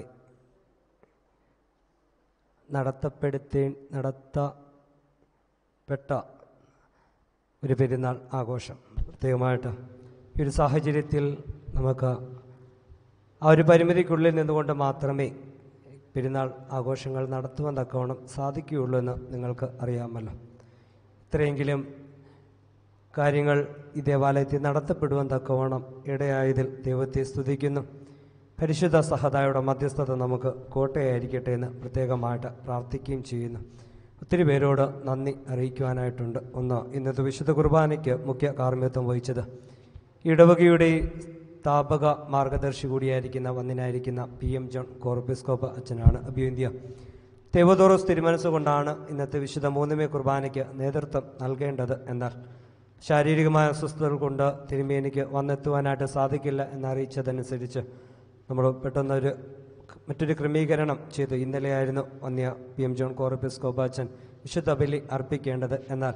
നടത്തപ്പെടുത്തേ നടത്തപ്പെട്ട ഒരു പെരുന്നാൾ ആഘോഷം പ്രത്യേകമായിട്ട് ഈ ഒരു സാഹചര്യത്തിൽ നമുക്ക് ആ ഒരു പരിമിതിക്കുള്ളിൽ നിന്നുകൊണ്ട് മാത്രമേ പെരുന്നാൾ ആഘോഷങ്ങൾ നടത്തുവാൻ തക്കവണ്ണം സാധിക്കുകയുള്ളൂ എന്ന് നിങ്ങൾക്ക് അറിയാമല്ലോ ഇത്രയെങ്കിലും കാര്യങ്ങൾ ഈ ദേവാലയത്തിൽ നടത്തപ്പെടുവാൻ തക്കവണ്ണം ഇടയായതിൽ ദൈവത്തെ സ്തുതിക്കുന്നു പരിശുദ്ധ സഹതായുടെ മധ്യസ്ഥത നമുക്ക് കോട്ടയായിരിക്കട്ടെ എന്ന് പ്രത്യേകമായിട്ട് പ്രാർത്ഥിക്കുകയും ചെയ്യുന്നു ഒത്തിരി പേരോട് നന്ദി അറിയിക്കുവാനായിട്ടുണ്ട് ഒന്ന് ഇന്നത്തെ വിശുദ്ധ കുർബാനയ്ക്ക് മുഖ്യ കാർമ്മികത്വം വഹിച്ചത് ഇടവകയുടെ സ്ഥാപക മാർഗദർശി കൂടിയായിരിക്കുന്ന വന്നിനായിരിക്കുന്ന പി എം ജോൺ കോർബിസ്കോപ്പ് അച്ഛനാണ് അഭ്യന്ത്യ തെവദോറോസ് തിരുമനസ്സുകൊണ്ടാണ് ഇന്നത്തെ വിശുദ്ധ മൂന്നുമേ കുർബാനയ്ക്ക് നേതൃത്വം നൽകേണ്ടത് എന്നാൽ ശാരീരികമായ അസ്വസ്ഥതകൾ കൊണ്ട് തിരുമേനിക്ക് വന്നെത്തുവാനായിട്ട് സാധിക്കില്ല എന്നറിയിച്ചതനുസരിച്ച് നമ്മൾ പെട്ടെന്നൊരു മറ്റൊരു ക്രമീകരണം ചെയ്തു ഇന്നലെയായിരുന്നു വന്യ പി എം ജോൺ കോർബിസ്കോപ്പ് അച്ഛൻ വിശുദ്ധ ബലി അർപ്പിക്കേണ്ടത് എന്നാൽ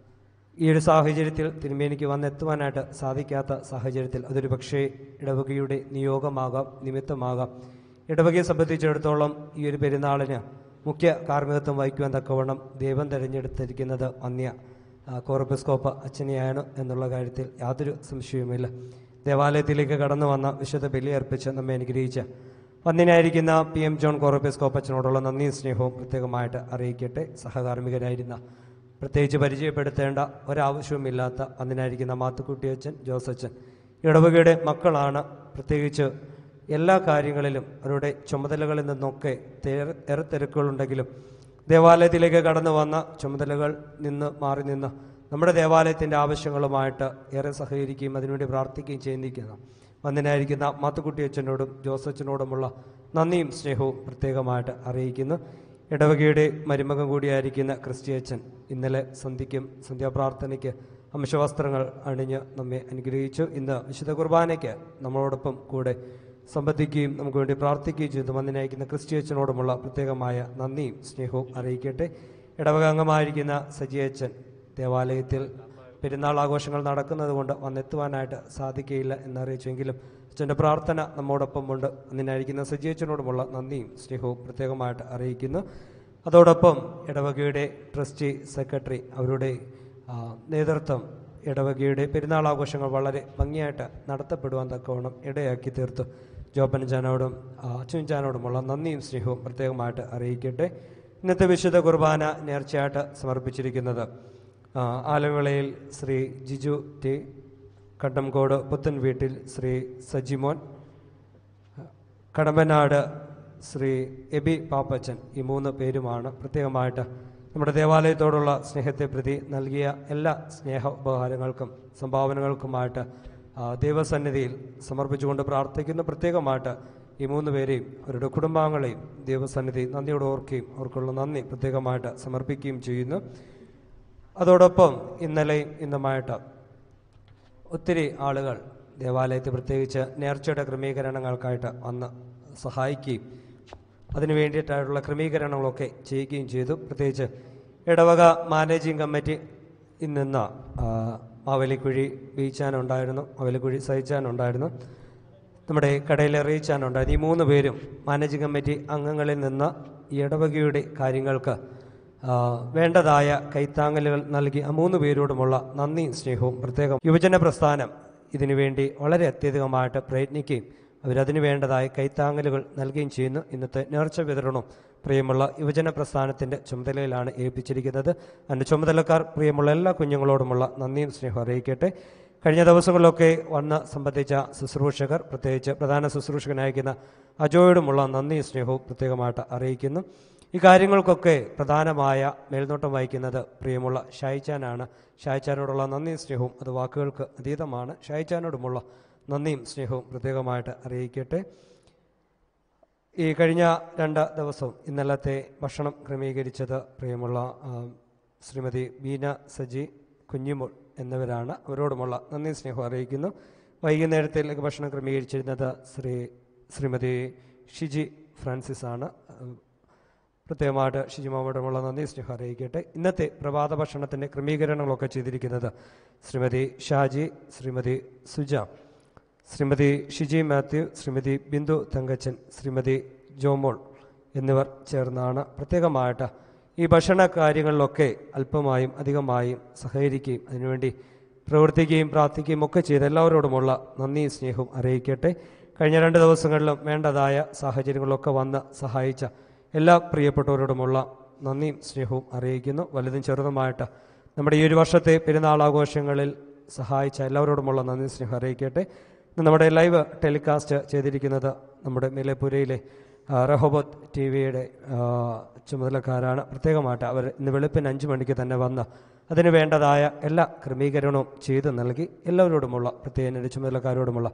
ഈ ഒരു സാഹചര്യത്തിൽ തിരുമേനിക്ക് വന്നെത്തുവാനായിട്ട് സാധിക്കാത്ത സാഹചര്യത്തിൽ അതൊരു പക്ഷേ ഇടവകയുടെ നിയോഗമാകാം നിമിത്തമാകാം ഇടവകയെ സംബന്ധിച്ചിടത്തോളം ഈ ഒരു പെരുന്നാളിന് മുഖ്യ കാർമ്മികത്വം വഹിക്കുവാൻ തക്കവണ്ണം ദൈവം തിരഞ്ഞെടുത്തിരിക്കുന്നത് വന്യ കോർബസ്കോപ്പ അച്ഛനെയാണ് എന്നുള്ള കാര്യത്തിൽ യാതൊരു സംശയവുമില്ല ദേവാലയത്തിലേക്ക് കടന്നു വന്ന വിശുദ്ധ ബലി അർപ്പിച്ച് നമ്മെ അനുഗ്രഹിച്ച വന്നിനായിരിക്കുന്ന പി എം ജോൺ കോർബസ്കോപ്പ് അച്ഛനോടുള്ള നന്ദിയും സ്നേഹവും പ്രത്യേകമായിട്ട് അറിയിക്കട്ടെ സഹകാർമ്മികരായിരുന്ന പ്രത്യേകിച്ച് പരിചയപ്പെടുത്തേണ്ട ഒരാവശ്യവുമില്ലാത്ത അന്നിനായിരിക്കുന്ന മാത്തുക്കുട്ടിയച്ഛൻ ജോസച്ചൻ ഇടവകയുടെ മക്കളാണ് പ്രത്യേകിച്ച് എല്ലാ കാര്യങ്ങളിലും അവരുടെ ചുമതലകളിൽ നിന്നൊക്കെ തേറെ- ഏറെ തിരക്കുകളുണ്ടെങ്കിലും ദേവാലയത്തിലേക്ക് കടന്നു വന്ന ചുമതലകൾ നിന്ന് മാറി നിന്ന് നമ്മുടെ ദേവാലയത്തിൻ്റെ ആവശ്യങ്ങളുമായിട്ട് ഏറെ സഹകരിക്കുകയും അതിനുവേണ്ടി പ്രാർത്ഥിക്കുകയും ചെയ്യുന്നിരിക്കുന്ന വന്നിനായിരിക്കുന്ന മാത്തുക്കുട്ടിയച്ഛനോടും ജോസച്ചനോടുമുള്ള നന്ദിയും സ്നേഹവും പ്രത്യേകമായിട്ട് അറിയിക്കുന്നു ഇടവകയുടെ മരുമകൻ കൂടിയായിരിക്കുന്ന ക്രിസ്ത്യച്ചൻ ഇന്നലെ സന്ധ്യയ്ക്കും സന്ധ്യാപ്രാർത്ഥനയ്ക്ക് അംശവസ്ത്രങ്ങൾ അണിഞ്ഞ് നമ്മെ അനുഗ്രഹിച്ചു ഇന്ന് വിശുദ്ധ കുർബാനയ്ക്ക് നമ്മളോടൊപ്പം കൂടെ സംബന്ധിക്കുകയും നമുക്ക് വേണ്ടി പ്രാർത്ഥിക്കുകയും ചെയ്തു വന്നിനയക്കുന്ന ക്രിസ്ത്യച്ചനോടുമുള്ള പ്രത്യേകമായ നന്ദിയും സ്നേഹവും അറിയിക്കട്ടെ ഇടവക അംഗമായിരിക്കുന്ന സജിയച്ചൻ ദേവാലയത്തിൽ പെരുന്നാൾ ആഘോഷങ്ങൾ നടക്കുന്നത് കൊണ്ട് വന്നെത്തുവാനായിട്ട് സാധിക്കുകയില്ല എന്നറിയിച്ചെങ്കിലും അച്ഛൻ്റെ പ്രാർത്ഥന നമ്മോടൊപ്പം ഉണ്ട് അന്നിനായിരിക്കുന്ന സജീവച്ചനോടുമുള്ള നന്ദിയും സ്നേഹവും പ്രത്യേകമായിട്ട് അറിയിക്കുന്നു അതോടൊപ്പം ഇടവകയുടെ ട്രസ്റ്റി സെക്രട്ടറി അവരുടെ ആ, നേതൃത്വം ഇടവകയുടെ പെരുന്നാൾ ആഘോഷങ്ങൾ വളരെ ഭംഗിയായിട്ട് നടത്തപ്പെടുവാൻ തക്കവണ്ണം ഇടയാക്കി തീർത്തു ജോപ്പൻ ചാനോടും അച്ഛൻ ചാനോടുമുള്ള നന്ദിയും സ്നേഹവും പ്രത്യേകമായിട്ട് അറിയിക്കട്ടെ ഇന്നത്തെ വിശുദ്ധ കുർബാന നേർച്ചയായിട്ട് സമർപ്പിച്ചിരിക്കുന്നത് ആ, ആലവിളയിൽ ശ്രീ ജിജു ടി കണ്ടംകോട് പുത്തൻ വീട്ടിൽ ശ്രീ സജിമോൻ കടമ്പനാട് ശ്രീ എബി പാപ്പച്ചൻ ഈ മൂന്ന് പേരുമാണ് പ്രത്യേകമായിട്ട് നമ്മുടെ ദേവാലയത്തോടുള്ള സ്നേഹത്തെ പ്രതി നൽകിയ എല്ലാ സ്നേഹ ഉപഹാരങ്ങൾക്കും സംഭാവനകൾക്കുമായിട്ട് ആ, ദൈവസന്നിധിയിൽ സമർപ്പിച്ചുകൊണ്ട് പ്രാർത്ഥിക്കുന്നു പ്രത്യേകമായിട്ട് ഈ മൂന്ന് പേരെയും അവരുടെ കുടുംബാംഗങ്ങളെയും ദൈവസന്നിധി നന്ദിയോട് ഓർക്കുകയും അവർക്കുള്ള നന്ദി പ്രത്യേകമായിട്ട് സമർപ്പിക്കുകയും ചെയ്യുന്നു അതോടൊപ്പം ഇന്നലെയും ഇന്നുമായിട്ട് ഒത്തിരി ആളുകൾ ദേവാലയത്തിൽ പ്രത്യേകിച്ച് നേർച്ചയുടെ ക്രമീകരണങ്ങൾക്കായിട്ട് വന്ന് സഹായിക്കുകയും അതിനു വേണ്ടിയിട്ടായിട്ടുള്ള ക്രമീകരണങ്ങളൊക്കെ ചെയ്യുകയും ചെയ്തു പ്രത്യേകിച്ച് ഇടവക മാനേജിംഗ് കമ്മിറ്റി ഇന്നിന്ന് ആ, മാവേലിക്കുഴി ബീച്ചാനുണ്ടായിരുന്നു മാവേലിക്കുഴി സഹിച്ചാനുണ്ടായിരുന്നു നമ്മുടെ കടയിൽ അറിയിച്ചാനുണ്ടായിരുന്നു ഈ മൂന്ന് പേരും മാനേജിംഗ് കമ്മിറ്റി അംഗങ്ങളിൽ നിന്ന് ഈ ഇടവകയുടെ കാര്യങ്ങൾക്ക് ആ, വേണ്ടതായ കൈത്താങ്ങലുകൾ നൽകി ആ മൂന്ന് പേരോടുമുള്ള നന്ദിയും സ്നേഹവും പ്രത്യേകം യുവജന പ്രസ്ഥാനം ഇതിനുവേണ്ടി വളരെ അത്യധികമായിട്ട് പ്രയത്നിക്കുകയും അവരതിനു വേണ്ടതായ കൈത്താങ്ങലുകൾ നൽകുകയും ചെയ്യുന്നു ഇന്നത്തെ നേർച്ച വിതരണവും പ്രിയമുള്ള യുവജന പ്രസ്ഥാനത്തിൻ്റെ ചുമതലയിലാണ് ഏൽപ്പിച്ചിരിക്കുന്നത് അതിൻ്റെ ചുമതലക്കാർ പ്രിയമുള്ള എല്ലാ കുഞ്ഞുങ്ങളോടുമുള്ള നന്ദിയും സ്നേഹവും അറിയിക്കട്ടെ കഴിഞ്ഞ ദിവസങ്ങളിലൊക്കെ വന്ന് സംബന്ധിച്ച ശുശ്രൂഷകർ പ്രത്യേകിച്ച് പ്രധാന ശുശ്രൂഷകനായിരിക്കുന്ന അജോയോടുമുള്ള നന്ദിയും സ്നേഹവും പ്രത്യേകമായിട്ട് അറിയിക്കുന്നു ഈ കാര്യങ്ങൾക്കൊക്കെ പ്രധാനമായ മേൽനോട്ടം വഹിക്കുന്നത് പ്രിയമുള്ള ഷായിച്ചാനാണ് ഷായിച്ചാനോടുള്ള നന്ദിയും സ്നേഹവും അത് വാക്കുകൾക്ക് അതീതമാണ് ഷായിച്ചാനോടുമുള്ള നന്ദിയും സ്നേഹവും പ്രത്യേകമായിട്ട് അറിയിക്കട്ടെ ഈ കഴിഞ്ഞ രണ്ട് ദിവസവും ഇന്നലത്തെ ഭക്ഷണം ക്രമീകരിച്ചത് പ്രിയമുള്ള ആ, ശ്രീമതി ബീന സജി കുഞ്ഞിമോൾ എന്നിവരാണ് അവരോടുമുള്ള നന്ദി സ്നേഹം അറിയിക്കുന്നു വൈകുന്നേരത്തേക്ക് ഭക്ഷണം ക്രമീകരിച്ചിരുന്നത് ശ്രീ ശ്രീമതി ഷിജി ഫ്രാൻസിസ് ആണ് പ്രത്യേകമായിട്ട് ഷിജി മാമോടുമുള്ള നന്ദി സ്നേഹം അറിയിക്കട്ടെ ഇന്നത്തെ പ്രഭാത ഭക്ഷണത്തിൻ്റെ ക്രമീകരണങ്ങളൊക്കെ ചെയ്തിരിക്കുന്നത് ശ്രീമതി ഷാജി ശ്രീമതി സുജ ശ്രീമതി ഷിജി മാത്യു ശ്രീമതി ബിന്ദു തങ്കച്ചൻ ശ്രീമതി ജോമോൾ എന്നിവർ ചേർന്നാണ് പ്രത്യേകമായിട്ട് ഈ ഭക്ഷണ കാര്യങ്ങളിലൊക്കെ അല്പമായും അധികമായും സഹകരിക്കുകയും അതിനുവേണ്ടി പ്രവർത്തിക്കുകയും പ്രാർത്ഥിക്കുകയും ഒക്കെ ചെയ്ത എല്ലാവരോടുമുള്ള നന്ദി സ്നേഹവും അറിയിക്കട്ടെ കഴിഞ്ഞ രണ്ട് ദിവസങ്ങളിലും വേണ്ടതായ സാഹചര്യങ്ങളിലൊക്കെ വന്ന് സഹായിച്ച എല്ലാ പ്രിയപ്പെട്ടവരോടുമുള്ള നന്ദിയും സ്നേഹവും അറിയിക്കുന്നു വലുതും ചെറുതുമായിട്ട് നമ്മുടെ ഈ ഒരു വർഷത്തെ പെരുന്നാൾ ആഘോഷങ്ങളിൽ സഹായിച്ച എല്ലാവരോടുമുള്ള നന്ദി സ്നേഹം അറിയിക്കട്ടെ ഇന്ന് നമ്മുടെ ലൈവ് ടെലികാസ്റ്റ് ചെയ്തിരിക്കുന്നത് നമ്മുടെ നിലപ്പുരയിലെ ആ, റഹോബത്ത് ടി വിയുടെ ചുമതലക്കാരാണ് പ്രത്യേകമായിട്ട് അവർ ഇന്ന് വെളുപ്പിന് അഞ്ച് മണിക്ക് തന്നെ വന്ന് അതിന് വേണ്ടതായ എല്ലാ ക്രമീകരണവും ചെയ്തു നൽകി എല്ലാവരോടുമുള്ള പ്രത്യേക എൻ്റെ ചുമതലക്കാരോടുമുള്ള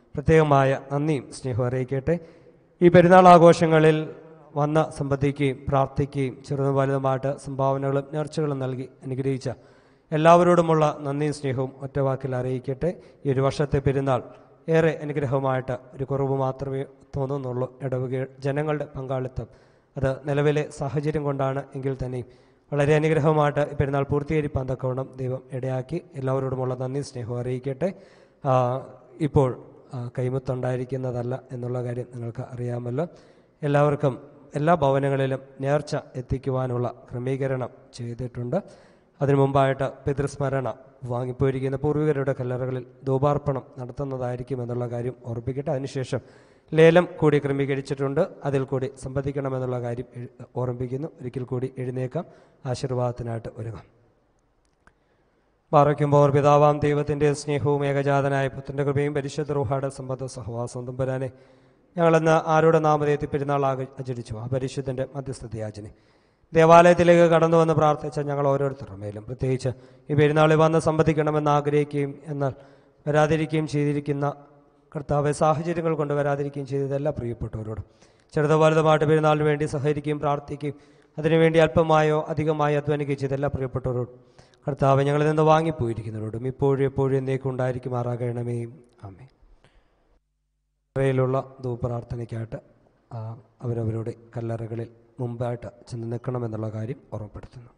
പ്രത്യേകമായ നന്ദിയും സ്നേഹവും അറിയിക്കട്ടെ ഈ പെരുന്നാൾ ആഘോഷങ്ങളിൽ വന്ന് സംബന്ധിക്കുകയും പ്രാർത്ഥിക്കുകയും ചെറുതും വലുതുമായിട്ട് സംഭാവനകളും നേർച്ചകളും നൽകി അനുഗ്രഹിച്ച എല്ലാവരോടുമുള്ള നന്ദിയും സ്നേഹവും ഒറ്റവാക്കിൽ അറിയിക്കട്ടെ ഈ ഒരു വർഷത്തെ പെരുന്നാൾ ഏറെ അനുഗ്രഹമായിട്ട് ഒരു കുറവ് മാത്രമേ തോന്നുന്നുള്ളൂ ഇടവക ജനങ്ങളുടെ പങ്കാളിത്തം അത് നിലവിലെ സാഹചര്യം കൊണ്ടാണ് എങ്കിൽ തന്നെയും വളരെ അനുഗ്രഹമായിട്ട് ഈ പെരുന്നാൾ പൂർത്തീകരിപ്പാൻ തക്കവണ്ണം ദൈവം ഇടയാക്കി എല്ലാവരോടുമുള്ള നന്ദി സ്നേഹവും അറിയിക്കട്ടെ ആ, ഇപ്പോൾ ആ, കൈമുത്തുണ്ടായിരിക്കുന്നതല്ല എന്നുള്ള കാര്യം നിങ്ങൾക്ക് അറിയാമല്ലോ എല്ലാവർക്കും എല്ലാ ഭവനങ്ങളിലും നേർച്ച എത്തിക്കുവാനുള്ള ക്രമീകരണം ചെയ്തിട്ടുണ്ട് അതിനു മുമ്പായിട്ട് പിതൃസ്മരണ വാങ്ങിപ്പോയിരിക്കുന്ന പൂർവികരുടെ കല്ലറകളിൽ ധൂപാർപ്പണം നടത്തുന്നതായിരിക്കും എന്നുള്ള കാര്യം ഓർപ്പിക്കട്ടെ അതിനുശേഷം ലേലം കൂടി ക്രമീകരിച്ചിട്ടുണ്ട് അതിൽ കൂടി സംബന്ധിക്കണമെന്നുള്ള കാര്യം എഴ്- ഓർമ്മിപ്പിക്കുന്നു ഒരിക്കൽ കൂടി എഴുന്നേക്കാം ആശീർവാദത്തിനായിട്ട് ഒരുങ്ങാം പാറയ്ക്കുമ്പോൾ പിതാവാം ദൈവത്തിൻ്റെ സ്നേഹവും ഏകജാതനായ പുത്രൻ്റെ കൃപയും പരിശുദ്ധ റൂഹാടെ സമ്പത്ത് സഹവാസം തുമ്പരാനെ ഞങ്ങളെന്ന് ആരുടെ നാമധേയത്തിൽ പെരുന്നാൾ ആക- ആചരിച്ചു ആ പരിശുദ്ധൻ്റെ മധ്യസ്ഥതയാചനെ ദേവാലയത്തിലേക്ക് കടന്നു വന്ന് പ്രാർത്ഥിച്ച ഞങ്ങൾ ഓരോരുത്തരുടെ മേലും പ്രത്യേകിച്ച് ഈ പെരുന്നാളിൽ വന്ന് സംബന്ധിക്കണമെന്ന് ആഗ്രഹിക്കുകയും എന്നാൽ വരാതിരിക്കുകയും ചെയ്തിരിക്കുന്ന കർത്താവ് സാഹചര്യങ്ങൾ കൊണ്ട് വരാതിരിക്കുകയും ചെയ്തത് എല്ലാ പ്രിയപ്പെട്ടവരോടും ചെറുത വലുതുമായിട്ട് പെരുന്നാളിന് വേണ്ടി സഹകരിക്കുകയും പ്രാർത്ഥിക്കുകയും അതിനുവേണ്ടി അല്പമായോ അധികമായോ അധ്വാനിക്കുകയും ചെയ്ത എല്ലാ പ്രിയപ്പെട്ടവരോടും കർത്താവ് ഞങ്ങളിൽ നിന്ന് വാങ്ങിപ്പോയിരിക്കുന്നവരോടും ഇപ്പോഴും എപ്പോഴും എന്നേക്കും ഉണ്ടായിരിക്കുമാറാകണമേ ആമേ യിലുള്ള ധൂപ്രാർത്ഥനയ്ക്കായിട്ട് ആ, അവരവരുടെ കല്ലറകളിൽ മുമ്പായിട്ട് ചെന്ന് നിൽക്കണമെന്നുള്ള കാര്യം ഓർമ്മപ്പെടുത്തുന്നു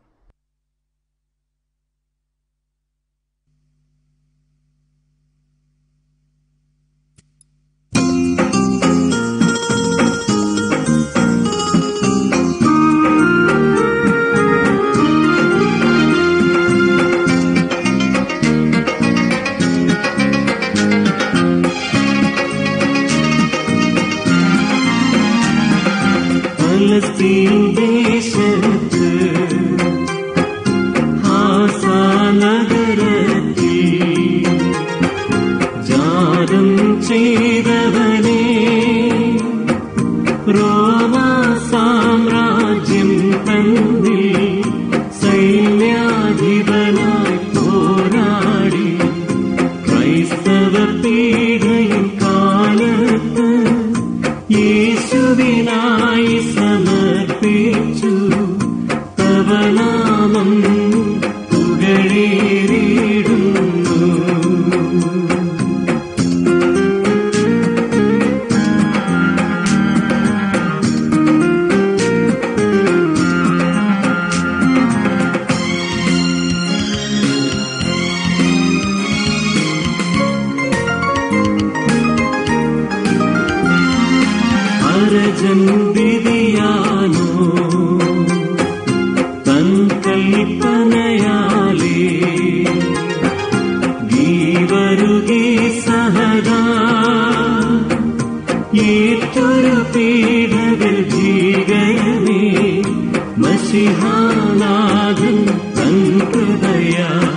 ഫലസ്തീൻ ദേശത്ത് ഹാസാനഗരത്തിൽ ജാതം ചെയ്തവനെ റോമ സാമ്രാജ്യം തന്നിൽ സൈന്യാധിപനായി പോരാടി ക്രൈസ്തവ പീഡയും കാലത്ത് യേശുവിനായി സമർപ്പിച്ചു തവനാമം പുകഴേറിയിടുന്നു അരജൻ വിധിയാനോ തൻ കൽപ്പനയാലേ ഗീവരുകി സഹദാ ഏറ്റൊരു പീഡകൾ ഭീകരമേ മഷിഹാനാഥൻ തൻ ഹൃദയ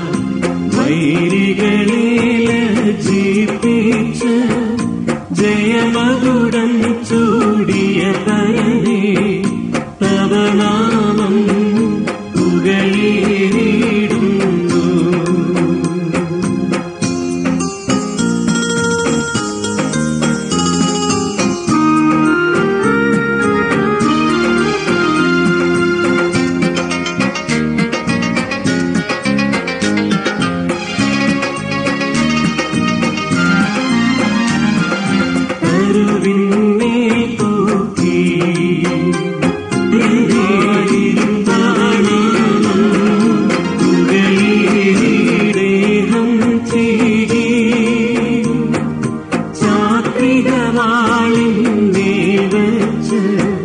വൈരികളെ ലജ്ജിപ്പിച്ച് ജയമകുടം ചൂടിയ പരനേ തവ നാമം പുകഴേറിയിടുന്നു കരുവിന്നെ തൂക്കി ദേഹം ചെയ്കി ചാത്രികവാളിന്റെ വച്ച്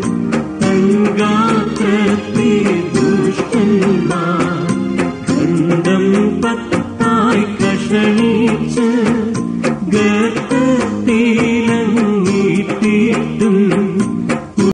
തങ്കാത്രത്തെ ദുഷ്ടന്മാർ ഖണ്ഡം പത്തായി കഷണിച്ച് ഗർഭ